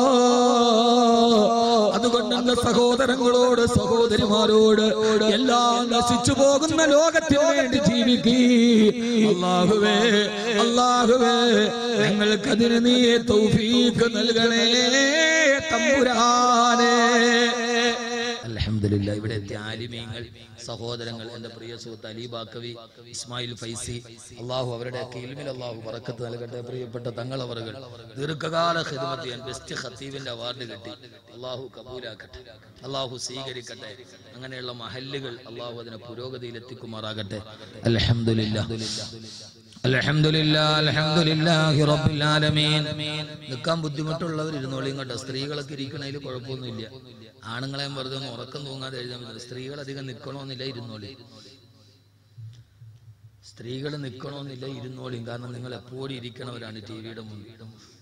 അതുകൊണ്ട് എന്റെ സഹോദരങ്ങളോട് സഹോദരിമാരോട് എല്ലാം നശിച്ചു പോകുന്ന ലോകത്തിന് വേണ്ടി ജീവിക്കീ അള്ളാഹുവേ അള്ളാഹുവേ ഞങ്ങൾക്കതിന് നീ തൗഫീഖ് നൽകണേ തമ്പുരാനേ അലഹമില്ല ഇവിടെ എത്തിയ ആലിമീങ്ങൾ സഹോദരങ്ങൾ എന്റെ പ്രിയ സുഹൃത്ത് അലീബാക്കവി ഇസ്മായിൽ ഫൈസി അള്ളാഹു അവരുടെ ഇൽമിൽ അള്ളാഹു പറക്കത്ത് നൽകട്ടെ പ്രിയപ്പെട്ട തങ്ങളവറുകൾ ദീർഘകാല ഹിദ്മത്ത് ചെയ്യാൻ ബെസ്റ്റ് ഖത്തീബിന്റെ അവാർഡ് കിട്ടി അള്ളാഹു കബൂലാക്കട്ടെ അള്ളാഹു സ്വീകരിക്കട്ടെ അങ്ങനെയുള്ള മഹല്ലുകൾ അള്ളാഹു അതിനെ പുരോഗതിയിൽ എത്തിക്കുമാറാകട്ടെ അലഹമില്ല അൽഹംദുലില്ലാ അൽഹംദുലില്ലാഹി റബ്ബിൽ ആലമീൻ നിൽക്കാൻ ബുദ്ധിമുട്ടുള്ളവർ ഇരുന്നോളി ഇങ്ങോട്ട് സ്ത്രീകളൊക്കെ ഇരിക്കണതിൽ കുഴപ്പമൊന്നുമില്ല ആണുങ്ങളെയും വെറുതെ ഒന്ന് ഉറക്കം തൂങ്ങാതെ എഴുതാൻ പറ്റില്ല സ്ത്രീകൾ അധികം നിൽക്കണമെന്നില്ല ഇരുന്നോളി സ്ത്രീകൾ നിൽക്കണമെന്നില്ല ഇരുന്നോളിയും കാരണം നിങ്ങൾ എപ്പോഴും ഇരിക്കണവരാണ് ടി വിയുടെ മുന്നിൽ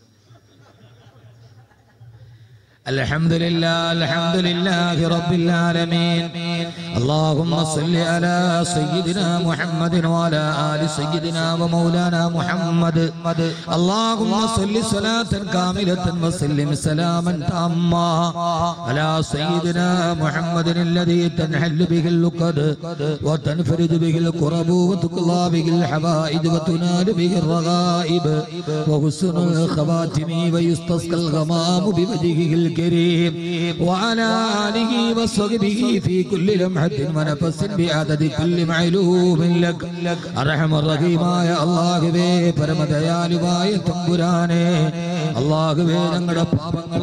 الحمد لله الحمد لله رب العالمين اللهم صل على سيدنا محمد وعلى آل سيدنا ومولانا محمد اللهم صل صلاة كاملة وسلم سلاما تاما على سيدنا محمد الذي تنحل به اللقد وتنفرد به الكرب وتقضى به الحوائج وتنال به الرغائب وحسن الخواتم ويستسقى الغمام بوجهه الكريم وعلى آله وصحبه في كل لمحة ونفس بعدد كل معلوم لك أرحم الرحيമായ അള്ളാഹുവേ പരമദയാലുവായ തമ്പുരാനെ അള്ളാഹുവേ ഞങ്ങളുടെ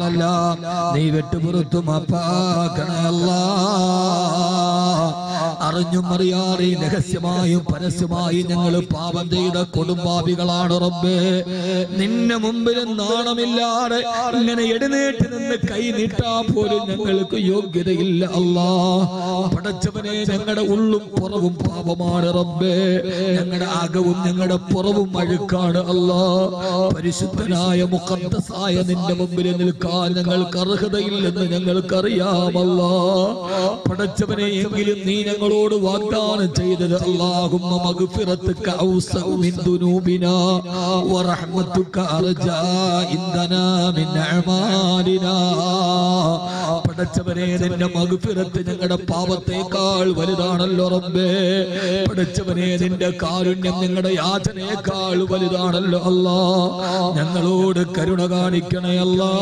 പാപങ്ങളെല്ലാം നീ വെട്ടുപുറത്തു മാപ്പാക്കണേ അല്ലാ അറിഞ്ഞും അറിയാതെയും രഹസ്യമായും പരസ്യമായും ഞങ്ങൾ പാപം ചെയ്ത കൊടുമ്പാവികളാണ് റബ്ബേ നിന്നെ മുമ്പിൽ നാണമില്ലാതെ ഇങ്ങനെ എഴുന്നേറ്റ് നിന്ന് കൈ നീട്ടാ പോലും ഞങ്ങൾക്ക് യോഗ്യതയില്ല അല്ലാ പടച്ചവനെ ഞങ്ങളുടെ ഉള്ളും പുറവും പാപമാണ് റബ്ബേ ഞങ്ങളുടെ അകവും ഞങ്ങളുടെ പുറവും അഴുക്കാണ് അല്ലാ പരിശുദ്ധനായ മുഖദ്ദസായ നിന്റെ മുമ്പിൽ നിൽക്കാൻ ഞങ്ങൾക്ക് അർഹതയില്ലെന്ന് ഞങ്ങൾക്കറിയാമല്ല പടച്ചവനെ എങ്കിലും നീ ഞങ്ങളോട് വാഗ്ദാനം ചെയ്തത് അല്ലാഹുമ്മ മഗ്ഫിറത്തുക ഔസഉ മിൻ ദുനൂബിനാ വറഹ്മത്തുക അർജാ ഇൻദനാ മിൻ അമാലിനാ പടച്ചവനെ നിന്റെ മഗ്ഫിറത്ത് ഞങ്ങളുടെ പാപത്തേക്കാൾ വലുതാണല്ലോ റബ്ബേ പടച്ചവനെ നിന്റെ കാരുണ്യം ഞങ്ങളുടെ യാചനയേക്കാൾ വലുതാണല്ലോ അല്ലാ ഞങ്ങളോട് കരുണ കാണിക്കണേ അല്ലാ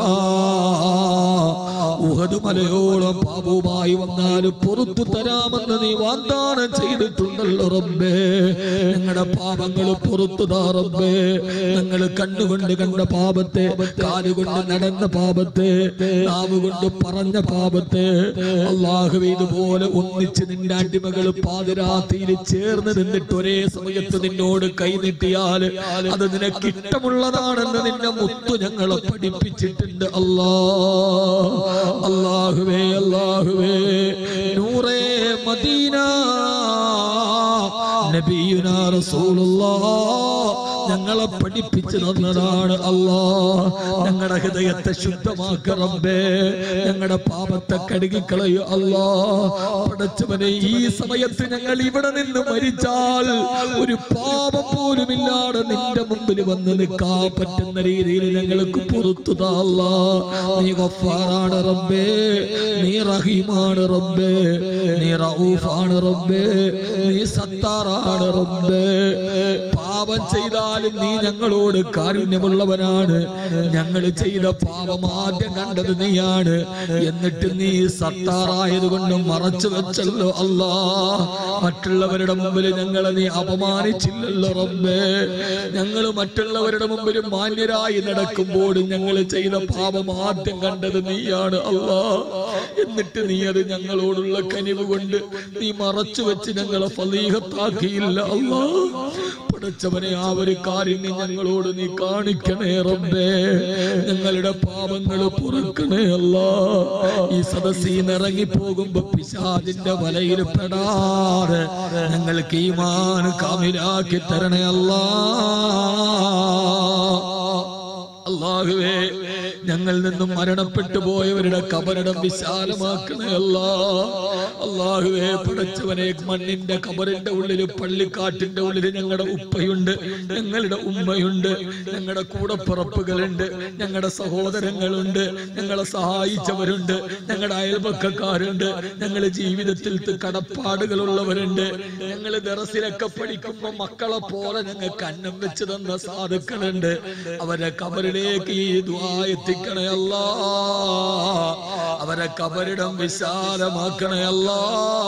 ഉഹദ് മലയോളം പാപവുമായി വന്നാലും പുറത്തു തരാമെന്ന് നീ വാഗ്ദാനം ചെയ്തിട്ടുണ്ടല്ലോ റബ്ബേ ഞങ്ങളുടെ പാപങ്ങൾ പുറത്തു താ റബ്ബേ ഞങ്ങൾ കണ്ണുകൊണ്ട് കണ്ട പാപത്തെ കാലുകൊണ്ട് നടന്ന പാപത്തെ നാവ് കൊണ്ട് പറഞ്ഞ പാപത്തെ അള്ളാഹു ഇതുപോലെ ഒന്നിച്ച് നിന്റെ അടിമകൾ പാതിരാത്തിയിൽ ചേർന്ന് നിന്നിട്ട് ഒരേ സമയത്ത് നിന്നോട് കൈനീട്ടിയാൽ അത് നിനക്ക് ഇഷ്ടമുള്ളതാണെന്ന് നിന്റെ മുത്തു ഞങ്ങളെ പഠിപ്പിച്ചിട്ടുണ്ട് അല്ലാ അല്ലാഹുവേ അല്ലാഹുവേ നൂറേ മദീന നബിയുനാ റസൂലുള്ളാഹ് ഞങ്ങളെ പഠിപ്പിച്ചു തന്നതാണ് അല്ലാ ഞങ്ങളുടെ ഹൃദയത്തെ ശുദ്ധമാക്ക റബ്ബേ ഞങ്ങളുടെ പാപത്തെ കഴുകിക്കളയു അല്ലാ പടച്ചവനെ ഈ സമയത്ത് ഞങ്ങൾ ഇവിടെ നിന്ന് മരിച്ചാൽ ഒരു പാപം പോലും ഇല്ലാതെ നിന്റെ മുമ്പിൽ വന്ന് നിൽക്കാൻ പറ്റുന്ന രീതിയിൽ ഞങ്ങൾക്ക് പുറത്തു താല്ല നീ ഗഫാറാണ് റബ്ബേ നീ റഹീമാണ് റബ്ബേ നീ റഊഫാണ് റബ്ബേ നീ സത്താറാണ് റബ്ബേ പാപം ചെയ്താലും നീ ഞങ്ങളോട് കാരുണ്യമുള്ളവനാണ് ഞങ്ങൾ ചെയ്ത പാപം ആദ്യം കണ്ടത് നീയാണ് എന്നിട്ട് നീ സത്താറായത് കൊണ്ട് മറച്ചു വെച്ചല്ലോ അല്ലാ മറ്റുള്ളവരുടെ മുമ്പിൽ ഞങ്ങളെ നീ അപമാനിച്ചില്ലല്ലോ റബ്ബേ ഞങ്ങൾ മറ്റുള്ളവരുടെ മുമ്പിൽ മാന്യരായി നടക്കുമ്പോൾ ഞങ്ങൾ ചെയ്ത പാപം ആദ്യം കണ്ടത് നീയാണ് അല്ലാ എന്നിട്ട് നീ അത് ഞങ്ങളോടുള്ള കനിവ് കൊണ്ട് നീ മറച്ചു വെച്ച് ഞങ്ങളെ ഫലീഹത്താക്കിയില്ല അല്ലാ പടച്ചവനെ ആ ഒരു കാര്യം നീ ഞങ്ങളോട് നീ കാണിക്കണേ റബ്ബേ ഞങ്ങളുടെ പാപങ്ങൾ പുറക്കണേ അല്ല ഈ സദസ്സിൽ നിന്ന് ഇറങ്ങിപ്പോകുമ്പോ പിശാദിന്റെ വലയിൽ പെടാതെ ഞങ്ങൾക്ക് ഈമാൻ കാമിലാക്കി തരണേ അല്ലാ അള്ളാഹുവേ ഞങ്ങൾ നിന്നും മരണപ്പെട്ടു പോയവരുടെ കബറിടം വിശാലമാക്കണേ അല്ലാ അള്ളാഹുവേ പടച്ചവനെ മണ്ണിന്റെ കബറിന്റെ ഉള്ളില് പള്ളിക്കാട്ടിന്റെ ഉള്ളില് ഞങ്ങളുടെ ഉപ്പയുണ്ട് ഞങ്ങളുടെ ഉമ്മയുണ്ട് ഞങ്ങളുടെ കൂടപ്പിറപ്പുകളുണ്ട് ഞങ്ങളുടെ സഹോദരങ്ങളുണ്ട് ഞങ്ങളെ സഹായിച്ചവരുണ്ട് ഞങ്ങളുടെ അയൽപക്കക്കാരുണ്ട് ഞങ്ങളുടെ ജീവിതത്തിൽ കടപ്പാടുകളുള്ളവരുണ്ട് ഞങ്ങൾ ദറസിലൊക്കെ പഠിക്കുമ്പോ മക്കളെ പോലെ ഞങ്ങൾക്ക് അന്നം വെച്ച് തന്ന സാധുക്കളുണ്ട് അവരെ കബറിലേക്ക് ഈ ദുആ എത്തിക്കണേ അല്ലാ അവരെ കബറിടം വിശാലമാക്കണേ അല്ലാ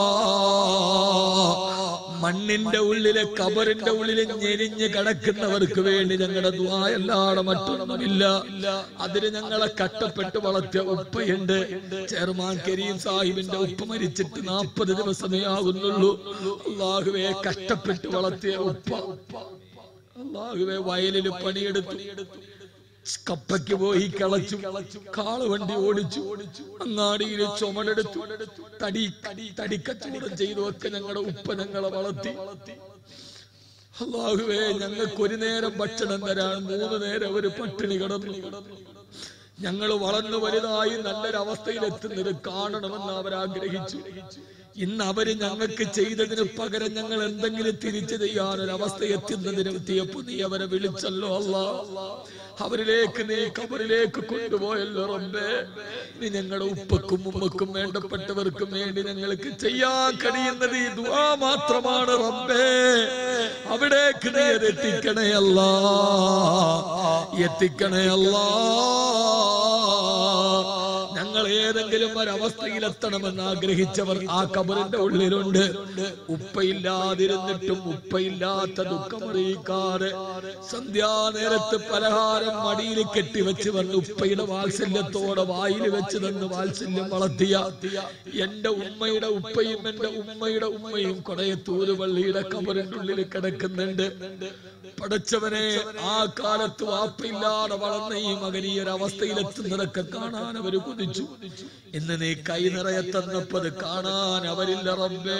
മണ്ണിന്റെ ഉള്ളിലെ കബറിന്റെ ഉള്ളിൽ ഞെരിഞ്ഞ് കിടക്കുന്നവർക്ക് വേണ്ടി ഞങ്ങളുടെ ദ്വായല്ലാതെ മറ്റൊന്നുമില്ല അതിന് ഞങ്ങളെ കട്ടപ്പെട്ട് വളർത്തിയ ഉപ്പയുണ്ട് ചെയർമാൻ കരീം സാഹിബിന്റെ ഉപ്പ മരിച്ചിട്ട് നാൽപ്പത് ദിവസമേ ആകുന്നുള്ളൂ അള്ളാഹുവെ കഷ്ടപ്പെട്ട് വളർത്തിയ ഉപ്പ അള്ളാഹുവെ വയലിൽ പണിയെടുത്തു കപ്പയ്ക്ക് പോയി കളച്ചു കാള് വണ്ടി ഓടിച്ചു അങ്ങാടിയിൽ ചുമടെടുത്തു തടി തടിക്കച്ചവടം ചെയ്തു ഒക്കെ ഞങ്ങളുടെ ഉപ്പ ഞങ്ങളെ വളർത്തി അള്ളാഹുവേ ഞങ്ങൾക്ക് ഒരു നേരം ഭക്ഷണം തരാൻ മൂന്ന് നേരം ഒരു പട്ടിണി കിടന്നു ഞങ്ങൾ വളർന്നു വലുതായി നല്ലൊരവസ്ഥയിൽ എത്തുന്നത് കാണണമെന്ന് അവർ ആഗ്രഹിച്ചു ഇന്ന് അവര് ഞങ്ങൾക്ക് ചെയ്തതിന് പകരം ഞങ്ങൾ എന്തെങ്കിലും തിരിച്ചു ചെയ്യാൻ ഒരു അവസ്ഥ എത്തുന്നതിന് എത്തിയപ്പോ നീ അവരെ വിളിച്ചല്ലോ അല്ല അവരിലേക്ക് നീ കബറിലേക്ക് കൊണ്ടുപോയല്ലോ റബ്ബേ നീ ഞങ്ങളുടെ ഉപ്പക്കും ഉമ്മക്കും വേണ്ടപ്പെട്ടവർക്കും വേണ്ടി ഞങ്ങൾക്ക് ചെയ്യാൻ കഴിയുന്നത് ഈ ദുആ മാത്രമാണ് റബ്ബേ അവിടേക്ക് നീ അത് എത്തിക്കണേ അല്ല എത്തിക്കണേ അല്ലാ ഞങ്ങൾ ഞങ്ങൾ ഏതെങ്കിലും ഒരവസ്ഥയിലെത്തണമെന്ന് ആഗ്രഹിച്ചവർ ആ കബറിന്റെ ഉള്ളിലുണ്ട് ഉപ്പയില്ലാതിരുന്നിട്ടും ഉപ്പയില്ലാത്ത ദുഃഖമറിയിക്കാതെ സന്ധ്യാനേരത്ത് പലഹാരം മടിയിൽ കെട്ടിവെച്ച് വന്ന് ഉപ്പയുടെ വാത്സല്യത്തോടെ വായിൽ വെച്ച് തന്ന് വാത്സല്യം വളർത്തിയ എന്റെ ഉമ്മയുടെ ഉപ്പയും എന്റെ ഉമ്മയുടെ ഉമ്മയും കൊടയത്തൂര് പള്ളിയുടെ കബറിന്റെ ഉള്ളിൽ കിടക്കുന്നുണ്ട് പടച്ചവനെ ആ കാലത്ത് വാപ്പില്ലാതെ വളർന്ന ഈ മകൻ ഈ ഒരു അവസ്ഥയിലെത്തുന്നതൊക്കെ കാണാൻ അവര് കുതിച്ചു ഇന്ന് നീ കൈ നിറയെ തന്നപ്പത് കാണാൻ അവരില്ല റബ്ബേ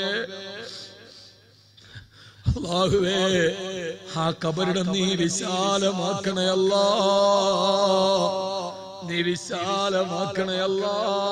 അള്ളാഹുവേ ആ കബറിടം നീ വിശാലമാക്കണയല്ല നീ വിശാലമാക്കണയല്ല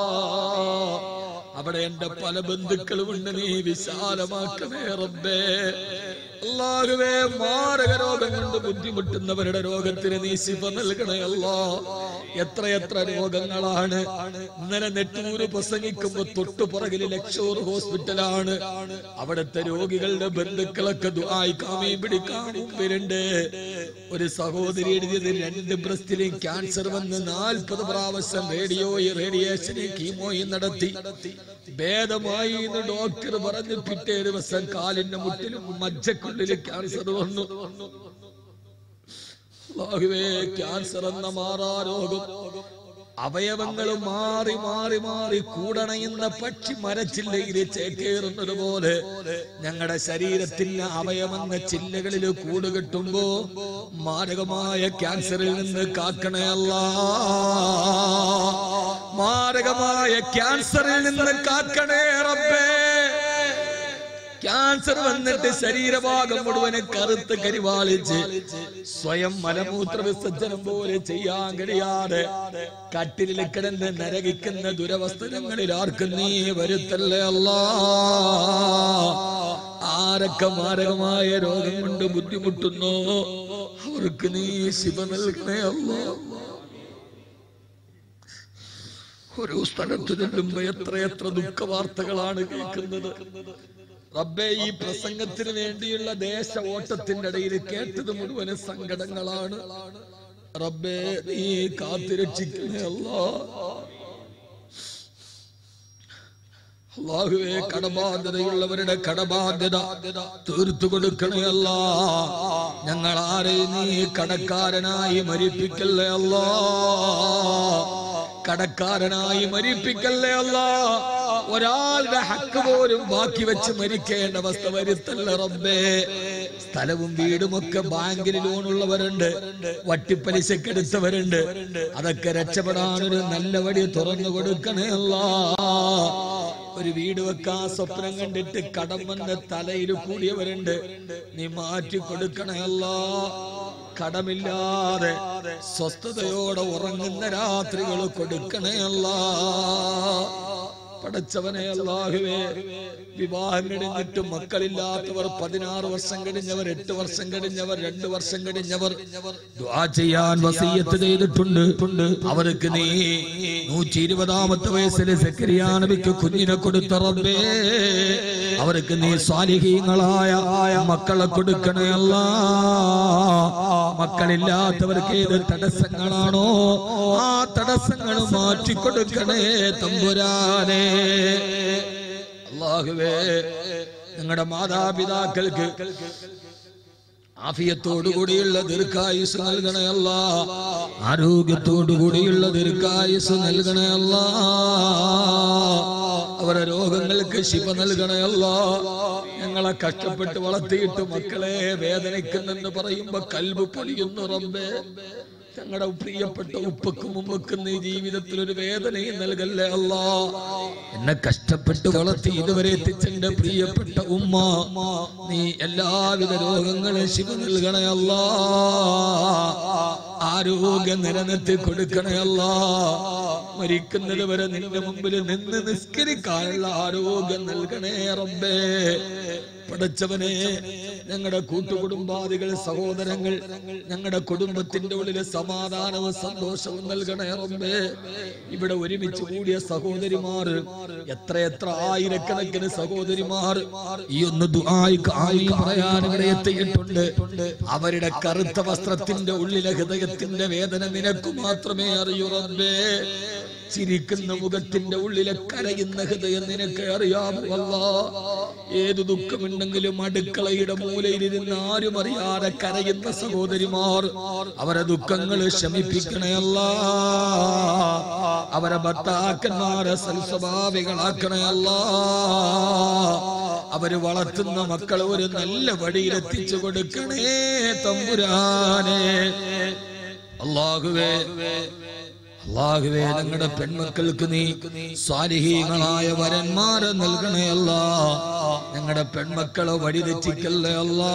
അവിടെ എന്റെ പല ബന്ധുക്കളുമുണ്ട് നീ വിശാലമാക്കണേ റബ്ബേ അള്ളാഹുവേ മാരക രോഗം കൊണ്ട് ബുദ്ധിമുട്ടുന്നവരുടെ രോഗത്തിന് നീ ശിവ നൽകണയല്ലോ എത്രയെത്ര രോഗങ്ങളാണ് ഇന്നലെ നെട്ടൂര് പ്രസംഗിക്കുമ്പോ തൊട്ടു പുറകില് ലക്ഷൂർ ഹോസ്പിറ്റലാണ് അവിടുത്തെ രോഗികളുടെ ബന്ധുക്കളൊക്കെ ദുആയി കാമയും പിടിക്കാൻ മുമ്പിലുണ്ട് ഒരു സഹോദരി എഴുതിയത് രണ്ട് ബ്രസ്റ്റിലെയും ക്യാൻസർ വന്ന് നാൽപ്പത് പ്രാവശ്യം റേഡിയോയും റേഡിയേഷനെയും കീമോയും നടത്തി ഭേദമായി എന്ന് ഡോക്ടർ പറഞ്ഞു പിറ്റേ ദിവസം കാലിന്റെ മുട്ടിലും മജ്ജക്കുള്ളിൽ ക്യാൻസർ വന്നു അല്ലാഹുവേ ക്യാൻസർ എന്ന മാറാ രോഗം അവയവങ്ങൾ മാറി മാറി മാറി കൂടണയുന്ന പക്ഷി മരച്ചില്ലയിൽ ചേക്കേറുന്നത് പോലെ ഞങ്ങളുടെ ശരീരത്തിന് അവയവന്ന ചില്ലകളിൽ കൂടുകെട്ടുമ്പോ മാരകമായ ക്യാൻസറിൽ നിന്ന് കാക്കണയല്ല മാരകമായ ക്യാൻസറിൽ നിന്ന് കാക്കണേ റബ്ബേ ക്യാൻസർ വന്നിട്ട് ശരീരഭാഗം മുഴുവനെ കറുത്ത് കരിവാളിച്ച് സ്വയം മലമൂത്ര വിസർജനം പോലെ ചെയ്യാൻ കഴിയാതെ കട്ടിലിൽ കിടന്ന് നരകിക്കുന്ന ദുരവസ്ഥകളിൽ ആർക്കും നീ വരുത്തല്ലേ അല്ലാ ആരൊക്കെ മാരകമായ രോഗം കൊണ്ട് ബുദ്ധിമുട്ടുന്നോ അവർക്ക് നീ ശിവ നൽകണേ അല്ലാ ഓരോ സ്ഥലത്ത് ചെല്ലുമ്പോ എത്രയെത്ര ദുഃഖവാർത്തകളാണ് കേൾക്കുന്നത് റബ്ബെ ഈ പ്രസംഗത്തിന് വേണ്ടിയുള്ള ദേശ ഓട്ടത്തിന്റെ ഇടയിൽ കേട്ടത് മുഴുവന് സങ്കടങ്ങളാണ് റബ്ബെ നീ കാത്തുരക്ഷിക്കണേ അല്ലാ അള്ളാഹുവേ കടബാധ്യതയുള്ളവരുടെ കടബാധ്യത തീർത്തു കൊടുക്കണേ അല്ല ഞങ്ങൾ ആരെയും നീ കടക്കാരനായി മരിപ്പിക്കല്ലേ അല്ലാ കടക്കാരനായി മരിപ്പിക്കല്ലേ അല്ല ഒരാളുടെ ഹക്ക് പോലും ബാക്കി വെച്ച് മരിക്കേണ്ട അവസ്ഥ വരുത്തല്ല റബ്ബേ സ്ഥലവും വീടും ഒക്കെ ബാങ്കിൽ ലോണുള്ളവരുണ്ട് വട്ടിപ്പലിശക്കെടുത്തവരുണ്ട് അതൊക്കെ രക്ഷപ്പെടാൻ ഒരു നല്ല വഴി തുറന്നു കൊടുക്കണേ അല്ല ഒരു വീട് വെക്കാൻ സ്വപ്നം കണ്ടിട്ട് കടം വന്ന് തലയിൽ കൂടിയവരുണ്ട് നീ മാറ്റി കൊടുക്കണയല്ല കടമില്ലാതെ സ്വസ്ഥതയോടെ ഉറങ്ങുന്ന രാത്രികൾ കൊടുക്കണയല്ല പടച്ചവനെ അല്ലാഹുവേ വിവാഹം കഴിഞ്ഞിട്ട് മക്കളില്ലാത്തവർ പതിനാറ് വർഷം കഴിഞ്ഞവർ എട്ട് വർഷം കഴിഞ്ഞവർ രണ്ട് വർഷം കഴിഞ്ഞവർ ദുആ ചെയ്യാൻ വസീയത്ത് ചെയ്തിട്ടുണ്ട് അവർക്ക് നീ നൂറ്റി ഇരുപതാമത്തെ വയസ്സിൽ സക്കരിയാ നബിക്ക് കുഞ്ഞിനെ കൊടുത്ത റബ്ബേ അവർക്ക് നീ സ്വാലിഹീങ്ങളായ മക്കളെ കൊടുക്കണയല്ല മക്കളില്ലാത്തവർക്ക് ഏത് തടസ്സങ്ങളാണോ ആ തടസ്സങ്ങൾ മാറ്റിക്കൊടുക്കണേ തമ്പുരാനേ അള്ളാഹുവേ ഞങ്ങളുടെ മാതാപിതാക്കൾക്ക് ആഫിയത്തോടുകൂടിയുള്ള ദീർഘായുസ് നൽകണയല്ല ആരോഗ്യത്തോടുകൂടിയുള്ള ദീർഘായുസ് നൽകണയല്ല അവരുടെ രോഗങ്ങൾക്ക് ശിവ നൽകണയല്ല ഞങ്ങളെ കഷ്ടപ്പെട്ട് വളർത്തിയിട്ട് മക്കളെ വേദനിക്കുന്നെന്ന് പറയുമ്പോ കൽബ് പൊലിയുന്നു റബ്ബേ ഞങ്ങളുടെ പ്രിയപ്പെട്ട ഉപ്പക്കും ഉമ്മക്കും നീ ജീവിതത്തിൽ ഒരു വേദനയും നൽകല്ലേ അല്ലാ എന്നെ കഷ്ടപ്പെട്ട് വളർത്തി ഇതുവരെ എത്തിച്ചെന്റെ പ്രിയപ്പെട്ട ഉമ്മ നീ എല്ലാവിധ രോഗങ്ങളും ശിവ നൽകണേ അല്ലാ ആരോഗ്യം നിലനിർത്തി കൊടുക്കണേ അല്ലാ മരിക്കുന്നത് വരെ നിന്റെ മുമ്പിൽ നിന്ന് നിസ്കരിക്കാനുള്ള ആരോഗ്യം നൽകണേ റബ്ബേ പടച്ചവനെ ഞങ്ങളുടെ കൂട്ടുകുടുംബാദികൾ സഹോദരങ്ങൾ ഞങ്ങളുടെ കുടുംബത്തിന്റെ ഉള്ളില് സമാധാനവും സന്തോഷവും നൽകണേ റബ്ബേ ഇവിടെ ഒരുമിച്ച് കൂടിയ സഹോദരിമാർ എത്രയെത്ര ആയിരക്കണക്കിന് സഹോദരിമാർ ഈ ഒന്ന് ദുആയി ആയി പറയാൻ ഇവിടെ എത്തിയിട്ടുണ്ട് അവരുടെ കറുത്ത വസ്ത്രത്തിന്റെ ഉള്ളിലെ ഹൃദയത്തിന്റെ വേദന നിനക്ക് മാത്രമേ അറിയൂ റബ്ബേ ചിരിക്കുന്ന മുഖത്തിന്റെ ഉള്ളിലെ കരയുന്ന ഹൃദയം നിനക്ക് അറിയാമോ അല്ലാ ഏത് ദുഃഖമുണ്ടെങ്കിലും അടുക്കളയുടെ മൂലയിലിരുന്ന് ആരും അറിയാതെ കരയുന്ന സഹോദരിമാർ അവരെ ദുഃഖങ്ങൾ ശമിപ്പിക്കണേ അല്ലാ അവരെ ഭർത്താക്കന്മാരെ സൽസ്വഭാവികളാക്കണേ അല്ലാ അവര് വളർത്തുന്ന മക്കളെ ഒരു നല്ല വഴിയിൽ എത്തിച്ചു കൊടുക്കണേ തമ്പുരാനെ അള്ളാഹുവേ അള്ളാഹുവേ ഞങ്ങളുടെ പെൺമക്കൾക്ക് നീ സ്വാലിഹീങ്ങളായ വരന്മാരെ നൽകണേ അല്ല ഞങ്ങളുടെ പെൺമക്കളെ വഴിതെറ്റിക്കല്ലേ അല്ലാ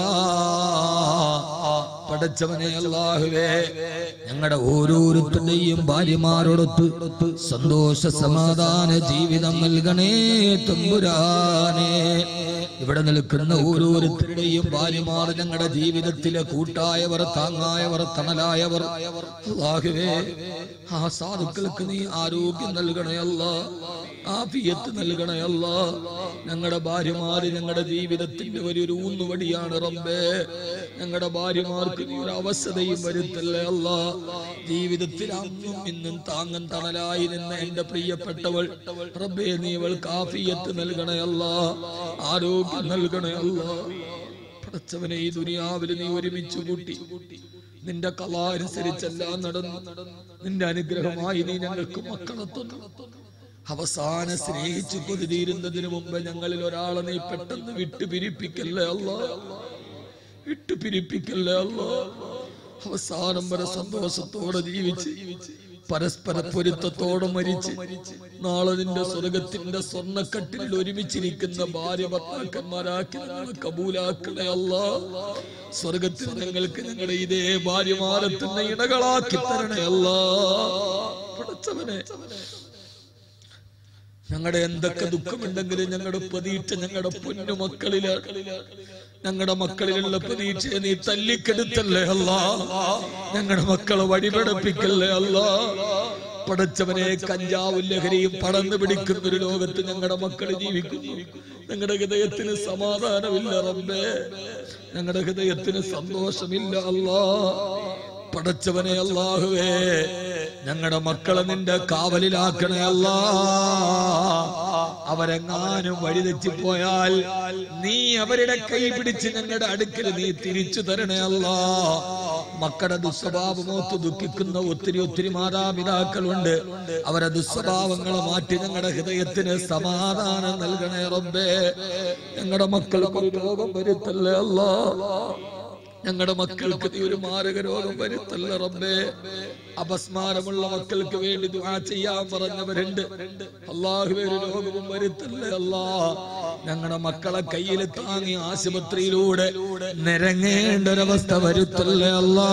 പടച്ചവനെ അല്ലാഹുവേ ഞങ്ങളുടെ ഓരോരുത്തരുടെയും ഭാര്യമാരോടൊത്ത് സന്തോഷ സമാധാന ജീവിതം നൽകണേ തമ്പുരാനെ ഇവിടെ നിൽക്കുന്ന ഓരോരുത്തരുടെയും ഭാര്യമാർ ഞങ്ങളുടെ ജീവിതത്തിലെ കൂട്ടായവർ താങ്ങായവർ തണലായവർ അല്ലാഹുവേ ആ സാധുക്കൾക്ക് നീ ആരോഗ്യം നൽകണയല്ല ആഫിയത്ത് നൽകണയല്ല ഞങ്ങളുടെ ഭാര്യമാര് ഞങ്ങളുടെ ജീവിതത്തിന്റെ വലിയൊരു ഊന്നുവടിയാണ് റബ്ബേ ഞങ്ങളുടെ ഭാര്യമാർക്ക് നീ ഒരു അവസ്ഥയും വരുത്തല്ലേ അല്ല ജീവിതത്തിൽ അന്നും ഇന്നും താങ്ങൻ തണലായി നിന്ന എന്റെ പ്രിയപ്പെട്ടവൾ റബ്ബേ നീ ഇവൾക്ക് ആഫിയത്ത് നൽകണയല്ല ആരോഗ്യം നൽകണയല്ല പടച്ചവനെ ഈ ദുനിയാവിൽ നീ ഒരുമിച്ച് കൂട്ടി നിന്റെ കല അനുസരിച്ചെല്ലാം നടന്നു നിന്റെ അനുഗ്രഹമായി നീ ഞങ്ങൾക്ക് മക്കളെ തന്നു അവസാന സ്നേഹിച്ചു കൊതിതീരുന്നതിന് മുമ്പ് ഞങ്ങളിൽ ഒരാളെ നീ പെട്ടെന്ന് വിട്ടുപിരിപ്പിക്കല്ലേ അല്ല വിട്ടുപിരിപ്പിക്കല്ലേ അല്ല അവസാനം വരെ സന്തോഷത്തോടെ ജീവിച്ച് പരസ്പര പൊരുത്തത്തോടെ മരിച്ച് നാളെ നിന്റെ സ്വർഗത്തിന്റെ സ്വർണ്ണക്കട്ടിൽ ഒരുമിച്ചിരിക്കുന്ന ഭാര്യ ഭർത്താക്കന്മാരാക്കി ഞങ്ങളെ കബൂലാക്കണേ അല്ല സ്വർഗത്തിൽ ഞങ്ങൾക്ക് ഞങ്ങളുടെ ഇതേ ഭാര്യമാരെ തന്നെ ഇണകളാക്കി തരണേ അല്ല പടച്ചവനെ ഞങ്ങളുടെ എന്തൊക്കെ ദുഃഖമുണ്ടെങ്കിലും ഞങ്ങളുടെ പ്രതീക്ഷ ഞങ്ങളുടെ പൊന്നു മക്കളിലാണ് ഞങ്ങളുടെ മക്കളിലുള്ള പ്രതീക്ഷയെ നീ തല്ലിക്കെടുത്തല്ലേ അല്ല ഞങ്ങളുടെ മക്കളെ വഴിപടപ്പിക്കല്ലേ അല്ല പടച്ചവനെ കഞ്ചാവും ലഹരിയും പടർന്നു പിടിക്കുന്ന ഒരു ലോകത്ത് ഞങ്ങളുടെ മക്കൾ ജീവിക്കുന്നു ഞങ്ങളുടെ ഹൃദയത്തിന് സമാധാനമില്ല റബ്ബേ ഞങ്ങളുടെ ഹൃദയത്തിന് സന്തോഷമില്ല അല്ലാ പടച്ചവനെ അല്ലാഹുവേ ഞങ്ങളുടെ മക്കളെ നിന്റെ കാവലിലാക്കണേ അല്ലാ അവരെങ്ങാനും വഴിതെറ്റിപ്പോയാൽ നീ അവരുടെ കൈ പിടിച്ച് ഞങ്ങളുടെ അടുക്കൽ നീ തിരിച്ചു തരണേ അല്ലാ മക്കളുടെ ദുസ്വഭാവമോത്ത് ദുഃഖിക്കുന്ന ഒത്തിരി ഒത്തിരി മാതാപിതാക്കളുണ്ട് അവരെ ദുസ്വഭാവങ്ങളെ മാറ്റി ഞങ്ങളുടെ ഹൃദയത്തിന് സമാധാനം നൽകണേ റബ്ബേ ഞങ്ങളുടെ മക്കൾക്ക് ഒരു രോഗം വരുത്തല്ലേ അല്ലാ ഞങ്ങളുടെ മക്കൾക്ക് നീ ഒരു മാരക രോഗം വരുത്തല്ല റബ്ബേ അപസ്മാരമുള്ള മക്കൾക്ക് വേണ്ടി ദുആ ചെയ്യാൻ പറഞ്ഞവരുണ്ട് അള്ളാഹുവേ ഒരു രോഗവും വരുത്തല്ലേ അല്ലാ ഞങ്ങളുടെ മക്കളെ കയ്യിൽ താങ്ങി ആശുപത്രിയിലൂടെ നിരങ്ങേണ്ട ഒരവസ്ഥ വരുത്തല്ലേ അല്ലാ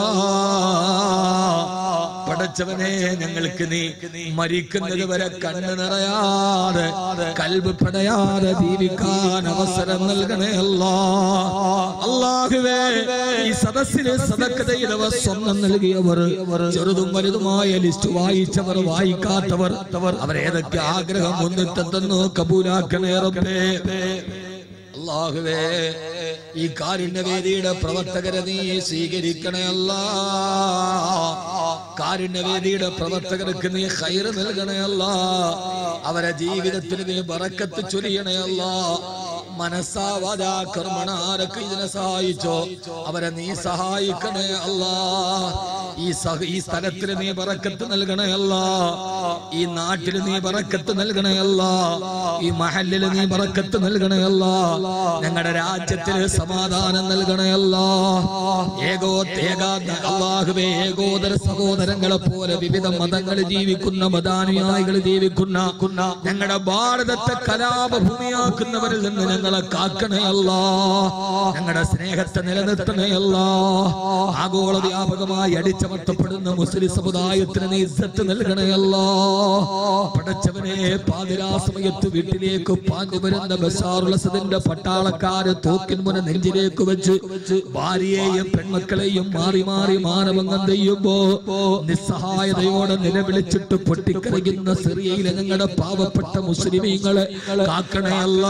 പടച്ചവനെ ഞങ്ങൾക്ക് നീ മരിക്കുന്നത് വരെ കണ്ണ് നിറയാതെ കൽബ് പടയാതെ ജീവിക്കാൻ അവസരം നൽകണേ അല്ലാ അള്ളാഹുവേ ഈ സദസ്സിന് സദക്ക ചെയ്തവർ സ്വർണം നൽകിയവർ ചെറുതും വലുതുമായ ലിസ്റ്റ് വായിച്ചവർ വായിക്കാത്തവർ അവരേതൊക്കെ ആഗ്രഹം മുന്നിട്ടെത്തുന്നു കബൂലാക്കണേ റബ്ബേ അള്ളാഹുവേ ഈ കാരുണ്യവേദിയുടെ പ്രവർത്തകരെ നീ സ്വീകരിക്കണേ അല്ല കാരുണ്യവേദിയുടെ പ്രവർത്തകർക്ക് നീ ഹൈറ് നൽകണേ അല്ല അവരെ ജീവിതത്തിന് നീ ബറക്കത്ത് ചൊരിയണേ അല്ല മനസ്സാവാദ കർമ്മണ ആരൊക്കെ ഇതിനെ സഹായിച്ചോ അവരെ നീ സഹായിക്കണേ അല്ല ഈ സഹ ഈ സ്ഥലത്തിന് നീ ബറക്കത്ത് നൽകണേ അല്ല ഈ നാട്ടിൽ നീ ബറക്കത്ത് നൽകണേ അല്ല ഈ മഹല്ലിൽ നീ ബറക്കത്ത് നൽകണേ അല്ല ഞങ്ങളുടെ രാജ്യത്തിന് സമാധാനം നൽകണേ അല്ല ഏകോ ഏകാ അള്ളാഹുവേ ഏകോദര സഹോദരങ്ങളെ പോലെ വിവിധ മതങ്ങൾ ജീവിക്കുന്ന മതാനുയായികൾ ജീവിക്കുന്ന ഞങ്ങളുടെ ഭാരതത്തെ കലാപഭൂമിയാക്കുന്നവരിൽ നിന്ന് ഞങ്ങളെ കാക്കണേ അല്ല ഞങ്ങളുടെ സ്നേഹത്തെ നിലനിർത്തണേ അല്ല ആഗോള വ്യാപകമായി അടിച്ചമർത്തപ്പെടുന്ന മുസ്ലിം സമുദായത്തിന് നീ ഇസ്സത്ത് നൽകണേ അല്ല പടച്ചവനെ പാതിരാ സമയത്ത് വീട്ടിലേക്ക് പാഞ്ഞു വരുന്ന ബസാറുലസതിന്റെ പട്ടാളക്കാര് തോക്കിൻ മുന നെഞ്ചിലേക്ക് വെച്ച് ഭാര്യയെയും പെൺമക്കളെയും മാറി മാറി മാനഭംഗം ചെയ്യുമ്പോ നിസ്സഹായതയോടെ നിലവിളിച്ചിട്ട് പൊട്ടിക്കരയുന്ന സിറിയയിലെ ഞങ്ങളുടെ പാവപ്പെട്ട മുസ്ലിമീങ്ങളെ കാക്കണയല്ല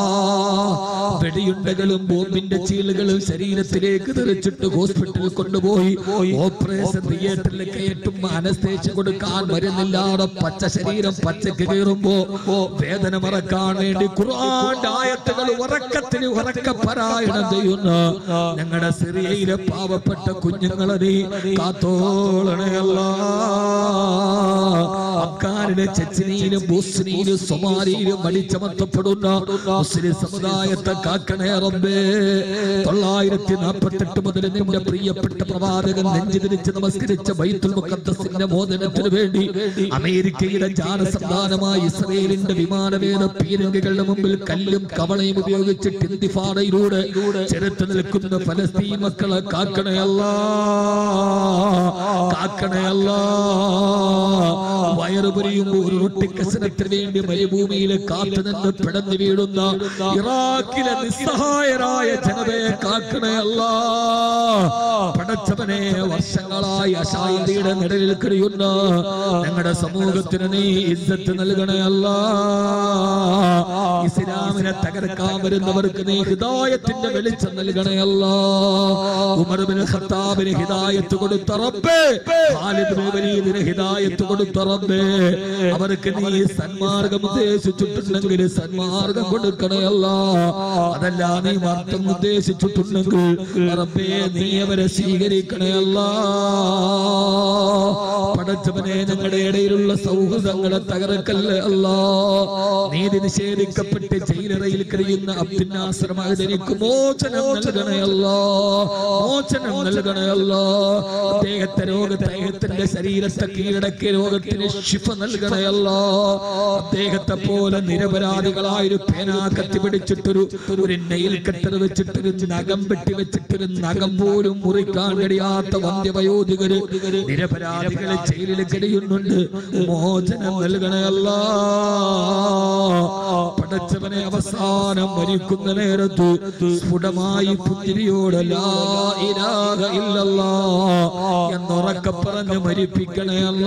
വെടിയുണ്ടകളും ബോംബിന്റെ ചീളുകളും ശരീരത്തിലേക്ക് തെറിച്ചിട്ട് ഹോസ്പിറ്റലിൽ കൊണ്ടുപോയി കൊണ്ടുപോയി ഓപ്പറേഷൻ തിയേറ്ററിൽ കയറ്റുമ്പോ അനസ്തേഷ്യ കൊടുക്കാൻ മരുന്നില്ലാതെ പച്ച ശരീരം പച്ചക്ക് കയറുമ്പോ വേദന മറക്കാൻ വേണ്ടി ഖുർആന്റെ ആയത്തുകൾ ഉറക്കത്തിന് ഉറക്ക പാരായണം ചെയ്യുന്ന ഞങ്ങളുടെ സിറിയയിലെ പാവപ്പെട്ട കുഞ്ഞുങ്ങളെ നീ കാത്തോളണയല്ല അഫ്ഗാനിലെ ചെച്ചനിയിലും ബോസ്നിയിലും സൊമാലിയിലും അടിച്ചമർത്തപ്പെടുന്ന മുസ്ലിം സമുദായത്തെ കാക്കണേ റബ്ബേ തൊള്ളായിരത്തി നാൽപ്പത്തെട്ട് മുതൽ നിന്റെ പ്രിയപ്പെട്ട പ്രവാചകൻ നെഞ്ചു തിരിച്ച് നമസ്കരിച്ച ബൈത്തുൽ മുഖദ്ദസിന്റെ മോചനത്തിന് വേണ്ടി അമേരിക്കയുടെ ജാനസന്താനമായ ഇസ്രയേലിന്റെ വിമാനവേദ പീരങ്കികളുടെ മുമ്പിൽ കല്ലും കവളയും ഉപയോഗിച്ചിട്ട് ഇന്തിഫാടയിലൂടെ ചെറുത്ത് നിൽക്കുന്ന ഫലസ്തീൻ മക്കളെ കാക്കണയല്ല കാക്കണയല്ല വയറുപുരിയുമ്പോൾ ഒരു റൊട്ടിക്കസനത്തിന് വേണ്ടി മരുഭൂമിയിൽ കാത്തു നിന്ന് പിടന്നു വീഴുന്ന ഇറാഖിലെ നിസ്സഹായരായ ജനതയെ കാക്കണയല്ല പടച്ചവനെ വർഷങ്ങളായി അശാന്തിയുടെ നിഴലിൽ കഴിയുന്ന ഞങ്ങളുടെ സമൂഹത്തിന് നീ ഇജ്ജത്ത് നൽകണയല്ല ഇസ്ലാമിനെ തകർക്കാൻ വരുന്നവർക്ക് നീ ഹിദായത്തിന്റെ വെളിച്ചം നൽകണയല്ല ഉമർ ബിൻ ഖത്താബിന് ഹിദായത്ത് കൊടുത്ത റബ്ബേ ഖാലിദ് ബിൻ വലീദിന് ഹിദായത്ത് കൊടുത്ത റബ്ബേ അവർക്ക് നീ സന്മാർഗം ഉദ്ദേശിച്ചിട്ടുണ്ടെങ്കിൽ സന്മാർഗം കൊടുക്കണയല്ല അതല്ല നീ മർത്തം ഉദ്ദേശിച്ചിട്ടുണ്ടെങ്കിൽ റബ്ബേ നീ അവരെ സ്വീകരിക്കണയല്ല പടച്ചവനെ ഞങ്ങളുടെ ഇടയിലുള്ള സൗഹൃദങ്ങളെ തകർക്കല്ലേ അല്ലാ നീതി നിഷേധിക്കപ്പെട്ട് ജയിലറയിൽ കഴിയുന്ന അബ്ദുനാസറമായതെനിക്ക് മോചനം നൽകണയല്ലോ മോചനം നൽകണയല്ലോ അദ്ദേഹത്തെ രോഗത്തെ അദ്ദേഹത്തിന്റെ ശരീരത്തെ കീഴടക്കിയ രോഗത്തിന് ശിഫ നൽകണയല്ലോ അദ്ദേഹത്തെ പോലെ നിരപരാധികളായൊരു പേനാ കത്തി പിടിച്ചിട്ടൊരു ഒരു നെയിൽ കട്ടർ വെച്ചിട്ടൊരു നഖം വെട്ടി വെച്ചിട്ടൊരു നഖം പോലും മുറിക്കാൻ കഴിയാത്ത വന്ധ്യവയോധികര് നിരപരാധികളെ ജയിലിൽ കഴിയുന്നുണ്ട് മോചനം നൽകണയല്ല പടച്ചവനെ അവസാനം മരിക്കുന്ന നേരത്ത് സ്ഫുടമായി പുത്തിരിയോട് ലാ ഇലാഹ ഇല്ലല്ലാ എന്നുറക്കെ പറഞ്ഞ് മരിപ്പിക്കണയല്ല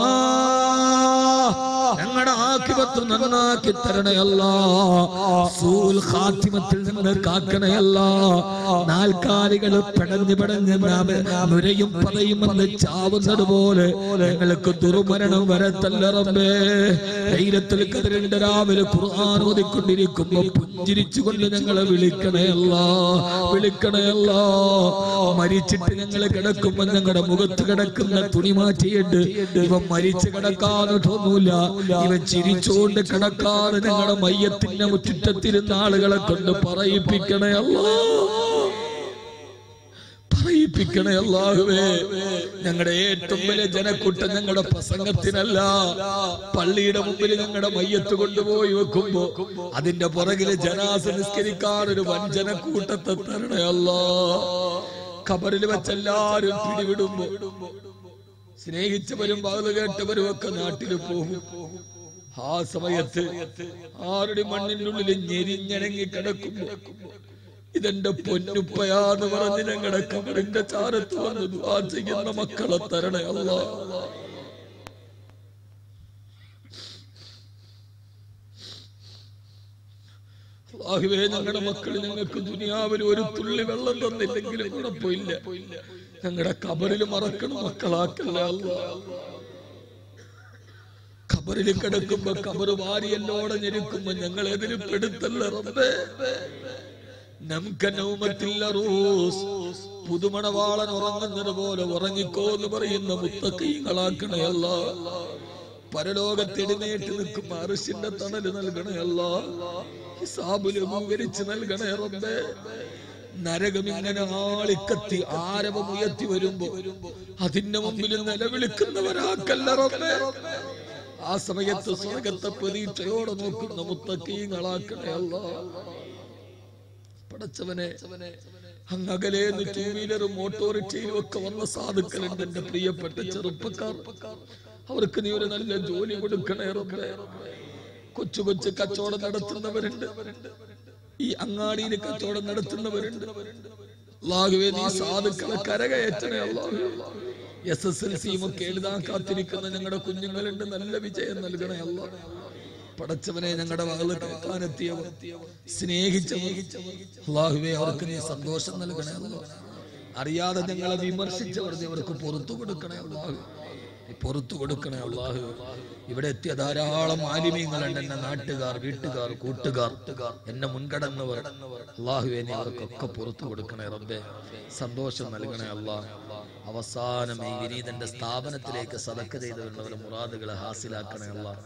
ഞങ്ങളുടെ ആക്കിപത്ത് നന്നാക്കി തരണയല്ല സൂൽ ഖാത്തിമത്തിൽ നിന്ന് കാക്കണയല്ല നാൽക്കാലികൾ പെടഞ്ഞു പെടഞ്ഞ് നവ- നുരയും പതയും എന്ന് ചാവുന്നത് പോലെ ഞങ്ങൾക്ക് ദുർമരണം വരത്തല്ല റബ്ബേ ധൈര്യത്തിൽ കതിരന്റെ രാവിലെ ഖുർആൻ ഓതിക്കൊണ്ടിരിക്കുമ്പോ പുഞ്ചിരിച്ചുകൊണ്ട് ഞങ്ങളെ വിളിക്കണയല്ല വിളിക്കണയല്ല മരിച്ചിട്ട് ഞങ്ങൾ കിടക്കുമ്പോ ഞങ്ങളുടെ മുഖത്ത് കിടക്കുന്ന തുണി മാറ്റിയിട്ട് ഇവൻ മരിച്ചു കിടക്കാനൊന്നുമില്ല ഇവൻ ചിരിച്ചുകൊണ്ട് കിടക്കാതെ ഞങ്ങളുടെ മയ്യത്തിന്റെ മുറ്റത്തിരുന്ന ആളുകളെ കൊണ്ട് പറയിപ്പിക്കണയല്ല പറയിപ്പിക്കണേ അല്ലാഹുവേ ഞങ്ങളുടെ ഏറ്റവും വലിയ ജനക്കൂട്ടം ഞങ്ങളുടെ പ്രസംഗത്തിനല്ല പള്ളിയുടെ മുമ്പിൽ ഞങ്ങളുടെ മയ്യത്ത് കൊണ്ടുപോയി വെക്കുമ്പോ അതിന്റെ പുറകില് ജനാസ നിസ്കരിക്കാൻ ഒരു വഞ്ചനക്കൂട്ടത്തെ തരണേ അല്ലാ ഖബറിൽ വെച്ചെല്ലാരും പിടിവിടുമ്പോ സ്നേഹിച്ചവരും പകല് കേട്ടവരും ഒക്കെ നാട്ടിൽ പോകും ആ സമയത്ത് ആരുടെ മണ്ണിന്റെ ഉള്ളിൽ ഞെരിഞ്ഞണങ്ങി കിടക്കുമ്പോ ഇതെന്റെ പൊന്നുപ്പയാന്ന് പറഞ്ഞ് ഞങ്ങളുടെ കബറിന്റെ ചാരത്ത് വന്ന് ദുആ ചെയ്യുന്ന മക്കളെ തരണേ അല്ല അള്ളാഹുവേ ഞങ്ങളുടെ മക്കൾ ഞങ്ങൾക്ക് ദുനിയാവിൽ ഒരു തുള്ളി വെള്ളം തന്നില്ലെങ്കിലും കുഴപ്പമില്ല ഞങ്ങളുടെ കബറിൽ മറക്കണം മക്കളാക്കല്ല അല്ലാ ഖബറിൽ കിടക്കുമ്പോ ഖബർ വാരിയല്ലോടെ ഞെരുക്കുമ്പോ ഞങ്ങൾ എതിര് പെടുത്തല്ല റബ്ബേ നമുക്ക് നൗമത്തില്ല റൂസ് പുതുമണവാളൻ ഉറങ്ങുന്നത് പോലെ ഉറങ്ങിക്കോ എന്ന് പറയുന്ന മുത്തക്കൈകളാക്കണയല്ല പരലോകത്തെഴുന്നേറ്റ് നിൽക്കുമ്പോ അറിശിന്റെ തണല് നൽകണയല്ല ഹിസാബ് ലഘൂകരിച്ച് നൽകണേ റബ്ബേ നരകം ഇങ്ങനെ ആളിക്കത്തി ആരവമുയർത്തി വരുമ്പോ അതിന്റെ മുമ്പിൽ നിലവിളിക്കുന്നവരാക്കല്ല റബ്ബേ ആ സമയത്ത് സ്വർഗത്തെ പ്രതീക്ഷയോടെ നോക്കുന്ന മുത്തക്കീങ്ങളാക്കണേ അല്ല പടച്ചവനെ അങ്ങകലേന്ന് ടൂ വീലറും ഓട്ടോറിക്ഷയിലും ഒക്കെ വന്ന സാധുക്കളുണ്ട് എന്റെ പ്രിയപ്പെട്ട ചെറുപ്പക്കാർ അവർക്ക് നീ ഒരു നല്ല ജോലി കൊടുക്കണേ റബ്ബേ കൊച്ചു കൊച്ചു കച്ചവടം നടത്തുന്നവരുണ്ട് ഈ അങ്ങാടിയിൽ കച്ചവടം നടത്തുന്നവരുണ്ട് അള്ളാഹുവേ നീ സാധുക്കളെ കരകയറ്റണേ അള്ളാഹു എസ് എസ് എൽ സിയും ഒക്കെ എഴുതാൻ കാത്തിരിക്കുന്ന ഞങ്ങളുടെ കുഞ്ഞുങ്ങളുണ്ട് നല്ല വിജയം നൽകണേ അല്ല പടച്ചവനെ ഞങ്ങളുടെ മകള് കേൾക്കാനെത്തിയവർ സ്നേഹിച്ചവർ അള്ളാഹുവേ അവർക്ക് നീ സന്തോഷം നൽകണേ അല്ല അറിയാതെ ഞങ്ങളെ വിമർശിച്ചവർ നീ അവർക്ക് പുറത്തു കൊടുക്കണേ അള്ളാഹു നീ പുറത്തു കൊടുക്കണേ അള്ളാഹു ഇവിടെ എത്തിയ ധാരാളം ആലിമീങ്ങളുണ്ട് എന്നെ നാട്ടുകാർ വീട്ടുകാർ കൂട്ടുകാർ എന്നെ മുൻകടന്നവർ അള്ളാഹുവെ നീ അവർക്കൊക്കെ പുറത്തു കൊടുക്കണേ റബ്ബെ സന്തോഷം നൽകണേ അള്ളാഹ് അവസാനം ഈ വിനീതന്റെ സ്ഥാപനത്തിലേക്ക് സതക്ക ചെയ്തവരുടെ മുറാദുകളെ ഹാസിലാക്കണേ അള്ളാഹ്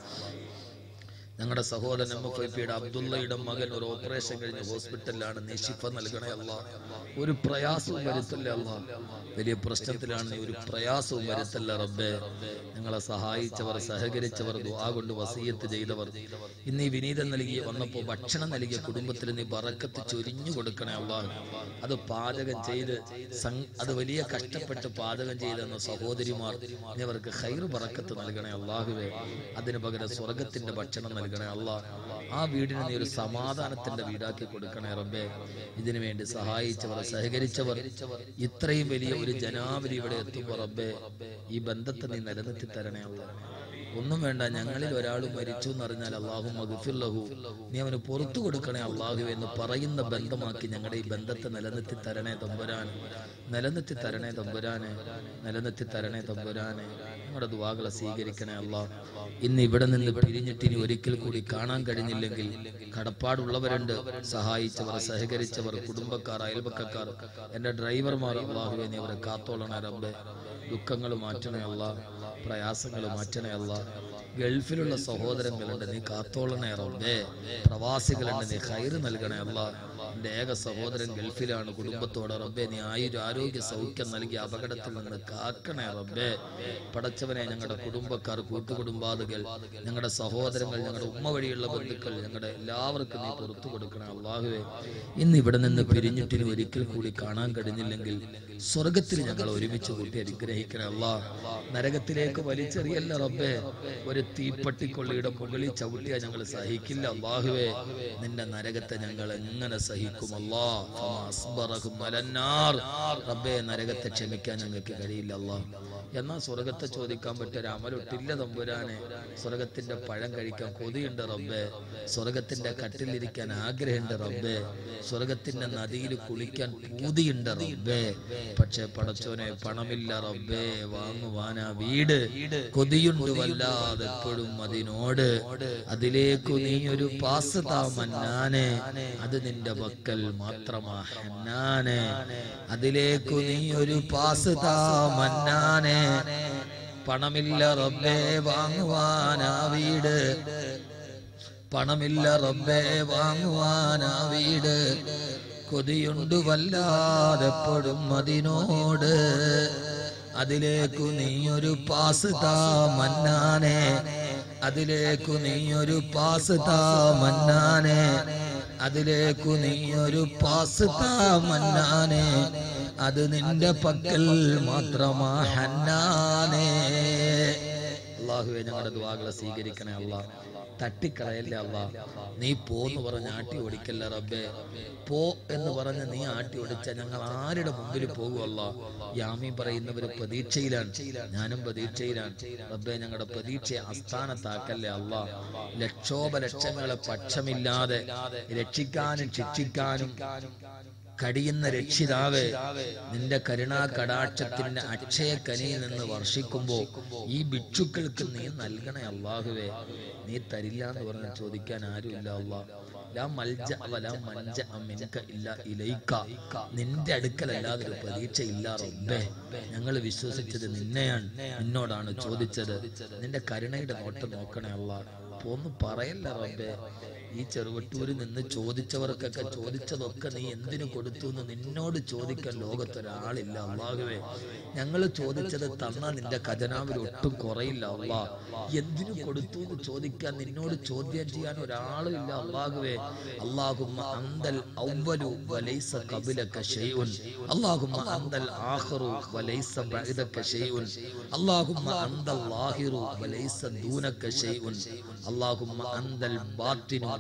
ഞങ്ങളുടെ സഹോദരൻ എം എഫ് ഐ പിയുടെ അബ്ദുള്ളയുടെ മകൻ ഒരു ഓപ്പറേഷൻ കഴിഞ്ഞ് ഹോസ്പിറ്റലിലാണ് നീ ശിഫ നൽകണേ അല്ല ഒരു പ്രയാസവും വരുത്തല്ലേ അല്ല വലിയ പ്രശ്നത്തിലാണ് നീ ഒരു പ്രയാസവും വരുത്തല്ല റബ്ബേ ഞങ്ങളെ സഹായിച്ചവർ സഹകരിച്ചവർ ദുആ കൊണ്ട് വസീയത്ത് ചെയ്തവർ ഇന്ന് ഈ വിനീതം നൽകി വന്നപ്പോൾ ഭക്ഷണം നൽകിയ കുടുംബത്തിൽ നീ ബറക്കത്ത് ചൊരിഞ്ഞു കൊടുക്കണേ അല്ല അത് പാചകം ചെയ്ത് സം- അത് വലിയ കഷ്ടപ്പെട്ട് പാചകം ചെയ്തെന്ന സഹോദരിമാർ നീ അവർക്ക് ഹൈർ ബറക്കത്ത് നൽകണേ അള്ളാഹുവേ അതിന് പകരം സ്വർഗത്തിന്റെ ഭക്ഷണം നൽകണേ അല്ലാ ആ വീടിന് നീ ഒരു സമാധാനത്തിന്റെ വീടാക്കി കൊടുക്കണേ റബ്ബേ ഇതിനു വേണ്ടി സഹായിച്ചവർ സഹകരിച്ചവർ ഇത്രയും വലിയ ഒരു ജനാവലി ഇവിടെ എത്തുമ്പോൾ റബ്ബേ ഈ ബന്ധത്തെ നീ നിലനിർത്തി തരണേ അല്ലാ ഒന്നും വേണ്ട ഞങ്ങളിൽ ഒരാൾ മരിച്ചു എന്നറിഞ്ഞാൽ അള്ളാഹു മഗഫില്ലഹു നീ അവന് പുറത്തു കൊടുക്കണേ അള്ളാഹു എന്ന് പറയുന്ന ബന്ധമാക്കി ഞങ്ങളുടെ ഈ ബന്ധത്തെ നിലനിർത്തി തരണേ തമ്പുരാൻ നിലനിർത്തി തരണേ തമ്പുരാനെ നിലനിർത്തി തരണേ തമ്പുരാനെ നമ്മുടെ ദുവാകളെ സ്വീകരിക്കണേ അള്ളാഹ് ഇന്ന് ഇവിടെ നിന്ന് പിരിഞ്ഞിട്ട് ഇനി ഒരിക്കൽ കൂടി കാണാൻ കഴിഞ്ഞില്ലെങ്കിൽ കടപ്പാടുള്ളവരുണ്ട് സഹായിച്ചവർ സഹകരിച്ചവർ കുടുംബക്കാർ അയൽപക്കക്കാർ എന്റെ ഡ്രൈവർമാർ അള്ളാഹുവെ നീ അവരെ കാത്തോളണേ റബ്ബെ ദുഃഖങ്ങൾ മാറ്റണേ അല്ല പ്രയാസങ്ങൾ മാറ്റണേ അല്ല ഗൾഫിലുള്ള സഹോദരങ്ങളുണ്ട് നീ കാത്തോളണേ റബ്ബേ പ്രവാസികളുണ്ട് നീ ഹൈറ് നൽകണേ അല്ല എന്റെ ഏക സഹോദരൻ ഗൾഫിലാണ് കുടുംബത്തോടെ റബ്ബേ നീ ആയുര ആരോഗ്യ സൗഖ്യം നൽകി അപകടത്തിൽ നിന്ന് കാക്കണേ റബ്ബേ പടച്ചവനെ ഞങ്ങളുടെ കുടുംബക്കാർ കൂട്ടുകുടുംബാദികൾ ഞങ്ങളുടെ സഹോദരങ്ങൾ ഞങ്ങളുടെ ഉമ്മ വഴിയുള്ള ബന്ധുക്കൾ ഞങ്ങളുടെ എല്ലാവർക്കും നീ പുറത്തു കൊടുക്കണേ അള്ളാഹുവേ ഇന്ന് ഇവിടെ നിന്ന് പിരിഞ്ഞിട്ട് ഇനി ഒരിക്കൽ കൂടി കാണാൻ കഴിഞ്ഞില്ലെങ്കിൽ സ്വർഗത്തിൽ ഞങ്ങൾ ഒരുമിച്ച് കൂട്ടി അനുഗ്രഹിക്കണേ അല്ലാ നരകത്തിലേക്ക് വലിച്ചെറിയല്ല റബ്ബേ ഒരു തീപ്പട്ടിക്കൊള്ളിയുടെ മുകളിൽ ചവിട്ടിയാ ഞങ്ങൾ സഹിക്കില്ല അള്ളാഹുവേ നിന്റെ നരകത്തെ ഞങ്ങൾ എങ്ങനെ സഹിക്കുമല്ലാ ഫമാ അസ്ബറഹും അലന്നാർ. റബ്ബേ നരകത്തെ ക്ഷമിക്കാൻ ഞങ്ങൾക്ക് കഴിയില്ല അല്ലാ എന്നാൽ സ്വർഗത്തെ ചോദിക്കാൻ പറ്റിയ ഒരു അമലൊട്ടില്ല തമ്പുരാനെ സ്വർഗത്തിന്റെ പഴം കഴിക്കാൻ കൊതിയുണ്ട് റബ്ബേ സ്വർഗത്തിന്റെ കട്ടിലിരിക്കാൻ ആഗ്രഹമുണ്ട് റബ്ബേ സ്വർഗത്തിന്റെ നദിയിൽ കുളിക്കാൻ പൂതിയുണ്ട് റബ്ബേ പക്ഷെ പടച്ചോനെ പണമില്ല റബ്ബേ വാങ്ങുവാനാ വീട് കൊതിയുണ്ട് വല്ലാതെ എപ്പോഴും അതിനോട് അതിലേക്കു നീ ഒരു പാസ് താ മന്നാനെ അത് നിന്റെ പക്കൽ മാത്രമാ ഹന്നാനെ അതിലേക്കു നീ ഒരു പാസ് താ മന്നാനെ പണമില്ല റബ്ബേ വാങ്ങുവാനാ വീട് പണമില്ല റബ്ബേ വാങ്ങുവാനാ വീട് കൊതിയുണ്ട് വല്ലാതെപ്പോഴും അതിനോട് അതിലേക്കു നീ ഒരു പാസ് താ മന്നാനെ അതിലേക്കു നീ ഒരു പാസ് താ മന്നാനെ അതിലേക്കു നീ ഒരു പാസ് താ മന്നാനെ അത് നിന്റെ പക്കൽ മാത്രമാ ഹന്നാനേ അള്ളാഹുവെ ഞങ്ങളുടെ ദുവാകളെ സ്വീകരിക്കണേ അല്ല തട്ടിക്കളയല്ലേ അല്ല നീ പോന്ന് പറഞ്ഞ് ആട്ടി ഓടിക്കല്ല റബ്ബേ പോ എന്ന് പറഞ്ഞ് നീ ആട്ടി ഓടിച്ച ഞങ്ങൾ ആരുടെ മുമ്പിൽ പോകുമല്ല യാമി പറയുന്നവര് പ്രതീക്ഷയിലാണ് ഞാനും പ്രതീക്ഷയിലാണ് റബ്ബേ ഞങ്ങളുടെ പ്രതീക്ഷയെ അസ്ഥാനത്താക്കല്ലേ അല്ല ലക്ഷോപലക്ഷങ്ങളെ പക്ഷമില്ലാതെ രക്ഷിക്കാനും ശിക്ഷിക്കാനും കടിയുന്ന രക്ഷിതാവേ നിന്റെ കരുണാ കടാക്ഷത്തിന്റെ അക്ഷയ കനിയിൽ നിന്ന് വർഷിക്കുമ്പോ ഈ ഭിക്ഷുക്കൾക്ക് നീ നൽകണേ അള്ളാഹുവേ നീ തരില്ല എന്ന് പറഞ്ഞ് ചോദിക്കാൻ ആരുമില്ല അള്ളാഹ് ലാ മൽജ വലാ മൻജ മിൻക ഇല്ല ഇലൈക നിന്റെ അടുക്കലല്ലാതെ ഒരു പ്രതീക്ഷ ഇല്ല റബ്ബേ ഞങ്ങൾ വിശ്വസിച്ചത് നിന്നെയാണ് നിന്നോടാണ് ചോദിച്ചത് നിന്റെ കരുണയുടെ നോട്ടം നോക്കണേ അള്ളാഹ് പോന്ന് പറയല്ല റബ്ബേ ഈ ചെറുവട്ടൂരിൽ നിന്ന് ചോദിച്ചവർക്കൊക്കെ ചോദിച്ചതൊക്കെ നീ എന്തിനു കൊടുത്തു എന്ന് നിന്നോട് ചോദിക്കാൻ ലോകത്തൊരാളില്ല അള്ളാഹുവേ ഞങ്ങൾ ചോദിച്ചത് തന്നാ നിന്റെ ഖജനാവിൽ ഒട്ടും കുറയില്ല അള്ളാ എന്തിനു കൊടുത്തു എന്ന് ചോദിക്കാൻ നിന്നോട് ചോദ്യം ചെയ്യാൻ ഒരാളും ഇല്ല അള്ളാഹുവേ അള്ളാഹുമ്മ അന്തൽ ഔവലു വലൈസ ഖബലക ഷൈഉൻ അള്ളാഹുമ്മ അന്തൽ ആഖിറു വലൈസ ബഅദക ഷൈഉൻ അള്ളാഹുമ്മ അന്തൽ ലാഹിറു വലൈസ ദൂനക ഷൈഉൻ അള്ളാഹുമ്മ അന്തൽ ബാത്തിനു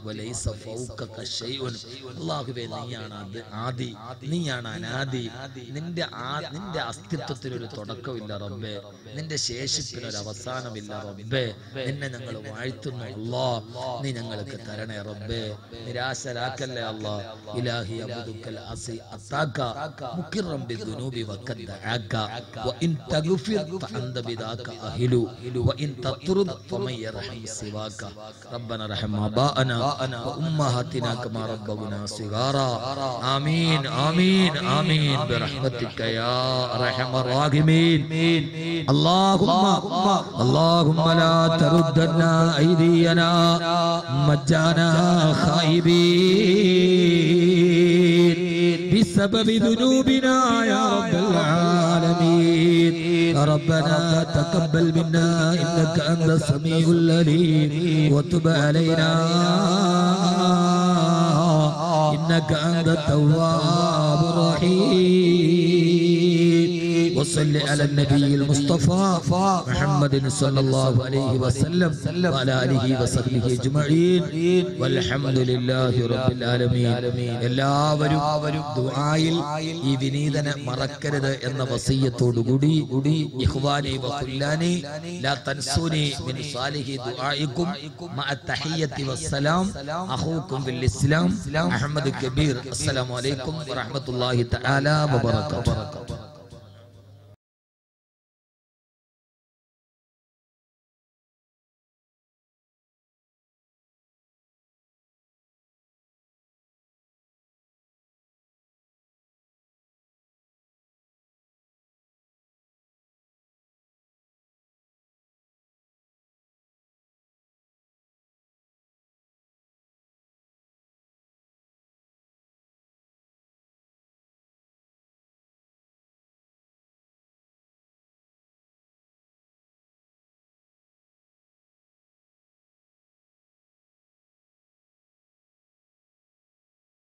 വലൈസ ഫൗകക ശൈഉൻ അല്ലാഹുവേ നീയാണ് അത് ആദി നീയാണ് അനാദി നിന്റെ ആ- നിന്റെ അസ്തിത്വത്തിന് ഒരു തുടക്കമില്ല റബ്ബേ നിന്റെ ശേഷിപ്പിന് ഒരു അവസാനമില്ല റബ്ബേ നിന്നെ ഞങ്ങൾ വാഴ്ത്തുന്നു അല്ലാ നീ ഞങ്ങൾക്ക് തരണേ റബ്ബേ നിരാശരാക്കല്ലേ അല്ലാ ഇലാഹി അബ്ദുക്കൽ അസി അത്താക മുക്കിറം ബിദുനൂബി വഖദ് ദഅക വഇൻ തഗ്ഫിർ ഫഅന്ത ബിദാക അഹ്ലു വഇൻ തത്റുദ ഫമൻ യർഹം സിവാക ربنا رحم آباءنا وأمهاتنا كما ربونا صغارا آمين آمين آمين برحمتك يا أرحم الراحمين اللهم اللهم لا تردنا أيدينا مجانا خائبين بسبب ذنوبنا يا رب العالمين ربنا تقبل منا إنك أنت السميع العليم وتب علينا إنك أنت التواب الرحيم وصل على النبي المصطفى محمد صلى الله عليه وسلم وعلى آله وصحبه أجمعين والحمد لله رب العالمين എല്ലാവരും ദുആയിൽ ഈ വിനീതനെ മറക്കരുത് എന്ന വസീയത്തോടുകൂടി ഇഖ്വാനി വഖുല്ലാനി ലാ തൻസൂനി മിൻ സാലിഹി ദുആഇക്കും മഅ തഹിയ്യത്തി വസ്സലാം അഖൂക്കും ബിൽ ഇസ്ലാം അഹ്മദ് കബീർ അസ്സലാമു അലൈക്കും വറഹ്മത്തുള്ളാഹി തആല വബറകാതുഹു